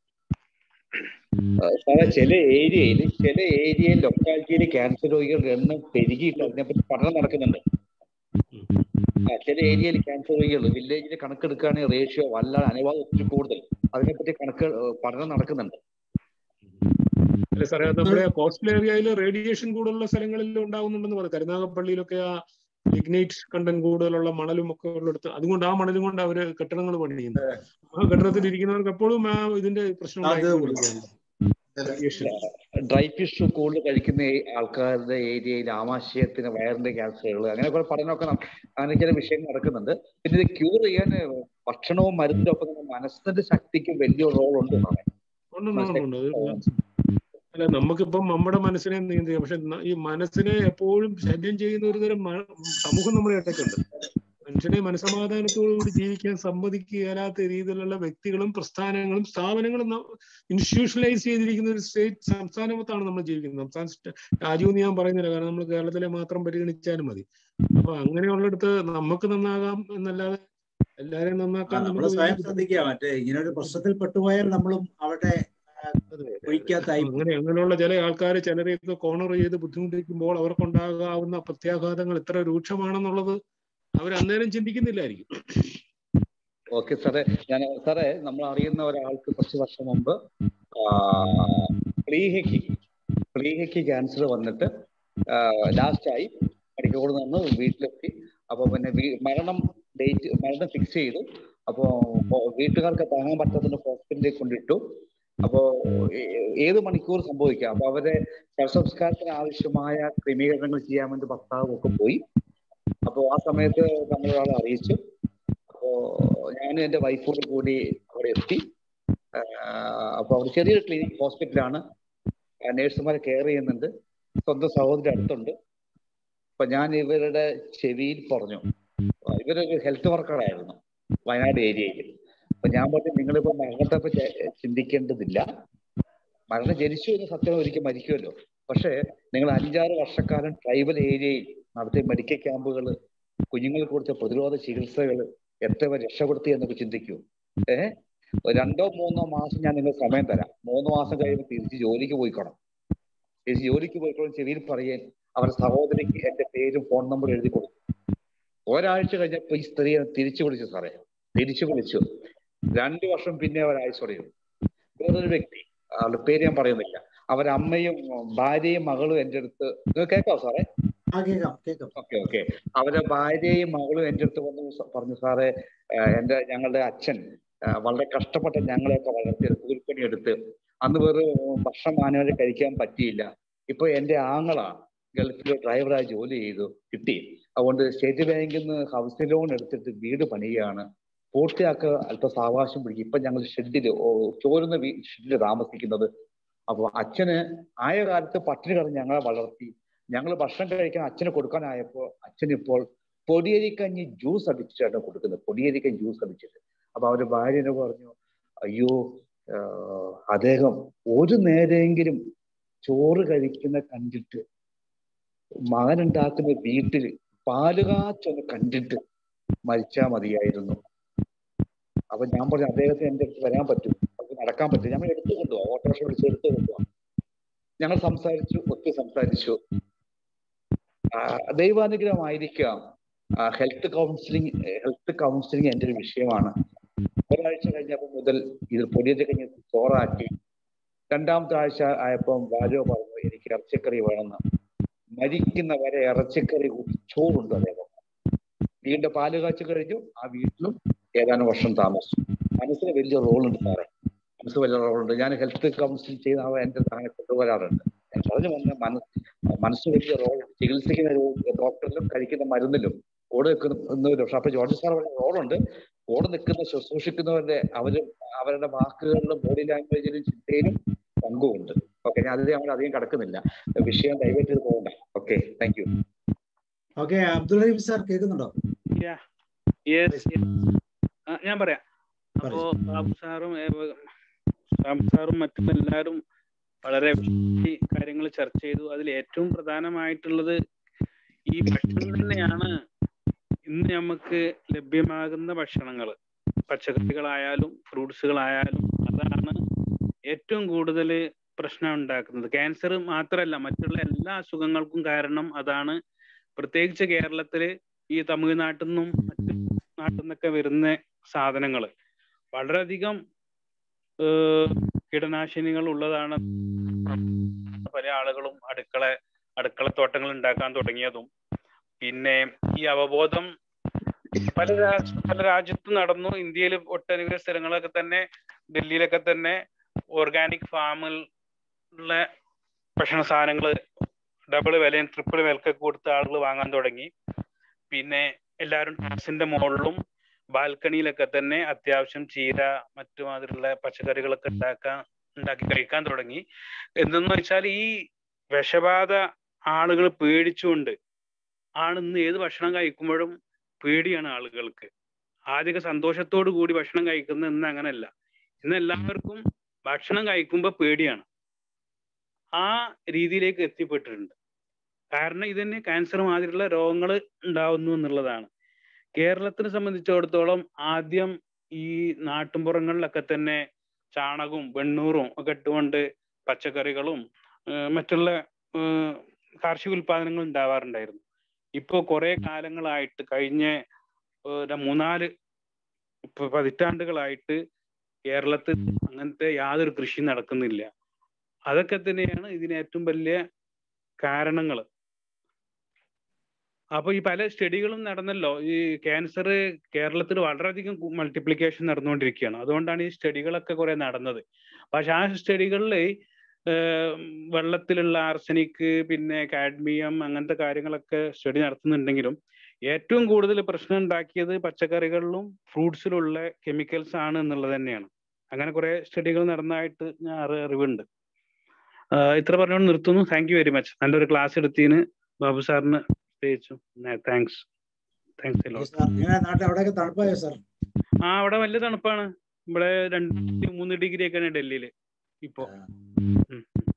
സാറേ ചില ഏരിയയിൽ ചില ഏരിയയിൽ ലൊക്കാലിറ്റിയിൽ ക്യാൻസർ രോഗികളുടെ എണ്ണം പെരുകിയിട്ട് അതിനെപ്പറ്റി പഠനം നടക്കുന്നുണ്ട് ആ ചില ഏരിയയിൽ ക്യാൻസർ രോഗികൾ വില്ലേജിൽ കണക്കെടുക്കുകയാണെങ്കിൽ റേഷ്യോ വല്ലാതെ അനുവാദം ഒത്തിരി കൂടുതൽ അതിനെപ്പറ്റി കണക്ക് ഏഹ് പഠനം നടക്കുന്നുണ്ട് അല്ലെ സാറേ അത് നമ്മുടെ കോസ്റ്റൽ ഏരിയയിൽ റേഡിയേഷൻ കൂടുതലുള്ള സ്ഥലങ്ങളിൽ ഉണ്ടാകുന്നുണ്ടെന്ന് പറഞ്ഞു കരുനാഗപ്പള്ളിയിലൊക്കെ ആ ലിഗ്നൈറ്റ് കണ്ടന്റ് കൂടുതലുള്ള മണലും ഒക്കെ ഉള്ളിടത്ത് അതുകൊണ്ട് ആ മണലും കൊണ്ട് അവര് കെട്ടിടങ്ങൾ പണിയുന്നത് ആ കെട്ടിടത്തിൽ ഇരിക്കുന്നവർക്ക് എപ്പോഴും ആ ഇതിന്റെ പ്രശ്നം ഉണ്ടായിക്കൊണ്ടിരിക്കുകയാണ് റേഡിയേഷൻ ഡ്രൈ ഫിഷ് കൂടുതൽ കഴിക്കുന്ന ഈ ആൾക്കാരുടെ ഏരിയയിൽ ആമാശയത്തിന് വയറിന്റെ ക്യാൻസറുകൾ അങ്ങനെ കുറെ പഠനമൊക്കെ ന- അങ്ങനെ ചില വിഷയങ്ങൾ നടക്കുന്നുണ്ട് പിന്നെ ഇത് ക്യൂർ ചെയ്യാൻ ഭക്ഷണവും മരുന്നിന്റെ ഒപ്പം തന്നെ മനസ്സിന്റെ ശക്തിക്ക് വലിയ റോൾ ഉണ്ട് എന്നാണ് ഉണ്ട് ഉണ്ട് ഉണ്ട് ഉണ്ട്. അത് അല്ല നമുക്കിപ്പം നമ്മുടെ മനസ്സിനെ നിയന്ത്രിക്കാം പക്ഷെ ന- ഈ മനസ്സിനെ എപ്പോഴും ശല്യം ചെയ്യുന്ന ഒരു തരം മ- സമൂഹം നമ്മുടെ ഇടയ്ക്കുണ്ട് മനുഷ്യനെ മനസമാധാനത്തോടുകൂടി ജീവിക്കാൻ സമ്മതിക്കുകയില്ലാത്ത രീതിയിലുള്ള വ്യക്തികളും പ്രസ്ഥാനങ്ങളും സ്ഥാപനങ്ങളും ഇൻസ്റ്റിറ്റ്യൂഷണലൈസ് ചെയ്തിരിക്കുന്ന ഒരു സ്റ്റേറ്റ് സംസ്ഥാനത്താണ് നമ്മൾ ജീവിക്കുന്നത് സംസ്ഥാന സ്റ്റ- രാജ്യം എന്ന് ഞാൻ പറയുന്നില്ല കാരണം നമ്മൾ കേരളത്തിലെ മാത്രം പരിഗണിച്ചാലും മതി അപ്പൊ അങ്ങനെയുള്ളിടത്ത് നമുക്ക് നന്നാകാം എന്നല്ലാതെ എല്ലാരെയും നന്നാക്കാൻ നമ്മൾ നമുക്ക് സ്വയം വലിയ ശ്രദ്ധിക്കുക മറ്റേ ഇങ്ങനെ ഒരു പ്രശ്നത്തിൽ പെട്ടുപോയാൽ നമ്മളും അവിടെ ഒഴിക്കാത്തായി അങ്ങനെ അങ്ങനെയുള്ള ചില ആൾക്കാർ ചിലരെയൊക്കെ കോർണർ ചെയ്ത് ബുദ്ധിമുട്ടിക്കുമ്പോൾ അവർക്കുണ്ടാകാവുന്ന പ്രത്യാഘാതങ്ങൾ എത്ര രൂക്ഷമാണെന്നുള്ളത് അവർ അന്നേരം ചിന്തിക്കുന്നില്ലായിരിക്കും ഓക്കെ സാറേ ഞാൻ സാറേ നമ്മൾ അറിയുന്ന ഒരാൾക്ക് കുറച്ച് വർഷം മുമ്പ് പ്ലീഹയ്ക്ക് പ്ലീഹയ്ക്ക് ക്യാൻസർ വന്നിട്ട് ലാസ്റ്റ് ആയി മെഡിക്കൽ കോളേജിൽ നിന്ന് വീട്ടിലെത്തി അപ്പൊ പിന്നെ വീ- മരണം ഡേറ്റ് മരണം ഫിക്സ് ചെയ്തു അപ്പോ ഹോ- വീട്ടുകാർക്ക് താങ്ങാൻ പറ്റാത്തതിന് ഹോസ്പിറ്റലിലേക്ക് കൊണ്ടിട്ടു അപ്പോ ഏ- ഏത് മണിക്കൂർ സംഭവിക്കാം അപ്പൊ അവരെ ശവസംസ്കാരത്തിന് ആവശ്യമായ ക്രമീകരണങ്ങൾ ചെയ്യാൻ വേണ്ടി ഭർത്താവും ഒക്കെ പോയി അപ്പോ ആ സമയത്ത് നമ്മളൊരാളെ അറിയിച്ചു അപ്പോ ഞാനും എന്റെ വൈഫോടും കൂടി അവിടെ എത്തി ആഹ് അപ്പൊ അവിടെ ചെറിയൊരു ക്ലിനിക് ഹോസ്പിറ്റലാണ് നേഴ്സുമാരെ കെയർ ചെയ്യുന്നുണ്ട് സ്വന്തം സഹോദരി അടുത്തുണ്ട് അപ്പൊ ഞാൻ ഇവരുടെ ചെവിയിൽ പറഞ്ഞു ആ, ഇവരൊരു ഹെൽത്ത് വർക്കറായിരുന്നു വയനാട് ഏരിയയിൽ അപ്പൊ ഞാൻ പറഞ്ഞു നിങ്ങളിപ്പോ മരണത്തെ പറ്റി ചിന്തിക്കേണ്ടതില്ല മരണം ജനിച്ചു എന്ന് സത്യം ഒരിക്കൽ മരിക്കുമല്ലോ പക്ഷേ നിങ്ങൾ അഞ്ചാറ് വർഷക്കാലം ട്രൈബൽ ഏരിയയിൽ നടത്തിയ മെഡിക്കൽ ക്യാമ്പുകൾ കുഞ്ഞുങ്ങൾക്ക് കൊടുത്ത പ്രതിരോധ ചികിത്സകൾ എത്ര പേർ രക്ഷപ്പെടുത്തി എന്നൊക്കെ ചിന്തിക്കൂ ഏഹ് രണ്ടോ മൂന്നോ മാസം ഞാൻ നിങ്ങൾക്ക് സമയം തരാം മൂന്ന് മാസം കഴിയുമ്പോൾ തിരിച്ച് ജോലിക്ക് പോയിക്കോണം തിരിച്ച് ജോലിക്ക് പോയിക്കോളും ചെവിയിൽ പറയാൻ അവരുടെ സഹോദരിക്ക് എന്റെ പേരും ഫോൺ നമ്പറും എഴുതി കൊടുത്തു ഒരാഴ്ച കഴിഞ്ഞപ്പോൾ ഈ സ്ത്രീയെ തിരിച്ചു വിളിച്ചു സാറേ തിരിച്ചു വിളിച്ചു രണ്ടു വർഷം പിന്നെ അവർ ആയുസോടെയും വേറൊരു വ്യക്തി ആളുടെ പേര് ഞാൻ പറയുന്നില്ല അവരമ്മയും ഭാര്യയും മകളും എൻ്റെ അടുത്ത് നിങ്ങൾ കേൾക്കാവോ സാറേ ആ കേൾക്കാം കേൾക്കാം ഓക്കെ ഓക്കെ അവരെ ഭാര്യയും മകളും എൻ്റെ അടുത്ത് വന്നു സ- പറഞ്ഞു സാറേ ആഹ് എന്റെ ഞങ്ങളുടെ അച്ഛൻ ആഹ് വളരെ കഷ്ടപ്പെട്ട് ഞങ്ങളെയൊക്കെ വളർത്തി കൂലിപ്പണി എടുത്ത് അന്ന് വെറും ഭക്ഷണം മാനവരെ കഴിക്കാൻ പറ്റിയില്ല ഇപ്പൊ എന്റെ ആങ്ങള ഗൾഫിൽ ഡ്രൈവറായി ജോലി ചെയ്തു കിട്ടി അതുകൊണ്ട് സ്റ്റേറ്റ് ബാങ്കിൽ നിന്ന് ഹൗസ് ലോൺ എടുത്തിട്ട് വീട് പണിയുകയാണ് പൂർത്തിയാക്കുക അല്പം സാവകാശം പിടിക്കും ഇപ്പൊ ഞങ്ങൾ ഷെഡിൽ ചോരുന്ന ഷെഡിൽ താമസിക്കുന്നത് അപ്പൊ അച്ഛന് ആയ കാലത്ത് പട്ടിണി കിടന്ന് ഞങ്ങളെ വളർത്തി ഞങ്ങൾ ഭക്ഷണം കഴിക്കാൻ അച്ഛന് കൊടുക്കാനായപ്പോ അച്ഛൻ ഇപ്പോൾ പൊടിയരിക്കഞ്ഞി ജ്യൂസ് അടിച്ചിട്ടാണ് കൊടുക്കുന്നത് പൊടിയരിക്കഞ്ഞി ജ്യൂസ് അടിച്ചിട്ട് അപ്പൊ അവരുടെ ഭാര്യനെ പറഞ്ഞു അയ്യോ ആഹ് അദ്ദേഹം ഒരു നേരെങ്കിലും ചോറ് കഴിക്കുന്ന കണ്ടിട്ട് മകനുണ്ടാക്കുന്ന വീട്ടിൽ പാലുകാച്ചൊന്ന് കണ്ടിട്ട് മരിച്ചാ മതിയായിരുന്നു അപ്പൊ ഞാൻ പറഞ്ഞു അദ്ദേഹത്തിന് എന്റെ അടുത്ത് വരാൻ പറ്റും നമുക്ക് നടക്കാൻ പറ്റും ഞങ്ങൾ എടുത്തു കൊണ്ടുപോവാം ഓട്ടോറിക്ഷ വിളിച്ച് എടുത്തു കൊണ്ടുപോവാം ഞങ്ങൾ സംസാരിച്ചു ഒത്തിരി സംസാരിച്ചു ആ, ദൈവാനുഗ്രഹമായിരിക്കാം ഹെൽത്ത് കൗൺസിലിംഗ് ഹെൽത്ത് കൗൺസിലിംഗ് എന്റെ ഒരു വിഷയമാണ് ഒരാഴ്ച കഴിഞ്ഞപ്പോൾ മുതൽ ഇത് പൊടിയൊക്കെ കഴിഞ്ഞ് ചോറാക്കി രണ്ടാമത്തെ ആഴ്ച ആയപ്പം വാലോ പറഞ്ഞു എനിക്ക് ഇറച്ചിക്കറി വേണമെന്ന് മരിക്കുന്ന വരെ ഇറച്ചിക്കറി കൂടി ചോറുണ്ട് അദ്ദേഹം വീണ്ടും പാല് കാച്ചു കഴിഞ്ഞു ആ വീട്ടിലും ഏതാനും വർഷം താമസിച്ചു മനസ്സിന് വലിയ റോളുണ്ട് സാറേ മനസ്സ് വലിയ റോളുണ്ട് ഞാൻ ഹെൽത്ത് കൗൺസിൽ ചെയ്യുന്ന ആളെ എന്റെ താഴെ കൊണ്ടുവരാറുണ്ട് ഞാൻ പറഞ്ഞു വന്ന മന മനസ്സ് വലിയ റോളുണ്ട് ചികിത്സിക്കുന്ന ഒരു ഡോക്ടറിലും കഴിക്കുന്ന മരുന്നിലും കൂടെ നിൽക്കുന്ന പക്ഷെ അപ്പൊ ജോർജ് സാർ വലിയ റോളുണ്ട് കൂടെ നിൽക്കുന്ന ശുശ്രൂഷിക്കുന്നവരുടെ അവര് അവരുടെ വാക്കുകളിലും ബോഡി ലാംഗ്വേജിലും ചിന്തയിലും പങ്കുമുണ്ട് ഓക്കെ ഞാൻ അതിൽ നമ്മൾ അധികം കിടക്കുന്നില്ല വിഷയം ഡൈവേറ്റ് ചെയ്ത് പോകണ്ട okay thank you okay Abdul Rahim sir കേൾക്കുന്നുണ്ടോ യെസ് ഞാൻ പറയാം അപ്പോ ബാബു സാറും ഏ, ബാബു സാറും മറ്റും എല്ലാവരും വളരെ ഈ കാര്യങ്ങൾ ചർച്ച ചെയ്തു അതിൽ ഏറ്റവും പ്രധാനമായിട്ടുള്ളത് ഈ ഭക്ഷണം തന്നെയാണ് ഇന്ന് നമുക്ക് ലഭ്യമാകുന്ന ഭക്ഷണങ്ങൾ പച്ചക്കറികളായാലും ഫ്രൂട്ട്സുകളായാലും അതാണ് ഏറ്റവും കൂടുതൽ പ്രശ്നം ഉണ്ടാക്കുന്നത് ക്യാൻസർ മാത്രമല്ല മറ്റുള്ള എല്ലാ അസുഖങ്ങൾക്കും കാരണം അതാണ് പ്രത്യേകിച്ച് കേരളത്തില് ഈ തമിഴ്നാട്ടിൽ നിന്നും മറ്റു നാട്ടിൽ നിന്നൊക്കെ വരുന്ന സാധനങ്ങൾ വളരെയധികം ഏഹ്, കീടനാശിനികൾ ഉള്ളതാണ് പല ആളുകളും അടുക്കള അടുക്കളത്തോട്ടങ്ങൾ ഉണ്ടാക്കാൻ തുടങ്ങിയതും പിന്നെ ഈ അവബോധം പല രാജ് പല രാജ്യത്തും നടന്നു ഇന്ത്യയിൽ ഒട്ടനവധി സ്ഥലങ്ങളൊക്കെ തന്നെ ഡൽഹിയിലൊക്കെ തന്നെ ഓർഗാനിക് ഫാമിൽ ഉള്ള ഭക്ഷണ സാധനങ്ങൾ ഡബിൾ വിലയും ട്രിപ്പിൾ വിലക്കൊക്കെ കൊടുത്ത് ആളുകൾ വാങ്ങാൻ തുടങ്ങി പിന്നെ എല്ലാവരും ടെറസിന്റെ മുകളിലും ബാൽക്കണിയിലൊക്കെ തന്നെ അത്യാവശ്യം ചീര മറ്റു മാതിരിയുള്ള പച്ചക്കറികളൊക്കെ ഉണ്ടാക്കാൻ ഉണ്ടാക്കി കഴിക്കാൻ തുടങ്ങി എന്തെന്ന് വെച്ചാൽ ഈ വിഷബാധ ആളുകൾ പേടിച്ചുകൊണ്ട് ആണ് ഇന്ന് ഏത് ഭക്ഷണം കഴിക്കുമ്പോഴും പേടിയാണ് ആളുകൾക്ക് ആദ്യമൊക്കെ സന്തോഷത്തോടു കൂടി ഭക്ഷണം കഴിക്കുന്ന ഇന്ന് അങ്ങനല്ല ഇന്ന് എല്ലാവർക്കും ഭക്ഷണം കഴിക്കുമ്പോൾ പേടിയാണ് ആ രീതിയിലേക്ക് എത്തിപ്പെട്ടിട്ടുണ്ട് കാരണം ഇതന്നെ ക്യാൻസർ മാതിരിയുള്ള രോഗങ്ങൾ ഉണ്ടാവുന്നു എന്നുള്ളതാണ് കേരളത്തിനെ സംബന്ധിച്ചിടത്തോളം ആദ്യം ഈ നാട്ടുംപുറങ്ങളിലൊക്കെ തന്നെ ചാണകവും വെണ്ണൂറും ഒക്കെ ഇട്ടുകൊണ്ട് പച്ചക്കറികളും ഏഹ് മറ്റുള്ള ഏഹ് കാർഷിക ഉൽപാദനങ്ങൾ ഉണ്ടാവാറുണ്ടായിരുന്നു ഇപ്പോ കുറെ കാലങ്ങളായിട്ട് കഴിഞ്ഞ ഒരു മൂന്നാല് ഇപ്പൊ പതിറ്റാണ്ടുകളായിട്ട് കേരളത്തിൽ അങ്ങനത്തെ യാതൊരു കൃഷി നടക്കുന്നില്ല അതൊക്കെ തന്നെയാണ് ഇതിന് ഏറ്റവും വലിയ കാരണങ്ങൾ അപ്പൊ ഈ പല സ്റ്റഡികളും നടന്നല്ലോ ഈ ക്യാൻസർ കേരളത്തിൽ വളരെയധികം മൾട്ടിപ്ലിക്കേഷൻ നടന്നുകൊണ്ടിരിക്കുകയാണ് അതുകൊണ്ടാണ് ഈ സ്റ്റഡികളൊക്കെ കുറെ നടന്നത് പക്ഷെ ആ സ്റ്റഡികളിൽ വെള്ളത്തിലുള്ള ആർസനിക് പിന്നെ കാഡ്മിയം അങ്ങനത്തെ കാര്യങ്ങളൊക്കെ സ്റ്റഡി നടത്തുന്നുണ്ടെങ്കിലും ഏറ്റവും കൂടുതൽ പ്രശ്നം ഉണ്ടാക്കിയത് പച്ചക്കറികളിലും ഫ്രൂട്ട്സിലുള്ള കെമിക്കൽസ് ആണ് എന്നുള്ളത് തന്നെയാണ് അങ്ങനെ കുറെ സ്റ്റഡികൾ നടന്നതായിട്ട് ഞാൻ അറി- അറിവുണ്ട് ആഹ് ഇത്ര പറഞ്ഞുകൊണ്ട് നിർത്തുന്നു താങ്ക് യു വെരി മച്ച് നല്ലൊരു ക്ലാസ് എടുത്തതിന് ബാബു സാറിന് പ്രത്യേകിച്ചും താങ്ക്സ് താങ്ക്സ് എല്ലോ സാർ എങ്ങനെ നാട്ടിൽ അവിടെയൊക്കെ തണുപ്പായോ സാർ ആ അവിടെ വലിയ തണുപ്പാണ് ഇവിടെ രണ്ട് മൂന്ന് ഡിഗ്രി ഒക്കെയാണ് ഡൽഹിയിൽ ഇപ്പോ ഉം.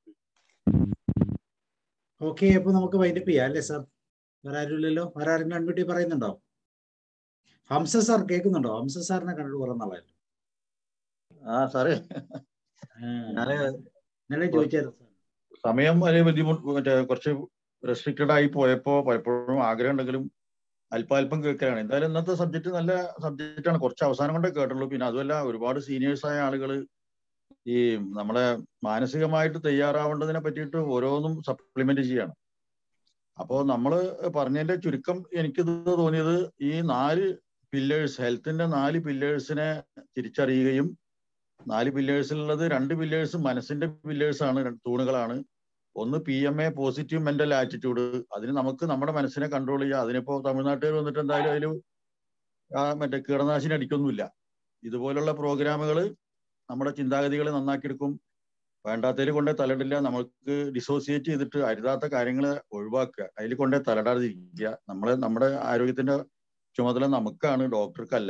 ഓക്കെ അപ്പൊ നമുക്ക് വൈൻഡപ്പ് ചെയ്യാം അല്ലേ സാർ വേറെ ആരുമില്ലല്ലോ വേറെ ആരെങ്കിലും അൺമ്യൂട്ടി പറയുന്നുണ്ടോ ഹംസ സാർ കേൾക്കുന്നുണ്ടോ ഹംസ സാറിനെ കണ്ടിട്ട് കുറെ നാളായല്ലോ ആ സാറേ ആ, ഞാന് ഇന്നലെ ചോദിച്ചായിരുന്നു സാർ സമയം വലിയ ബുദ്ധിമുട്ട് മറ്റേ കുറച്ച് റെസ്ട്രിക്റ്റഡ് ആയി പോയപ്പോ പലപ്പോഴും ആഗ്രഹം ഉണ്ടെങ്കിലും അല്പാൽപ്പം കേൾക്കലാണ് എന്തായാലും ഇന്നത്തെ സബ്ജക്ട് നല്ല സബ്ജക്റ്റ് ആണ് കുറച്ച് അവസാനം കൊണ്ടേ കേട്ടുള്ളൂ പിന്നെ അതുമല്ല ഒരുപാട് സീനിയേഴ്സ് ആയ ആളുകൾ ഈ നമ്മളെ മാനസികമായിട്ട് തയ്യാറാവേണ്ടതിനെ പറ്റിയിട്ട് ഓരോന്നും സപ്ലിമെന്റ് ചെയ്യാണ് അപ്പോൾ നമ്മൾ പറഞ്ഞതിന്റെ ചുരുക്കം എനിക്ക് ഇത് തോന്നിയത് ഈ നാല് പില്ലേഴ്സ് ഹെൽത്തിന്റെ നാല് പില്ലേഴ്സിനെ തിരിച്ചറിയുകയും നാല് പില്ലേഴ്സിലുള്ളത് രണ്ട് പില്ലേഴ്സ് മനസ്സിന്റെ പില്ലേഴ്സ് ആണ് രണ്ട് തൂണുകളാണ് ഒന്ന് P M A positive mental attitude അതിന് നമുക്ക് നമ്മുടെ മനസ്സിനെ കൺട്രോൾ ചെയ്യാം അതിനിപ്പോ തമിഴ്നാട്ടുകാർ വന്നിട്ട് എന്തായാലും അതിൽ ആ മറ്റേ കീടനാശിനി അടിക്കൊന്നുമില്ല ഇതുപോലുള്ള പ്രോഗ്രാമുകൾ നമ്മുടെ ചിന്താഗതികളെ നന്നാക്കിയെടുക്കും വേണ്ടാത്തതിൽ കൊണ്ടേ തലയിടില്ല നമുക്ക് ഡിസോസിയേറ്റ് ചെയ്തിട്ട് അരുതാത്ത കാര്യങ്ങൾ ഒഴിവാക്കുക അതിൽ കൊണ്ടേ തലയിടാതിരിക്കുക നമ്മളെ നമ്മുടെ ആരോഗ്യത്തിന്റെ ചുമതല നമുക്കാണ് ഡോക്ടർക്കല്ല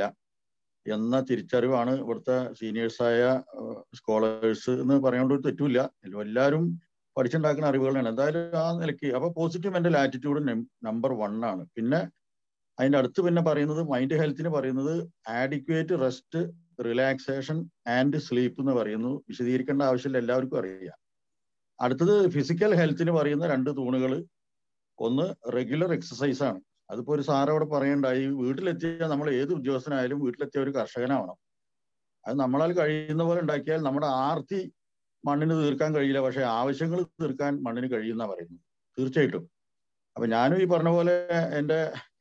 എന്ന തിരിച്ചറിവാണ് ഇവിടുത്തെ സീനിയേഴ്സായ സ്കോളേഴ്സ് എന്ന് പറയുന്നത് തെറ്റില്ല എല്ലാവരും പഠിച്ചുണ്ടാക്കുന്ന അറിവുകളാണ് എന്തായാലും ആ നിലയ്ക്ക് അപ്പൊ positive mental attitude number one ആണ് പിന്നെ അതിന്റെ അടുത്ത് പിന്നെ പറയുന്നത് മൈൻഡ് ഹെൽത്തിന് പറയുന്നത് adequate rest relaxation and sleep എന്ന് പറയുന്നു വിശദീകരിക്കേണ്ട ആവശ്യമില്ല എല്ലാവർക്കും അറിയാം അടുത്തത് ഫിസിക്കൽ ഹെൽത്തിന് പറയുന്ന രണ്ട് തൂണുകൾ ഒന്ന് റെഗുലർ എക്സസൈസ് ആണ് അതിപ്പോ ഒരു സാർ അവിടെ പറയണ്ടായി വീട്ടിലെത്തിയ നമ്മൾ ഏത് ഉദ്യോഗസ്ഥനായാലും വീട്ടിലെത്തിയ ഒരു കർഷകനാവണം അത് നമ്മളാൽ കഴിയുന്ന പോലെ ഉണ്ടാക്കിയാൽ നമ്മുടെ ആർത്തി മണ്ണിന് തീർക്കാൻ കഴിയില്ല പക്ഷെ ആവശ്യങ്ങൾ തീർക്കാൻ മണ്ണിന് കഴിയുന്ന പറയുന്നത് തീർച്ചയായിട്ടും അപ്പൊ ഞാനും ഈ പറഞ്ഞ പോലെ എൻ്റെ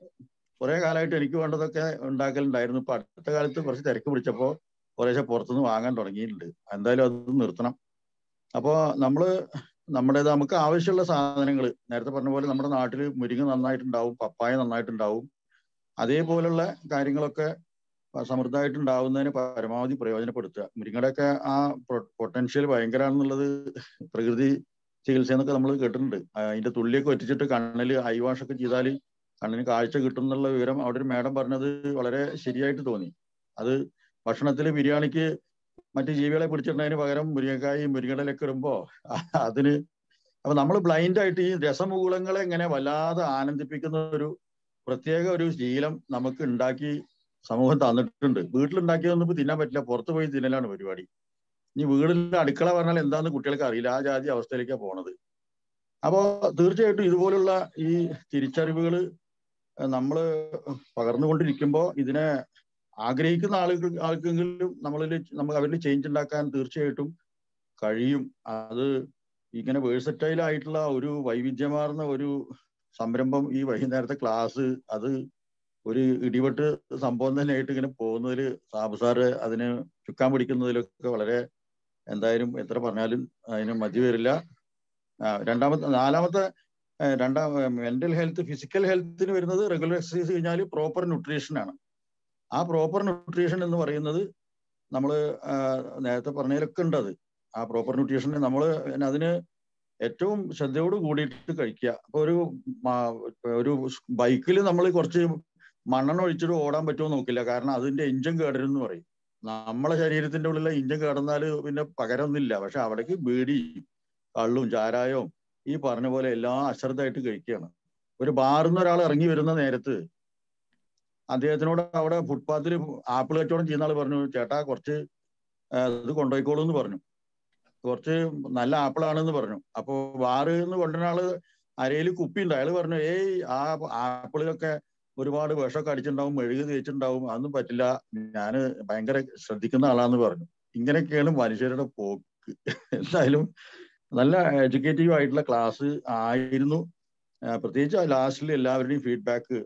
കുറെ കാലമായിട്ട് എനിക്ക് വേണ്ടതൊക്കെ ഉണ്ടാക്കലുണ്ടായിരുന്നു ഇപ്പൊ അടുത്ത കാലത്ത് കുറച്ച് തിരക്ക് പിടിച്ചപ്പോ കുറേശ്ശെ പുറത്തുനിന്ന് വാങ്ങാൻ തുടങ്ങിയിട്ടുണ്ട് എന്തായാലും അത് നിർത്തണം അപ്പോ നമ്മള് നമ്മുടെ നമുക്ക് ആവശ്യമുള്ള സാധനങ്ങൾ നേരത്തെ പറഞ്ഞ പോലെ നമ്മുടെ നാട്ടിൽ മുരിങ്ങ നന്നായിട്ടുണ്ടാവും പപ്പായ നന്നായിട്ടുണ്ടാവും അതേപോലുള്ള കാര്യങ്ങളൊക്കെ സമൃദ്ധമായിട്ട് ഉണ്ടാവുന്നതിന് പരമാവധി പ്രയോജനപ്പെടുത്തുക മുരിങ്ങയുടെയൊക്കെ ആ പൊട്ടൻഷ്യൽ ഭയങ്കരമാണെന്നുള്ളത് പ്രകൃതി ചികിത്സ എന്നൊക്കെ നമ്മൾ കേട്ടിട്ടുണ്ട് അതിന്റെ തുള്ളിയൊക്കെ ഒറ്റിച്ചിട്ട് കണ്ണിൽ ഐ വാഷ് ഒക്കെ ചെയ്താൽ കണ്ണിന് കാഴ്ച കിട്ടും എന്നുള്ള വിവരം അവിടെ ഒരു മേഡം പറഞ്ഞത് വളരെ ശരിയായിട്ട് തോന്നി അത് ഭക്ഷണത്തിൽ ബിരിയാണിക്ക് മറ്റു ജീവികളെ പിടിച്ചിട്ടുണ്ടതിന് പകരം മുരിങ്ങക്കായി മുരിങ്ങടലൊക്കെ ഇടുമ്പോ അതിന് അപ്പൊ നമ്മൾ ബ്ലൈൻഡ് ആയിട്ട് ഈ രസമുകുളങ്ങളെ ഇങ്ങനെ വല്ലാതെ ആനന്ദിപ്പിക്കുന്ന ഒരു പ്രത്യേക ഒരു ശീലം നമുക്ക് ഉണ്ടാക്കി സമൂഹം തന്നിട്ടുണ്ട് വീട്ടിലുണ്ടാക്കിയതൊന്നും ഇപ്പൊ തിന്നാൻ പറ്റില്ല പുറത്തു പോയി തിന്നലാണ് പരിപാടി ഇനി വീടിൽ അടുക്കള പറഞ്ഞാൽ എന്താന്ന് കുട്ടികൾക്ക് അറിയില്ല ആ ജാതി അവസ്ഥയിലേക്കാണ് പോണത് അപ്പോ തീർച്ചയായിട്ടും ഇതുപോലുള്ള ഈ തിരിച്ചറിവുകൾ നമ്മൾ പകർന്നുകൊണ്ടിരിക്കുമ്പോൾ ഇതിനെ ആഗ്രഹിക്കുന്ന ആളുകൾ ആൾക്കെങ്കിലും നമ്മളിൽ നമുക്ക് അവരിൽ ചേഞ്ച് ഉണ്ടാക്കാൻ തീർച്ചയായിട്ടും കഴിയും അത് ഇങ്ങനെ വേഴ്സറ്റൈൽ ആയിട്ടുള്ള ഒരു വൈവിധ്യമാർന്ന ഒരു സംരംഭം ഈ വൈകുന്നേരത്തെ ക്ലാസ് അത് ഒരു ഇടിവെട്ട് സംഭവം തന്നെയായിട്ട് ഇങ്ങനെ പോകുന്നതിൽ സാബു സാറ് അതിന് ചുക്കാൻ പിടിക്കുന്നതിലൊക്കെ വളരെ എന്തായാലും എത്ര പറഞ്ഞാലും അതിന് മതി വരില്ല രണ്ടാമത്തെ നാലാമത്തെ രണ്ടാം മെന്റൽ ഹെൽത്ത് ഫിസിക്കൽ ഹെൽത്തിന് വരുന്നത് റെഗുലർ എക്സസൈസ് കഴിഞ്ഞാൽ പ്രോപ്പർ ന്യൂട്രീഷൻ ആണ് ആ പ്രോപ്പർ ന്യൂട്രീഷൻ എന്ന് പറയുന്നത് നമ്മൾ നേരത്തെ പറഞ്ഞതിലൊക്കെ ഉണ്ട് അത് ആ പ്രോപ്പർ ന്യൂട്രീഷൻ നമ്മൾ അതിന് ഏറ്റവും ശ്രദ്ധയോട് കൂടിയിട്ട് കഴിക്കുക അപ്പൊ ഒരു ഒരു ബൈക്കിൽ നമ്മൾ കുറച്ച് മണ്ണെണ്ണ ഒഴിച്ചിട്ട് ഓടാൻ പറ്റുമോ നോക്കില്ല കാരണം അതിന്റെ എഞ്ചിൻ കേടരുന്ന് പറയും നമ്മളെ ശരീരത്തിന്റെ ഉള്ളിലെ ഇഞ്ചൻ കിടന്നാൽ പിന്നെ പകരമൊന്നുമില്ല പക്ഷെ അവിടേക്ക് ബീഡി കള്ളും ചാരായവും ഈ പറഞ്ഞ പോലെ എല്ലാം അശ്രദ്ധമായിട്ട് കഴിക്കുകയാണ് ഒരു ബാറിന്ന് ഒരാൾ ഇറങ്ങി വരുന്ന നേരത്ത് അദ്ദേഹത്തിനോട് അവിടെ ഫുട്പാത്തിൽ ആപ്പിൾ കച്ചവടം ചെയ്യുന്ന ആൾ പറഞ്ഞു ചേട്ടാ കുറച്ച് ഇത് കൊണ്ടുപോയിക്കോളൂ എന്ന് പറഞ്ഞു കുറച്ച് നല്ല ആപ്പിളാണെന്ന് പറഞ്ഞു അപ്പൊ ബാറ് എന്ന് കൊണ്ടുവരുന്ന ആള് അരയിൽ കുപ്പി ഉണ്ട് അയാൾ പറഞ്ഞു ഏയ് ആ ആപ്പിളിലൊക്കെ ഒരുപാട് വിഷമൊക്കെ അടിച്ചിട്ടുണ്ടാവും മെഴുക് തേച്ചിട്ടുണ്ടാവും അതൊന്നും പറ്റില്ല ഞാന് ഭയങ്കര ശ്രദ്ധിക്കുന്ന ആളാന്ന് പറഞ്ഞു ഇങ്ങനെയൊക്കെയാണ് മനുഷ്യരുടെ പോക്ക് എന്തായാലും നല്ല എഡ്യൂക്കേറ്റീവ് ആയിട്ടുള്ള ക്ലാസ് ആയിരുന്നു പ്രത്യേകിച്ച് ലാസ്റ്റിൽ എല്ലാവരുടെയും ഫീഡ്ബാക്ക്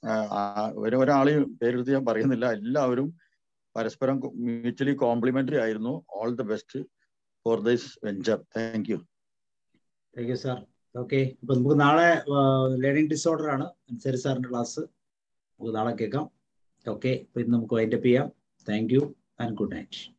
ഒരാളെയും പേരെടുത്ത് ഞാൻ പറയുന്നില്ല എല്ലാവരും പരസ്പരം മ്യൂച്വലി കോംപ്ലിമെന്ററി ആയിരുന്നു all the best for this venture thank you thank you sir okay അപ്പൊ നമുക്ക് നാളെ ലേണിംഗ് ഡിസോർഡർ ആണ് അൻസരി സാറിന്റെ ക്ലാസ് നമുക്ക് നാളെ കേൾക്കാം ഓക്കെ അപ്പൊ ഇന്ന് നമുക്ക് വൈൻഡപ്പ് ചെയ്യാം thank you and good night